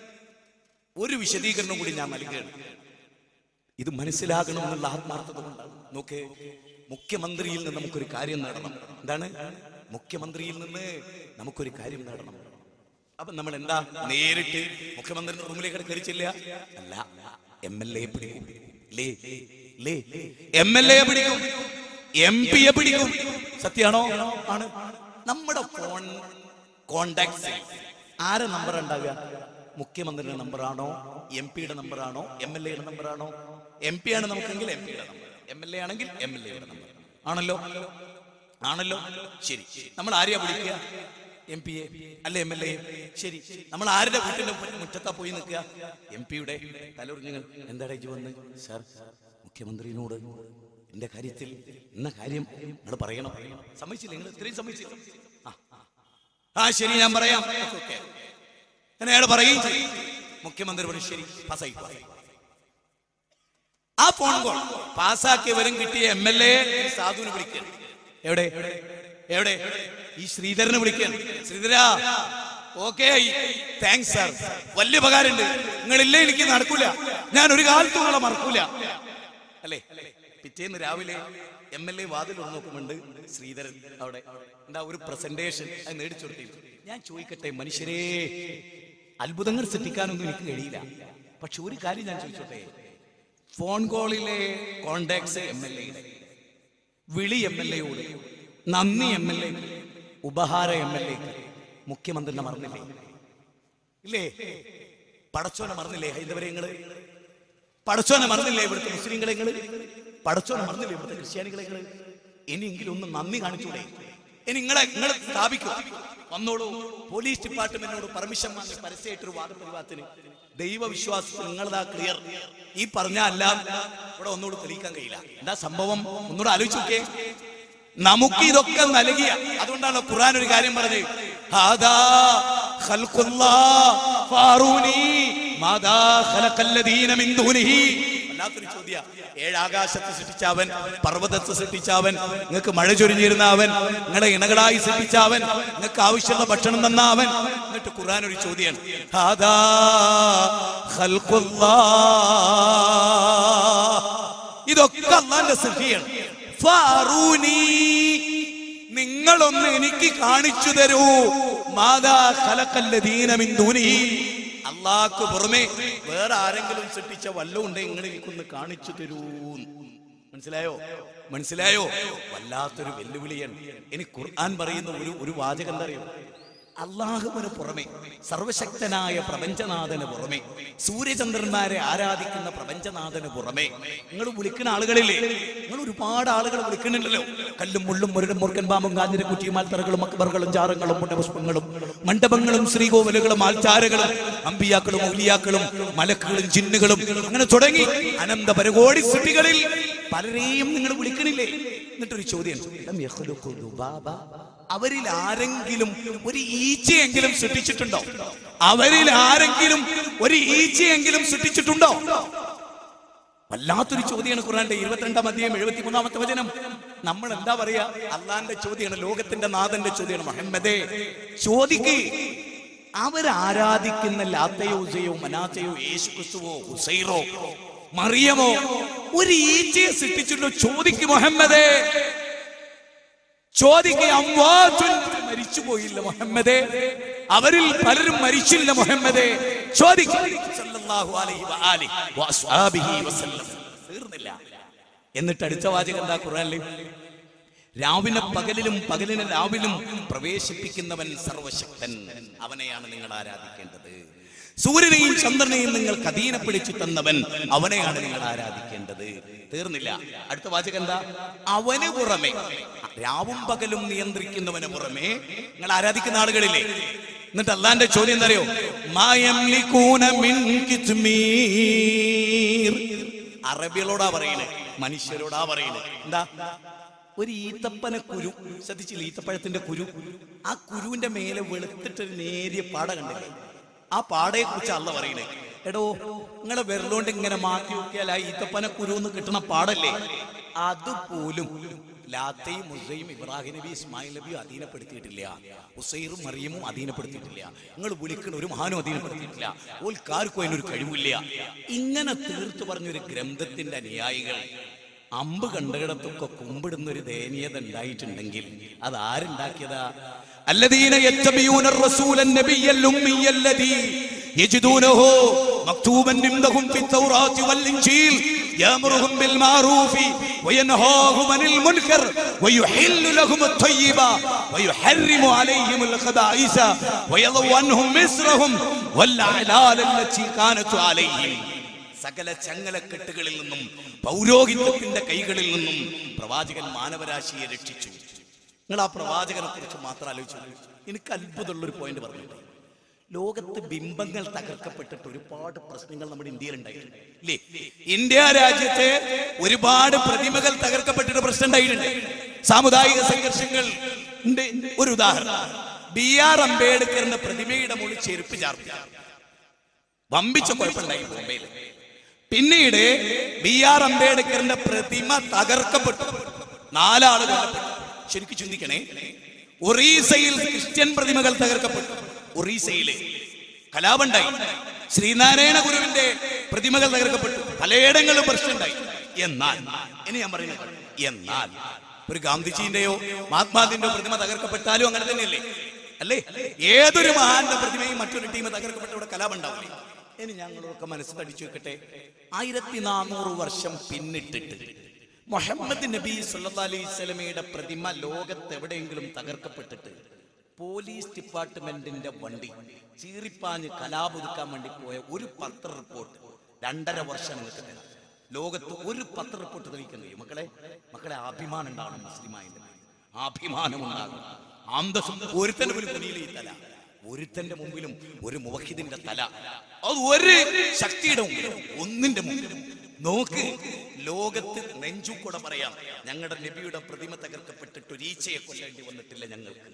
ഒരു വിശദീകരണം കൂടി ഞാൻ നൽകുകയാണ് ഇത് മനസ്സിലാകണമെന്നുള്ള ആത്മാർത്ഥത കൊണ്ടാണ് നോക്ക് മുഖ്യമന്ത്രിയിൽ നിന്ന് നമുക്കൊരു കാര്യം നേടണം എന്താണ് മുഖ്യമന്ത്രിയിൽ നിന്ന് നമുക്കൊരു കാര്യം നേടണം അപ്പൊ നമ്മൾ എന്താ നേരിട്ട് മുഖ്യമന്ത്രിയുടെ റൂമിലേക്ക് കയറിച്ചില്ല അല്ല എം എൽ എ പിടിക്കും ലേ ലേ എം എൽ എ പിടിക്കും എം പിയെ പിടിക്കും സത്യാണോ ആണ് നമ്മുടെ ഫോൺ കോണ്ടാക്ട്സ് ആരെ നമ്പർ ഉണ്ടാകുക മുഖ്യമന്ത്രിയുടെ നമ്പറാണോ എം പിയുടെ നമ്പറാണോ എം എൽ എയുടെ നമ്പറാണോ എം പി ആണ് നമുക്കെങ്കിൽ എം പിയുടെ നമ്പർ എം എൽ എ ആണെങ്കിൽ എം എൽ എയുടെ നമ്പർ ആണല്ലോ ആണല്ലോ ശരി നമ്മൾ ആരെയാ വിളിക്കുക എം പി എ അല്ലെ എം എൽ എ ശരി നമ്മൾ ആരുടെ വീട്ടിന്റെ മുറ്റത്താ പോയി നിൽക്കുക എം പിയുടെ തലൊറിഞ്ഞങ്ങൾ എന്താടാ ഇജ്ജ് വന്ന് സാർ മുഖ്യമന്ത്രിയോട് എന്റെ കാര്യത്തിൽ ഇന്ന കാര്യം നിങ്ങൾ പറയണം സമ്മതിച്ചില്ല നിങ്ങൾ ഇത്രയും സമ്മതിച്ചില്ല ആ, ആ. ആ ശരി ഞാൻ പറയാം ഓക്കേ, ഓക്കേ. അങ്ങനെ അയാൾ പറയുകയും ചെയ്യും മുഖ്യമന്ത്രി പറഞ്ഞു ശരി പാസ്സായി പാസ്സായി ആ ഫോൺ കോൾ പാസ്സാക്കിയവരും കിട്ടിയ എം എൽ എ സാധുവിനെ വിളിക്കുകയാണ് എവിടെ എവിടെ ഈ ശ്രീധരനെ വിളിക്കുകയാണ് ശ്രീധര ഓക്കെ താങ്ക്സ് സാർ വലിയ ഉപകാരമുണ്ട് നിങ്ങളില്ലേ എനിക്ക് നടക്കൂല ഞാൻ ഒരു കാലത്തും നിങ്ങളെ മറക്കൂല അല്ലേ പിറ്റേന്ന് രാവിലെ എം എൽ എ വാതിൽ തുറന്ന് നോക്കുന്നുണ്ട് ശ്രീധരൻ അവിടെ എന്താ ഒരു പ്രസന്റേഷൻ അത് നേടിച്ചു കൊടുത്തിരുന്നു ഞാൻ ചോദിക്കട്ടെ മനുഷ്യരെ അത്ഭുതങ്ങൾ സൃഷ്ടിക്കാനൊന്നും എനിക്ക് കഴിയില്ല പക്ഷെ ഒരു കാര്യം ഞാൻ ചോദിച്ചോട്ടെ ഫോൺ കോളിലെ കോണ്ടാക്ട്സ് എം എൽ എ വിളി എം എൽ എയോട് നന്ദി എം എൽ എ ഉപഹാര എം എൽ എ മുഖ്യമന്ത്രിനെ മറന്നില്ലേ ഇല്ലേ പടച്ചോനെ മറന്നില്ലേ ഹൈന്ദവരെ നിങ്ങള് പടച്ചോനെ മറന്നില്ലേ ഇവിടുത്തെ മുസ്ലിങ്ങളെ നിങ്ങള് പടച്ചോനെ മറന്നില്ലേ ഇവിടുത്തെ ക്രിസ്ത്യാനികളെ നിങ്ങള് ഇനിയെങ്കിലും ഒന്ന് നന്ദി കാണിച്ചൂടെ ഇനി നിങ്ങളെ നിങ്ങൾ സ്ഥാപിക്കൂ വന്നോളൂ പോലീസ് ഡിപ്പാർട്ട്മെന്റിനോട് പെർമിഷൻ വാങ്ങി പരസ്യമായിട്ടൊരു വാദപ്രതിവാദത്തിന് ദൈവവിശ്വാസത്തിൽ നിങ്ങളതാ ക്ലിയർ ഈ പറഞ്ഞ എല്ലാം ഇവിടെ ഒന്നുകൂടെ തെളിയിക്കാൻ കഴിയില്ല എന്താ സംഭവം ഒന്നുകൂടെ ആലോചിച്ച് നോക്കേ നമുക്ക് ഇതൊക്കെ നൽകിയ അതുകൊണ്ടാണ് ഖുർആൻ ഒരു കാര്യം പറഞ്ഞത് ഹാദാ ഖൽഖുല്ലാഹ് ഫാറൂനി മാദാ ഖലഖല്ലദീന മിൻ ദൂനിഹി വല്ലാത്തൊരു ചോദ്യ ഏഴ് ആകാശത്ത് സൃഷ്ടിച്ചവൻ പർവ്വതത്തെ സൃഷ്ടിച്ചവൻ നിങ്ങൾക്ക് മഴ ചൊരിഞ്ഞിരുന്ന അവൻ നിങ്ങളെ ഇണകളായി സൃഷ്ടിച്ചവൻ നിങ്ങൾക്ക് ആവശ്യമുള്ള ഭക്ഷണം തന്ന അവൻ എന്നിട്ട് ഖുർആൻ ഒരു ചോദ്യമാണ് ഹാദാ ഖൽഖുല്ലാഹ് ഇതൊക്കെ അള്ളാന്റെ സൃഷ്ടിയാണ് ഫാറൂനി നിങ്ങളൊന്ന് എനിക്ക് കാണിച്ചു തരൂ മാതാ ഖലഖല്ലദീന മിൻ ദൂനിഹി അള്ളാഹ്ക്ക് പുറമെ വേറെ ആരെങ്കിലും സൃഷ്ടിച്ച വല്ലതും ഉണ്ടെങ്കിൽ നിങ്ങൾ എനിക്കൊന്ന് കാണിച്ചു തരൂ മനസ്സിലായോ മനസ്സിലായോ വല്ലാത്തൊരു വെല്ലുവിളിയാണ് ഇനി ഖുർആൻ പറയുന്ന ഒരു ഒരു വാചകം എന്താ അറിയോ അള്ളാഹുവിന് പുറമെ സർവശക്തനായ പ്രപഞ്ചനാഥന് പുറമെ സൂര്യചന്ദ്രന്മാരെ ആരാധിക്കുന്ന പ്രപഞ്ചനാഥന് പുറമെ നിങ്ങൾ വിളിക്കുന്ന ആളുകളില്ലേ നിങ്ങൾ ഒരുപാട് ആളുകൾ വിളിക്കുന്നുണ്ടല്ലോ കല്ലും മുള്ളും മുരടും മുറുക്കൻ പാമ്പും കാഞ്ഞിര കുറ്റിയും ആൽത്തറകളും അക്ബറുകളും ജാറങ്ങളും മുണ്ടപുഷ്പങ്ങളും മണ്ഡപങ്ങളും ശ്രീകോവിലുകളും ആൽച്ചാരകളും അമ്പിയാക്കളും ഔലിയാക്കളും മലക്കുകളും ജിന്നുകളും അങ്ങനെ തുടങ്ങി അനന്ത പരകോടി സൃഷ്ടികളിൽ പലരെയും നിങ്ങൾ വിളിക്കണില്ലേ എന്നിട്ടൊരു ചോദ്യം ലം യഖ്ലുഖു ദുബാബ. അവരിൽ ആരെങ്കിലും ഒരു ഈച്ചയെങ്കിലും സൃഷ്ടിച്ചിട്ടുണ്ടോ അവരിൽ ആരെങ്കിലും ഒരു ഈച്ചയെങ്കിലും സൃഷ്ടിച്ചിട്ടുണ്ടോ വല്ലാത്തൊരു ചോദ്യമാണ് ഖുറാന്റെ ഇരുപത്തിരണ്ടാം അധ്യായം എഴുപത്തി മൂന്നാമത്തെ വചനം നമ്മൾ എന്താ പറയാ അള്ളാന്റെ ചോദ്യമാണ് ലോകത്തിന്റെ നാഥന്റെ ചോദ്യമാണ് മുഹമ്മദേ ചോദിക്ക് അവരാരാധിക്കുന്ന ലാത്തയോ ഉസയോ മനാത്തയോ യേശു ക്രിസ്തുവോ ഹുസൈറോ മറിയമോ ഒരു ഈച്ചയെ സൃഷ്ടിച്ചിട്ടുണ്ടോ ചോദിക്ക് മുഹമ്മദേ ചോദിക്കുക അംവാതുൻ മരിച്ചു പോയില്ല മുഹമ്മദേ അവരിൽ പലരും മരിച്ചില്ല മുഹമ്മദേ ചോദിക്കുക സല്ലല്ലാഹു അലൈഹി വആലിഹി വഅസ്ഹാബിഹി വസല്ലം തീർന്നില്ല എന്നിട്ട് അടുത്ത വാചകം എന്താ ഖുർആനിൽ രാവിലെ പകലിലും പകലിനെ രാവിലും പ്രവേശിപ്പിക്കുന്നവൻ സർവശക്തൻ അവനെയാണ് നിങ്ങൾ ആരാധിക്കേണ്ടത് സൂര്യനെയും ചന്ദ്രനെയും നിങ്ങൾക്ക് അധീനപ്പെടുത്തി തന്നവൻ അവനെയാണ് നിങ്ങൾ ആരാധിക്കേണ്ടത് തീർന്നില്ല അടുത്ത വാചകം എന്താ അവന് പുറമെ രാവും പകലും നിയന്ത്രിക്കുന്നവന് പുറമെ നിങ്ങൾ ആരാധിക്കുന്ന ആളുകളില്ലേ എന്നിട്ട് അള്ളാന്റെ ചോദ്യം എന്താ അറിയോ മായംലികൂന മിൻ കിത്മീർ അറബികളോടാ പറയണേ മനുഷ്യരോടാ പറയണേ എന്താ ഒരു ഈത്തപ്പന കുരു ശ്രദ്ധിച്ചില്ല ഈത്തപ്പഴത്തിന്റെ കുരു ആ കുരുവിന്റെ മേലെ വെളുത്തിട്ടൊരു നേരിയ പാട കണ്ടില്ലേ ആ പാടയെ കുറിച്ച് അല്ല പറയണേ എടോ നിങ്ങളെ വിരലുകൊണ്ട് ഇങ്ങനെ മാറ്റി നോക്കിയാൽ ആ ഈത്തപ്പന കുരു എന്ന് കിട്ടണ പാടല്ലേ അതുപോലും ലാത്തയും മുസയും ഇബ്രാഹിം നബി ഇസ്മായിൽ നബിയും അധീനപ്പെടുത്തിയിട്ടില്ല ഉസൈറും മറിയമും അധീനപ്പെടുത്തിയിട്ടില്ല നിങ്ങൾ വിളിക്കുന്ന ഒരു മഹാനും അധീനപ്പെടുത്തിയിട്ടില്ല ഓൽക്കാർക്കും അതിനൊരു കഴിവില്ല ഇങ്ങനെ തീർത്തു പറഞ്ഞൊരു ഗ്രന്ഥത്തിന്റെ അനുയായികൾ അമ്പ് കണ്ടകിടത്തൊക്കെ കുമ്പിടുന്ന ഒരു ദയനീയത ഉണ്ടായിട്ടുണ്ടെങ്കിൽ അത് ആരുണ്ടാക്കിയതാ الذين يتبعون الرسول النبي الأمي الذي يجدونه مكتوبا عندهم في التوراة والإنجيل يأمرهم بالمعروف وينهاهم عن المنكر ويحل لهم الطيبة ويحرم عليهم الخبائث ويضع عنهم مصرهم والأعلال التي كانت عليهم സകല ചങ്ങലക്കെട്ടുകളിൽ നിന്നും പൗരോഹിത്യത്തിന്റെ കൈകളിൽ നിന്നും പ്രവാചകൻ മാനവരാശിയെ രക്ഷിച്ചു നിങ്ങൾ ആ പ്രവാചകനെ കുറിച്ച് മാത്രം ആലോചിച്ചു എനിക്ക് അത്ഭുതമുള്ള ഒരു പോയിന്റ് പറഞ്ഞിട്ട് ലോകത്ത് ബിംബങ്ങൾ തകർക്കപ്പെട്ടിട്ട് ഒരുപാട് പ്രശ്നങ്ങൾ നമ്മുടെ ഇന്ത്യയിൽ ഉണ്ടായിട്ടുണ്ട് ഇല്ലേ ഇന്ത്യ രാജ്യത്തെ ഒരുപാട് പ്രതിമകൾ തകർക്കപ്പെട്ടിട്ട് പ്രശ്നം ഉണ്ടായിട്ടുണ്ട് സാമുദായിക സംഘർഷങ്ങൾ ഉണ്ട് ഒരു ഉദാഹരണം ബി ആർ അംബേദ്കറിന്റെ പ്രതിമയുടെ മുകളിൽ ചെരുപ്പ് ചാർത്തി വമ്പിച്ച കുഴപ്പമുണ്ടായി ബോംബെയിൽ പിന്നീട് ബി ആർ അംബേദ്കറിന്റെ പ്രതിമ തകർക്കപ്പെട്ടു നാലാള് കൊല്ലപ്പെട്ടു ശരിക്കും ചിന്തിക്കണേ ഒറീസയിൽ ക്രിസ്ത്യൻ പ്രതിമകൾ തകർക്കപ്പെട്ടു ഒറീസയിലെ കലാപുണ്ടായി ശ്രീനാരായണ ഗുരുവിന്റെ പ്രതിമകൾ തകർക്കപ്പെട്ടു പലയിടങ്ങളിലും പ്രശ്നമുണ്ടായി എന്നാൽ ഇനി ഞാൻ പറയുന്നത് എന്നാൽ ഒരു ഗാന്ധിജിന്റെയോ മഹാത്മാവിന്റെയോ പ്രതിമ തകർക്കപ്പെട്ടാലും അങ്ങനെ തന്നെയല്ലേ അല്ലേ ഏതൊരു മഹാന്റെ പ്രതിമയും മറ്റൊരു ടീം തകർക്കപ്പെട്ട ഇവിടെ കലാപുണ്ടാവില്ലേ ഇനി ഞങ്ങളൊക്കെ മനസ്സ് തടിച്ചു വെക്കട്ടെ ആയിരത്തി നാനൂറ് വർഷം പിന്നിട്ടിട്ട് മുഹമ്മദ് നബി സല്ലല്ലാഹു അലൈഹി സ്വലമയുടെ പ്രതിമ ലോകത്ത് എവിടെയെങ്കിലും തകർക്കപ്പെട്ടിട്ട് പോലീസ് ഡിപ്പാർട്ട്മെന്റിന്റെ വണ്ടി ചീറിപ്പാഞ്ഞ് കലാപൊതുക്കാൻ വേണ്ടി പോയ ഒരു പത്ര റിപ്പോർട്ട് രണ്ടര വർഷം നിങ്ങൾക്ക് തരാം ലോകത്ത് ഒരു പത്ര റിപ്പോർട്ട് തെളിയിക്കാൻ കഴിയും മക്കളെ മക്കളെ അഭിമാനം ഉണ്ടാവണം മുസ്ലിമായതിന്റെ അഭിമാനം ഉണ്ടാകും അന്തസ്സും ഒരുത്തന്റെ മുന്നിൽ കുനിയിലെ ഈ തല ഒരുത്തന്റെ മുമ്പിലും ഒരു മുവഹിദിന്റെ തല അത് ഒരു ശക്തിയുടെ മുമ്പിലും ഒന്നിന്റെ മുമ്പിലും നോക്ക് ലോകത്ത് നെഞ്ചുകൂടെ പറയാം ഞങ്ങളുടെ നബിയുടെ പ്രതിമ തകർക്കപ്പെട്ടിട്ട് ഒരു ഈച്ചയെ കൊല്ലേണ്ടി വന്നിട്ടില്ല ഞങ്ങൾക്ക്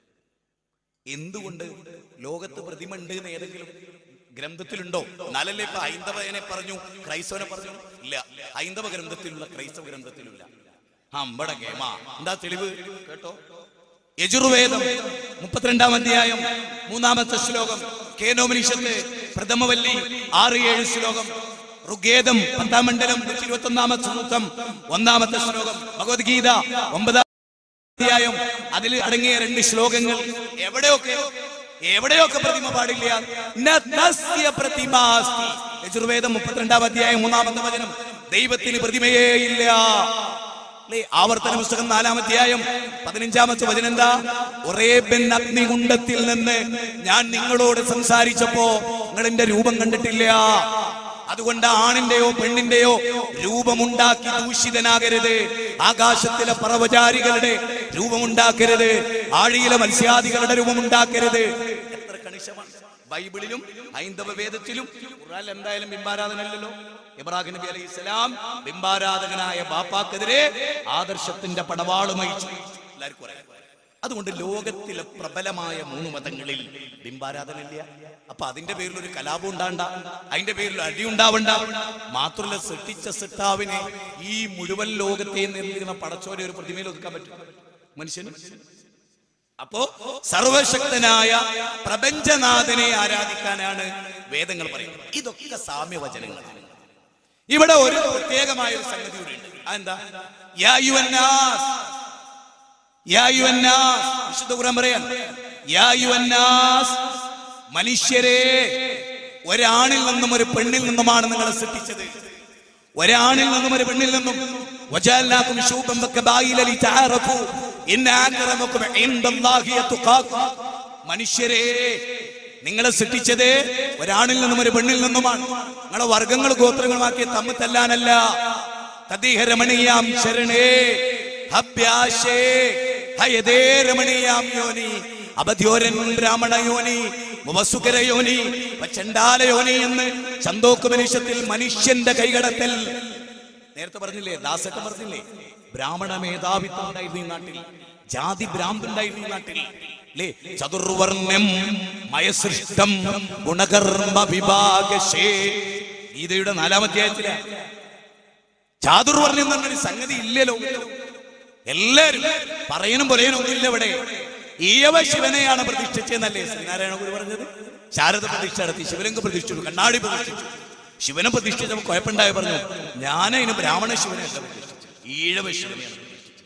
എന്തുകൊണ്ട് ലോകത്ത് പ്രതിമ ഉണ്ട് എന്ന് ഏതെങ്കിലും ഗ്രന്ഥത്തിലുണ്ടോ എന്നാലല്ലേ ഇപ്പൊ ഹൈന്ദവനെ പറഞ്ഞു ക്രൈസ്തവനെ പറഞ്ഞു ഇല്ല ഹൈന്ദവ ഗ്രന്ഥത്തിലുള്ള ക്രൈസ്തവ ഗ്രന്ഥത്തിലുള്ള അമ്പട കേമ എന്താ തെളിവ് കേട്ടോ യജുർവേദം മുപ്പത്തിരണ്ടാം അധ്യായം മൂന്നാമത്തെ ശ്ലോകം കേനോമനിഷത്ത് പ്രഥമവല്ലി ആറ് ഏഴ് ശ്ലോകം ഋഗ്വേദം പത്താം മണ്ഡലം നൂറ്റി ഇരുപത്തി ഒന്നാമത്തെ സൂക്തം ഒന്നാമത്തെ ശ്ലോകം ഭഗവത്ഗീത ഒമ്പതാം അധ്യായം അതിൽ അടങ്ങിയ രണ്ട് ശ്ലോകങ്ങൾ എവിടെയൊക്കെ എവിടെയൊക്കെ പ്രതിമ പാടില്ല ന തസ്യ പ്രതിമാസ്തി യജുർവേദം മുപ്പത്തിരണ്ടാം അധ്യായം മൂന്നാമത്തെ വചനം ദൈവത്തിന് പ്രതിമയേ ഇല്ല അല്ലേ? ആവർത്തന പുസ്തകം നാലാം അധ്യായം പതിനഞ്ചാമത്തെ വചനം എന്താ ഒറേബ്യൻ അഗ്നികുണ്ടത്തിൽ നിന്ന് ഞാൻ നിങ്ങളോട് സംസാരിച്ചപ്പോ നിങ്ങൾ എന്റെ രൂപം കണ്ടിട്ടില്ല അതുകൊണ്ട് ആണിന്റെയോ പെണ്ണിന്റെയോ രൂപമുണ്ടാക്കി ദൂഷിതനാകരുത് ആകാശത്തിലെ പറവചാരികളുടെ രൂപമുണ്ടാക്കരുത് ആഴിയിലെ മത്സ്യാദികളുടെ രൂപമുണ്ടാക്കരുത് എത്ര കണിശമാണ് ബൈബിളിലും ഹൈന്ദവ വേദത്തിലും ഖുർആനിൽ എന്തായാലും ബിംബാരാധനല്ലോ ഇബ്രാഹിം നബി അലൈഹി സ്വലാം ബിംബാരാധകനായ ബാപ്പാക്കെതിരെ ആദർശത്തിന്റെ പടവാളുമായി എല്ലാവർക്കും അറിയാം അതുകൊണ്ട് ലോകത്തിലെ പ്രബലമായ മൂന്ന് മതങ്ങളിൽ ബിംബാരാധന ഇല്ല അപ്പൊ അതിന്റെ പേരിൽ ഒരു കലാപം ഉണ്ടാണ്ട അതിന്റെ പേരിൽ അടി ഉണ്ടാവണ്ട മാത്രമല്ല സൃഷ്ടിച്ച സിട്ടാവിനെ ഈ മുഴുവൻ ലോകത്തെ നിർമ്മിക്കുന്ന പടച്ചോരെ ഒരു പ്രതിമയിൽ ഒതുക്കാൻ പറ്റും മനുഷ്യന് അപ്പോ സർവശക്തനായ പ്രപഞ്ചനാഥനെ ആരാധിക്കാനാണ് വേദങ്ങൾ പറയുന്നത് ഇതൊക്കെ സാമ്യവചനങ്ങൾ ഇവിടെ ഒരു പ്രത്യേകമായ ഒരു സംഗതി കൂടി ഉണ്ട് അതെന്താ യാ യുവന്നാസ് യാ യുവന്നാസ് വിശുദ്ധ ഖുർആൻ പറയാൻ യാ യുവന്നാസ് മനുഷ്യരെ ഒരാണിൽ നിന്നും ഒരു പെണ്ണിൽ നിന്നുമാണ് നിങ്ങളെ സൃഷ്ടിച്ചത് ഒരാണിൽ നിന്നും ഒരു പെണ്ണിൽ നിന്നും വജഅൽനാകും ശൂബൻ വകബായില ലിതആറഫു ഇന്ന അക്രമകും ഇൻദല്ലാഹി യത്ഖാകും മനുഷ്യരെ നിങ്ങളെ സൃഷ്ടിച്ചത് ഒരാണിൽ നിന്നും ഒരു പെണ്ണിൽ നിന്നുമാണ് നിങ്ങളെ വർഗങ്ങൾ ഗോത്രങ്ങളുമാക്കി തമ്മിൽ തല്ലാനല്ല തദീഹ രമണീയാം ശരണേ ഹബ്യാശേ ഹയദേ രമണീയാം യോനി അബദ്യോരൻ ബ്രാഹ്മണ യോനി മുവസുകര യോനി ചണ്ടാല യോനി എന്ന് ചന്തോക്കുപനിഷത്തിൽ മനുഷ്യന്റെ കൈകടത്തൽ നേരത്തെ പറഞ്ഞില്ലേ ദാസട്ടം പറഞ്ഞില്ലേ ബ്രാഹ്മണ മേധാവിത്വം ഉണ്ടായിരുന്നു ഈ നാട്ടിൽ ജാതി ഭ്രാന്തുണ്ടായിരുന്നു ഈ നാട്ടിൽ അല്ലേ ചതുർവർണ്ണം മയസൃഷ്ടം ഗുണകർമ്മ വിഭാഗശേ ഗീതയുടെ നാലാം അധ്യായത്തില ചാതുർവർണ്ണം എന്ന് പറഞ്ഞൊരു സംഗതി ഇല്ലല്ലോ എല്ലാരും പറയനും പറയനും ഒന്നുമില്ല ഇവിടെ ഈയവ ശിവനെയാണ് പ്രതിഷ്ഠിച്ചെന്നല്ലേ ശ്രീനാരായണ ഗുരു പറഞ്ഞത് ശാരദ പ്രതിഷ്ഠ നടത്തി ശിവലിംഗ പ്രതിഷ്ഠിച്ചു കണ്ണാടി പ്രതിഷ്ഠിച്ചു ശിവനെ പ്രതിഷ്ഠിച്ചപ്പോൾ കുഴപ്പമുണ്ടായി പറഞ്ഞു ഞാനതിന് ബ്രാഹ്മണ ശിവനെയല്ല പ്രതിഷ്ഠിച്ചത് ഈഴവ ശിവനെയാണ് പ്രതിഷ്ഠിച്ചത്.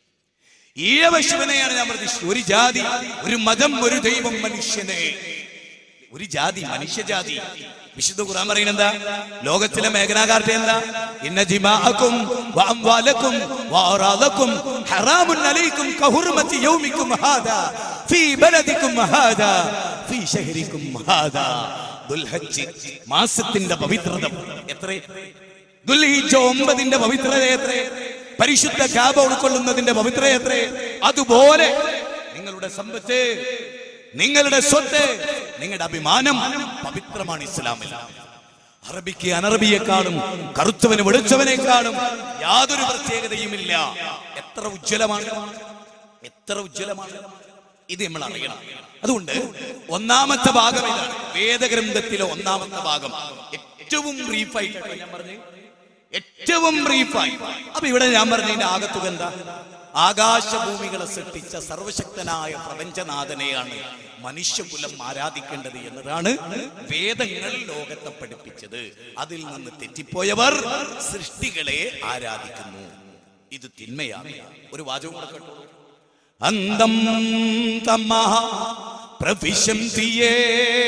ഈഴവ ശിവനെയാണ് ഞാൻ പ്രതിഷ്ഠിച്ചത് ഒരു ജാതി ഒരു മതം ഒരു ദൈവം മനുഷ്യനെ ഒരു ജാതി മനുഷ്യജാതി വിശുദ്ധ ഖുർആൻ പറയുന്നത് എന്താ ലോകത്തിലെ മേഘനാകാർത്തെ എന്താ ഇന്ന ജിമാഅക്കും വഅംവാലക്കും വഅറാദക്കും ഹറാമുൻ അലൈക്കും കഹുർമത്തി യൗമിക്കും ഹാദാ ഫീ ബലദിക്കും ഹാദാ ഫീ ശഹരിക്കും ഹാദാ ദുൽഹജ്ജ് മാസത്തിന്റെ പവിത്രത എത്ര ദുൽഹിജ്ജ ഒമ്പതിന്റെ പവിത്രത എത്ര പരിശുദ്ധ കാബ ഉൾക്കൊള്ളുന്നതിന്റെ പവിത്രത എത്ര അതുപോലെ നിങ്ങളുടെ സമ്പത്ത് നിങ്ങളുടെ സ്വത്ത് നിങ്ങളുടെ അഭിമാനം പവിത്രമാണ് ഇസ്ലാമിൽ അറബിക്ക് അനറബിയെക്കാളും കറുത്തവന് വെളുത്തവനേക്കാളും യാതൊരു പ്രത്യേകതയുമില്ല എത്ര ഉജ്ജ്വലമാണ് എത്ര ഉജ്ജ്വലമാണ് ഇത് നമ്മൾ അറിയണം അതുകൊണ്ട് ഒന്നാമത്തെ ഭാഗം ഇതാണ് വേദഗ്രന്ഥത്തിലെ ഒന്നാമത്തെ ഭാഗം ഏറ്റവും ബ്രീഫായിട്ട് ഞാൻ പറഞ്ഞു ഏറ്റവും ബ്രീഫായി അപ്പൊ ഇവിടെ ഞാൻ പറഞ്ഞതിന്റെ ആകത്തുക എന്താ ആകാശഭൂമികളെ സൃഷ്ടിച്ച സർവശക്തനായ പ്രപഞ്ചനാഥനെയാണ് മനുഷ്യകുലം ആരാധിക്കേണ്ടത് എന്നതാണ് വേദങ്ങൾ ലോകത്തെ പഠിപ്പിച്ചത് അതിൽ നിന്ന് തെറ്റിപ്പോയവർ സൃഷ്ടികളെ ആരാധിക്കുന്നു ഇത് തിന്മയാണ് ഒരു വാചകം കൂടെ കേട്ടോ അന്തം തമ്മ പ്രവിശന്തിയേ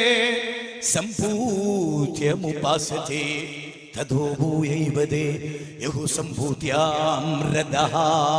സംഭൂത്യമുപാസത്തെ തഥോഭൂയൈവതേ യഹു സംഭൂത്യാം രഥഃ.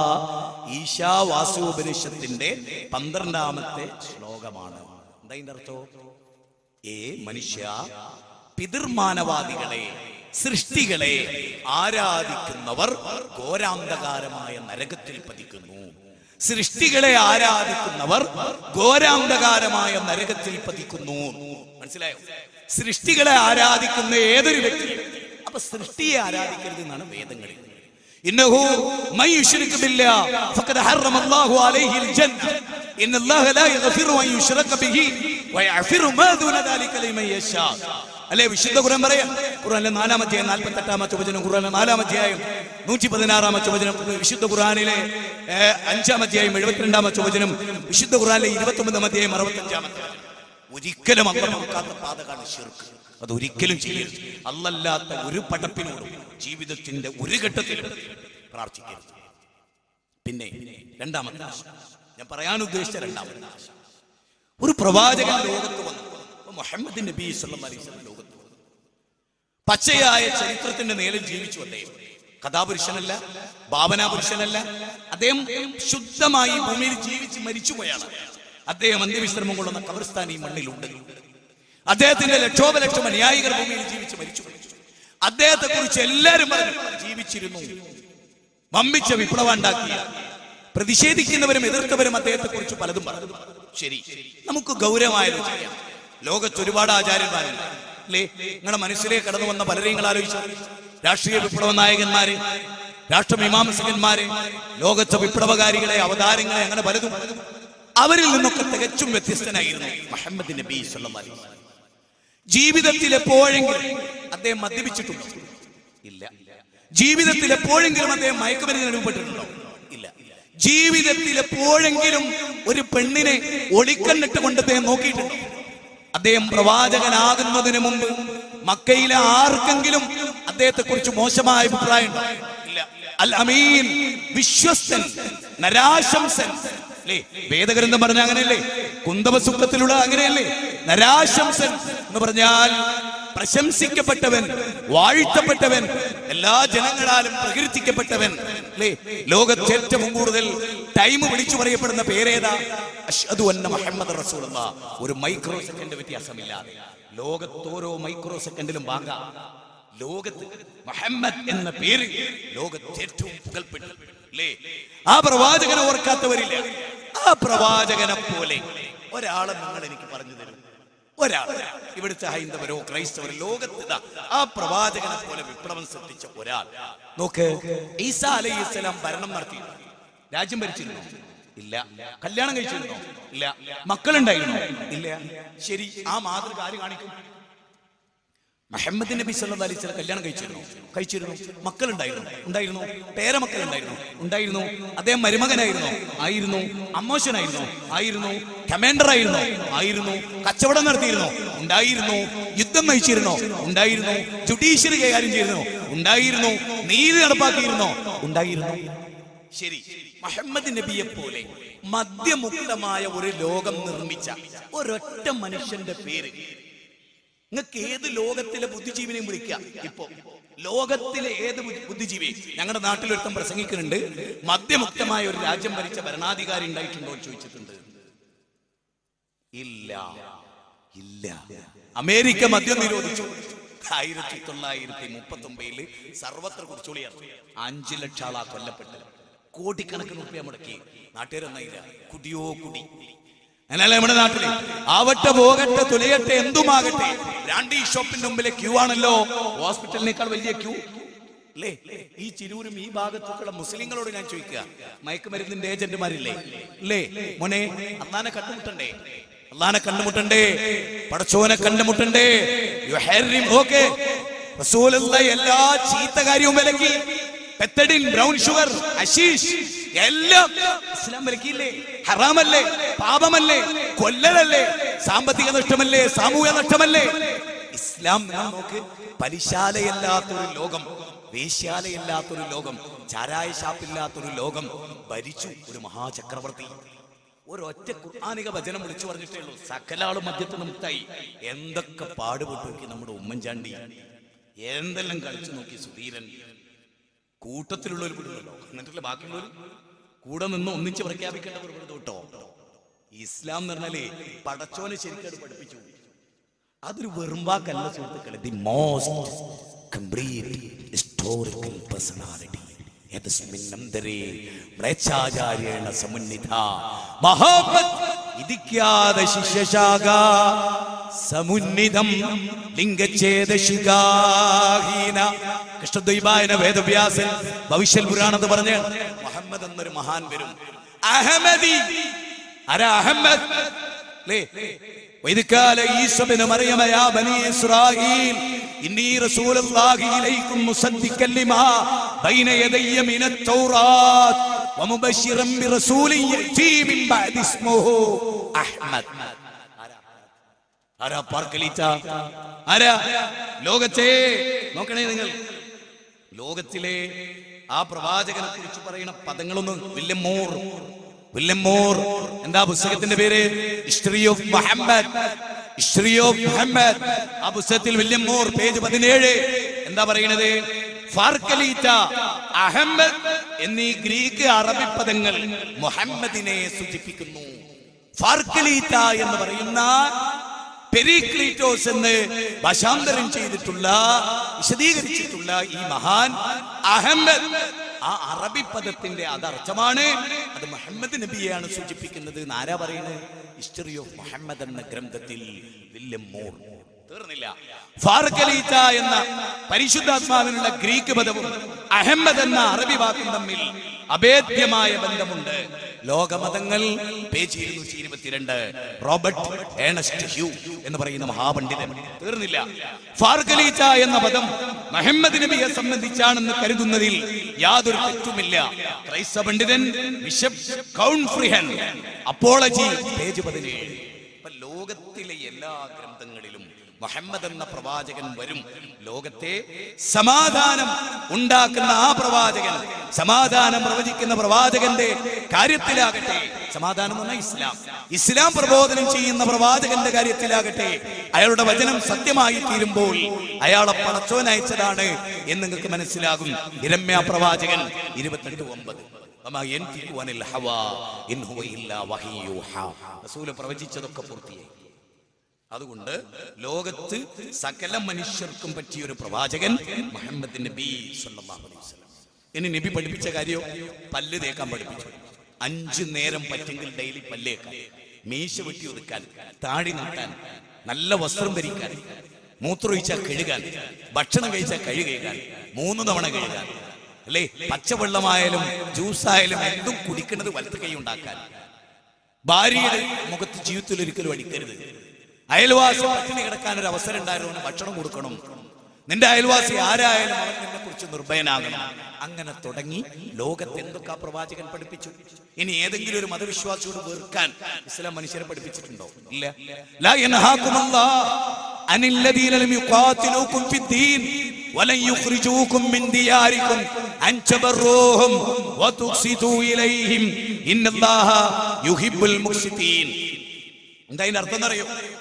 ഈശാവാസ്യോപനിഷത്തിന്റെ പന്ത്രണ്ടാമത്തെ ശ്ലോകമാണ് എന്താ ഇതിന്റെ അർത്ഥം ഏ മനുഷ്യ പിതൃമാനവാദികളെ സൃഷ്ടികളെ ആരാധിക്കുന്നവർ ഘോരാന്ധകാരമായ നരകത്തിൽ പതിക്കുന്നു സൃഷ്ടികളെ ആരാധിക്കുന്നവർ ഘോരാന്ധകാരമായ നരകത്തിൽ പതിക്കുന്നു മനസ്സിലായോ സൃഷ്ടികളെ ആരാധിക്കുന്ന ഏതൊരു വ്യക്തിയും അപ്പൊ സൃഷ്ടിയെ ആരാധിക്കരുത് എന്നാണ് വേദങ്ങളിൽ ഇന്നഹു മൻ യുശ്രിക് ബില്ലാഹ് ഫഖദ് ഹറമ അല്ലാഹു അലൈഹി അൽജന്ന ഇന്ന അല്ലാഹ ലാ യഗ്ഫിറു അൻ യുശ്റക ബിഹി വയഗ്ഫിറു മാ ദൂന ദാലിക ലിമൻ യശാ അല്ലേ വിശുദ്ധ ഖുർആൻ പറയാം ഖുർആനിലെ നാലാം അധ്യായം നാൽപ്പത്തി എട്ടാമത്തെ വചനം ഖുർആനിലെ നാലാം അധ്യായം നൂറ്റി പതിനാറാമത്തെ വചനം വിശുദ്ധ ഖുർആനിലെ ഏഹ്, അഞ്ചാം അധ്യായം എഴുപത്തിരണ്ടാമത്തെ വചനം വിശുദ്ധ ഖുർആനിലെ ഇരുപത്തി ഒമ്പതാം അധ്യായം അറുപത്തഞ്ചാമത്തെ വചനം ഒരിക്കലും അല്ല നോക്കാത്ത പാതകാണ് ഷിർക്ക് അത് ഒരിക്കലും ചെയ്യരുത് അല്ലല്ലാത്ത ഒരു പടപ്പിനോടും ജീവിതത്തിന്റെ ഒരു ഘട്ടത്തിലും പ്രാർത്ഥിക്കരുത് പിന്നെ രണ്ടാമത്തെ ആശയം. ഞാൻ പറയാൻ ഉദ്ദേശിച്ച രണ്ടാമത്തെ ആശയം. ഒരു പ്രവാചകൻ ലോകത്ത് വന്നു അപ്പൊ മുഹമ്മദ് നബി സല്ലല്ലാഹു അലൈഹി വസല്ലം ലോകത്ത് വന്നു പച്ചയായ ചരിത്രത്തിന്റെ നേരിൽ ജീവിച്ചു അദ്ദേഹം കഥാപുരുഷനല്ല ഭാവനാപുരുഷനല്ല അദ്ദേഹം ശുദ്ധമായി ഈ ഭൂമിയിൽ ജീവിച്ച് മരിച്ചുപോയാണ് അദ്ദേഹം അന്ത്യവിശ്രമം കൊള്ളുന്ന കബർസ്ഥാൻ ഈ മണ്ണിലുണ്ട് അദ്ദേഹത്തിന്റെ ലക്ഷോപലക്ഷം അനുയായികൾ ഭൂമിയിൽ ജീവിച്ച് മരിച്ചു അദ്ദേഹത്തെ കുറിച്ച് എല്ലാവരും പറഞ്ഞു ജീവിച്ചിരുന്നു വമ്പിച്ച വിപ്ലവം ഉണ്ടാക്കിയ പ്രതിഷേധിക്കുന്നവരും എതിർത്തവരും അദ്ദേഹത്തെ കുറിച്ച് പലതും പറഞ്ഞു ശരി നമുക്ക് ഗൗരവമായാലും ചെയ്യാം ലോകത്ത് ഒരുപാട് ആചാര്യന്മാരുണ്ട് അല്ലേ നിങ്ങളുടെ മനസ്സിലേക്ക് കടന്നു വന്ന പലരെയും നിങ്ങൾ ആലോചിച്ചു രാഷ്ട്രീയ വിപ്ലവ നായകന്മാര് രാഷ്ട്രമീമാംസകന്മാര് ലോകത്തെ വിപ്ലവകാരികളെ അവതാരങ്ങളെ അങ്ങനെ പലതും അവരിൽ നിന്നൊക്കെ തികച്ചും വ്യത്യസ്തനായിരുന്നു മുഹമ്മദ് നബി സല്ലല്ലാഹു അലൈഹി വസല്ലം ജീവിതത്തിൽ എപ്പോഴെങ്കിലും അദ്ദേഹം മദ്യപിച്ചിട്ടുണ്ടോ ഇല്ല ജീവിതത്തിൽ എപ്പോഴെങ്കിലും അദ്ദേഹം മയക്കുമരുന്നിന് അനുഭവപ്പെട്ടിട്ടുണ്ടോ ഇല്ല ജീവിതത്തിൽ എപ്പോഴെങ്കിലും ഒരു പെണ്ണിനെ ഒളിക്കണ്ണിട്ട് കൊണ്ട് അദ്ദേഹം നോക്കിയിട്ടുണ്ടോ അദ്ദേഹം പ്രവാചകനാകുന്നതിന് മുമ്പ് മക്കയിലെ ആർക്കെങ്കിലും അദ്ദേഹത്തെ കുറിച്ച് മോശമായ അഭിപ്രായം ഉണ്ടോ? ഇല്ല അൽ അമീൻ വിശ്വസ്തൻ നരാശംസൻ അല്ലേ വേദഗ്രന്ഥം പറഞ്ഞ അങ്ങനെയല്ലേ കുന്തവസുഖത്തിലുള്ള അങ്ങനെയല്ലേ നരാശംസൻ എന്ന് പറഞ്ഞാൽ പ്രശംസിക്കപ്പെട്ടവൻ വാഴ്ത്തപ്പെട്ടവൻ എല്ലാ ജനങ്ങളാലും പ്രകീർത്തിക്കപ്പെട്ടവൻ അല്ലേ ലോകത്ത് ഏറ്റവും കൂടുതൽ ടൈം വിളിച്ചു പറയപ്പെടുന്ന പേരേതാ അഷ്ഹദു അന്ന മുഹമ്മദ് റസൂലുള്ള ഒരു മൈക്രോ സെക്കൻഡ് വ്യത്യാസമില്ലാതെ ലോകത്ത് ഓരോ മൈക്രോ സെക്കൻഡിലും വാങ്ങാം ലോകത്ത് മുഹമ്മദ് എന്ന പേര് ലോകത്ത് ഏറ്റവും പുകൾപ്പെട്ടു അല്ലേ ആ പ്രവാചകനെ ഓർക്കാത്തവരില്ല ആ പ്രവാചകനെ പോലെ ഒരാളെ നിങ്ങൾ എനിക്ക് പറഞ്ഞു തരും ഒരാൾ ഇവിടുത്തെ ഹൈന്ദവരോ ക്രൈസ്തവരോ ലോകത്ത് ഇതാ ആ പ്രവാചകനെ പോലെ വിപ്ലവം സൃഷ്ടിച്ച ഒരാൾ നോക്ക് ഈസാ അലൈഹി സ്വലാം ഭരണം നടത്തി രാജ്യം ഭരിച്ചിരുന്നു ഇല്ല കല്യാണം കഴിച്ചിരുന്നോ ഇല്ല മക്കളുണ്ടായിരുന്നോ ഇല്ല ശരി ആ മാതൃക ആര് കാണിക്കും മുഹമ്മദ് നബി സല്ലല്ലാഹു അലൈഹി വസല്ലം കല്യാണം കഴിച്ചിരുന്നു കഴിച്ചിരുന്നു മക്കളുണ്ടായിരുന്നു ഉണ്ടായിരുന്നു പേരമക്കളുണ്ടായിരുന്നു ഉണ്ടായിരുന്നു അദ്ദേഹം മരുമകനായിരുന്നു ആയിരുന്നു അമ്മോശനായിരുന്നു ആയിരുന്നു കമാൻഡർ ആയിരുന്നു ആയിരുന്നു കച്ചവടം നടത്തിയിരുന്നു ഉണ്ടായിരുന്നു യുദ്ധം നയിച്ചിരുന്നു ഉണ്ടായിരുന്നു ജുഡീഷ്യറി കൈകാര്യം ചെയ്തിരുന്നു ഉണ്ടായിരുന്നു നീതി നടപ്പാക്കിയിരുന്നോ ഉണ്ടായിരുന്നു ശരി മുഹമ്മദ് നബിയെ പോലെ മദ്യമുക്തമായ ഒരു ലോകം നിർമ്മിച്ച ഒരൊറ്റ മനുഷ്യന്റെ പേര് നിങ്ങൾക്ക് ഏത് ലോകത്തിലെ ബുദ്ധിജീവിനെയും വിളിക്കാം ഇപ്പൊ ലോകത്തിലെ ഏത് ബുദ്ധി- ബുദ്ധിജീവി ഞങ്ങളുടെ നാട്ടിൽ ഒരുത്തം പ്രസംഗിക്കുന്നുണ്ട് മദ്യമുക്തമായ ഒരു രാജ്യം ഭരിച്ച ഭരണാധികാരി ഉണ്ടായിട്ടുണ്ടോ എന്ന് ചോദിച്ചിട്ടുണ്ട് ഇല്ല ഇല്ല അമേരിക്ക മദ്യം നിരോധിച്ചു ആയിരത്തി തൊള്ളായിരത്തി മുപ്പത്തി ഒമ്പതില് സർവത്ര കുറിച്ചോളിയാണ് അഞ്ചു ലക്ഷം ആളാ കൊല്ലപ്പെട്ടത് കോടിക്കണക്കിന് റുപ്യ മുടക്കി നാട്ടുകാരൊന്നായില്ല കുടിയോ കുടി അങ്ങനല്ല നമ്മുടെ നാട്ടില് ആവട്ടെ പോകട്ടെ തുലയട്ടെ എന്തുമാകട്ടെ ബ്രാൻഡി ഷോപ്പിന്റെ മുമ്പിലെ ക്യൂ ആണല്ലോ ഹോസ്പിറ്റലിനേക്കാൾ വലിയ ക്യൂ അല്ലേ ഈ ചിരൂരും ഈ ഭാഗത്തൊക്കെയുള്ള മുസ്ലിങ്ങളോട് ഞാൻ ചോദിക്കുക മയക്കുമരുന്നിന്റെ ഏജന്റുമാരില്ലേ അല്ലേ മോനെ അള്ളാനെ കണ്ടുമുട്ടണ്ടേ അള്ളാനെ കണ്ടുമുട്ടണ്ടേ പടച്ചോനെ കണ്ടുമുട്ടണ്ടേ ഓക്കെ റസൂലുള്ള എല്ലാ ചീത്ത കാര്യവും വിലക്കി പെത്തഡിൻ ബ്രൗൺ ഷുഗർ അശീഷ് എല്ലാം ഇസ്ലാം വിലക്കിയില്ലേ ഹറാമല്ലേ പാപമല്ലേ കൊല്ലലല്ലേ സാമ്പത്തിക നഷ്ടമല്ലേ സാമൂഹ്യ നഷ്ടമല്ലേ ഇസ്ലാം നിങ്ങൾ നോക്ക് പലിശാലയല്ലാത്തൊരു ലോകം വേശ്യാലയില്ലാത്തൊരു ലോകം ചാരായ ഷാപ്പില്ലാത്തൊരു ലോകം ഭരിച്ചു ഒരു മഹാചക്രവർത്തി ഒരൊറ്റ ഖുർആാനിക വചനം വിളിച്ചു പറഞ്ഞിട്ടേ ഉള്ളൂ സകലാളും മദ്യത്തിന് മുക്തായി എന്തൊക്കെ പാടുപെട്ട് നോക്കി നമ്മുടെ ഉമ്മൻചാണ്ടി എന്തെല്ലാം കളിച്ചു നോക്കി സുധീരൻ കൂട്ടത്തിലുള്ളവർ വിടുമല്ലോ എന്നിട്ടല്ലേ ബാക്കിയുള്ളവർ കൂടെ നിന്ന് ഒന്നിച്ച് പ്രഖ്യാപിക്കേണ്ടവർ വിടുന്നു കേട്ടോ ഇസ്ലാം എന്ന് പറഞ്ഞാലേ പടച്ചോനെ ശരിക്കും പഠിപ്പിച്ചു അതൊരു വെറും വാക്കല്ല സുഹൃത്തുക്കളെ the most complete historical personality യതസ്മിന്നന്തരേ മ്ലേച്ഛാചാര്യേണ സമുന്നിധ മഹാപത് ഇദിക്യാത ശിഷ്യശാഖ സമുന്നിധം ലിംഗച്ഛേദശികാഹീന കൃഷ്ണദ്വൈപായന വേദവ്യാസൻ ഭവിഷ്യൽ പുരാണത് പറഞ്ഞ് മുഹമ്മദ് എന്നൊരു മഹാൻ വരും അഹമ്മദി ആരാ അഹമ്മദ് ലേ وإذ قال عيسى بن مريم يا بني إسرائيل إني رسول الله إليكم مصدقا لما بين يدي من التوراة ومبشرا برسول يأتي من بعد اسمه أحمد ആരാ പാർക്കലീച്ച ആരാ ലോകത്തെ നോക്കണേ നിങ്ങൾ ലോകത്തിലെ ആ പ്രവാചകനെ കുറിച്ച് പറയുന്ന പദങ്ങളൊന്നും വില്യം മോർ വില്യം മോർ എന്താ പുസ്തകത്തിന്റെ പേര് history of Muhammad history of Muhammad ആ പുസ്തകത്തിൽ വില്യം മോർ പേജ് പതിനേഴ് എന്താ പറയുന്നത് ഫാർക്കലീറ്റ അഹമ്മദ് എന്നീ ഗ്രീക്ക് അറബി പദങ്ങൾ മുഹമ്മദിനെ സൂചിപ്പിക്കുന്നു ഫാർക്കലീറ്റ എന്ന് പറയുന്ന പെരിക്ലീറ്റോസ് എന്ന് ഭാഷാന്തരം ചെയ്തിട്ടുള്ള വിശദീകരിച്ചിട്ടുള്ള ഈ മഹാൻ അഹമ്മദ് ആ അറബി പദത്തിന്റെ അതർത്ഥമാണ് അത് മുഹമ്മദ് നബിയെയാണ് സൂചിപ്പിക്കുന്നത് എന്ന് ആരാ പറയുന്നത് ഹിസ്റ്ററി ഓഫ് മുഹമ്മദ് എന്ന ഗ്രന്ഥത്തിൽ വില്യം മോർ തീർന്നില്ല ഫാർക്കലീറ്റ എന്ന പരിശുദ്ധാത്മാവിനുള്ള ഗ്രീക്ക് പദവും അഹമ്മദ് എന്ന അറബി വാക്കും തമ്മിൽ അഭേദ്യമായ ബന്ധമുണ്ട് ലോകമതങ്ങൾ പേജ് ഇരുന്നൂറ്റി ഇരുപത്തിരണ്ട് റോബർട്ട് ഏണസ്റ്റ് ഹ്യൂ എന്ന് പറയുന്ന മഹാപണ്ഡിതൻ തീർന്നില്ല ഫാർഗലീച്ച എന്ന പദം മുഹമ്മദ് നബിയെ സംബന്ധിച്ചാണെന്ന് കരുതുന്നതിൽ യാതൊരു തെറ്റുമില്ല ക്രൈസ്തവ പണ്ഡിതൻ ബിഷപ്പ് കൗൺഫ്രിഹൻ അപ്പോളജി പേജ് പതിനേഴ് അപ്പൊ ലോകത്തിലെ എല്ലാ ഗ്രന്ഥങ്ങളിലും മുഹമ്മദ് എന്ന പ്രവാചകൻ വരും ലോകത്തെ സമാധാനം ഉണ്ടാക്കുന്ന ആ പ്രവാചകൻ സമാധാനം പ്രവചിക്കുന്ന പ്രവാചകന്റെ കാര്യത്തിലാകട്ടെ സമാധാനം എന്ന് പറഞ്ഞാൽ ഇസ്ലാം ഇസ്ലാം പ്രബോധനം ചെയ്യുന്ന പ്രവാചകന്റെ കാര്യത്തിലാകട്ടെ അയാളുടെ വചനം സത്യമായി തീരുമ്പോൾ അയാളെ പടച്ചോൻ അയച്ചതാണ് എന്ന് നിങ്ങൾക്ക് മനസ്സിലാകും ഇരമ്യ പ്രവാചകൻ ഇരുപത്തെട്ട് ഒമ്പത് വമാ യൻതിഖു അനിൽ ഹവാ ഇൻ ഹുവ ഇല്ലാ വഹ്യു യൂഹാ. റസൂല് പ്രവചിച്ചതൊക്കെ പൂർത്തിയായി അതുകൊണ്ട് ലോകത്ത് സകല മനുഷ്യർക്കും പറ്റിയ ഒരു പ്രവാചകൻ മുഹമ്മദ് നബി സല്ലല്ലാഹു അലൈഹി വസല്ലം ഇനി നബി പഠിപ്പിച്ച കാര്യം പല്ല് തേക്കാൻ പഠിപ്പിച്ചു അഞ്ചു നേരം പറ്റെങ്കിൽ ഡെയിലി പല്ലേക്കാൻ മീശ വെട്ടി ഒതുക്കാൻ താടി നട്ടാൻ നല്ല വസ്ത്രം ധരിക്കാൻ മൂത്രമൊഴിച്ചാൽ കഴുകാൻ ഭക്ഷണം കഴിച്ചാൽ കഴുകേക്കാൻ മൂന്ന് തവണ കഴുകാൻ അല്ലേ പച്ചവെള്ളമായാലും ജ്യൂസായാലും എന്തും കുടിക്കുന്നത് വലത്ത് കൈ ഉണ്ടാക്കാൻ ഭാര്യയുടെ മുഖത്ത് ജീവിതത്തിൽ ഒരിക്കലും അടിക്കരുത് അയൽവാസി പട്ടിണി കിടക്കാൻ ഒരു അവസരം ഉണ്ടായിരുന്നു ഭക്ഷണം കൊടുക്കണം നിന്റെ അയൽവാസി ആരായാലും അവൻ നിന്നെ കുറിച്ച് നിർഭയനാകണം അങ്ങനെ തുടങ്ങി ലോകത്ത് എന്തൊക്കെ ആ പ്രവാചകൻ പഠിപ്പിച്ചു ഇനി ഏതെങ്കിലും ഒരു മതവിശ്വാസിയോട് വെറുക്കാൻ ഇസ്ലാം മനുഷ്യരെ പഠിപ്പിച്ചിട്ടുണ്ടോ ഇല്ല ലാ യൻഹാകുമുല്ലാഹ് അനിൽ ലദീന ലം യുഖാതിലൂകും ഫിദ്ദീൻ ولن يخرجوكم من دياركم أن تبروهم وتقسطوا إليهم إن الله يحب المقسطين എന്താ അതിന്റെ അർത്ഥം എന്നറിയോ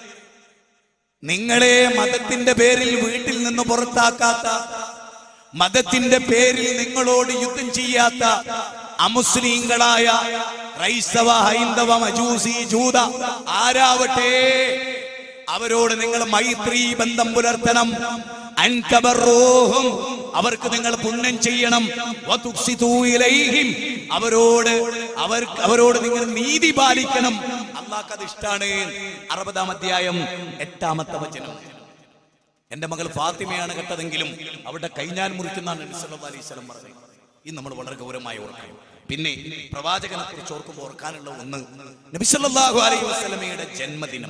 നിങ്ങളെ മതത്തിന്റെ പേരിൽ വീട്ടിൽ നിന്ന് പുറത്താക്കാത്ത മതത്തിന്റെ പേരിൽ നിങ്ങളോട് യുദ്ധം ചെയ്യാത്ത അമുസ്ലിങ്ങളായ ക്രൈസ്തവ ഹൈന്ദവ മജൂസി ജൂത ആരാവട്ടെ അവരോട് നിങ്ങൾ മൈത്രി ബന്ധം പുലർത്തണം അൻകബറൂഹും അവർക്ക് നിങ്ങൾ പുണ്യം ചെയ്യണം വതുക്സിതൂ ഇലൈഹിം അവരോട് അവർ അവരോട് നിങ്ങൾ നീതി പാലിക്കണം അള്ളാഹ് അത് ഇഷ്ടാണ് അറുപതാം അധ്യായം എട്ടാമത്തെ വചനം എന്റെ മകൾ ഫാത്തിമയാണ് കേട്ടതെങ്കിലും അവിടെ കൈഞ്ഞാൽ മുറിക്കുന്നതാണ് നബി സല്ലല്ലാഹു അലൈഹി വസല്ലം പറഞ്ഞത് ഇത് നമ്മൾ വളരെ ഗൗരവമായി ഓർക്കണം പിന്നെ പ്രവാചകനെ കുറിച്ച് ഓർക്കുമ്പോൾ ഓർക്കാനുള്ള ഒന്ന് നബി സല്ലല്ലാഹു അലൈഹി വസല്ലമയുടെ ജന്മദിനം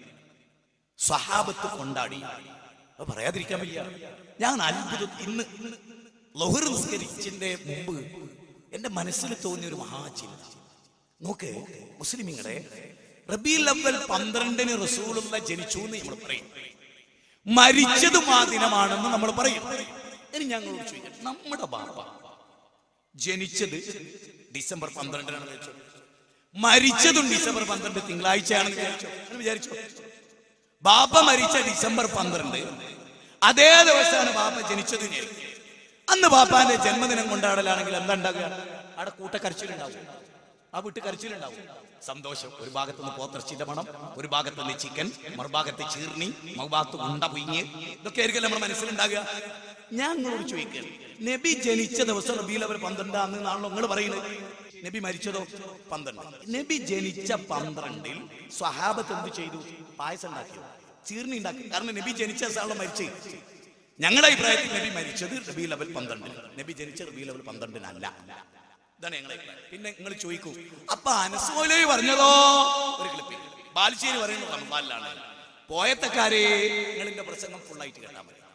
സഹാബത്ത് കൊണ്ടാടി അത് പറയാതിരിക്കാൻ വയ്യ ഞാൻ അത്ഭുതം ഇന്ന് ലഹുർ നിസ്കരിച്ചിന്റെ മുമ്പ് എന്റെ മനസ്സിൽ തോന്നിയ ഒരു മഹാചിന്ത നോക്ക് മുസ്ലിമിങ്ങളെ റബീൽ അവൽ പന്ത്രണ്ടിന് റസൂലുള്ള ജനിച്ചു എന്ന് നമ്മൾ പറയും മരിച്ചതും ആ ദിനമാണെന്ന് നമ്മൾ പറയും ഇനി ഞങ്ങളോട് ചോദിക്കാം നമ്മുടെ ബാബ ജനിച്ചത് ഡിസംബർ പന്ത്രണ്ടിനാണ് വിചാരിച്ചോ മരിച്ചതും ഡിസംബർ പന്ത്രണ്ട് തിങ്കളാഴ്ചയാണെന്ന് വിചാരിച്ചോ എന്ന് വിചാരിച്ചോ ബാപ്പ മരിച്ച ഡിസംബർ പന്ത്രണ്ട് അതേ ദിവസമാണ് ബാപ്പ ജനിച്ചത് ഞാൻ അന്ന് ബാപ്പാന്റെ ജന്മദിനം കൊണ്ടാടലാണെങ്കിൽ എന്താ ഉണ്ടാകുക അവിടെ കൂട്ടക്കരച്ചിലുണ്ടാവും ആ വീട്ടിൽ കരച്ചിലുണ്ടാവും സന്തോഷം ഒരു ഭാഗത്ത് നിന്ന് പോത്തിറച്ചിന്റെ മണം ഒരു ഭാഗത്ത് നിന്ന് ചിക്കൻ മറുഭാഗത്ത് ചീർണി മറുഭാഗത്ത് ഉണ്ട പുയിഞ്ഞ് ഇതൊക്കെ ആയിരിക്കും നമ്മുടെ മനസ്സിലുണ്ടാകുക ഞാൻ നിങ്ങളോട് ചോദിക്കുക നബി ജനിച്ച ദിവസം റബീൽ അവർ പന്ത്രണ്ടാന്ന് നാളെ നിങ്ങൾ പറയുന്നത് നബി മരിച്ചതോ പന്ത്രണ്ട് നബി ജനിച്ച പന്ത്രണ്ടിൽ സ്വഹാബത്ത് എന്ത് ചെയ്തു പായസം ഉണ്ടാക്കിയോ ചീർണി ഉണ്ടാക്കി കാരണം നബി ജനിച്ച ദിവസമാണല്ലോ മരിച്ചത് ഞങ്ങളുടെ അഭിപ്രായത്തിൽ നബി മരിച്ചത് റബി ലെവൽ പന്ത്രണ്ടിന് നബി ജനിച്ച റബി ലെവൽ പന്ത്രണ്ടിനല്ല ഇതാണ് ഞങ്ങളെ അഭിപ്രായം. പിന്നെ നിങ്ങൾ ചോദിക്കൂ അപ്പൊ അനസോലി പറഞ്ഞതോ ഒരു ക്ലിപ്പിൽ ബാലുശ്ശേരി പറയുന്നത് റംസാനിലാണ് പോയത്തക്കാരെ നിങ്ങളിന്റെ പ്രസംഗം ഫുള്ളായിട്ട് കേട്ടാൽ മതി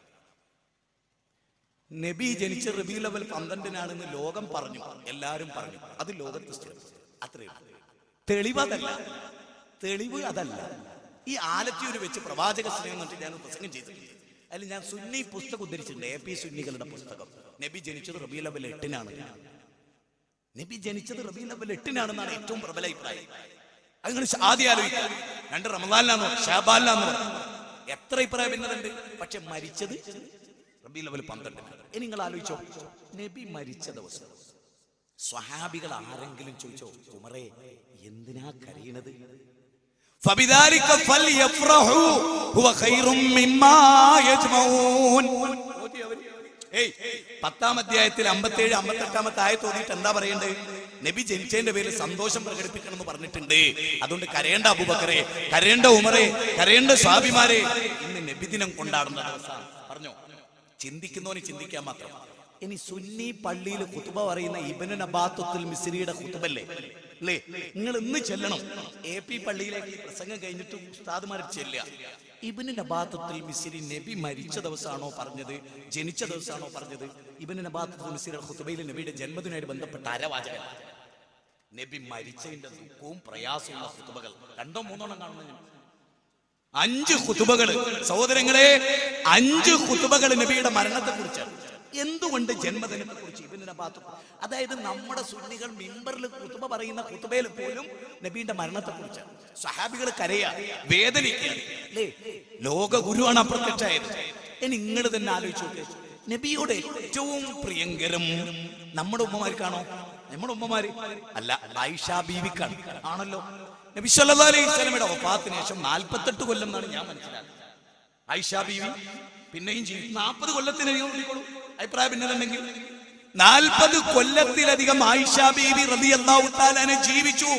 നബി ജനിച്ച റബി ലെവൽ പന്ത്രണ്ടിനാണെന്ന് ലോകം പറഞ്ഞു എല്ലാരും പറഞ്ഞു അത് ലോകത്ത് സ്ഥിരം അത്രയും തെളിവ് അതല്ല തെളിവ് അതല്ല ഈ ആലത്തിയൂർ വെച്ച് പ്രവാചക സ്നേഹം എന്നിട്ട് ഞാൻ പ്രസംഗം ചെയ്തിട്ടുണ്ട് അതിൽ ഞാൻ സുന്നി പുസ്തകം ഉദ്ധരിച്ചിട്ടുണ്ട് എ പി സുന്നികളുടെ പുസ്തകം നബി ജനിച്ചത് റബി ലെവൽ എട്ടിനാണ് നബി ജനിച്ചത് റബി ലെവൽ എട്ടിനാണെന്നാണ് ഏറ്റവും പ്രബല അഭിപ്രായം അത് നിങ്ങൾ ആദ്യം ആലോചിക്കുക രണ്ട് റമദാനിലാന്ന് ഷാബാലിലാന്ന് പറഞ്ഞു എത്ര ഇപ്രായ ഭിന്നതുണ്ട് പക്ഷെ മരിച്ചത് റബി ലെവൽ പന്ത്രണ്ട് ഇനി നിങ്ങൾ ആലോചിച്ചോ നബി മരിച്ച ദിവസം സ്വഹാബികൾ ആരെങ്കിലും ചോദിച്ചോ ഉമറേ എന്തിനാ കരയണത് فبذلك فليفرحوا هو خير مما يجمعون ഏയ് പത്താം അധ്യായത്തിൽ അമ്പത്തേഴ് അമ്പത്തെട്ടാമത്തെ ആയത്ത് ഓതിയിട്ട് എന്താ പറയണ്ടേ നബി ജനിച്ചതിന്റെ പേരിൽ സന്തോഷം പ്രകടിപ്പിക്കണം എന്ന് പറഞ്ഞിട്ടുണ്ട് അതുകൊണ്ട് കരയേണ്ട അബൂബക്കറെ കരയേണ്ട ഉമറെ കരയേണ്ട സ്വാഭിമാരെ ഇന്ന് നബിദിനം കൊണ്ടാടുന്ന ദിവസമാണ് പറഞ്ഞോ ചിന്തിക്കുന്നവന് ചിന്തിക്കാൻ മാത്രം ഇനി സുന്നി പള്ളിയിൽ കുത്തുബ പറയുന്ന ഇബനു നബാത്തുൽ മിസ്രിയുടെ കുത്തുബല്ലേ അല്ലേ നിങ്ങൾ ഇന്ന് ചെല്ലണം എ പി പള്ളിയിലേക്ക് ഈ പ്രസംഗം കഴിഞ്ഞിട്ട് ഉസ്താദുമാർ ചെല്ലുക ഇബിന് നബാത്തുൽ മിസ്രി നബി മരിച്ച ദിവസമാണോ പറഞ്ഞത് ജനിച്ച ദിവസമാണോ പറഞ്ഞത് ഇബിന് നബാത്തുൽ മിസ്രിയുടെ ഖുതുബയിൽ നബിയുടെ ജന്മദിനമായിട്ട് ബന്ധപ്പെട്ട അരവാചകൻ നബി മരിച്ചതിന്റെ ദുഃഖവും പ്രയാസമുള്ള ഖുതുബകൾ രണ്ടോ മൂന്നോണം കാണുന്ന ഞാൻ അഞ്ച് ഖുതുബകൾ സഹോദരങ്ങളെ അഞ്ച് ഖുതുബകൾ നബിയുടെ മരണത്തെ കുറിച്ചാണ് എന്തുകൊണ്ട് ജന്മദിനത്തെ കുറിച്ച് ഇബിന് നബാത്ത് അതായത് നമ്മുടെ സുന്നികൾ മിമ്പറിൽ കുത്തുബ പറയുന്ന കുത്തുബയിൽ പോലും നബീന്റെ മരണത്തെ കുറിച്ചാണ് സഹാബികൾ കരയാ വേദനിക്കുക അല്ലേ ലോക ഗുരുവാണ് അപ്രത്യക്ഷമായത് ഇനി നിങ്ങൾ തന്നെ ആലോചിച്ച് നോക്ക് നബിയുടെ ഏറ്റവും പ്രിയങ്കരം നമ്മുടെ ഉമ്മമാർക്കാണോ നമ്മുടെ ഉമ്മമാര് അല്ല ആയിഷ ബീവിക്കാണ് ആണല്ലോ നബി സല്ലല്ലാഹു അലൈഹി വസല്ലമയുടെ വഫാത്തിന് ശേഷം 48 കൊല്ലം എന്നാണ് ഞാൻ മനസ്സിലാക്കുന്നത് ആയിഷ ബീവി പിന്നെയും ജീവിക്കും നാൽപ്പത് കൊല്ലത്തിനധികം കൂട്ടിക്കോളൂ അഭിപ്രായ ഭിന്നതുണ്ടെങ്കിൽ നാൽപ്പത് കൊല്ലത്തിലധികം ആയിഷ ബീവി റളിയല്ലാഹു തആല ജീവിച്ചു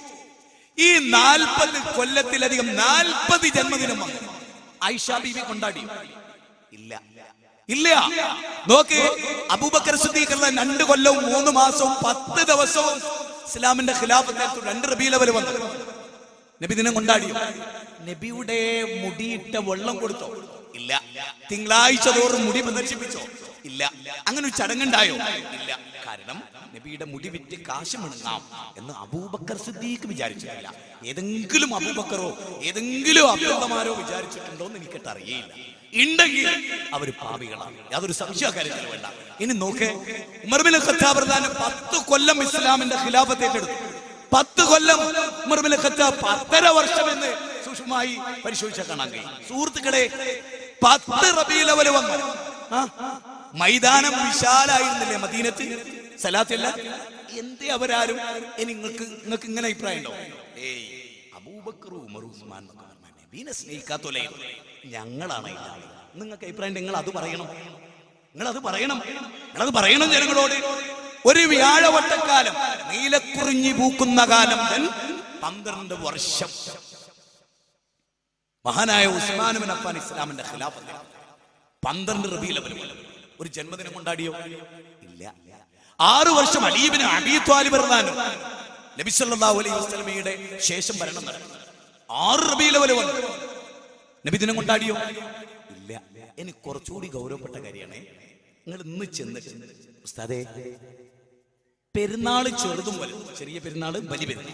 ഈ നാൽപ്പത് കൊല്ലത്തിലധികം നാൽപ്പത് ജന്മദിനം വന്നു ആയിഷ ബീവി കൊണ്ടാടി ഇല്ല ഇല്ല നോക്ക് അബൂബക്കർ സിദ്ദീഖ് റളിയല്ലാഹു അൻഹു രണ്ട് കൊല്ലവും മൂന്ന് മാസവും പത്ത് ദിവസവും ഇസ്ലാമിന്റെ ഖിലാഫത്ത് രണ്ട് റബീ ലെവൽ വന്നു നബി ദിനം കൊണ്ടാടിയോ നബിയുടെ മുടിയിട്ട വെള്ളം കൊടുത്തോ ഇല്ല തിങ്കളാഴ്ച തോറും മുടി പ്രദർശിപ്പിച്ചോ ഇല്ല അങ്ങനെ ഒരു ചടങ്ങുണ്ടായോ ഇല്ല കാരണം നബിയുടെ മുടി വിറ്റ് കാശ് മിണങ്ങാം എന്ന് അബൂബക്കർ സിദ്ദീഖ് വിചാരിച്ചിട്ടില്ല ഏതെങ്കിലും അബൂബക്കറോ ഏതെങ്കിലും അബ്ദുള്ളമാരോ വിചാരിച്ചിട്ടുണ്ടോ എന്ന് എനിക്കിട്ട് അറിയില്ല ഉണ്ടെങ്കിൽ അവര് പാപികളാണ് യാതൊരു സംശയ കാര്യത്തിൽ വേണ്ട ഇനി നോക്ക് ഉമർബിൻ ഖത്താബ് പ്രധാനം പത്ത് കൊല്ലം ഇസ്ലാമിന്റെ ഖിലാഫത്ത് ഏറ്റെടുത്തു പത്ത് കൊല്ലം ഉമർബിൻ ഖത്താബ് പത്തര വർഷം എന്ന് സൂക്ഷ്മമായി പരിശോധിച്ചാൽ കാണാൻ കഴിയും സുഹൃത്തുക്കളെ പത്ത് റബീലവൽ വന്നു ആ, മൈതാനം വിശാലായിരുന്നില്ലേ മദീനത്ത് സലാത്തില്ല എന്തേ അവരാരും ഇനി നിങ്ങൾക്ക് നിങ്ങൾക്ക് ഇങ്ങനെ അഭിപ്രായം ഉണ്ടോ ഏയ് അബൂബക്കർ ഉമർ ഉസ്മാൻ എന്നൊക്കെ പറഞ്ഞ നബീനെ സ്നേഹിക്കാത്തോലേ ഞങ്ങളാണ് ഇല്ലാതെ നിങ്ങൾക്ക് അഭിപ്രായം നിങ്ങൾ അത് പറയണം നിങ്ങൾ അത് പറയണം നിങ്ങളത് പറയണം ജനങ്ങളോട് ഒരു വ്യാഴവട്ടക്കാലം നീലക്കുറിഞ്ഞി പൂക്കുന്ന കാലം മുതൽ പന്ത്രണ്ട് വർഷം മഹാനായ ഉസ്മാനുബിൻ അഫാൻ ഇസ്ലാമിന്റെ ഖിലാഫത്തിൽ പന്ത്രണ്ട് റബീലവൽ ഒരു ജന്മദിനം കൊണ്ടാടിയോ ഇല്ല ആറു വർഷം അലീബിന് അബീ ത്വാലിബ് റളിയല്ലാഹു അൻഹു നബി സല്ലല്ലാഹു അലൈഹി വസല്ലമയുടെ ശേഷം ഭരണം നടന്നു ആറ് റബീലവൽ വന്നു നബിദിനം കൊണ്ടാടിയോ ഇല്ല ഇനി കുറച്ചുകൂടി ഗൗരവപ്പെട്ട കാര്യമാണ് നിങ്ങൾ ഇന്ന് ചെന്നിട്ട് ഉസ്താദേ പെരുന്നാള് ചെറുതും വലുതും ചെറിയ പെരുന്നാള് വലിയ പെരുന്നാൾ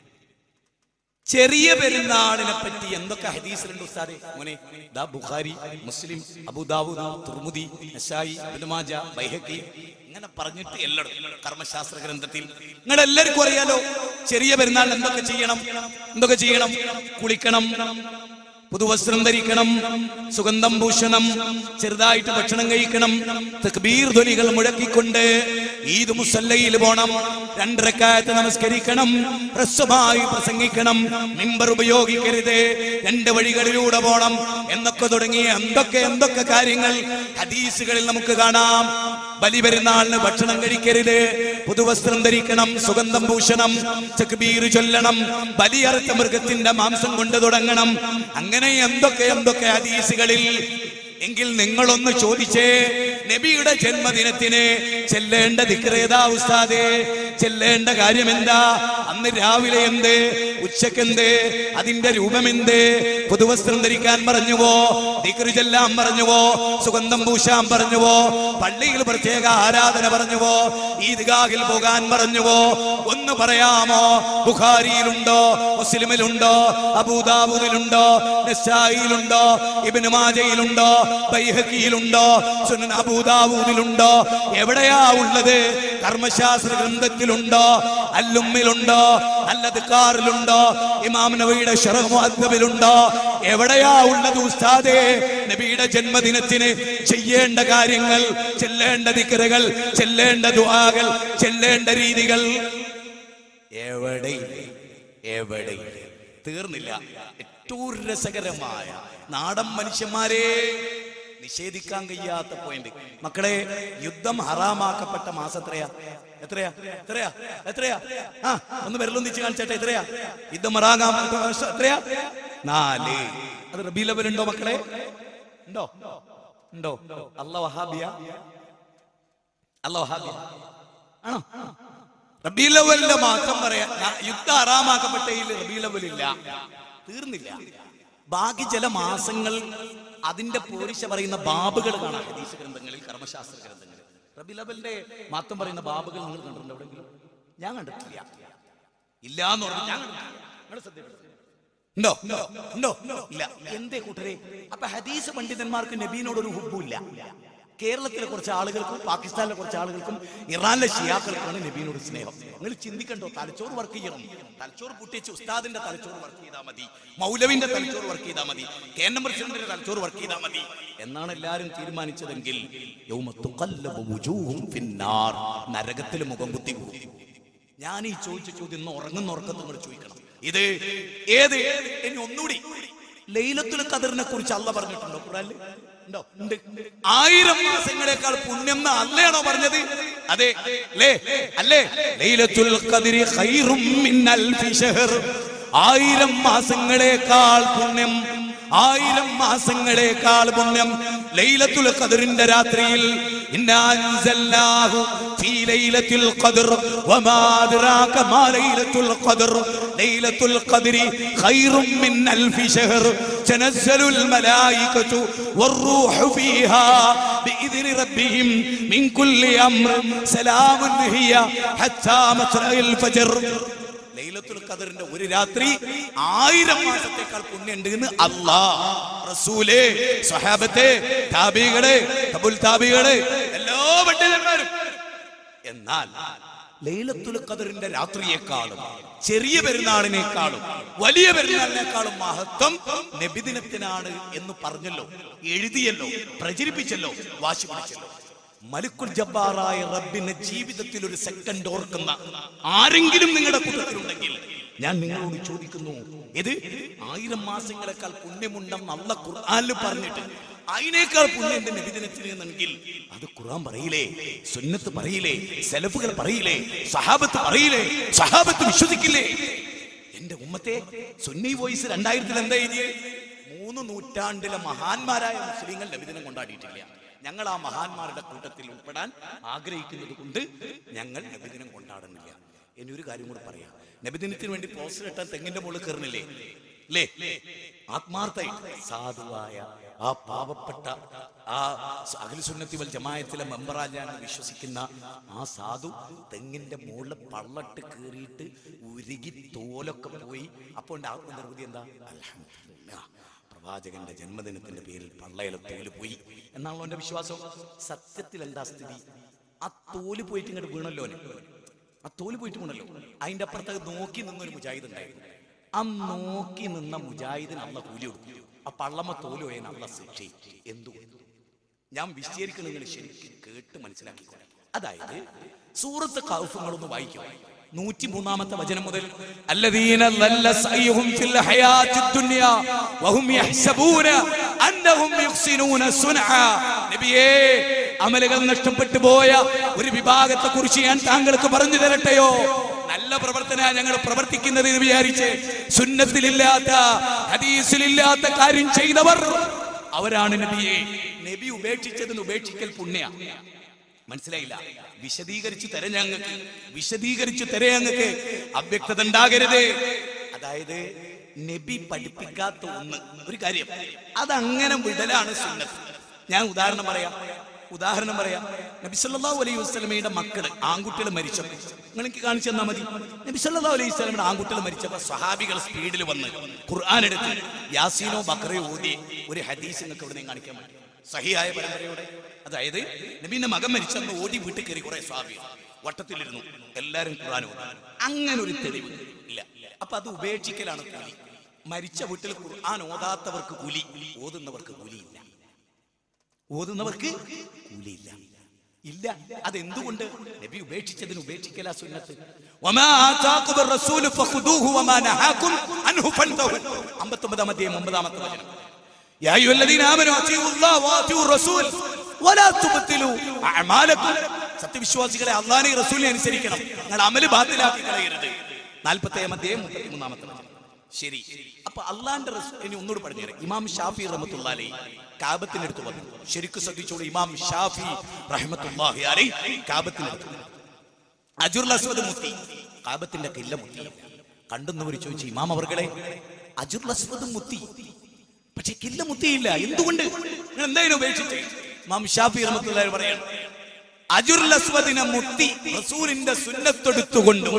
ചെറിയ പെരുന്നാളിനെ പറ്റി എന്തൊക്കെ ഹദീസിലുണ്ട് ഉസ്താദെ മോനെ ദാ ബുഖാരി മുസ്ലിം അബുദാവൂദ് തുർമുദി നസായി ഇബ്നു മാജ ബൈഹഖി ഇങ്ങനെ പറഞ്ഞിട്ട് എല്ലായിടത്തും കർമ്മശാസ്ത്ര ഗ്രന്ഥത്തിൽ നിങ്ങൾ എല്ലാവർക്കും അറിയാലോ ചെറിയ പെരുന്നാളിന് എന്തൊക്കെ ചെയ്യണം എന്തൊക്കെ ചെയ്യണം കുളിക്കണം പുതുവസ്ത്രം ധരിക്കണം സുഗന്ധം ഭൂഷണം ചെറുതായിട്ട് ഭക്ഷണം കഴിക്കണം തക്ബീർ ധ്വനികൾ മുഴക്കിക്കൊണ്ട് ഈദ് മുസല്ലയിൽ പോണം രണ്ടരക്കാലത്ത് നമസ്കരിക്കണം ഹ്രസ്വമായി പ്രസംഗിക്കണം മിമ്പർ ഉപയോഗിക്കരുത് രണ്ട് വഴികളിലൂടെ പോണം എന്നൊക്കെ തുടങ്ങിയ എന്തൊക്കെ എന്തൊക്കെ കാര്യങ്ങൾ ഹദീസുകളിൽ നമുക്ക് കാണാം ബലി പെരുന്നാളിന് ഭക്ഷണം കഴിക്കരുത് പുതുവസ്ത്രം ധരിക്കണം സുഗന്ധം ഭൂഷണം ചക്ബീർ ചൊല്ലണം ബലിയറുത്ത മൃഗത്തിന്റെ മാംസം കൊണ്ട് തുടങ്ങണം അങ്ങനെ എന്തൊക്കെ എന്തൊക്കെ ഹദീസുകളിൽ എങ്കിൽ നിങ്ങളൊന്ന് ചോദിച്ചേ നബിയുടെ ജന്മദിനത്തിന് ചെല്ലേണ്ട ദിക്രേതാ ഉസ്താദേ ചെല്ലേണ്ട കാര്യം എന്താ അന്ന് രാവിലെ എന്ത് ഉച്ചക്കെന്ത് അതിന്റെ രൂപമെന്ത് പുതുവസ്ത്രം ധരിക്കാൻ പറഞ്ഞുവോ ദിക്റ് ചെല്ലാൻ പറഞ്ഞുവോ സുഗന്ധം പൂശാൻ പറഞ്ഞുവോ പള്ളിയിൽ പ്രത്യേക ആരാധന പറഞ്ഞുവോ ഈദ്ഗാഹിൽ പോകാൻ പറഞ്ഞുവോ ഒന്ന് പറയാമോ ബുഖാരിയിലുണ്ടോ മുസ്ലിമിലുണ്ടോ അബൂദാബുദിലുണ്ടോ നസായിലുണ്ടോ ഇബ്നു മാജയിലുണ്ടോ ബൈഹഖിയിലുണ്ടോ സുനൻ അബൂദാവൂദിലുണ്ടോ എവിടെയാ ഉള്ളത് കർമ്മശാസ്ത്ര ഗ്രന്ഥത്തിലുണ്ടോ അല്ലുമ്മിലുണ്ടോ നല്ലത് കാറിലുണ്ടോ ഇമാം നബിയുടെ ഷറഹ് മുഅദ്ദബിലുണ്ടോ എവിടെയാ ഉള്ളത് ഉസ്താദേ നബിയുടെ ജന്മദിനത്തിന് ചെയ്യേണ്ട കാര്യങ്ങൾ ചെല്ലേണ്ട ദിക്റുകൾ ചെല്ലേണ്ട ദുആകൾ ചെല്ലേണ്ട രീതികൾ എവിടെ എവിടെ തീർന്നില്ല ഏറ്റവും രസകരമായ നാടൻ മനുഷ്യന്മാരെ നിഷേധിക്കാൻ കഴിയാത്ത പോയിന്റ് മക്കളെ യുദ്ധം ഹറാമാക്കപ്പെട്ട മാസം എത്രയാ എത്രയാ എത്രയാ എത്രയാ ആ ഒന്ന് വിരലൊന്നിച്ച് കാണിച്ചട്ടെ എത്രയാ യുദ്ധം ഹറാമാക്കപ്പെട്ട മാസം എത്രയാ നാല് അത് റബി ലെവൽ ഉണ്ടോ മക്കളെ ഉണ്ടോ ഉണ്ടോ അല്ല വഹാബിയ അല്ല വഹാബിയ ആണോ റബീലവലിന്റെ മാത്രം പറയാ ഞാൻ- യുദ്ധം ആറാമാക്കപ്പെട്ടതിൽ റബീലവലില്ല തീർന്നില്ല ബാക്കി ചില മാസങ്ങൾ അതിന്റെ പോരിശ പറയുന്ന ബാബുകൾ കാണാം ഹദീസ് ഗ്രന്ഥങ്ങളിൽ കർമ്മശാസ്ത്ര ഗ്രന്ഥങ്ങളിൽ റബീലവലിന്റെ മാത്രം പറയുന്ന ബാബുകൾ നിങ്ങൾ കണ്ടിട്ടുണ്ടോ എവിടെയെങ്കിലും ഞാൻ കണ്ടിട്ടില്ല ഇല്ല എന്ന് പറഞ്ഞു ഞാൻ കണ്ടിട്ടില്ല. നിങ്ങള് ശ്രദ്ധയിൽപ്പെടുത്തുക. ഉണ്ടോ ഉണ്ടോ ഇല്ല എന്തേ കൂട്ടരെ അപ്പൊ ഹദീസ് പണ്ഡിതന്മാർക്ക് നബീനോട് ഒരു ഹുബുമില്ല കേരളത്തിലെ കുറച്ച് ആളുകൾക്കും പാകിസ്ഥാനിലെ കുറച്ച് ആളുകൾക്കും ഇറാനിലെ ഷിയാക്കൾക്കാണ് നബീനോട് സ്നേഹം നിങ്ങൾ ചിന്തിക്കണ്ടോ തലച്ചോറ് വർക്ക് ചെയ്യണം തലച്ചോറ് പൊട്ടിച്ച് ഉസ്താദിന്റെ തലച്ചോറ് വർക്ക് ചെയ്താൽ മതി മൗലവിന്റെ തലച്ചോറ് വർക്ക് ചെയ്താൽ മതി കെ എൻ നമ്പർ സിലിണ്ടറിന്റെ തലച്ചോറ് വർക്ക് ചെയ്താൽ മതി എന്നാണ് എല്ലാവരും തീരുമാനിച്ചതെങ്കിൽ യൗമ തുഖല്ലബു വുജൂഹും ഫിന്നാർ. നരകത്തിൽ മുഖം കുത്തി പോകും ഞാൻ ഈ ചോദിച്ച ചോദ്യം ഇന്ന് ഉറങ്ങുന്ന ഉറക്കത്ത് നിങ്ങൾ ചോദിക്കണം ഇത് ഏത് ഇനി ഒന്നുകൂടി ലൈലത്തുൽ ഖദറിനെ കുറിച്ച് അല്ല പറഞ്ഞിട്ടുണ്ടോ ഖുറാനിൽ ഉണ്ടോ ഉണ്ട് ആയിരം മാസങ്ങളെക്കാൾ പുണ്യം എന്ന് അല്ലയാണോ പറഞ്ഞത് അതെ ലേ അല്ലേ ലൈലത്തുൽ ഖദരി ഖൈറും മിൻ അൽഫി ഷഹർ ആയിരം മാസങ്ങളെക്കാൾ പുണ്യം ആയിരം മാസങ്ങളെക്കാൾ പുണ്യം ലൈലത്തുൽ ഖദറിന്റെ രാത്രിയിൽ ഇന്നാ അൻസൽനാഹു ഫീ ലൈലത്തുൽ ഖദർ വമാ അദ്റാക മാ ലൈലത്തുൽ ഖദർ ലൈലത്തുൽ ഖദരി ഖൈറും മിൻ അൽഫി ഷഹർ തനസ്സലുൽ മലായികതു വറൂഹു ഫീഹാ ബിഇذن റബ്ബിഹിം മിൻ കുല്ലി അംർ സലാമുൻ ഹിയ ഹത്താ മത്ലഇൽ ഫജ്ർ ലൈലത്തുൽ ഖദറിന്റെ ഒരു രാത്രി ആയിരം മാസത്തേക്കാൾ പുണ്യമുണ്ട് എന്ന് അല്ലാ റസൂലേ സഹാബത്തെ താബികളെ തബുൽ താബികളെ എല്ലാ പണ്ഡിതന്മാരും എന്നാൽ ലൈലത്തുൽ ഖദറിന്റെ രാത്രിയെക്കാളും ചെറിയ പെരുന്നാളിനേക്കാളും വലിയ പെരുന്നാളിനേക്കാളും മഹത്വം നബിദിനത്തിനാണ് എന്ന് പറഞ്ഞല്ലോ എഴുതിയല്ലോ പ്രചരിപ്പിച്ചല്ലോ വാശി പിടിച്ചല്ലോ മലിക്കുൽ ജബ്ബാറായ റബ്ബിനെ ജീവിതത്തിൽ ഒരു സെക്കൻഡ് ഓർക്കുന്ന ആരെങ്കിലും നിങ്ങളുടെ കൂട്ടത്തിലുണ്ടെങ്കിൽ ഞാൻ നിങ്ങളോട് ചോദിക്കുന്നു ഇത് ആയിരം മാസങ്ങളെക്കാൾ പുണ്യമുണ്ടെന്ന് അല്ല ഖുർആനിൽ പറഞ്ഞിട്ട് അതിനേക്കാൾ പുണ്യം എന്റെ നബിദിനത്തിന് എന്നെങ്കിൽ അത് ഖുർആൻ പറയില്ലേ സുന്നത്ത് പറയില്ലേ സെലഫുകൾ പറയില്ലേ സഹാബത്ത് പറയില്ലേ സഹാബത്ത് വിശ്വസിക്കില്ലേ എന്റെ ഉമ്മത്തെ സുന്നി വോയിസ് രണ്ടായിരത്തിൽ എന്താ എഴുതിയത് മൂന്ന് നൂറ്റാണ്ടിലെ മഹാന്മാരായ മുസ്ലിങ്ങൾ നബിദിനം കൊണ്ടാടിയിട്ടില്ല ഞങ്ങൾ ആ മഹാന്മാരുടെ കൂട്ടത്തിൽ ഉൾപ്പെടാൻ ആഗ്രഹിക്കുന്നത് കൊണ്ട് ഞങ്ങൾ നബിദിനം കൊണ്ടാടുന്നില്ല ഇനി ഒരു കാര്യം കൂടെ പറയാം നബിദിനത്തിന് വേണ്ടി പോസ്റ്റർ ഇട്ടാൻ തെങ്ങിന്റെ മുകളിൽ കയറുന്നില്ലേ അല്ലേ ആത്മാർത്ഥമായിട്ട് സാധുവായ ആ പാവപ്പെട്ട ആ അഖിൽസുന്നത്തി വൽ ജമായത്തിലെ മെമ്പറാജാന്ന് വിശ്വസിക്കുന്ന ആ സാധു തെങ്ങിന്റെ മുകളിൽ പള്ളട്ട് കയറിയിട്ട് ഉരുകി തോലൊക്കെ പോയി അപ്പോൾ എൻ്റെ ആത്മനിർവൃതി എന്താ അൽഹംദുലില്ലാ പ്രവാചകന്റെ ജന്മദിനത്തിന്റെ പേരിൽ പള്ളയിലെ തോല് പോയി എന്നാണല്ലോ എന്റെ വിശ്വാസം സത്യത്തിൽ എന്താ സ്ഥിതി ആ തോല് പോയിട്ട് ഇങ്ങോട്ട് വീണല്ലോ അവന്. ആ തോല് പോയിട്ട് വീണല്ലോ അതിന്റെ അപ്പുറത്ത് നോക്കി നിന്നൊരു മുജാഹിദ് ഉണ്ടായിരുന്നു ആ നോക്കി നിന്ന മുജാഹിദിന് അള്ള കൂലി കൊടുക്കും ആ പള്ളമ്മ തോല് പോയ അള്ള ശിക്ഷ എന്തു ഞാൻ വിശദീകരിക്കണം നിങ്ങൾ ശരിക്കും കേട്ട് മനസ്സിലാക്കിക്കോളെ അതായത് സൂറത്ത് കൗഫങ്ങളൊന്ന് വായിക്കും നൂറ്റി മൂന്നാമത്തെ വചനം മുതൽ الذين ضل سعيهم في الحياة الدنيا وهم يحسبون أنهم يحسنون صنعا നബിയേ അമലുകൾ നഷ്ടപ്പെട്ടു പോയ ഒരു വിഭാഗത്തെ കുറിച്ച് ഞാൻ താങ്കൾക്ക് പറഞ്ഞു തരട്ടെയോ നല്ല പ്രവർത്തന ഞങ്ങൾ പ്രവർത്തിക്കുന്നത് എന്ന് വിചാരിച്ച് സുന്നത്തിലില്ലാത്ത ഹദീസിലില്ലാത്ത കാര്യം ചെയ്തവർ അവരാണ് നബിയെ നബി ഉപേക്ഷിച്ചതിന് ഉപേക്ഷിക്കൽ പുണ്യ മനസ്സിലായില്ല വിശദീകരിച്ചു തരാം ഞങ്ങൾക്ക് വിശദീകരിച്ചു തരാം ഞങ്ങൾക്ക് അവ്യക്തത ഉണ്ടാകരുത് അതായത് നബി പഠിപ്പിക്കാത്ത ഒന്ന് ഒരു കാര്യം അതങ്ങനെ വിടലാണ് സുന്നത്ത് ഞാൻ ഉദാഹരണം പറയാം ഉദാഹരണം പറയാം നബി സല്ലല്ലാഹു അലൈഹി വസല്ലമയുടെ മക്കള് ആൺകുട്ടികൾ മരിച്ചപ്പോൾ നിങ്ങൾ എനിക്ക് കാണിച്ചു തന്നാൽ മതി നബി സല്ലല്ലാഹു അലൈഹി വസല്ലമയുടെ ആൺകുട്ടികൾ മരിച്ചപ്പോൾ സ്വഹാബികൾ സ്പീഡിൽ വന്ന് ഖുർആൻ എടുത്ത് യാസീനോ ബക്കറയോ ഓതി ഒരു ഹദീസ് നിങ്ങൾക്ക് ഇവിടെ നിന്ന് കാണിക്കാൻ പറ്റും. സഹിയായ പരമ്പരയോടെ അതായത് നബീന്റെ മകൻ മരിച്ചെന്ന് ഓടി വീട്ടിൽ കയറി കുറെ സ്വാഭികൾ എന്നിട്ട് നബി സല്ലല്ലാഹു അലൈഹി വസല്ലമയുടെ ആൺകുട്ടികൾ മരിച്ചപ്പോൾ വട്ടത്തിലിരുന്നു എല്ലാരും ഖുർആൻ ഓതി അങ്ങനെ ഒരു തെളിവ് ഇല്ല അപ്പൊ അത് ഉപേക്ഷിക്കലാണ് കൂലി മരിച്ച വീട്ടിൽ ഖുർആൻ ഓതാത്തവർക്ക് കൂലി ഓതുന്നവർക്ക് കൂലിയില്ല ഓതുന്നവർക്ക് കൂലിയില്ല ഇല്ല അതെന്തുകൊണ്ട് നബി ഉപേക്ഷിച്ചതിന് ഉപേക്ഷിക്കല സുന്നത്ത് വമാ ആതാകുർ റസൂൽ ഫഖുദൂഹു വമാ നഹാകും അൻഹു ഫൻതഹു 59 അധ്യായം 9 വചനം യാ അയ്യുഹല്ലദീന ആമനു അത്തിഉല്ലാഹ വഅത്തിഉർ റസൂൽ വലാ തുബ്തിലു അഅമാലക്കും സത്യവിശ്വാസികളെ അള്ളാഹിനെ റസൂലിനെ അനുസരിക്കണം നിങ്ങൾ അമല് ബാത്തിലാക്കി കളയരുത് 47 അധ്യായം 33 വചനം ശരി അപ്പൊ അള്ളാന്റെ ഇനി ഒന്നുകൂടി പറഞ്ഞു തരാം ഇമാം ഷാഫി റഹ്മത്തുള്ളാഹി കാബത്തിനടുത്ത് വന്നു ശരിക്കും ശ്രദ്ധിച്ചോളൂ ഇമാം ഷാഫി റഹ്മത്തുള്ളാഹി അലൈ കാബത്തിനടുത്ത് അജുർ അസ്വദ് മുത്തി കാബത്തിന്റെ കില്ല മുത്തി കണ്ടുന്നവർ ചോദിച്ചു ഇമാം അവർകളെ അജുർ അസ്വദ് മുത്തി പക്ഷെ കില്ല മുത്തിയില്ല എന്തുകൊണ്ട് നിങ്ങൾ എന്തായാലും ഉപേക്ഷിച്ച് ഇമാം ഷാഫി റഹ്മത്തുള്ളാഹി പറയാണ് അജുർ അസ്വദിനെ മുത്തി റസൂലിന്റെ സുന്നത്തെടുത്തുകൊണ്ട്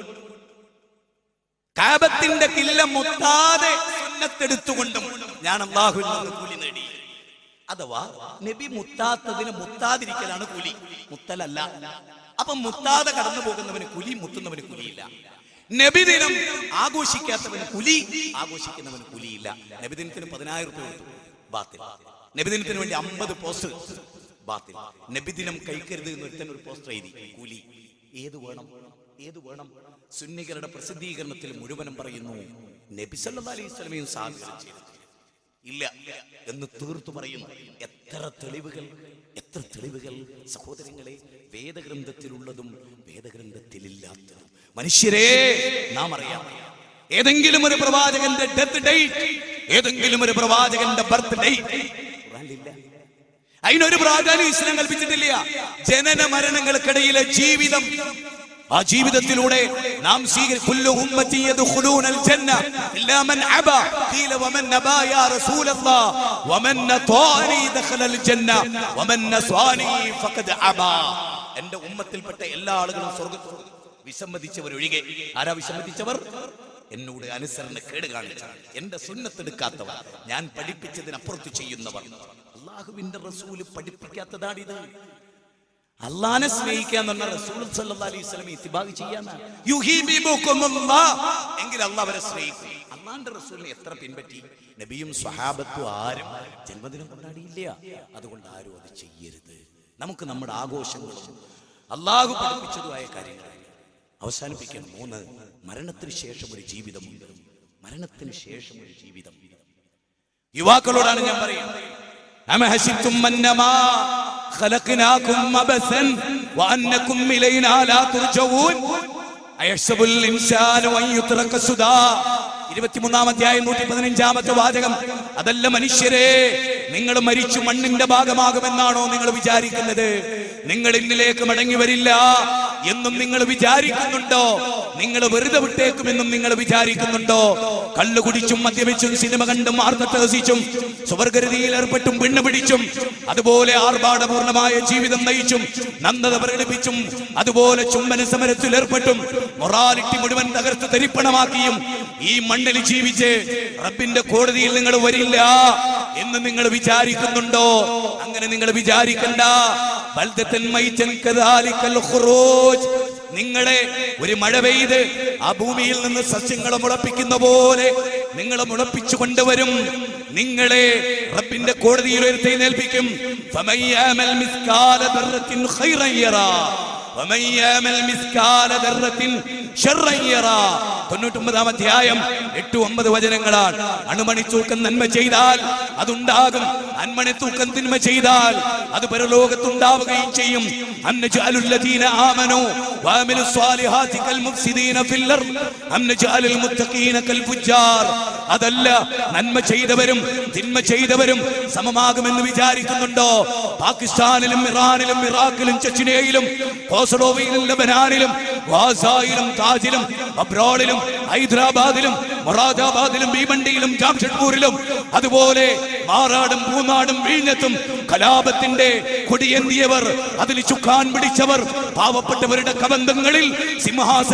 കാബത്തിന്റെ കില്ല മുത്താതെ സുന്നത്തെടുത്തുകൊണ്ടും ഞാൻ അള്ളാഹുവിൽ നിന്ന് കൂലി നേടി അഥവാ നബി മുത്താത്തതിന് മുത്താതിരിക്കലാണ് കൂലി മുത്തലല്ല അപ്പൊ മുത്താതെ കടന്നു പോകുന്നവന് കുലി മുത്തുന്നവന് കുലിയില്ല നബിദിനം ആഘോഷിക്കാത്തവന് കുലി ആഘോഷിക്കുന്നവന് കുലിയില്ല നബിദിനത്തിന് പതിനായിരം രൂപ കൊടുത്തു ബാത്തിൽ നബിദിനത്തിന് വേണ്ടി അമ്പത് പോസ്റ്റ് ബാത്തിൽ നബിദിനം കഴിക്കരുത് എന്ന് ഒരുത്തൻ ഒരു പോസ്റ്റർ എഴുതി കൂലി ഏത് വേണം ഏത് വേണം സുന്നികളുടെ പ്രസിദ്ധീകരണത്തിൽ മുഴുവനും പറയുന്നു നബി സല്ലല്ലാഹു അലൈഹി വസല്ലമയും സാഹചര്യം ചെയ്തു ഇല്ല എന്ന് തീർത്തു പറയുന്നു എത്ര തെളിവുകൾ എത്ര തെളിവുകൾ സഹോദരങ്ങളെ വേദഗ്രന്ഥത്തിലുള്ളതും വേദഗ്രന്ഥത്തിലില്ലാത്തതും മനുഷ്യരെ നാം അറിയാം ഏതെങ്കിലും ഒരു പ്രവാചകന്റെ ഡെത്ത് ഡേറ്റ് ഏതെങ്കിലും ഒരു പ്രവാചകന്റെ ബർത്ത് ഡേറ്റ് ഖുർആനിലില്ല അതിനൊരു പ്രാധാന്യം ഇസ്ലാം കൽപ്പിച്ചിട്ടില്ല ജനന മരണങ്ങൾക്കിടയിലെ ജീവിതം ആ ജീവിതത്തിലൂടെ നാം സ്വീകരി കുല്ലു ഉമ്മത്തി യദ്ഖുലൂനൽ ജന്ന ഇല്ലാ മൻ അബ ഖീല വമൻ അബാ യാ റസൂലല്ലാഹ് വമൻ അതാനി ദഖലൽ ജന്ന വമൻ അസ്വാനി ഫഖദ് അബാ എന്റെ ഉമ്മത്തിൽപ്പെട്ട എല്ലാ ആളുകളും സ്വർഗ്ഗത്തിൽ വിസമ്മതിച്ചവർ ഒഴികെ ആരാ വിസമ്മതിച്ചവർ എന്നോട് അനുസരണ കേട് കാണിച്ചവർ എന്റെ സുന്നത്തെടുക്കാത്തവർ ഞാൻ പഠിപ്പിച്ചതിനപ്പുറത്ത് ചെയ്യുന്നവർ അള്ളാഹുവിന്റെ റസൂല് പഠിപ്പിക്കാത്തതാണിത് അള്ളാനെ സ്നേഹിക്കുക എന്ന് പറഞ്ഞാൽ റസൂൽ സല്ലല്ലാഹു അലൈഹി വസല്ലം ഇത്തിബാഗ് ചെയ്യാനാ യുഹിബിബുക്കുമുല്ലാഹ് എങ്കിൽ അള്ളാഹ് അവരെ സ്നേഹിക്കും അള്ളാന്റെ റസൂലിനെ എത്ര പിൻപറ്റി നബിയും സ്വഹാബത്തും ആരും ജന്മദിനം കൊണ്ടാടിയില്ല അതുകൊണ്ട് ആരും അത് ചെയ്യരുത് നമുക്ക് നമ്മുടെ ആഘോഷങ്ങളും അള്ളാഹു പഠിപ്പിച്ചതുമായ കാര്യങ്ങൾ അവസാനിപ്പിക്കണം മൂന്ന് മരണത്തിന് ശേഷം ഒരു ജീവിതമുണ്ട് മരണത്തിന് ശേഷം ഒരു ജീവിതം യുവാക്കളോടാണ് ഞാൻ പറയുന്നത് അമഹസിത്തും അന്നമാ ഖലഖനാകും അബസൻ വഅന്നകും ഇലൈനാ ലാ തുർജഊൻ അയഹ്സബുൽ ഇൻസാനു അൻ യുത്രക സുദാ ഇരുപത്തിമൂന്നാം അധ്യായം നൂറ്റി പതിനഞ്ചാമത്തെ വാചകം അതല്ല മനുഷ്യരെ നിങ്ങൾ മരിച്ചു മണ്ണിന്റെ ഭാഗമാകുമെന്നാണോ നിങ്ങൾ വിചാരിക്കുന്നത് നിങ്ങൾ ഇന്നിലേക്ക് മടങ്ങി വരില്ല എന്നും നിങ്ങൾ വിചാരിക്കുന്നുണ്ടോ നിങ്ങൾ വെറുതെ വിട്ടേക്കുമെന്നും നിങ്ങൾ വിചാരിക്കുന്നുണ്ടോ കള്ളു കുടിച്ചും മദ്യപിച്ചും സിനിമ കണ്ടും ആർത്തട്ടഹസിച്ചും സുവർഗരതിയിൽ ഏർപ്പെട്ടും പെണ്ണ് പിടിച്ചും അതുപോലെ ആർഭാടപൂർണമായ ജീവിതം നയിച്ചും നന്ദത പ്രകടിപ്പിച്ചും അതുപോലെ ചുംബന സമരത്തിൽ ഏർപ്പെട്ടും മൊറാലിറ്റി മുഴുവൻ തകർത്ത് തരിപ്പണമാക്കിയും ഈ മണ്ണിൽ ജീവിച്ച് റബ്ബിന്റെ കോടതിയിൽ നിങ്ങൾ വരില്ല എന്ന് നിങ്ങൾ വിചാരിക്കുന്നുണ്ടോ അങ്ങനെ നിങ്ങൾ വിചാരിക്കണ്ട ബൽദത്തൻ മൈതൻ കദാലിക്കൽ ഖുറൂജ് നിങ്ങളെ ഒരു മഴ പെയ്ത് ആ ഭൂമിയിൽ നിന്ന് സസ്യങ്ങളെ മുളപ്പിക്കുന്ന പോലെ നിങ്ങളെ മുളപ്പിച്ചു കൊണ്ടുവരും നിങ്ങളെ റബ്ബിന്റെ കോടതിയിൽ എഴുന്നേൽപ്പിക്കും ഫമയ്യാമൽ മിസ്കാല ദർറത്തിൻ ഖൈറൻ യറാ വമയ്യാമൽ മിസ്കാല ദർറത്തിൻ ശർറൻ യറാ തൊണ്ണൂറ്റൊമ്പതാം അധ്യായം എട്ട് ഒമ്പത് വചനങ്ങളാണ് അണുമണി തൂക്കം നന്മ ചെയ്താൽ അതുണ്ടാകും അന്മണി തൂക്കം തിന്മ ചെയ്താൽ അത് പരലോകത്തുണ്ടാവുകയും ചെയ്യും അന്നജഅലുല്ലദീന ആമനു വഅമിലു സ്വാലിഹാതി കൽ മുഫ്സിദീന ഫിൽ അർദ് അന്നജഅലുൽ മുത്തഖീന കൽ ഫുജ്ജാർ അതല്ല നന്മ ചെയ്തവരും തിന്മ ചെയ്തവരും സമമാകുമെന്ന് വിചാരിക്കുന്നുണ്ടോ പാകിസ്ഥാനിലും ഇറാനിലും ഇറാഖിലും ചെച്ചിനയിലും കോസഡോവയിലും ലബനാനിലും വാസായിലും താജിലും അബ്രോഡിലും ഹൈദരാബാദിലും മൊറാദാബാദിലും ഭീമണ്ടിയിലും ജാംഷഡ്പൂരിലും അതുപോലെ മാറാടും പൂനാടും വീഞ്ഞത്തും കലാപത്തിന്റെ കൊടിയേന്തിയവർ അതിൽ ചുക്കാൻ പിടിച്ചവർ പാവപ്പെട്ടവരുടെ കബന്ധങ്ങളിൽ സിംഹാസനം കെട്ടി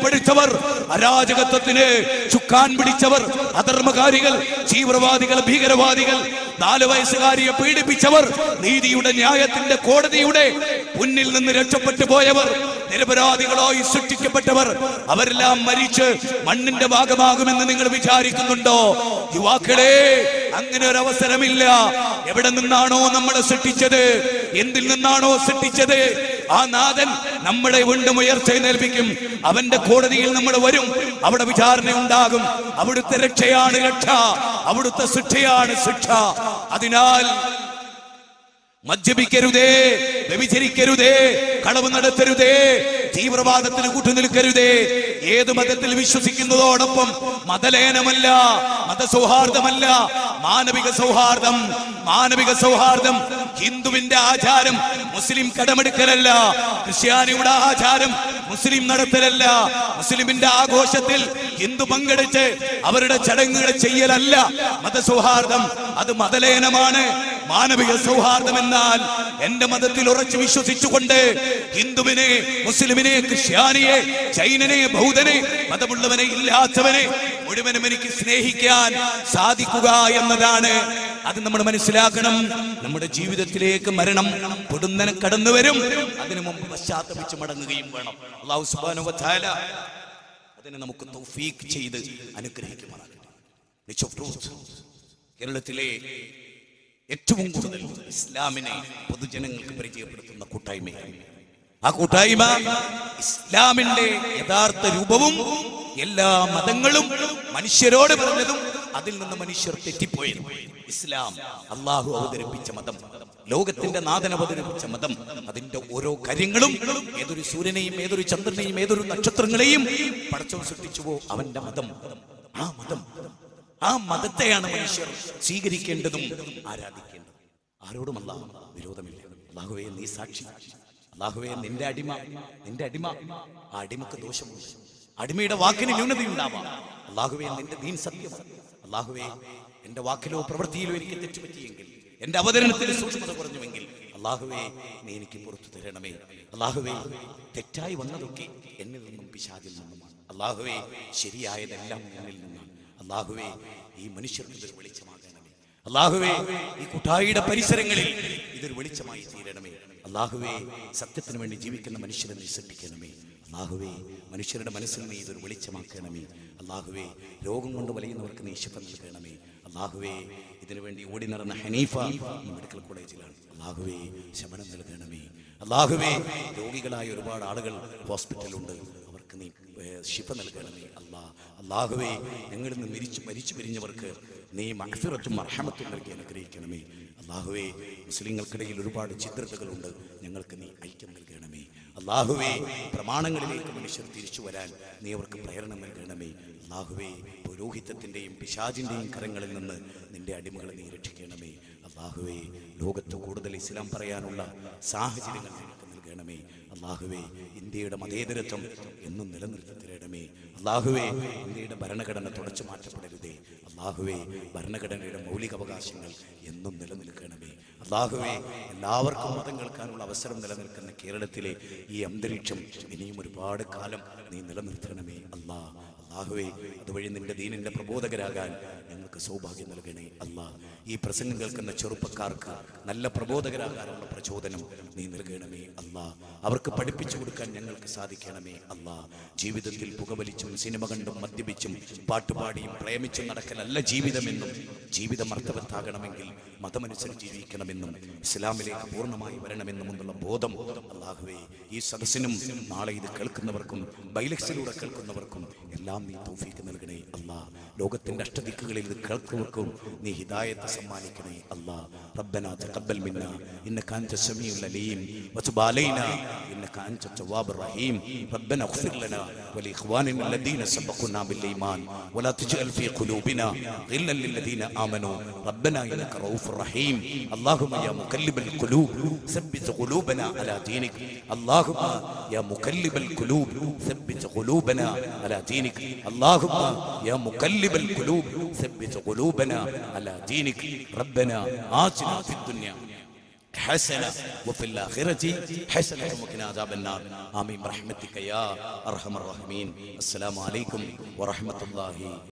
കെട്ടിപ്പടുത്തവർ അരാജകത്വത്തിന് ചുക്കാൻ പിടിച്ചവർ അധർമ്മകാരികൾ തീവ്രവാദികൾ ഭീകരവാദികൾ നാല് വയസ്സുകാരിയെ പീഡിപ്പിച്ചവർ നീതിയുടെ ന്യായത്തിന്റെ കോടതിയുടെ മുന്നിൽ നിന്ന് രക്ഷപ്പെട്ടു പോയവർ നിരപരാധികളായി സൃഷ്ടിക്കപ്പെട്ടവർ അവരെല്ലാം മരിച്ച് മണ്ണിന്റെ ഭാഗമാകുമെന്ന് നിങ്ങൾ വിചാരിക്കുന്നുണ്ടോ യുവാക്കളെ അങ്ങനെ ഒരു അവസരമില്ല എവിടെ നിന്നാണോ നമ്മളെ സൃഷ്ടിച്ചത് എന്തിൽ നിന്നാണോ സൃഷ്ടിച്ചത് ആ നാഥൻ നമ്മളെ വീണ്ടും ഉയർച്ചേൽപ്പിക്കും അവന്റെ കോടതിയിൽ നമ്മൾ വരും അവിടെ വിചാരണ ഉണ്ടാകും അവിടുത്തെ രക്ഷയാണ് രക്ഷ അവിടുത്തെ ശിക്ഷയാണ് ശിക്ഷ അതിനാൽ മദ്യപിക്കരുതേ വ്യഭിചരിക്കരുതേ കളവ് നടത്തരുതേ തീവ്രവാദത്തിന് കൂട്ടുനിൽക്കരുതേ ഏത് മതത്തിൽ വിശ്വസിക്കുന്നതോടൊപ്പം മതലേനമല്ല മതസൗഹാർദ്ദമല്ല മാനവിക സൗഹാർദ്ദം മാനവിക സൗഹാർദ്ദം ഹിന്ദുവിന്റെ ആചാരം മുസ്ലിം കടമെടുക്കലല്ല ക്രിസ്ത്യാനിയുടെ ആചാരം മുസ്ലിം നടത്തലല്ല മുസ്ലിമിന്റെ ആഘോഷത്തിൽ ഹിന്ദു പങ്കെടുത്ത് അവരുടെ ചടങ്ങുകൾ ചെയ്യലല്ല മതസൗഹാർദ്ദം അത് മതലേനമാണ് മാനവിക സൗഹാർദ്ദം എന്നാൽ എന്റെ മതത്തിൽ ഉറച്ചു വിശ്വസിച്ചുകൊണ്ട് ഹിന്ദുവിനെ മുസ്ലിമിനെ ക്രിസ്ത്യാനിയെ ജൈനനെ ബൗദ്ധനെ മതമുള്ളവനെ ഇല്ലാത്തവനെ മുഴുവനും എനിക്ക് സ്നേഹിക്കാൻ സാധിക്കുക എന്നതാണ് അത് നമ്മൾ മനസ്സിലാക്കണം നമ്മുടെ ജീവിതത്തിലേക്ക് മരണം പൊടുന്നനെ കടന്നു വരും അതിനു മുമ്പ് പശ്ചാത്തപിച്ച് മടങ്ങുകയും വേണം അള്ളാഹു സുബ്ഹാനഹു വ തആല അതിനെ നമുക്ക് തൗഫീഖ് ചെയ്ത് അനുഗ്രഹിക്കുമാറാകട്ടെ Rich of truth. കേരളത്തിലെ ഏറ്റവും കൂടുതൽ ഇസ്ലാമിനെ പൊതുജനങ്ങൾക്ക് പരിചയപ്പെടുത്തുന്ന കൂട്ടായ്മയാണ് ആ കൂട്ടായ്മ ഇസ്ലാമിന്റെ യഥാർത്ഥ രൂപവും എല്ലാ മതങ്ങളും മനുഷ്യരോട് പറഞ്ഞതും അതിൽ നിന്ന് മനുഷ്യർ തെറ്റിപ്പോയതും ഇസ്ലാം അള്ളാഹു അവതരിപ്പിച്ച മതം ലോകത്തിന്റെ നാഥൻ അവതരിപ്പിച്ച മതം അതിന്റെ ഓരോ കാര്യങ്ങളും ഏതൊരു സൂര്യനെയും ഏതൊരു ചന്ദ്രനെയും ഏതൊരു നക്ഷത്രങ്ങളെയും പടച്ചവൻ സൃഷ്ടിച്ചുവോ അവന്റെ മതം ആ മതം ആ മതത്തെയാണ് മനുഷ്യർ സ്വീകരിക്കേണ്ടതും ആരാധിക്കേണ്ടതും ആരോടുമല്ല വിരോധമില്ല അള്ളാഹുവേ നീ സാക്ഷി അള്ളാഹുവേ നിന്റെ അടിമ നിന്റെ അടിമ ആ അടിമക്ക് ദോഷമുണ്ട് അടിമയുടെ വാക്കിന് ന്യൂനതയുണ്ടാവാം അള്ളാഹുവേ നിന്റെ ദീൻ സത്യം അള്ളാഹുവേ എന്റെ വാക്കിലോ പ്രവൃത്തിയിലോ എനിക്ക് തെറ്റുപറ്റിയെങ്കിൽ എന്റെ അവതരണത്തിൽ സൂക്ഷ്മത കുറഞ്ഞുവെങ്കിൽ അള്ളാഹുവേ നീ എനിക്ക് പുറത്തു തരണമേ അള്ളാഹുവേ തെറ്റായി വന്നതൊക്കെ എന്നിൽ നിന്നും പിശാചിൽ നിന്നുമാണ് അള്ളാഹുവേ ശരിയായതെല്ലാം എന്നിൽ നിന്നാണ് അള്ളാഹുവേ ഈ മനുഷ്യർക്ക് ഇതൊരു വെളിച്ചമാകണമേ അള്ളാഹുവേ ഈ കുട്ടായിയുടെ പരിസരങ്ങളിൽ ഇതൊരു വെളിച്ചമായി തീരണമേ അള്ളാഹുവേ സത്യത്തിന് വേണ്ടി ജീവിക്കുന്ന മനുഷ്യരെ നീ സൃഷ്ടിക്കണമേ അള്ളാഹുവേ മനുഷ്യരുടെ മനസ്സിൽ നീ ഇതൊരു വെളിച്ചമാക്കണമേ അള്ളാഹുവേ രോഗം കൊണ്ട് വലയുന്നവർക്ക് നീ ശിഫ നൽകണമേ അള്ളാഹുവേ ഇതിനു വേണ്ടി ഓടി നടന്ന ഹനീഫ ഈ മെഡിക്കൽ കോളേജിലാണ് അള്ളാഹുവേ ശമനം നൽകണമേ അള്ളാഹുവേ രോഗികളായ ഒരുപാട് ആളുകൾ ഹോസ്പിറ്റലുണ്ട് അവർക്ക് നീ ഏ, ശിഫ നൽകണമേ അല്ലാ അള്ളാഹുവേ ഞങ്ങളിൽ നിന്ന് മരിച്ചു മരിച്ചു പിരിഞ്ഞവർക്ക് നീ മഹഫിറത്തും അർഹമത്തും നൽകി അനുഗ്രഹിക്കണമേ അള്ളാഹുവേ മുസ്ലിങ്ങൾക്കിടയിൽ ഒരുപാട് ചിത്രതകളുണ്ട് ഞങ്ങൾക്ക് നീ ഐക്യം നൽകണമേ അള്ളാഹുവേ പ്രമാണങ്ങളിലേക്ക് മനുഷ്യർ തിരിച്ചു വരാൻ നീ അവർക്ക് പ്രേരണ നൽകണമേ അള്ളാഹുവേ പൗരോഹിത്യത്തിൻ്റെയും പിശാചിൻ്റെയും കരങ്ങളിൽ നിന്ന് നിന്റെ അടിമകളെ നീ രക്ഷിക്കണമേ അള്ളാഹുവേ ലോകത്ത് കൂടുതൽ ഇസ്ലാം പറയാനുള്ള സാഹചര്യങ്ങൾ നിനക്ക് നൽകണമേ അള്ളാഹുവേ ഇന്ത്യയുടെ മതേതരത്വം എന്നും നിലനിർത്തി തരണമേ അള്ളാഹുവേ ഇന്ത്യയുടെ ഭരണഘടന തുടച്ചു മാറ്റപ്പെടരുതേ അള്ളാഹുവേ ഭരണഘടനയുടെ മൗലികാവകാശങ്ങൾ എന്നും നിലനിൽക്കണമേ അള്ളാഹുവേ എല്ലാവർക്കും മതം കേൾക്കാനുള്ള അവസരം നിലനിൽക്കുന്ന കേരളത്തിലെ ഈ അന്തരീക്ഷം ഇനിയും ഒരുപാട് കാലം നീ നിലനിർത്തണമേ അല്ലാ അള്ളാഹുവേ അതുവഴി നിന്റെ ദീനിന്റെ പ്രബോധകരാകാൻ ഞങ്ങൾക്ക് സൗഭാഗ്യം നൽകണേ അല്ലാ ഈ പ്രസംഗം കേൾക്കുന്ന ചെറുപ്പക്കാർക്ക് നല്ല പ്രബോധകരാകാനുള്ള പ്രചോദനം നീ നൽകണമേ അല്ലാ അവർക്ക് പഠിപ്പിച്ചു കൊടുക്കാൻ ഞങ്ങൾക്ക് സാധിക്കണമേ അല്ലാ ജീവിതത്തിൽ പുകവലിച്ചും സിനിമ കണ്ടും മദ്യപിച്ചും പാട്ടുപാടിയും പ്രേമിച്ചും നടക്കലല്ല ജീവിതമെന്നും ജീവിതം അർത്ഥവത്താകണമെങ്കിൽ മതമനുസരിച്ച് ജീവിക്കണമെന്നും ഇസ്ലാമിലേക്ക് പൂർണ്ണമായി വരണമെന്നും എന്നുള്ള ബോധം അള്ളാഹുവേ ഈ സദസ്സിനും നാളെ ഇത് കേൾക്കുന്നവർക്കും ബൈലക്സിലൂടെ കേൾക്കുന്നവർക്കും എല്ലാം നീ തൗഫീക്ക് നൽകണേ അല്ലാ ലോകത്തിന്റെ അഷ്ടദിക്കുകളിൽ ഇത് കേൾക്കുന്നവർക്കും നീ ഹിദായത്ത് സമ്മാനിക്കണേ അല്ലാ ربنا تقبل منا انك انت السميع العليم وتب علينا انك انت التواب الرحيم ربنا اغفر لنا ولاخواننا الذين سبقونا بالايمان ولا تجعل في قلوبنا غلا للذين امنوا ربنا انك رؤوف رحيم اللهم يا مقلب القلوب ثبت قلوبنا على دينك اللهم يا مقلب القلوب ثبت قلوبنا على دينك اللهم يا مقلب القلوب ثبت قلوبنا على دينك ربنا آتنا في الدنيا حسنة وفي الآخرة حسنة وقنا عذاب النار آمين برحمتك يا أرحم الراحمين السلام عليكم ورحمة الله